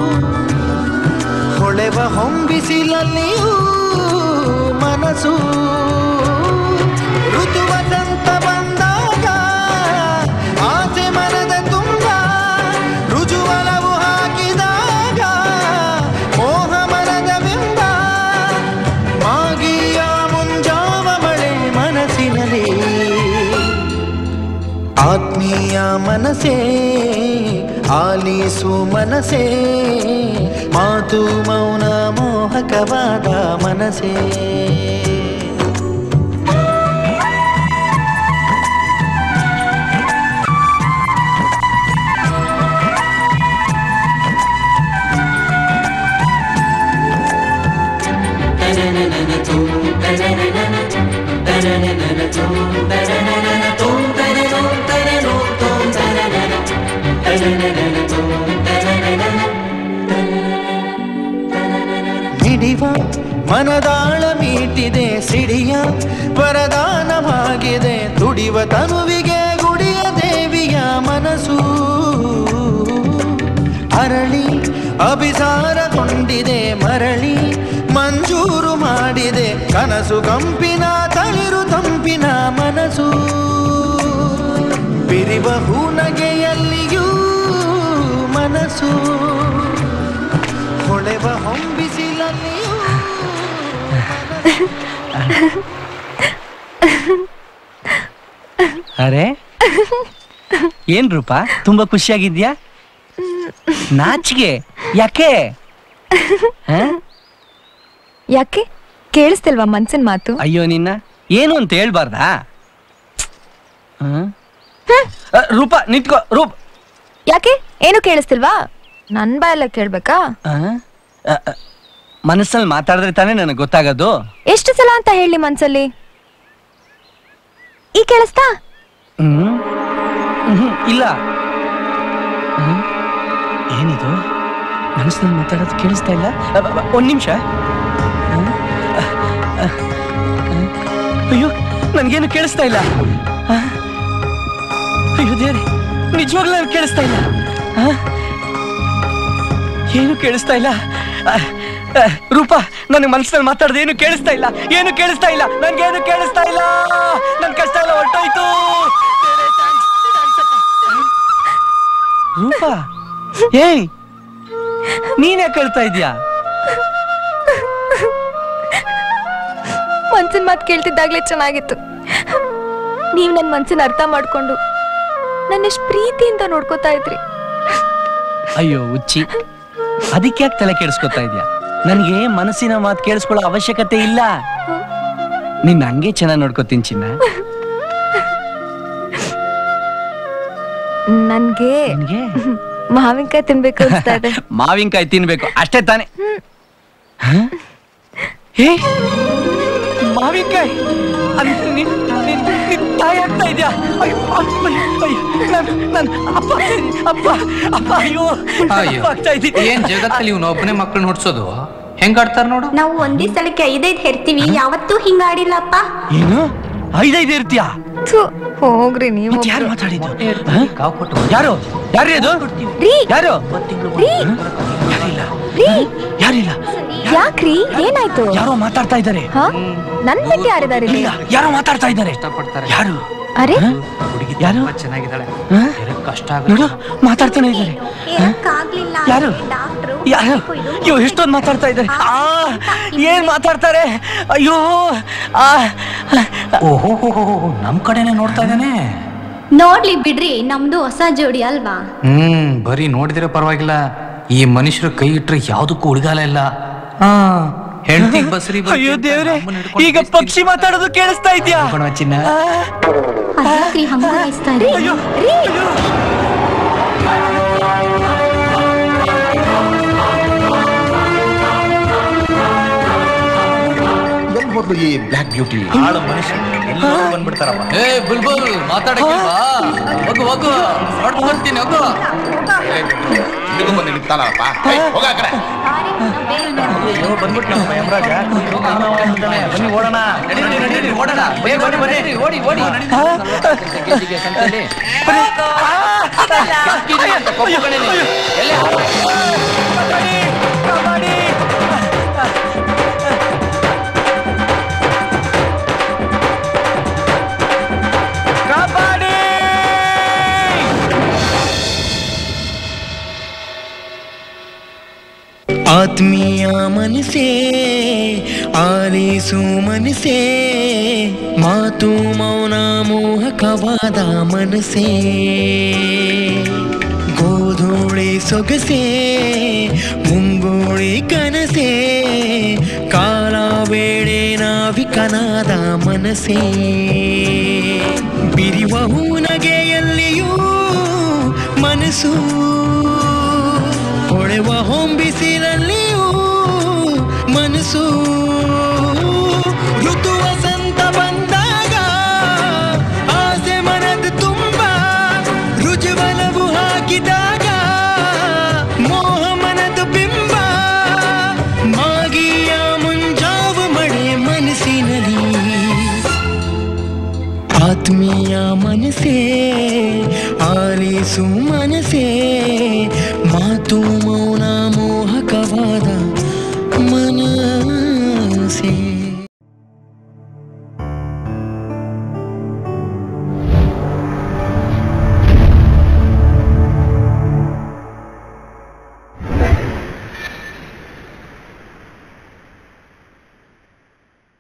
ಹೊಳೆವ ಹೊಂಬಿಸಿಲಲ್ಲಿಯೂ ಮನಸ್ಸು ಋತು ವಸಂತ ಬಂದಾಗ ಆಸೆ ಮನದ ತುಂಬ ರುಜುವಲವು ಹಾಕಿದಾಗ ಮೋಹ ಮನದ ಬಿಂಬ ಮಾಗಿಯ ಮುಂಜಾವ ಮಳೆ ಮನಸ್ಸಿನಲ್ಲಿ ಆತ್ಮೀಯ ಮನಸೇ ಆಲಿಸು ಮನಸೇ ಮಾತು ಮೌನ ಮೋಹಕವಾದ ಮನಸೇ ಮನದಾಳ ಮೀಟಿದೆ ಸಿಡಿಯ ವರದಾನವಾಗಿದೆ ತುಡಿವ ತನುವಿಗೆ ಗುಡಿಯ ದೇವಿಯ ಮನಸ್ಸು ಅರಳಿ ಅಭಿಸಾರಗೊಂಡಿದೆ ಮರಳಿ ಮಂಜೂರು ಮಾಡಿದೆ ಕನಸು ಕಂಪಿನ ತಳಿರು ತಂಪಿನ ಮನಸ್ಸು ಬಿರಿವ ಹೂನಗೆಯಲ್ಲಿಯೂ ಮನಸ್ಸು ಹೊಳೆವ ಹೊಂಬಿಸಿಲಲ್ಲಿಯೂ ಅರೆ ಏನ್ ರೂಪ ತುಂಬಾ ಖುಷಿಯಾಗಿದ್ಯಾ ನಾಚಿಗೆ ಯಾಕೆ ಹ? ಯಾಕೆ ಕೇಳಿಸ್ತಿಲ್ವಾ ಮನ್ಸಿನ ಮಾತು ಅಯ್ಯೋ ನಿನ್ನ ಏನು ಅಂತ ಹೇಳ್ಬಾರ್ದಾ ಹ? ಅ, ರೂಪ ನಿಂತ್ಕೋ ರೂಪ್ ಯಾಕೆ ಏನು ಕೇಳಿಸ್ತಿಲ್ವಾ ನನ್ ಬಾಯಲ್ಲ ಕೇಳ್ಬೇಕಾ ಆ? ಅ, ಅ, ಮನಸ್ಸಲ್ಲಿ ಮಾತಾಡಿದ್ರೆ ತಾನೇ ನನಗೆ ಗೊತ್ತಾಗೋದು ಎಷ್ಟು ಸಲ ಅಂತ ಹೇಳಿ ಮನ್ಸಲ್ಲಿ ಈ ಕೇಳಿಸ್ತಾ ಹ್ಮ್ ಹ್ಮ್, ಇಲ್ಲ ಹ್ಮ್? ಏನಿದು ಮನಸ್ಸಿನಲ್ಲಿ ಮಾತಾಡೋದು ಕೇಳಿಸ್ತಾ ಇಲ್ಲ ಅ, ಅ, ಅ, ಒಂದ್ ನಿಮಿಷ ಅಯ್ಯೋ ನನ್ಗೇನು ಕೇಳಿಸ್ತಾ ಇಲ್ಲ ಆ? ಅಯ್ಯೋ ದೇವ್ರೆ ನಿಜವಾಗ್ಲೂ ನನಗೆ ಕೇಳಿಸ್ತಾ ಇಲ್ಲ ಆ? ಏನು ಕೇಳಿಸ್ತಾ ಇಲ್ಲ ಆ, ಆ, ರೂಪ ನನಗೆ ಮನಸ್ಸಿನಲ್ಲಿ ಮಾತಾಡೋದು ಏನು ಕೇಳಿಸ್ತಾ ಇಲ್ಲ ಏನು ಕೇಳಿಸ್ತಾ ಇಲ್ಲ ನನ್ಗೇನು ಕೇಳಿಸ್ತಾ ಇಲ್ಲ ನನ್ ಕಷ್ಟ ಎಲ್ಲ ಹೊರಟೋಯ್ತು ರೂಪ ಏಯ್ ನೀನೇ ಕೇಳ್ತಾ ಇದ್ಯಾ ಮನ್ಸಿನ ಮಾತು ಕೇಳ್ತಿದ್ದಾಗ್ಲೇ ಚೆನ್ನಾಗಿತ್ತು ನೀವ್ ನನ್ ಮನ್ಸಿನ ಅರ್ಥ ಮಾಡ್ಕೊಂಡು ನನ್ನ ಎಷ್ಟು ಪ್ರೀತಿಯಿಂದ ನೋಡ್ಕೋತಾ ಇದ್ರಿ ಅಯ್ಯೋ ಉಚ್ಚಿ ಅದಕ್ಕೆ ಯಾಕೆ ತಲೆ ಕೆಡಿಸ್ಕೊತಾ ಇದ್ಯಾ ನನಗೆ ಮನಸ್ಸಿನ ಮಾತು ಕೇಳಿಸ್ಕೊಳ್ಳೋ ಅವಶ್ಯಕತೆ ಇಲ್ಲ ನಿನ್ನ ಹಂಗೆ ಚೆನ್ನಾಗಿ ನೋಡ್ಕೋತೀನಿ ಚಿನ್ನ ನನ್ಗೆ ಮಾವಿನಕಾಯಿ ತಿನ್ಬೇಕು ಅನ್ಸ್ತಾ ಇದೆ ಮಾವಿನಕಾಯಿ ತಿನ್ಬೇಕು ಅಷ್ಟೇ ತಾನೆ ಹ? ಏ ಮಾವಿನಕಾಯಿ ಅಂದ್ರೆ ನಿನ್ ನಿನ್ ನಿನ್ ತಾಯಿ ಆಗ್ತಾ ಇದ್ಯಾ ಅಯ್ಯೋ, ಅಯ್ಯೋ, ಅಯ್ಯೋ, ನಾನ್- ನಾನ್ ಅಪ್ಪ ಆಗ್ತಾ ಇದೀನಿ. ಅಪ್ಪ ಅಪ್ಪ ಅಯ್ಯೋ ಅಯ್ಯೋ ಅಪ್ಪ ಆಗ್ತಾ ಇದ್ದೀನಿ. ಏನ್ ಜಗತ್ತಲ್ಲಿ ಇವ್ನ ಒಬ್ಬನೇ ಮಕ್ಕಳನ್ನ ಹುಡ್ಸೋದು ಹೆಂಗ್ ಆಡ್ತಾರ ನೋಡು ನಾವು ಒಂದೇ ಸ್ಥಳಕ್ಕೆ ಐದೈದು ಹೆರ್ತೀವಿ ಯಾವತ್ತೂ ಹಿಂಗಾಡಿಲ್ಲಪ್ಪ ಏನು ಐದೈದು ಇರ್ತೀಯಾ ಹೋಗ್ರಿ ನೀವು ಯಾರು ಮಾತಾಡಿದ್ದು ಯಾರು ಯಾರು ಅದು ಯಾರು ಯಾರಿಲ್ಲ ಯಾಕ್ರಿ ಏನಾಯ್ತು ಯಾರೋ ಮಾತಾಡ್ತಾ ಇದ್ದಾರೆ ಹ? ನನ್ ಬಿಟ್ಟು ಯಾರಿದಾರೆ ಇಲ್ಲಿ? ಯಾರೋ ಮಾತಾಡ್ತಾ ಇದ್ದಾರೆ ಯಾರು ಅರೆ ಯಾರು ಚೆನ್ನಾಗಿದ್ದಾಳೆ ಕಷ್ಟ ನೋಡು ಮಾತಾಡ್ತಾನೆ ಇದ್ದಾರೆ ಯಾರು ಯಾರು ಅಯ್ಯೋ ಎಷ್ಟೊಂದು ಮಾತಾಡ್ತಾ ಇದ್ದಾರೆ ಆ ಏನ್ ಮಾತಾಡ್ತಾರೆ ಅಯ್ಯೋ ಆ ಓಹೋ ನಮ್ ಕಡೆನೆ ನೋಡ್ತಾ ಇದ್ದಾನೆ ನೋಡ್ಲಿ ಬಿಡ್ರಿ ನಮ್ದು ಹೊಸ ಜೋಡಿ ಅಲ್ವಾ ಹ್ಮ್ ಬರೀ ನೋಡಿದ್ರೆ ಪರವಾಗಿಲ್ಲ ಈ ಮನುಷ್ಯರು ಕೈ ಇಟ್ರೆ ಯಾವ್ದಕ್ಕೂ ಉಳಿಗಾಲ ಇಲ್ಲ ಹಾ ಹೆಂಡತಿಗ್ ಬಸ್ರಿ ಅಯ್ಯೋ ದೇವ್ರೆ ಈಗ ಪಕ್ಷಿ ಮಾತಾಡೋದು ಕೇಳಿಸ್ತಾ ಇದ್ಯಾ ಚಿನ್ನ ಅದ್ಯಾಕ್ರಿ ಹಂಗ ಹಾಯಿಸ್ತಾ ಇದ್ದೀರಿ? ಎಲ್ಲಿ ಹೋದ್ಲು ಈ ಬ್ಲ್ಯಾಕ್ ಬ್ಯೂಟಿ ಆಳು ಮನುಷ್ಯ ಬಂದ್ಬಿಡ್ತಾರಪ್ಪ ಏ ಬುಲ್ಬುಲ್ ಮಾತಾಡಕ್ಕಿಲ್ವಾ ಹೋಗು ಹೋಗು ಹೊಡ್ದು ಬರ್ತೀನಿ ಹೋಗು ಇಲ್ಲಿಗೂ ಬಂದು ನಿಂತಾನಪ್ಪ ಹೋಗ ಆ ಕಡೆ ಬಂದ್ಬಿಟ್ಟು ನಮ್ಮ ಯಮರಾಜ ಬನ್ನಿ ಓಡೋಣ ನಡೀರಿ, ನಡೀರಿ, ಓಡೋಣ ಬನ್ನಿ ಬನ್ನಿ ಬನ್ನಿ ಓಡಿ ಓಡಿ ಕೆಜಿಗೆ ಸಂತೆಲಿ ಕೆಜಿಗೆ ಅಂತ ಕೊಬ್ಬು ಕಣೆ ನೀನು. ಎಲ್ಲಿ? ಆತ್ಮೀಯ ಮನಸೇ ಆಲಿಸು ಮನಸೇ ಮಾತು ಮೌನ ಮೋಹಕವಾದ ಮನಸೇ ಗೋಧೂಳಿ ಸೊಗಸೇ ಮುಂಗೋಳಿ ಕನಸೇ ಕಾಲ ವೇಳೆ ನಾವಿಕನಾದ ಮನಸೇ ಬಿರಿವ ಹೂನಗೆಯಲ್ಲಿಯೂ ಮನಸ್ಸು ಹೊಳೆವ ಹೊಂಬಿಸಿರಲ್ಲಿಯೂ ಮನಸ್ಸು ಋತು ವಸಂತ ಬಂದಾಗ ಆಸೆ ಮನದ ತುಂಬ ರುಜುವಲವು ಹಾಕಿದಾಗ ಮೋಹ ಮನದ ಬಿಂಬ ಮಾಗಿಯ ಮುಂಜಾವ ಆತ್ಮೀಯ ಮನಸೇ ಆಲಿಸು ಮನಸೇ ಮಾತು ಮೌನ